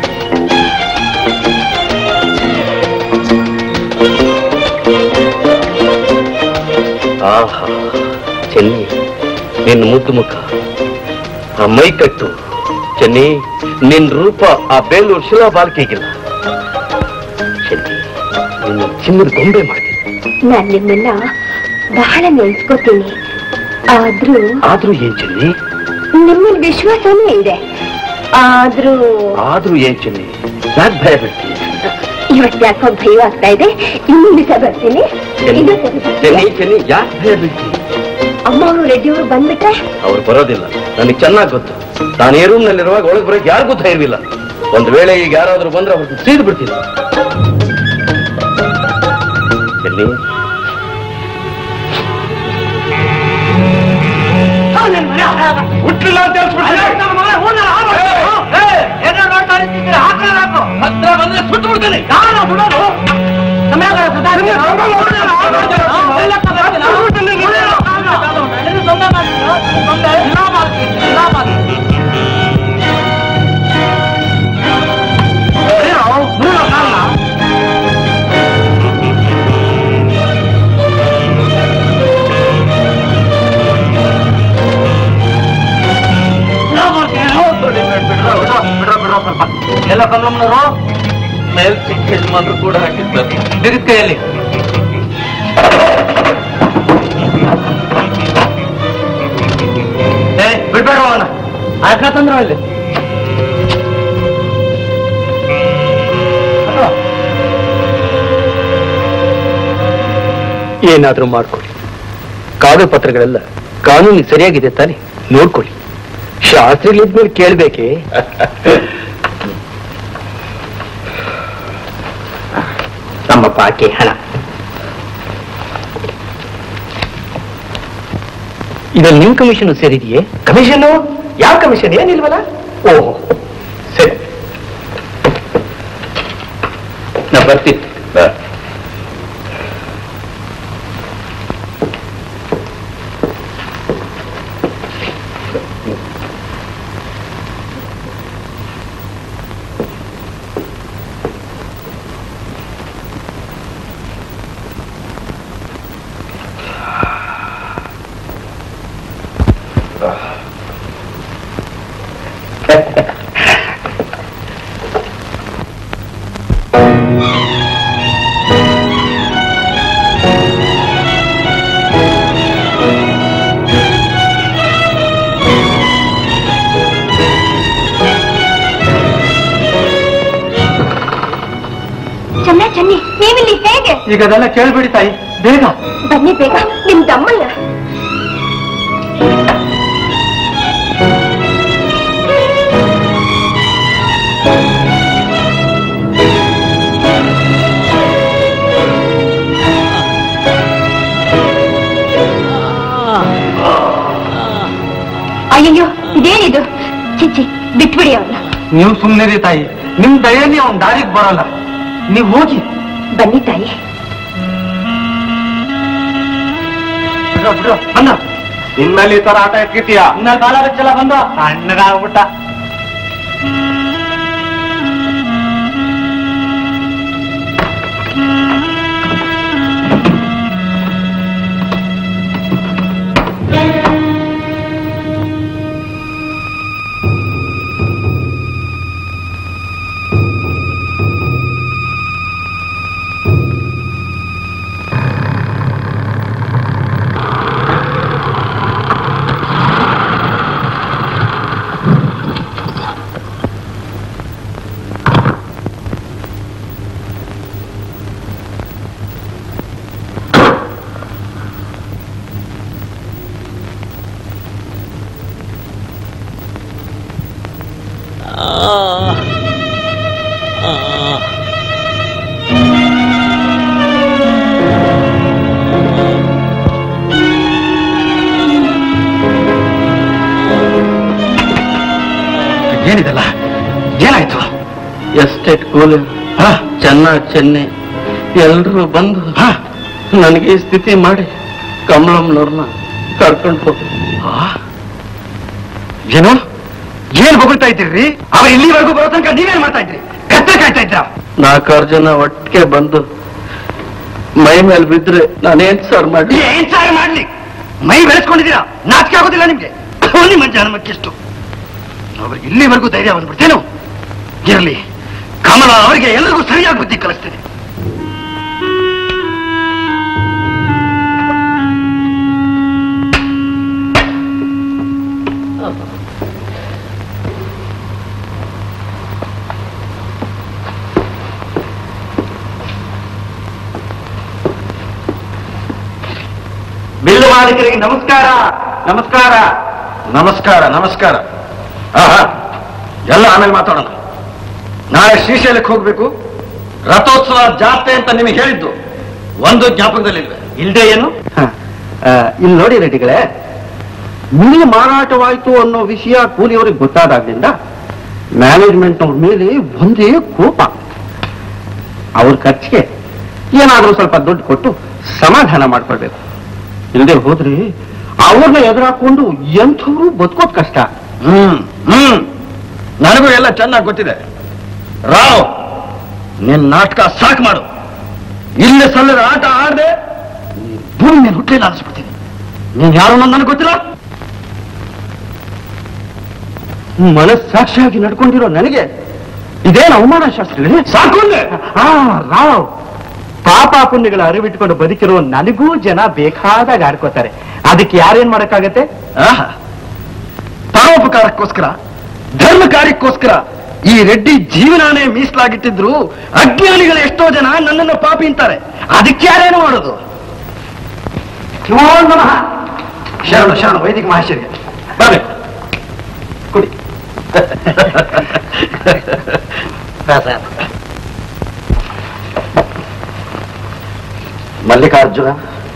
ಆಹಾ ಚೆನ್ನಿ ನಿನ್ನ ಮುದ್ದು ಮುಖ ಆ ಮೈ ಕಟ್ಟು ಚೆನ್ನಿ ನಿನ್ ರೂಪ ಆ ಬೇಲೂರು ಶಿಲಾ ಬಾಲ್ಕೆಗಿಲ್ಲ ಚೆನ್ನಿ ನಿನ್ನ ಚಿನ್ನದ ಗೊಂಬೆ ಮಾಡಿ ನಾನ್ ನಿಮ್ಮನ್ನ ಬಹಳ ನೆನ್ಸ್ಕೋತೀನಿ ಆದ್ರೂ ಆದ್ರೂ ಏನ್ ಚೆನ್ನಿ ನಿಮ್ಮಲ್ಲಿ ವಿಶ್ವಾಸನೇ ಇದೆ ಆದ್ರೂ ಆದ್ರೂ ಏನ್ ಚೆನ್ನಿ ಯಾಕೆ ಭಯ ಬಿಡ್ತೀನಿ ಇವತ್ತು ಯಾಕೋ ಭಯ ಆಗ್ತಾ ಇದೆ ಇನ್ನು ದಿವಸ ಬರ್ತೀನಿ ಚೆನ್ನಿ ಇನ್ನೂ ಸರಿ ಬರ್ತೀನಿ. ಚೆನ್ನಿ ಚೆನ್ನಿ ಯಾಕೆ ಭಯ ಬಿಡ್ತೀನಿ ಅಮ್ಮ ಅವರು ರೆಡ್ಡಿ ಅವರು ಬಂದ್ಬಿಟ್ರೆ ಅವ್ರು ಬರೋದಿಲ್ಲ ನನಗೆ ಚೆನ್ನಾಗಿ ಗೊತ್ತು ನಾನು ಈ ರೂಮ್ ನಲ್ಲಿರುವಾಗ ಒಳಗೆ ಬರೋಕೆ ಯಾರಿಗೂ ಧೈರ್ಯವಿಲ್ಲ ಒಂದು ವೇಳೆ ಈಗ ಯಾರಾದ್ರೂ ಬಂದ್ರೆ ಅವ್ರನ್ನ ಸೀದು ಬಿಡ್ತೀನಿ ಚೆನ್ನಿ ಆ ಹುಟ್ಟಿಲ್ಲ ಅಂತ ಏನೋ ನೋಡ್ತಾ ಇರ್ತಿದ್ರೆ ಹಾಕ್ರೆ ಹಾಕು ಹತ್ರ ಬಂದ್ರೆ ಸುಟ್ಟು ಬಿಡ್ತೀನಿ ನಾನು ಬಿಡೋದು ಎಲ್ಲ ಕಮಲಮ್ಮನವರು ಮೇಲ್ ಯಜಮಾನ್ರು ಕೂಡ ಹಾಕಿದ್ದಾರೆ ಬಿಗಿದ ಕೈಯಲ್ಲಿ ಏ ಬಿಡ್ಬೇಡ ಅವನ ಆಯ್ಕ ತಂದ್ರು ಅಲ್ಲಿ ಏನಾದ್ರೂ ಮಾಡ್ಕೊಳ್ಳಿ ಕಾಗದ ಪತ್ರಗಳೆಲ್ಲ ಕಾನೂನು ಸರಿಯಾಗಿದೆ ತಾನೆ ನೋಡ್ಕೊಳ್ಳಿ ಶಾಸ್ತ್ರಿಗಳಿದ್ಮೇಲೆ ಕೇಳ್ಬೇಕೆ ನಮ್ಮ ಬಾಕಿ ಹಣ ಇದ್ರಲ್ಲಿ ನಿಮ್ ಕಮಿಷನ್ ಸೇರಿದೆಯೇ ಕಮಿಷನ್ ಯಾವ ಕಮಿಷನ್ ಏನಿಲ್ವಲ್ಲ ಓಹೋ ಸರಿ ನಾ ಬರ್ತೀನಿ ಚೆನ್ನ ಚೆನ್ನಿ ನೀವಿಲ್ಲಿ ಹೇಗೆ ಈಗ ಅದೆಲ್ಲ ಕೇಳ್ಬಿಡಿ ತಾಯಿ ಬೇಗ ಬನ್ನಿ ಬೇಗ ನಿಮ್ ದಮ್ಮಯ್ಯ ಅಯ್ಯಯ್ಯೋ ಇದೇನಿದು ಚಿಚ್ಚಿ ಬಿಟ್ಬಿಡಿ ಅವನ್ನ ನೀವು ಸುಮ್ಮನೆ ತಾಯಿ ನಿಮ್ ದಯೆಯಲ್ಲಿ ಅವ್ನ ದಾರಿಗೆ ಬರಲ್ಲ ನೀವು ಹೋಗಿ ಬನ್ನಿ ತಾಯಿ ಬಿಡ್ರೋ, ಬಿಡ್ರೋ, ಬಂದ ಇನ್ಮೇಲೆ ಈ ತರ ಆಟ ಎತ್ಕಿತೀಯ ಇನ್ನ ಕಾಲ ಬೆಚ್ಚಲ್ಲ ಬಂದ ಸಣ್ಣಗಾಗ್ಬಿಟ್ಟ ಏನಿದೆಲ್ಲ ಏನಾಯ್ತು ಎಸ್ಟೇಟ್ ಕೂಲಿ ಚೆನ್ನ ಚೆನ್ನೆ ಎಲ್ರು ಬಂದು ನನಗೆ ಈ ಸ್ಥಿತಿ ಮಾಡಿ ಕಮಲಮ್ಮನವ್ರನ್ನ ಕರ್ಕೊಂಡು ಹೋಗಿ ಏನು ಏನ್ ಹೊಗಳ್ತಾ ಇದ್ದೀರಿ ಅವ ಇಲ್ಲಿವರೆಗೂ ಬರೋ ತನಕ ನೀವೇನ್ ಮಾಡ್ತಾ ಇದ್ರಿ ಕತ್ತೆ ಕಾಯ್ತಾ ಇದ್ರ ನಾಲ್ಕಾರು ಜನ ಒಟ್ಟಿಗೆ ಬಂದು ಮೈ ಮೇಲೆ ಬಿದ್ರೆ ನಾನೇನ್ ಸರ್ ಮಾಡಿ ಏನ್ ಸಾರಿ ಮಾಡ್ಲಿ ಮೈ ಬೆಳೆಸ್ಕೊಂಡಿದ್ದೀರಾ ನಾಚಿಕೆ ಆಗೋದಿಲ್ಲ ನಿಮ್ಗೆ ಥು, ನಿಮ್ಮ ಜನ್ಮಕ್ಕಿಷ್ಟು ಅವ್ರಿಗೆ ಇಲ್ಲಿವರೆಗೂ ಧೈರ್ಯ ಬಂದ್ಬಿಡ್ತೇನು ಇರಲಿ ಕಮಲ ಅವರಿಗೆ ಎಲ್ಲರಿಗೂ ಸರಿಯಾಗಿ ಬುದ್ಧಿ ಕಲಿಸ್ತೇನೆ ಬಿಲ್ಲು ಮಾಲೀಕರಿಗೆ ನಮಸ್ಕಾರ ನಮಸ್ಕಾರ ನಮಸ್ಕಾರ ನಮಸ್ಕಾರ ಆಹಾ ಎಲ್ಲ ಆಮೇಲೆ ಮಾತಾಡೋಣ ನಾಳೆ ಶ್ರೀಶೈಲಕ್ಕೆ ಹೋಗ್ಬೇಕು ರಥೋತ್ಸವ ಜಾತ್ರೆ ಅಂತ ನಿಮಗೆ ಹೇಳಿದ್ದು ಒಂದು ಜ್ಞಾಪಕದಲ್ಲಿಲ್ವೇ ಇಲ್ದೆ ಏನು ಇಲ್ಲಿ ನೋಡಿ ರೆಡ್ಡಿಗಳೇ ಮಿಲ್ ಮಾರಾಟವಾಯ್ತು ಅನ್ನೋ ವಿಷಯ ಕೂಲಿಯವರಿಗೆ ಗೊತ್ತಾದಾಗ್ಲಿಂದ ಮ್ಯಾನೇಜ್ಮೆಂಟ್ ಅವ್ರ ಮೇಲೆ ಒಂದೇ ಕೋಪ ಅವ್ರ ಖರ್ಚಿಗೆ ಏನಾದ್ರೂ ಸ್ವಲ್ಪ ದುಡ್ಡು ಕೊಟ್ಟು ಸಮಾಧಾನ ಮಾಡ್ಕೊಳ್ಬೇಕು ಇಲ್ಲದೆ ಹೋದ್ರೆ ಅವ್ರನ್ನ ಎದುರಾಕೊಂಡು ಎಂಥವ್ರು ಬದುಕೋದ್ ಕಷ್ಟ ಹ್ಮ್ ಹ್ಮ್ ನನಗೂ ಎಲ್ಲ ಚೆನ್ನಾಗಿ ಗೊತ್ತಿದೆ ರಾವ್ ನಿನ್ ನಾಟಕ ಸಾಕು ಮಾಡು ಇಲ್ಲಿ ಸಲ್ಲದ ಆಟ ಆಡದೆ ಭೂಮಿ ಮೇಲೆ ಹುಟ್ಟಲಿಲ್ಲ ಅನ್ಸ್ಬಿಡ್ತೀನಿ ನೀನ್ ಯಾರು ಅನ್ನೋದು ನನಗೆ ಗೊತ್ತಿಲ್ಲ ಮನಸ್ಸಾಕ್ಷಿಯಾಗಿ ನಡ್ಕೊಂಡಿರೋ ನನಗೆ ಇದೇನು ಅವಮಾನ ಶಾಸ್ತ್ರಿಗಳೇ ಸಾಕು ಅಂದೆ. ಆ ರಾವ್ ಪಾಪ ಪುಣ್ಯಗಳ ಅರಿವಿಟ್ಕೊಂಡು ಬದುಕಿರೋ ನನಗೂ ಜನ ಬೇಕಾದಾಗ ಆಡ್ಕೋತಾರೆ ಅದಕ್ಕೆ ಯಾರೇನ್ ಮಾಡಕ್ಕಾಗತ್ತೆ ಆಹಾ. ಪರೋಪಕಾರಕ್ಕೋಸ್ಕರ ಧರ್ಮ ಕಾರ್ಯಕ್ಕೋಸ್ಕರ ಈ ರೆಡ್ಡಿ ಜೀವನಾನೇ ಮೀಸಲಾಗಿಟ್ಟಿದ್ರು ಅಜ್ಞಾನಿಗಳು ಎಷ್ಟೋ ಜನ ನನ್ನನ್ನು ಪಾಪಿ ಅಂತಾರೆ ಅದಕ್ಕೆ ಯಾರೇನು ಮಾಡೋದು ನಮೋ ನಮಃ ಶರಣ ಶರಣ ವೈದಿಕ ಮಹಾಶಯ ಬರ್ಬೇಕು ಕುಡಿ ಮಲ್ಲಿಕಾರ್ಜುನ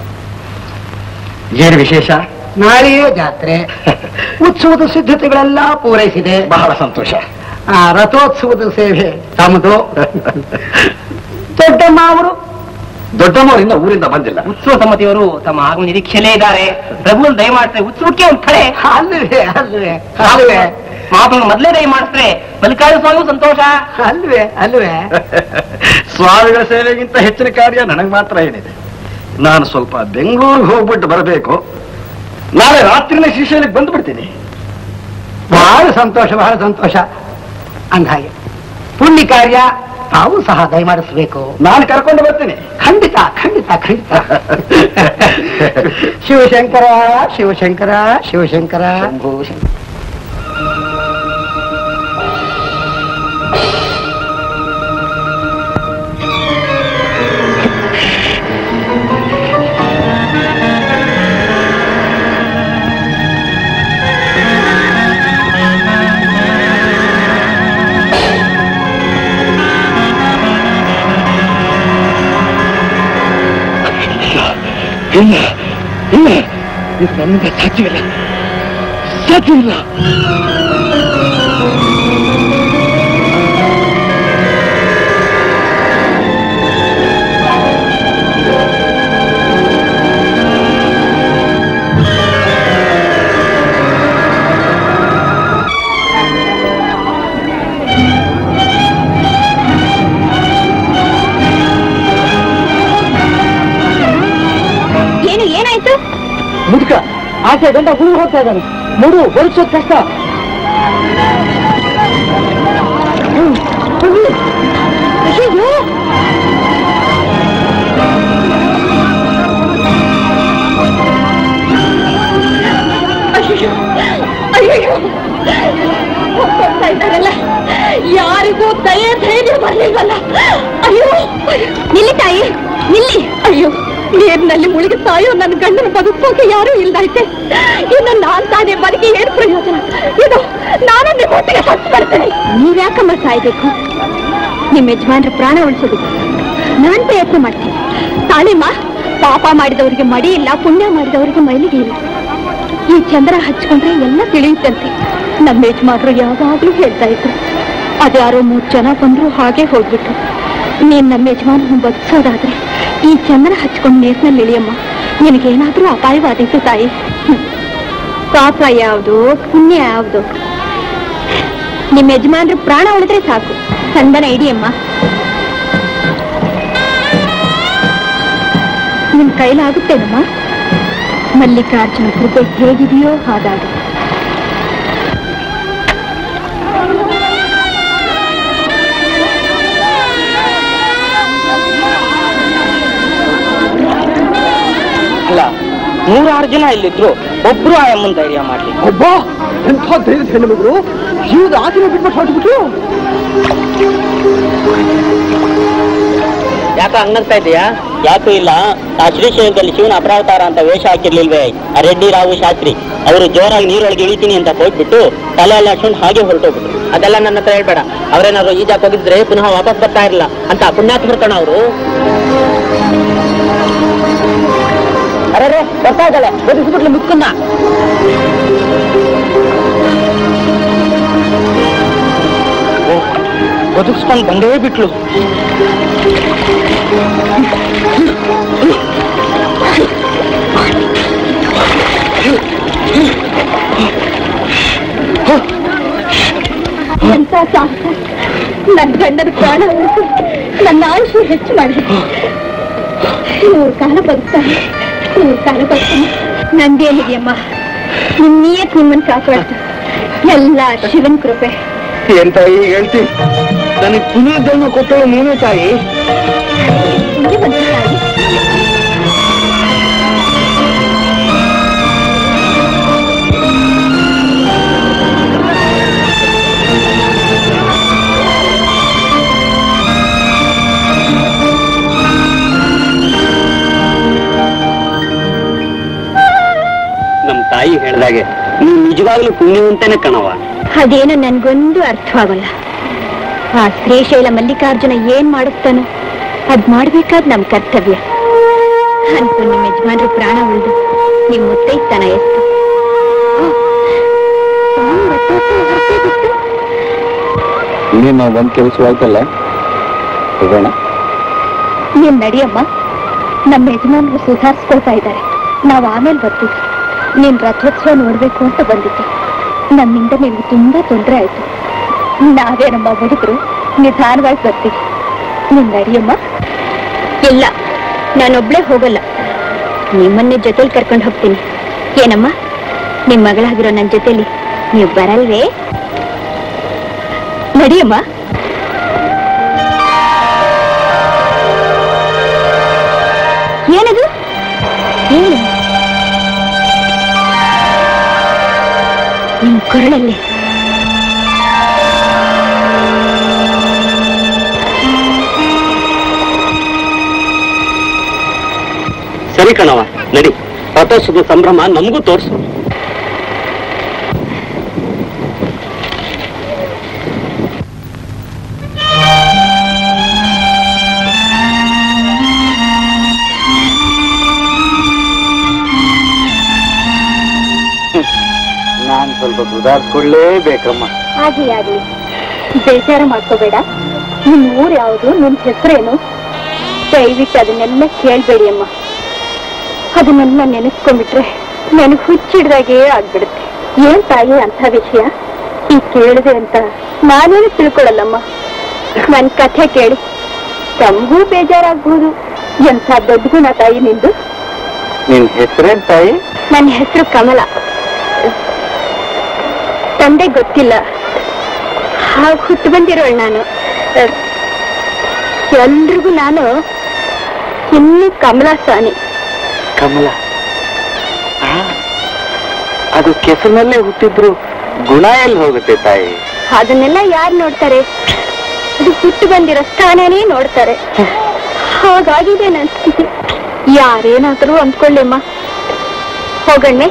ಏನು ವಿಶೇಷ ನಾಳೆಯೇ ಜಾತ್ರೆ ಉತ್ಸವದ ಸಿದ್ಧತೆಗಳೆಲ್ಲ ಪೂರೈಸಿದೆ ಬಹಳ ಸಂತೋಷ ಆ ರಥೋತ್ಸವದ ಸೇವೆ ತಮ್ಮದು ದೊಡ್ಡಮ್ಮ ಅವರು ದೊಡ್ಡಮ್ಮವರಿಂದ ಊರಿಂದ ಬಂದಿಲ್ಲ ಉತ್ಸವ ಸಮಿತಿಯವರು ತಮ್ಮ ಆಗಮ ನಿರೀಕ್ಷೆಯಲ್ಲೇ ಇದ್ದಾರೆ ಪ್ರಭು ದಯ ಮಾಡ್ತಾರೆ ಉತ್ಸವಕ್ಕೆ ಒಂದ್ ಕಡೆ ಅಲ್ವೇ ಅಲ್ವೇ ಅಲ್ವೇ ಮಾತನ್ನು ಮೊದಲೇ ದಯ ಮಾಡಿಸ್ತಾರೆ ಮಲ್ಲಿಕಾರ್ಜುನ ಸ್ವಾಮಿ ಸಂತೋಷ ಅಲ್ವೇ ಅಲ್ವೇ ಸ್ವಾಮಿಗಳ ಸೇವೆಗಿಂತ ಹೆಚ್ಚಿನ ಕಾರ್ಯ ನನಗೆ ಮಾತ್ರ ಏನಿದೆ ನಾನು ಸ್ವಲ್ಪ ಬೆಂಗಳೂರಿಗೆ ಹೋಗ್ಬಿಟ್ಟು ಬರಬೇಕು ನಾಳೆ ರಾತ್ರಿನೇ ಶ್ರೀಶೈಲಕ್ಕೆ ಬಂದು ಬಿಡ್ತೀನಿ ಬಹಳ ಸಂತೋಷ ಬಹಳ ಸಂತೋಷ ಅಂದ್ಹಾಗೆ ಪುಣ್ಯ ಕಾರ್ಯ ತಾವು ಸಹ ದಯಮಾಡಿಸ್ಬೇಕು ನಾನು ಕರ್ಕೊಂಡು ಬರ್ತೀನಿ ಖಂಡಿತ ಖಂಡಿತ ಖಂಡಿತ ಶಿವಶಂಕರ ಶಿವಶಂಕರ ಶಿವಶಂಕರ ಇಲ್ಲ ಇಲ್ಲ ಇದು ನನ್ನಿಂದ ಸಾಧ್ಯವಿಲ್ಲ ಸಾಧ್ಯವಿಲ್ಲ ಏನು ಏನಾಯ್ತು ಮುದುಕ ಆಚೆ ಗಂಡ ಹುಳು ಹೋಗ್ತಾ ಇದ್ದಾನೆ ನೋಡು ಬರುಸೋದ್ ಕಷ್ಟ ಹ್ಮ್. ಹೋಗಿ. ಅಯ್ಯೋ ಅಯ್ಯೋ ಅಯ್ಯೋ ಹೋಗ್ತಾ ಇದ್ದಾರಲ್ಲ ಯಾರಿಗೂ ದಯೆ ಧೈರ್ಯ ಬರ್ಲಿಲ್ವಲ್ಲ ಅಯ್ಯೋ ನಿಲ್ಲಿ ತಾಯಿ ನಿಲ್ಲಿ ಅಯ್ಯೋ ನೀರಿನಲ್ಲಿ ಮುಳುಗಿ ಸಾಯೋ ನನ್ನ ಗಂಡನ ಬದುಕೋಕೆ ಯಾರೂ ಇಲ್ದೈತೆ ಇನ್ನು ನಾನ್ ತಾನೇ ಬದುಕಿ ಏನು ಪ್ರಯೋಜನ ಇದು ನಾನು ನಿಮ್ಮ ಒಟ್ಟಿಗೆ ಸತ್ತು ಬರ್ತೇನೆ ನೀವ್ಯಾಕಮ್ಮ ಸಾಯ್ಬೇಕು ನಿಮ್ಮ ಯಜಮಾನ್ರ ಪ್ರಾಣ ಉಳಿಸೋದಕ್ಕೆ ನಾನ್ ಪ್ರಯತ್ನ ಮಾಡ್ತೀನಿ ತಾಳಿಮ್ಮ ಪಾಪ ಮಾಡಿದವರಿಗೆ ಮಡಿ ಇಲ್ಲ ಪುಣ್ಯ ಮಾಡಿದವರಿಗೆ ಮೈಲಿಗೆ ಇಲ್ಲ ಈ ಚಂದ್ರ ಹಚ್ಕೊಂಡ್ರೆ ಎಲ್ಲ ತಿಳಿಯುತ್ತಂತೆ ನಮ್ಮ ಯಜಮಾನ್ರು ಯಾವಾಗ್ಲೂ ಹೇಳ್ತಾ ಇದ್ರು ಅದ್ಯಾರೋ ಮೂರ್ ಜನ ಬಂದ್ರು ಹಾಗೆ ಹೋಗ್ಬಿಟ್ರು ನೀನ್ ನಮ್ಮ ಯಜಮಾನ ಬದುಕ್ಸೋದಾದ್ರೆ ಈ ಚಂದ್ರ ಹಚ್ಕೊಂಡ್ ನೀರ್ನಲ್ಲಿ ಇಳಿಯಮ್ಮ ನಿನಗೇನಾದ್ರೂ ಅಪಾಯವಾದೀತು ತಾಯಿ ಹ್ಮ್. ಪಾಪ ಯಾವುದು ಪುಣ್ಯ ಯಾವುದು ನಿಮ್ಮ ಯಜಮಾನ್ರು ಪ್ರಾಣ ಉಳಿದ್ರೆ ಸಾಕು ಚಂದನ ಇಡಿಯಮ್ಮ ನಿಮ್ ಕೈಲಾಗುತ್ತೇನಮ್ಮ ಮಲ್ಲಿಕಾರ್ಜುನ ಕೃಪೆ ಹೇಗಿದೆಯೋ ಹಾಗಾಗಿ ಅಲ್ಲ ನೂರಾರು ಜನ ಇಲ್ಲಿದ್ರು ಒಬ್ರು ಆ ಅಮ್ಮನ್ ಧೈರ್ಯ ಮಾಡ್ಲಿ ಒಬ್ಬ ಎಂಥ ಧೈರ್ಯದ ಹೆಣ್ಣು ಮಗಳು ಜೀವದ ಆಸೆ ಬಿಟ್ಬಿಟ್ಟು ಹೊರಟ್ಬಿಟ್ಟು ಯಾಕ ಹಂಗಂತ ಇದೆಯಾ ಯಾಕೂ ಇಲ್ಲ ಆ ಶ್ರೀಶೈಲದಲ್ಲಿ ಶಿವನ ಅಪರಾವತಾರ ಅಂತ ವೇಷ ಹಾಕಿರ್ಲಿಲ್ವೇ ಆ ರೆಡ್ಡಿ ರಾವು ಶಾಸ್ತ್ರಿ ಅವರು ಜೋರಾಗಿ ನೀರೊಳಗೆ ಇಳಿತೀನಿ ಅಂತ ಹೋಗ್ಬಿಟ್ಟು ತಲೆ ಎಲ್ಲ ಹಾಕೊಂಡು ಹಾಗೆ ಹೊರಟೋಗ್ಬಿಟ್ರು ಅದೆಲ್ಲ ನನ್ನ ಹತ್ರ ಹೇಳ್ಬೇಡ ಅವ್ರೇನಾದ್ರು ಈಜಾಕ್ ಹೋಗಿದ್ರೆ ಪುನಃ ವಾಪಸ್ ಬರ್ತಾ ಇರಲ್ಲ ಅಂತ ಪುಣ್ಯಾತ್ಮರು ಕಣ ಅವರು ಅರೆ ಬರ್ತಾ ಇದ್ದಾಳೆ ಬದುಕಿಸ್ಬಿಟ್ಲು ಮುಕ್ಕನ್ನ ಬದುಕಿಸ್ಕೊಂಡು ಬಂದೇ ಬಿಟ್ಲು ಎಂತ ಸಾಹಸ ನನ್ನ ಗಂಡನ ಪ್ರಾಣ ಉಳಿಸಿ ನನ್ನ ಆಯುಷ್ ಹೆಚ್ಚು ಮಾಡಿದೆ ನೂರು ಕಾಲ ಬದುಕ್ತಾನೆ ನೂರು ಕಾಲ ಬದುಕ್ತಾನೆ ನಂದೇನಿದೆಯಮ್ಮ ನಿಮ್ ನಿಯತ್ ನಿಮ್ಮನ್ ಕಾಪಾಡ್ತು ಎಲ್ಲ ಶಿವನ್ ಕೃಪೆ ಏನ್ ತಾಯಿ ಹೇಳ್ತಿ ನನಗೆ ಪುನರ್ಜನ್ಮ ಕೊಟ್ಟಳು ನೀನೇ ತಾಯಿ ಮುಂದೆ ಬಂತು ತಾಯಿ ನಮ್ ತಾಯಿ ಹೇಳ್ದಾಗೆ ನೀನ್ ನಿಜವಾಗ್ಲೂ ಪುಣ್ಯವಂತನೇ ಕಣವ ಅದೇನು ನನ್ಗೊಂದು ಅರ್ಥವಾಗಲ್ಲ ಆ ಶ್ರೀಶೈಲ ಮಲ್ಲಿಕಾರ್ಜುನ ಏನ್ ಮಾಡಿಸ್ತಾನೋ ಅದ್ ಮಾಡ್ಬೇಕಾದ್ ನಮ್ ಕರ್ತವ್ಯ ಅನ್ಕು ನಿಮ್ ಯಜಮಾನ್ರು ಪ್ರಾಣ ಉಳಿದು ನಿಮ್ ಮುತ್ತೈತನ ಎಷ್ಟು ಇನ್ನೇನು ಒಂದ್ ಕೆಲಸ ಆಯ್ತಲ್ಲ ಹೋಗೋಣ ನೀನ್ ನಡಿಯಮ್ಮ ನಮ್ಮ ಯಜಮಾನ್ರು ಸುಧಾರಿಸ್ಕೊಳ್ತಾ ಇದ್ದಾರೆ ನಾವ್ ಆಮೇಲೆ ಬರ್ತೀವಿ ನೀನ್ ರಥೋತ್ಸವ ನೋಡ್ಬೇಕು ಅಂತ ಬಂದಿದ್ದೆ ನಮ್ಮಿಂದ ನಿಮ್ಗೆ ತುಂಬಾ ತೊಂದರೆ ಆಯ್ತು ನಾವೇ ನಮ್ಮ ಬದುಕರು ನಿಧಾನವಾಗಿ ಬರ್ತೀವಿ ನೀನ್ ನಡಿಯಮ್ಮ ಇಲ್ಲ ನಾನೊಬ್ಳೆ ಹೋಗಲ್ಲ ನಿಮ್ಮನ್ನೇ ಜೊತೆಲಿ ಕರ್ಕೊಂಡು ಹೋಗ್ತೀನಿ ಏನಮ್ಮ ನಿಮ್ ಮಗಳಾಗಿರೋ ನನ್ನ ಜೊತೆಲಿ ನೀವು ಬರಲ್ವೇ ನಡಿಯಮ್ಮ ಏನದು ಏನು ನಿಮ್ ಕೊರಳಲ್ಲಿ ಸರಿ ಕಣವ ನಡಿ ರಥೋತ್ಸವದ ಸಂಭ್ರಮ ನಮಗೂ ತೋರಿಸು ನಾನ್ ಸ್ವಲ್ಪ ಸುಧಾರಿಸ್ಕೊಳ್ಳೇಬೇಕಮ್ಮ ಹಾಗೆ ಆಗ್ಲಿ ಬೇಜಾರು ಮಾಡ್ಕೋಬೇಡ ನಿನ್ ಊರ್ ಯಾವುದು ನಿನ್ ಹೆಸರೇನು ದಯವಿಟ್ಟು ಅದನ್ನೆಲ್ಲ ಕೇಳ್ಬೇಡಿ ಅಮ್ಮ ಅದನ್ನೆಲ್ಲ ನೆನೆಸ್ಕೊಂಡ್ಬಿಟ್ರೆ ನನಗೆ ಹುಚ್ಚಿಡ್ದಾಗೆ ಆಗ್ಬಿಡುತ್ತೆ ಏನ್ ತಾಯಿ ಅಂತ ವಿಷಯ ಈ ಕೇಳಿದೆ ಅಂತ ನಾನೇನು ತಿಳ್ಕೊಳಲ್ಲಮ್ಮ ನನ್ ಕಥೆ ಕೇಳಿ ತಮಗೂ ಬೇಜಾರಾಗ್ಬೋದು ಎಂಥ ದೊಡ್ಡ ಗುಣ ತಾಯಿ ನಿಂದು ನಿನ್ ಹೆಸರೇನ್ ತಾಯಿ ನನ್ನ ಹೆಸರು ಕಮಲ ತಂದೆ ಗೊತ್ತಿಲ್ಲ ಹಾಗೆ ಹುಟ್ಟು ಬಂದಿರೋಳು ನಾನು ಅಹ್, ಎಲ್ರಿಗೂ ನಾನು ಇನ್ನು ಕಮಲಾ ಸ್ವಾಮಿ ಕಮಲ ಆ, ಅದು ಕೆಸರಿನಲ್ಲೇ ಹುಟ್ಟಿದ್ರು ಗುಣ ಎಲ್ಲಿ ಹೋಗುತ್ತೆ ತಾಯಿ ಅದನ್ನೆಲ್ಲ ಯಾರು ನೋಡ್ತಾರೆ ಅದು ಹುಟ್ಟು ಬಂದಿರೋ ಸ್ಥಾನನೇ ನೋಡ್ತಾರೆ ಹಾಗಾಗಿದೆ ನನ್ನ ಸ್ಥಿತಿ ಯಾರೇನಾದ್ರೂ ಅಂದ್ಕೊಳ್ಳಿಮ್ಮ ಹೋಗಣ್ಣೆ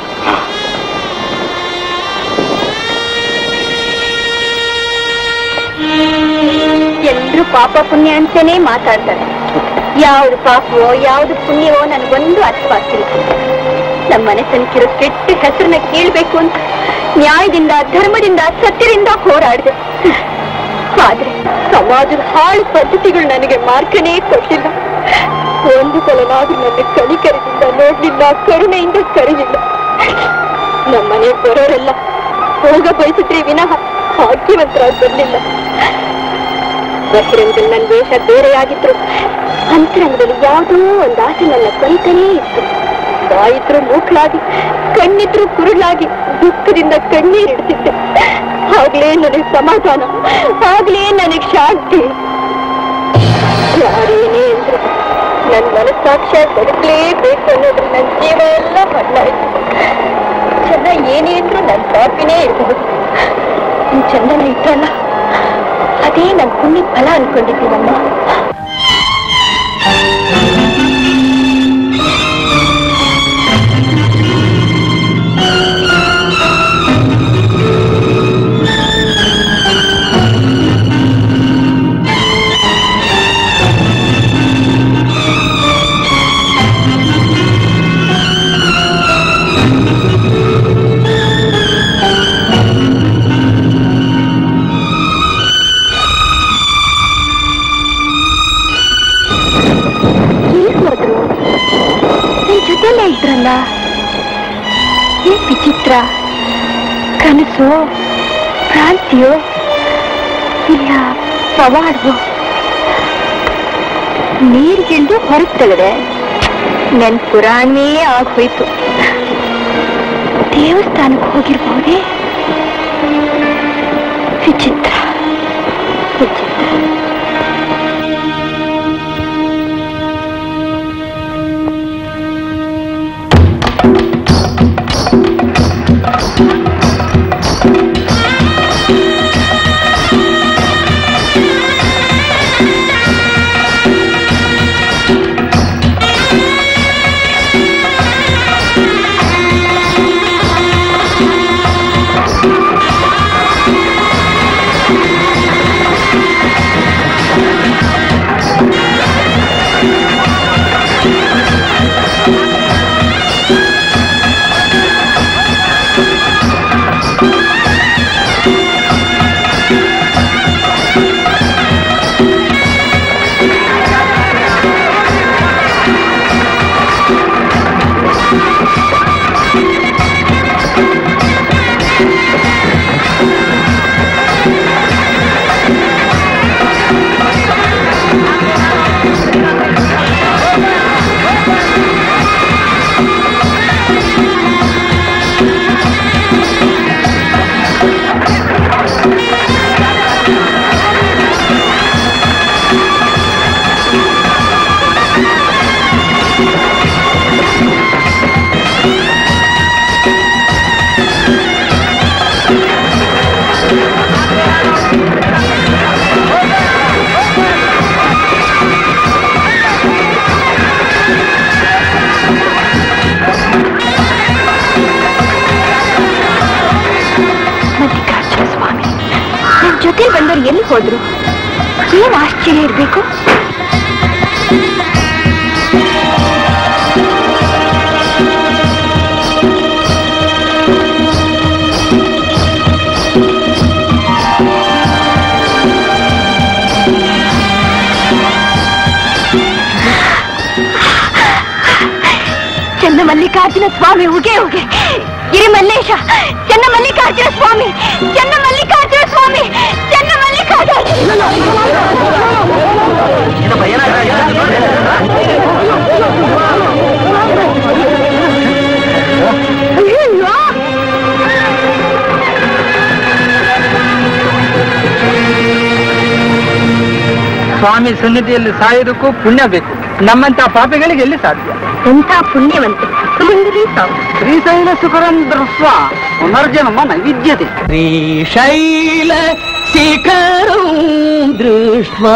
ಎಲ್ರು ಪಾಪ ಪುಣ್ಯ ಅಂತಾನೆ ಮಾತಾಡ್ತಾರೆ ಯಾವ್ದು ಪಾಪವೋ ಯಾವ್ದು ಪುಣ್ಯವೋ ನನಗೊಂದು ಅರ್ಥವಾಗ್ತಿಲ್ಲ ನಮ್ಮ ಮನೆತನಕ್ಕಿರೋ ಕೆಟ್ಟ ಹೆಸರನ್ನ ಕೇಳ್ಬೇಕು ಅಂತ ನ್ಯಾಯದಿಂದ ಧರ್ಮದಿಂದ ಸತ್ಯದಿಂದ ಹೋರಾಡಿದೆ ಆದ್ರೆ ಸಮಾಜದ ಹಾಳು ಪದ್ಧತಿಗಳು ನನಗೆ ಮಾರ್ಕನೇ ಕೊಟ್ಟಿಲ್ಲ ಒಂದು ಸಲನಾದ್ರೂ ನನ್ನ ಕಣಿಕರದಿಂದ ನೋಡ್ಲಿಲ್ಲ ಕರುಣೆಯಿಂದ ಕರೆದಿಲ್ಲ ನಮ್ಮನೆ ಬರೋರೆಲ್ಲ ಹೋಗ ಬಯಸಿದ್ರೆ ವಿನಃ ಭಾಗ್ಯವಂತರಾಗಿ ಬರ್ಲಿಲ್ಲ ಬಹಿರಂಗದಲ್ಲಿ ನನ್ನ ವೇಷ ಬೇರೆಯಾಗಿದ್ರು ಅಂತರಂಗದಲ್ಲಿ ಯಾವುದೋ ಒಂದು ಆಸೆ ನನ್ನ ಕೊರಿತಾನೇ ಇತ್ತು ಬಾಯಿದ್ರು ಮೂಕಳಾಗಿ ಕಣ್ಣಿದ್ರು ಕುರುಳಾಗಿ ದುಃಖದಿಂದ ಕಣ್ಣೀರಿಡ್ತಿದ್ದೆ ಆಗ್ಲೇ ನನಗೆ ಸಮಾಧಾನ ಆಗ್ಲೇ ನನಗೆ ಶಾಂತಿ ಯಾರೇನೇ ಅಂದ್ರು ನನ್ನ ಮನಸ್ಸಾಕ್ಷ್ಯ ಬದುಕಲೇಬೇಕು ಅನ್ನೋದ್ರ ನನ್ನ ಜೀವ ಎಲ್ಲ ಮಣ್ಣಾಯ್ತು ಚೆನ್ನ ಏನೇ ಅಂದ್ರು ನನ್ನ ಪಾಪಿನೇ ಇರಬಹುದು ಚಂದನ ಇಟ್ಟಲ್ಲ ಅದೇ ನನ್ನ ಪುಣ್ಯ ಫಲ ಅನ್ಕೊಂಡಿದ್ದೀನಮ್ಮ ವಿಚಿತ್ರ ಕನಸು ಭ್ರಾಂತಿಯೋ ಇಲ್ಲ ಪವಾಡವೋ ನೀರ್ಗಿಳ್ದು ಹೊರಗೆ ತೆಗೆದೆ ನನ್ ಪುರಾಣವೇ ಆಗೋಯ್ತು ದೇವಸ್ಥಾನಕ್ಕೆ ಹೋಗಿರ್ಬಹುದೇ ವಿಚಿತ್ರ ವಿಚಿತ್ರ ಮಲ್ಲಿಕಾರ್ಜುನ ಸ್ವಾಮಿ ನನ್ ಜೊತೆ ಬಂದವ್ರು ಎಲ್ಲಿ ಹೋದ್ರು ಏನ್ ಆಶ್ಚರ್ಯ ಇರ್ಬೇಕು ಚನ್ನ ಮಲ್ಲಿಕಾರ್ಜುನ ಸ್ವಾಮಿ ಉಗೆ ಉಗೆ ಗಿರಿ ಮಲ್ಲೇಶ ಚನ್ನ ಮಲ್ಲಿಕಾರ್ಜುನ ಸ್ವಾಮಿ ಚನ್ನ ಮಲ್ಲಿಕಾರ್ಜುನ ಸ್ವಾಮಿ ಚನ್ನ ಮಲ್ಲಿಕಾರ್ಜುನ ಅಯ್ಯಯ್ಯೋ! ಸ್ವಾಮಿ ಸನ್ನಿಧಿಯಲ್ಲಿ ಸಾಯೋದಕ್ಕೂ ಪುಣ್ಯ ಬೇಕು ನಮ್ಮಂತ ಪಾಪಿಗಳಿಗೆ ಎಲ್ಲಿ ಸಾಧ್ಯ ಎಂಥ ಪುಣ್ಯವಂತೆ ಸುಮಂಗಲಿ ಸಾವು ಶ್ರೀಶೈಲ ಸುಖರಂದ್ರ ಸ್ವ ಪುನರ್ಜನ್ಮ ನೈವಿದ್ಯತೆ श्रीशैल शिखरं दृष्ट्वा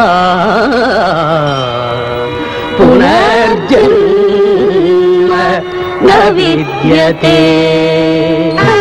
पुनर्जन्म न विद्यते